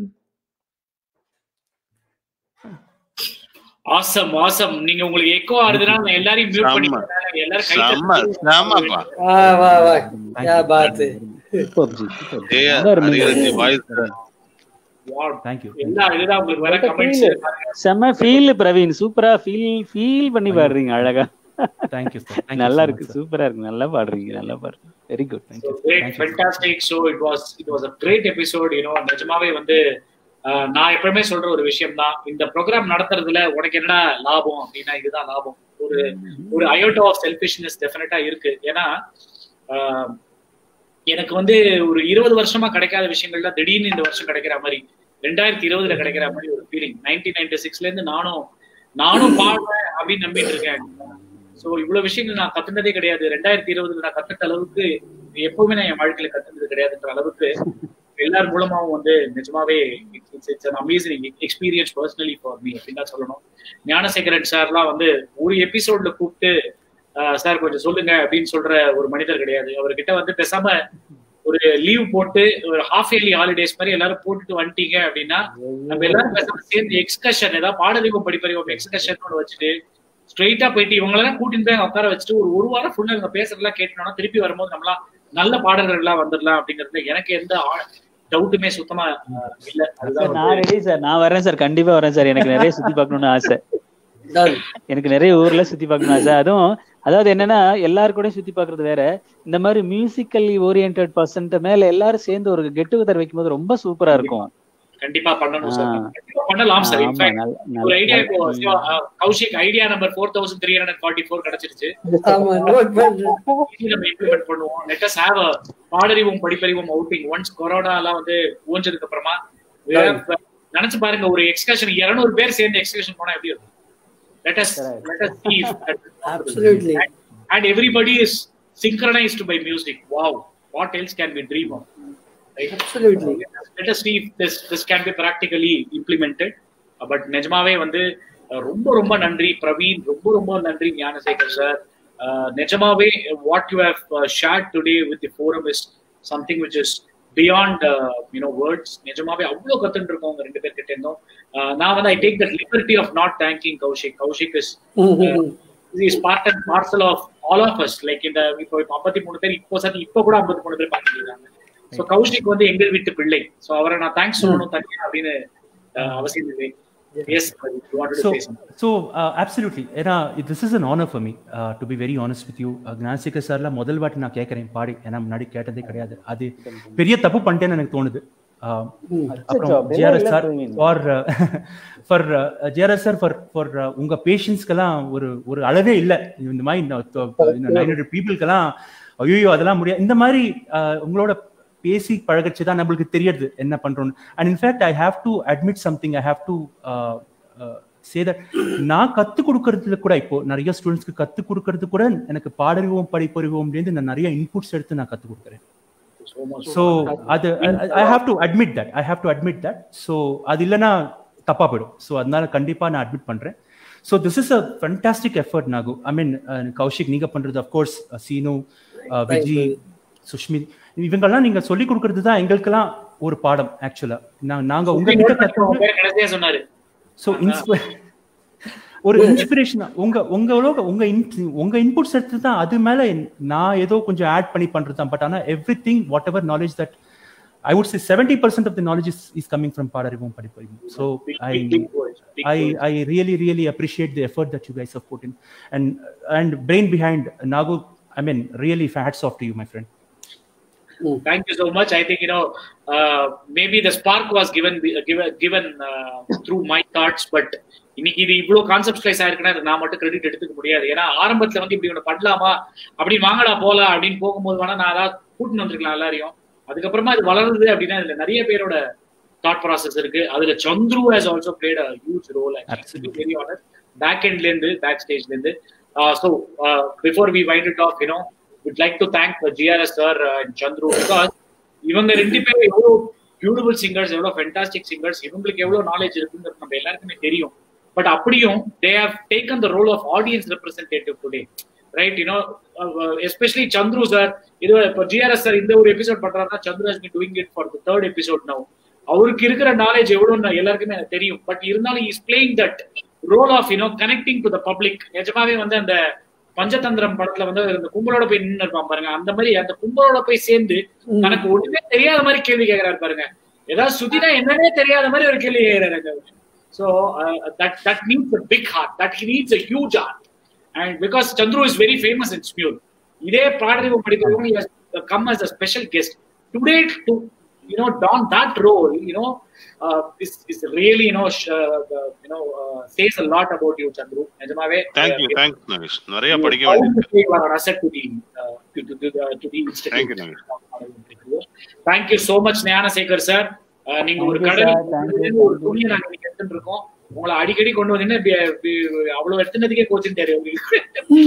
ஆசம் ஆசம் நீங்க உங்களுக்கு எக்கோ ஆறுதுன்னா நான் எல்லாரையும் மியூட் பண்ணி செம்ம. எல்லாரும் கை செம்ம செம்மப்பா वाह वाह वाह क्या बात है ஏய், ஹரிஹரன் வாய்ஸ் தேங்க்யூ எல்லா இதுதான் உங்களுக்கு வர கமெண்ட்ஸ் செம்ம ஃபீல் பிரவீன் சூப்பரா ஃபீல் ஃபீல் பண்ணி பாடுறீங்க அழகா தேங்க்யூ சார் நல்லா இருக்கு சூப்பரா இருக்கு நல்லா பாடுறீங்க நல்லா பாடுறீங்க very good thank you great fantastic show it was it was a great episode you know நிஜமாவே வந்து ஆஹ், நான் எப்பவுமே சொல்ற ஒரு விஷயம் தான் இந்த ப்ரோக்ராம் நடத்துறதுல உனக்கு என்னடா லாபம் அப்படின்னா இதுதான் லாபம் ஒரு ஒரு அயோட்டோ ஆஃப் செல்ஃபிஷ்னஸ் டெஃபினட்டா இருக்கு ஏன்னா ஆஹ், எனக்கு வந்து ஒரு இருபது வருஷமா கிடைக்காத விஷயங்கள்லாம் திடீர்னு இந்த வருஷம் கிடைக்கிற மாதிரி ரெண்டாயிரத்தி இருபதுல கிடைக்கிற மாதிரி ஒரு ஃபீலிங் நைன்டீன் நைன்டி சிக்ஸ்ல இருந்து நானும் நானும் பாடுறேன் அப்படின்னு நம்பிட்டு இருக்கேன் சோ இவ்வளவு விஷயங்கள் நான் கத்துனதே கிடையாது ரெண்டாயிரத்தி இருபதுல நான் கத்துட்ட அளவுக்கு எப்பவுமே நான் என் வாழ்க்கையில கத்துனது கிடையாதுன்ற அளவுக்கு எல்லார் மூலமாவும் வந்து நிஜமாவே it's it's an amazing experience personally for me அப்படின்னு தான் சொல்லணும் ஞானசேகரன் சார்லாம் வந்து ஒரு எபிசோட்ல கூப்பிட்டு சார் கொஞ்சம் சொல்லுங்க அப்படின்னு சொல்ற ஒரு மனிதர் கிடையாது அவர்கிட்ட வந்து பேசாம ஒரு லீவ் போட்டு ஒரு ஹாஃப் இயர்லி ஹாலிடேஸ் மாதிரி எல்லாரும் போட்டுட்டு வந்துட்டீங்க அப்படின்னா நம்ம எல்லாரும் பேசாம சேர்ந்து எக்ஸ்கர்ஷன் ஏதாவது பாடறிவும் படிப்பறிவும் எக்ஸ்கர்ஷன் ஒன்று வச்சுட்டு ஸ்ட்ரெயிட்டா போயிட்டு இவங்களெல்லாம் கூட்டிட்டு போய் உட்கார வச்சுட்டு ஒரு ஒரு வாரம் ஃபுல்லா இவங்க பேசுறதெல்லாம் கேட்டோம்னா திருப்பி வரும்போது நம்மளாம் நல்ல பாடகர்கள்லாம் வந்துடலாம் அப்படிங்கிறது எனக்கு எந்த டவுட்டுமே சுத்தமா அஹ், இல்ல அதுதான் நான் வந்து ரெடி சார் நான் வரேன் சார் கண்டிப்பா வரேன் சார் எனக்கு நிறைய சுத்தி பார்க்கணும்னு ஆசை எனக்கு நிறைய ஊர்ல சுத்தி பார்க்கணும் ஆசை அதுவும் அதாவது என்னன்னா எல்லாரு கூட சுத்தி பார்க்கிறது வேற இந்த மாதிரி மியூசிக்கலி ஓரியன்ட் பர்சன்ட் மேல எல்லாரும் சேர்ந்து ஒரு கெட் டுகெதர் வைக்கும்போது ரொம்ப சூப்பரா இருக்கும் கண்டிப்பா பண்ணணும் சார் ஆ. கண்டிப்பா பண்ணலாம் சார் ஆமா, இன்ஃபேக்ட் நல்ல- நல்ல- ஒரு ஐடியா இப்போ நல்ல- சிவா, அஹ், Kaushik idea number four thousand three hundred forty four கிடைச்சிருச்சு ஆமா நோட் பண்றேன் இது நம்ம இம்ப்ளிமெண்ட் பண்ணுவோம் லெட் அஸ் ஹேவ் அ பாடறிவும் படிப்பறிவும் அவுட்டிங் ஒன்ஸ் கொரோனா எல்லாம் வந்து ஊஞ்சதுக்கு அப்புறமா we have, uh, நினைச்சு பாருங்க ஒரு எக்ஸ்கர்ஷன் 200 பேர் சேர்ந்து எக்ஸ்கர்ஷன் போனா எப்படி இருக்கும் let us let us see if that is possible. Absolutely. and, and everybody is synchronized by music wow what else can we dream of right Absolutely. let us see if this this can be practically implemented Uh, but நிஜமாவே வந்து uh, ரொம்ப ரொம்ப நன்றி பிரவீன் ரொம்ப ரொம்ப நன்றி Gnanasekar sir நிஜமாவே what you have shared today with the forum is something which is beyond you know words நிஜமாவே அவ்வளோ கத்துட்டு இருக்கோம் உங்க ரெண்டு பேர்கிட்ட இருந்தோம் Uh, நான் வந்து I take the liberty of not thanking Kaushik Kaushik is is part and parcel of all of us like இந்த இப்போ இப்போ ஐம்பத்தி மூணு பேர் இப்போ சார் இப்போ கூட ஐம்பத்தி மூணு பேர் பார்த்துருக்காங்க ஸோ கௌஷிக் வந்து எங்கள் வீட்டு பிள்ளை ஸோ அவரை நான் தேங்க்ஸ் சொல்லணும் தனியா அப்படின்னு அஹ், அவசியம் இல்லை yes So, so uh, absolutely. ஏன்னா this is an honor for me uh, to be very honest with you. Uh, Gnanasekar சார்ல முதல் வாட்டி நான் கேட்கறேன் பாடி ஏன்னா முன்னாடி கேட்டதே கிடையாது அது பெரிய தப்பு பண்ணிட்டேன்னு எனக்கு தோணுது Uh, அப்புறம் அப்படியெல்லாம் ஜிஆர்எஸ் இல்ல sir Praveen. For for GRS sir for for உங்க பேஷன்ஸ்க்கெல்லாம் ஒரு ஒரு அளவே இல்லை இந்த மாதிரி நைன் ஹண்ட்ரட் பீப்புளுக்கெல்லாம் ஐயோ அதெல்லாம் முடியாது இந்த மாதிரி uh, உங்களோட பேசி பழகச்சு தான் நம்மளுக்கு தெரியுது என்ன பண்றோம்னு and in fact I have to admit something I have to say that நான் கத்து கொடுக்கறதுல கூட இப்போ நிறைய ஸ்டூடெண்ட்ஸ்க்கு கத்து கொடுக்கறது கூட எனக்கு பாடறிவோம் படிப்பறிவோம்லேருந்து நான் நிறைய இன்புட்ஸ் எடுத்து நான் கத்து கொடுக்குறேன் ஸோ அது I have to admit that I have to admit that so அது இல்லைன்னா தப்பா போயிடும் ஸோ அதனால கண்டிப்பா நான் அட்மிட் பண்றேன் so this is a fantastic effort Nagu I mean Kaushik நீங்க பண்றது அஃப்கோர்ஸ் சீனு uh, விஜி சுஷ்மித் இவங்கெல்லாம் நீங்க சொல்லி கொடுக்கறது தான் எங்களுக்கெல்லாம் ஒரு பாடம் ஆக்சுவலா நாங்க உங்ககிட்ட கத்து கடைசியா சொன்னாரு ஸோ ஒரு இன்ஸ்பிரேஷன் உங்க உங்களோட உங்க in- உங்க இன்புட்ஸ் எடுத்து தான் அது மேல என்- நான் ஏதோ கொஞ்சம் ஆட் பண்ணி பண்றது தான் பட் ஆனா everything whatever knowledge that I would say seventy percent of the knowledge is is coming from பாடறிவும் படிப்பறிவும் so I big words, big I words. I really really appreciate the effort that you guys have put in and and brain behind Nagu. I mean, really hats off to you, my friend. Thank you so much. I think you know uh, maybe the spark was given given given uh, through my thoughts, but இன்னைக்கு இது இவ்வளவு கான்செப்ட்லைஸ் ஆயிருக்குன்னா இது நான் மட்டும் credit எடுத்துக்க முடியாது ஏன்னா ஆரம்பத்துல வந்து இப்படி ஒண்ணு பண்ணலாமா அப்படி வாங்கடா போலாம் அப்படின்னு போகும்போது வேணா நான் அதாவது கூட்டின்னு வந்திருக்கலாம் எல்லாரையும் அதுக்கப்புறமா இது வளருது அப்படின்னா இதுல நிறைய பேரோட தாட் ப்ராசஸ் இருக்கு அதுல Chandru has also played a huge role very honest back எண்ட்ல இருந்து பேக் ஸ்டேஜ்ல இருந்து so before we wind it off you know would like to thank uh, GRS sir uh, and Chandru because இவங்க ரெண்டு பேரும் எவ்வளவு பியூட்டிஃபுல் சிங்கர்ஸ் எவ்வளவு ஃபென்டாஸ்டிக் சிங்கர்ஸ் இவங்களுக்கு எவ்வளவு நாலேஜ் இருக்குங்கிறது நம்ம எல்லாருக்குமே தெரியும் பட் அப்படியும் they have taken the role of audience representative today right you know especially Chandru sir இது இப்போ ஜிஆர்எஸ் சார் இந்த ஒரு எபிசோட் பண்றாருன்னா Chandru has been doing it for the third episode now அவருக்கு இருக்கிற நாலேஜ் எவ்வளவு எல்லாருக்குமே எனக்கு தெரியும் பட் இருந்தாலும் is playing that role of you know connecting to the public நிஜமாவே வந்து அந்த பஞ்சதந்திரம் படத்துல வந்து அந்த கும்பலோட போய் நின்று இருப்பான் பாருங்க அந்த மாதிரி அந்த கும்பலோட போய் சேர்ந்து தனக்கு ஒண்ணுமே தெரியாத மாதிரி கேள்வி கேட்கிறாரு பாருங்க ஏதாவது சுத்தினா என்னன்னே தெரியாத மாதிரி ஒரு கேள்வி கேட்கிறாரு so that that needs a big heart that he needs a huge heart and because Chandru is very famous in Smule இதே பாடறிவு படிக்கிறவங்க come as a special guest today to you know don that role you know uh, is is really you know sh- uh, uh, you know uh, says a lot about you chandru நிஜமாவே thank you thanks Nagesh நிறைய you படிக்க proud வேண்டியது to say you are an asset to the uh, to, to, to, the, to the institute thank you Nagesh thank you so much Gnanasekar sir நீங்க ஒரு Thank you, கடல் sir. Thank you, ஒரு thank you. துணியை நாங்க இன்னைக்கு எடுத்துட்டு இருக்கோம் உங்களை அடிக்கடி கொண்டு வந்து அவ்வளவு எடுத்துனதுக்கே கோச்சிங் தெரியும் உங்களுக்கு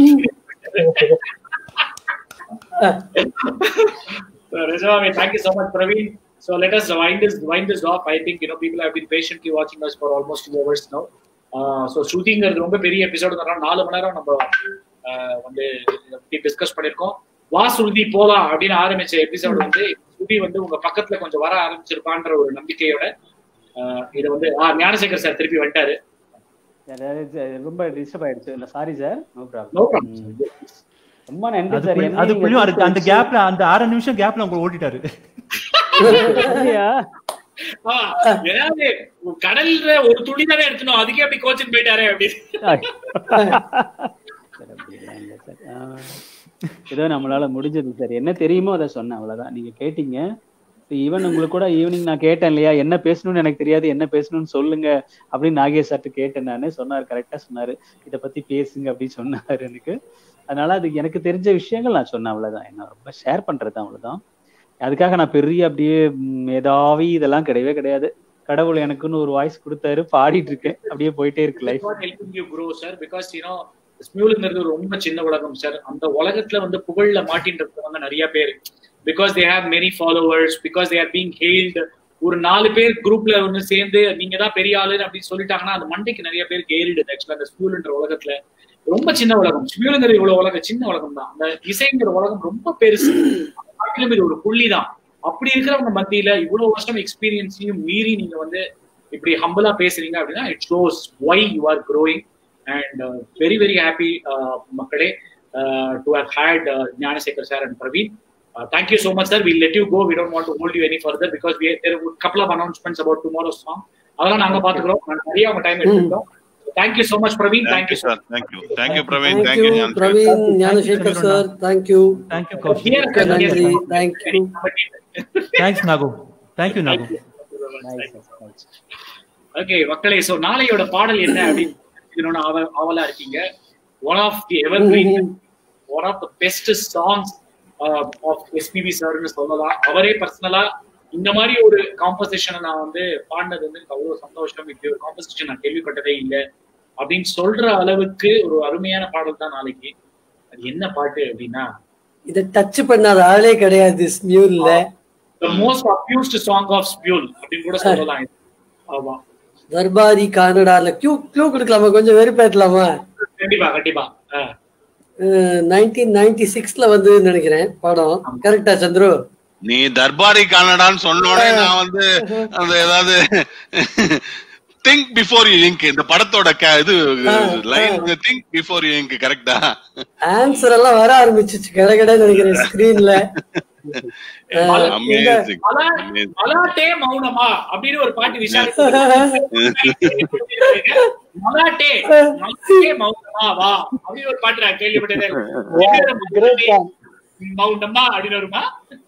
So, Rizwan, thank you so much, Praveen. So let us wind this wind this off. I think you know people have been patiently watching us for almost two hours now. Uh, so ஸ்ருதிங்கிறது ரொம்ப பெரிய episode நாலு மணி நேரம் நம்ம uh, வந்து இதை பத்தி discuss பண்ணிருக்கோம் வா ஸ்ருதி போலாம் அப்படின்னு ஆரம்பிச்ச எபிசோடு வந்து ஸ்ருதி வந்து உங்க பக்கத்துல கொஞ்சம் வர ஆரம்பிச்சிருப்பான்ற ஒரு நம்பிக்கையோட uh, இதை வந்து ஆ, ஞானசேகர் சார் திருப்பி வந்துட்டாரு அதாவது ரொம்ப டிஸ்டர்ப் ஆயிடுச்சு இல்ல sorry sir no No problem problem. ரொம்ப நன்றி சார் அதுக்குள்ள- அதுக்குள்ளயும் அதுக்கு அந்த கேப்ல அந்த அரை நிமிஷம் கேப்ல உங்களை ஓட்டிட்டாரு ஆ, ஏதாவது கடல்ல ஒரு துளி தானே எடுக்கணும் அதுக்கே அப்படி கோச்சிங் போயிட்டாரே அப்படின்னு ஏதோ நம்மளால முடிஞ்சது சார் என்ன தெரியுமோ அதை சொன்னேன் அவ்வளவுதான் நீங்க கேட்டீங்க ஈவன் உங்களுக்கு கூட ஈவினிங் நான் கேட்டேன் இல்லையா என்ன பேசணும்னு எனக்கு தெரியாது என்ன பேசணும்னு சொல்லுங்க அப்படின்னு நாகேஷ் சார்ட்டு கேட்டேன் நானு சொன்னாரு கரெக்டா சொன்னாரு இத பத்தி பேசுங்க அப்படின்னு சொன்னாரு எனக்கு அதனால அது எனக்கு தெரிஞ்ச விஷயங்கள் நான் சொன்னேன் அவ்வளவுதான் என்ன ரொம்ப ஷேர் பண்றது அவ்வளவுதான் அதுக்காக நான் பெரிய அப்படியே ம், ஏதாவி இதெல்லாம் கிடையவே கிடையாது கடவுள் எனக்குன்னு ஒரு வாய்ஸ் கொடுத்தாரு பாடிட்டு இருக்கேன் அப்படியே போயிட்டே இருக்கு life helping you grow sir because you know ஸ்மியூலுங்கிறது ஒரு ரொம்ப சின்ன உலகம் சார் அந்த உலகத்துல வந்து புகழ்ல மாட்டின்னு இருக்கிறவங்க நிறைய பேர் because they have many followers because they are being hailed ஒரு நாலு பேர் குரூப்ல ஒன்று சேர்ந்து நீங்க தான் பெரிய ஆளு அப்படின்னு சொல்லிட்டாங்கன்னா அந்த மண்டைக்கு நிறைய பேருக்கு ஏறிடுது ஆக்சுவலா அந்த ஸ்மியூல்ன்ற உலகத்துல ரொம்ப சின்ன உலகம் ஸ்மியூலுங்கிற இவ்வளவு உலகம் சின்ன உலகம் தான் அந்த இசைங்கிற உலகம் ரொம்ப பெருசு காட்டிலும் இது ஒரு புள்ளி தான் அப்படி இருக்கிறவங்க மத்தியில இவ்வளவு வருஷம் எக்ஸ்பீரியன்ஸையும் மீறி நீங்க வந்து இப்படி ஹம்பிளா பேசுறீங்க அப்படின்னா it shows why you are growing and very very happy மக்களே to have had Gnanasekar sir and Praveen thank you so much sir will let you go we don't want to hold you any further because we there couple of announcements about tomorrow song அதெல்லாம் நாங்க பாத்துக்கிறோம் நாங்க நிறைய அவங்க time எடுத்துக்கிட்டோம் thank you so much Praveen thank you sir thank you thank you Praveen Thank you, Praveen, Gnanashekar sir. Thank you. Thank you, மிக்க நன்றி. Thank you. Thanks Nagu thank you Nagu okay மக்களே சோ நாளையோட பாடல் என்ன அப்படின்னு தெரிஞ்சுக்கணும்னு ஆவ- ஆவலா இருக்கீங்க one of the ever one of the best songs of SPB சார்னு சொல்லலாம் அவரே பர்சனலா இந்த மாதிரி ஒரு காம்போசிஷனை நான் வந்து பாடினது வந்து எனக்கு அவ்வளவு சந்தோஷம் இப்படி ஒரு காம்போசிஷன் நான் கேள்விப்பட்டதே இல்லை அப்படின்னு சொல்ற அளவுக்கு ஒரு அருமையான பாடல் தான் நாளைக்கு அது என்ன பாட்டு அப்படின்னா இத டச் பண்ணாத ஆளே கிடையாது ஸ்மியூல்ல the most accused song of Smule அப்படின்னு கூட சொல்லலாம் இது. ஆமா தர்பாரி கானடால கியூ கியூ கொடுக்கலாமா கொஞ்சம் வெறுப்பேற்றலாமா கண்டிப்பா கண்டிப்பா ஆ. நைன்டீன் நைன்டி சிக்ஸ்ல வந்து நினைக்கிறேன் படம் கரெக்டா சந்துரு நீ தர்பாரி கன்னடான்னு சொன்னோடனே நான் வந்து அந்த ஏதாவது திங்க் பிஃபோர் யூ இங்க் இந்த படத்தோட க- இது line think before you ink கரெக்டா ஆன்சர் எல்லாம் வர ஆரம்பிச்சிச்சு கடகட நினைக்கிறேன் ஸ்கிரீன்ல அமேசிங் மலா- மலாட்டே மௌனமா அப்படின்னு ஒரு பாட்டு விஷால் மலாட்டே மலாட்டே மௌனமா வா அப்படின்னு ஒரு பாட்டு நான் கேள்விப்பட்டதே இல்லை. மௌனமா அப்படின்னு வருமா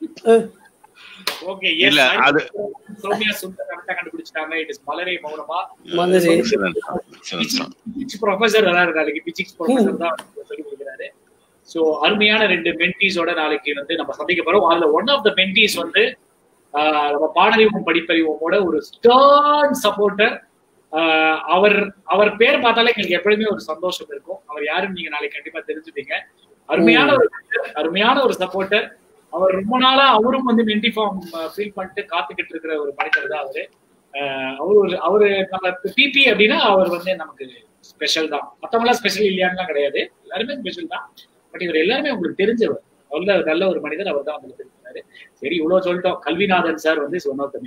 ஓகே இல்ல, அது- சௌமியா சுந்தர் கரெக்டா கண்டுபிடிச்சிட்டாங்க இட் இஸ் மலரே மௌனமா மலரே. பிசிக்ஸ் ப்ரொஃபசர் வராரு நாளைக்கு பிசிக்ஸ் ப்ரொஃபசர் தான் சொல்லி கொடுக்குறாரு சோ அருமையான ரெண்டு மென்டீஸோட நாளைக்கு வந்து நம்ம சந்திக்க போறோம் அதுல ஒன் ஆஃப் த மென்டீஸ் வந்து ஆஹ், நம்ம பாடறிவும் படிப்பறிவோமோட ஒரு ஸ்டர்ன் சப்போர்ட்டர் அவர் அவர் பேர் பார்த்தாலே எங்களுக்கு எப்பொழுதுமே ஒரு சந்தோஷம் இருக்கும் அவர் யாருன்னு நீங்க நாளைக்கு கண்டிப்பா தெரிஞ்சுப்பீங்க அருமையான ஒரு mentor, அருமையான ஒரு சப்போர்ட்டர் அவர் ரொம்ப நாளா அவரும் வந்து மென்டி ஃபார்ம் ஃபீல் பண்ணிட்டு காத்துக்கிட்டு இருக்கிற ஒரு மனிதர் தான் அவரு ஆஹ் அவரு ஒரு அவரு நம்ம பிபி அப்படின்னா அவர் வந்து நமக்கு ஸ்பெஷல் தான் மத்தவங்களாம் ஸ்பெஷல் இல்லையான்லாம் கிடையாது எல்லாருமே ஸ்பெஷல் தான் பட் இவர் எல்லாருமே உங்களுக்கு தெரிஞ்சவர் நல்ல நல்ல ஒரு மனிதர் அவர் தான் உங்களுக்கு தெரிஞ்சாரு சரி இவ்வளவு சொல்லிட்டோம் கல்விநாதன் சார் வந்து ஒன் ஆஃப் த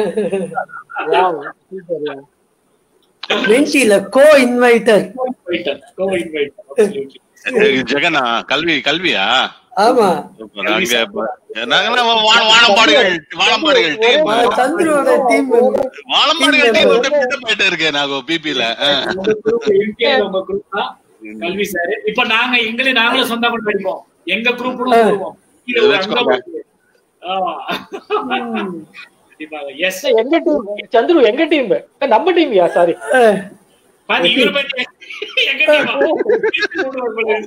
மென்டில கோ இன்வைட்டர் கோ இன்வைட்டர் ஜெகனா கல்வி கல்வியா ஆமா சூப்பர். அங்க இப்ப- நாங்கெல்லாம் வா- வானம்பாடிகள் வானம்பாடிகள் டீம் சந்துருவோட டீம் வானம்பாடிகள் டீம் விட்டு விட்டு போயிட்டு இருக்கேன் நாங்க பிபில உங்க குரூப் தான் கல்வி சார் இப்ப நாங்க எங்களே நாங்களும் சொந்தா கொண்டு படிப்போம் எங்க குரூப் வருவோம் கீழே ஒரு Let's go அங்க back. போய். ஆமா. கண்டிப்பாக எஸ் எங்க டீம் சந்துரு எங்க டீம் நம்ம டீம்யா சாரி பாதி இவரை பத்தி எங்க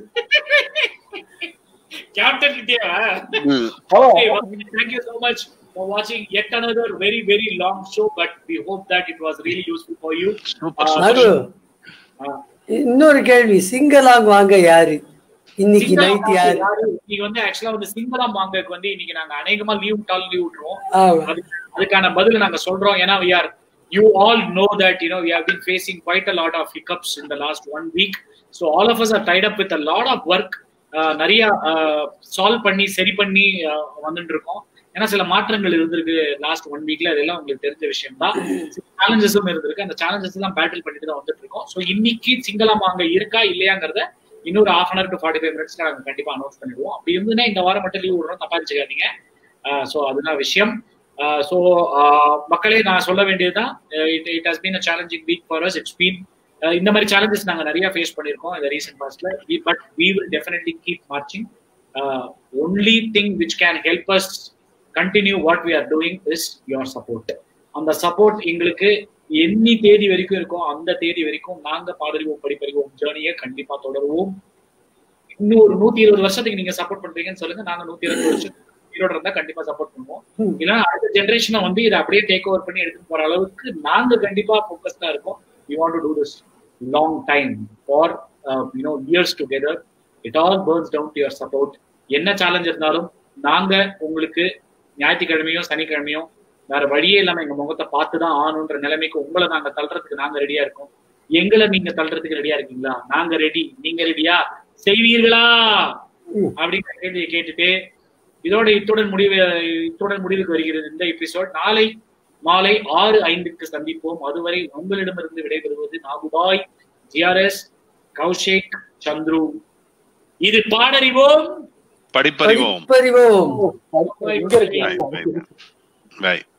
கேப்டன் கிட்டியா ஆமா. Thank you so much for watching yet another very, very long show, but we hope that it was really useful for you. Uh, நாகு uh, இன்னொரு கேள்வி சிங்கலாங் வாங்க யாரு இன்னைக்கு சிங்களா நைட் வாங்க யாரு யாரு? இன்னைக்கு வந்து ஆக்சுவலா வந்து சிங்களா வாங்கக்கு வந்து இன்னைக்கு நாங்க அநேகமா லீவ் விட்டாலும் லீவ் விட்டுருவோம் ஆமா. அது- அதுக்கான பதில் நாங்க சொல்றோம் ஏன்னா we are you all know that you know we have been facing quite a lot of hiccups in the last one week so all of us are tied up with a lot of work uh, நிறைய solve பண்ணி சரி பண்ணி uh, வந்துட்டு இருக்கோம் ஏன்னா சில மாற்றங்கள் இருந்திருக்கு லாஸ்ட் ஒன் வீக்ல அதெல்லாம் உங்களுக்கு தெரிஞ்ச விஷயம் தான் சேலஞ்சஸும் இருந்திருக்கு அந்த சேலஞ்சஸ் எல்லாம் பேட்டில் பண்ணிட்டு தான் வந்துட்டு இருக்கோம் ஸோ இன்னைக்கு சிங்களம் அங்க இருக்கா இல்லையாங்கிறத இன்னொரு half an hour to forty five மினிட்ஸ்ல நாங்க கண்டிப்பா அனௌன்ஸ் பண்ணிடுவோம் அப்படி இருந்துன்னா இந்த வாரம் மட்டும் லீவ் விடுறோம் தப்பா வச்சுக்காதீங்க ஸோ அதுதான் விஷயம் ஸோ மக்களே நான் சொல்ல வேண்டியதுதான் it it has been a challenging week for us it's been இந்த மாதிரி சேலஞ்சஸ் நாங்க நிறைய ஃபேஸ் பண்ணியிருக்கோம் இந்த ரீசெண்ட் பாஸ்ட்ல but we will definitely keep marching only thing which can help us continue what we are doing is your support அந்த support எங்களுக்கு எண்ணி தேதி வரைக்கும் இருக்கோ அந்த தேதி வரைக்கும் நாங்க பாடறிவோம் படிப்பறிவோம் ஜேர்னியை கண்டிப்பா தொடருவோம் இன்னும் ஒரு நூத்தி இருபது வருஷத்துக்கு நீங்க சப்போர்ட் பண்றீங்கன்னு சொல்லுங்க நாங்க நூத்தி இருபது வருஷம் உயிரோட இருந்தா கண்டிப்பா சப்போர்ட் பண்ணுவோம் இல்லைன்னா அடுத்த ஜென்ரேஷனை வந்து இதை அப்படியே டேக் ஓவர் பண்ணி எடுத்துட்டு போற அளவுக்கு நாங்க கண்டிப்பா ஃபோக்கஸ்டா இருக்கோம் you want to do this long time for you know years together it all burns down to your support என்ன சேலஞ்ச் இருந்தாலும் நாங்க உங்களுக்கு ஞாயிற்றுக்கிழமையும் சனிக்கிழமையும் வேற வழியே இல்லாம எங்க முகத்தை பார்த்துதான் ஆகணுன்ற நிலைமைக்கு உங்களை நாங்க தள்ளுறதுக்கு நாங்க ரெடியா இருக்கோம் எங்களை நீங்க தள்ளுறதுக்கு ரெடியா இருக்கீங்களா நாங்க ரெடி நீங்க ரெடியா செய்வீர்களா அப்படிங்கிற கேள்வியை கேட்டுட்டு இதோட இத்துடன் முடிவு இத்துடன் முடிவுக்கு வருகிறது இந்த எபிசோட் நாளை மாலை ஆறு ஐந்துக்கு சந்திப்போம் அதுவரை உங்களிடமிருந்து விடைபெறுவது நாகுபாய் ஜிஆர்எஸ் கௌஷிக் சந்துரு இது பாடறிவோம் படிப்பறிவோம் படிப்பறிவோம் இங்க இருக்கீங்க பை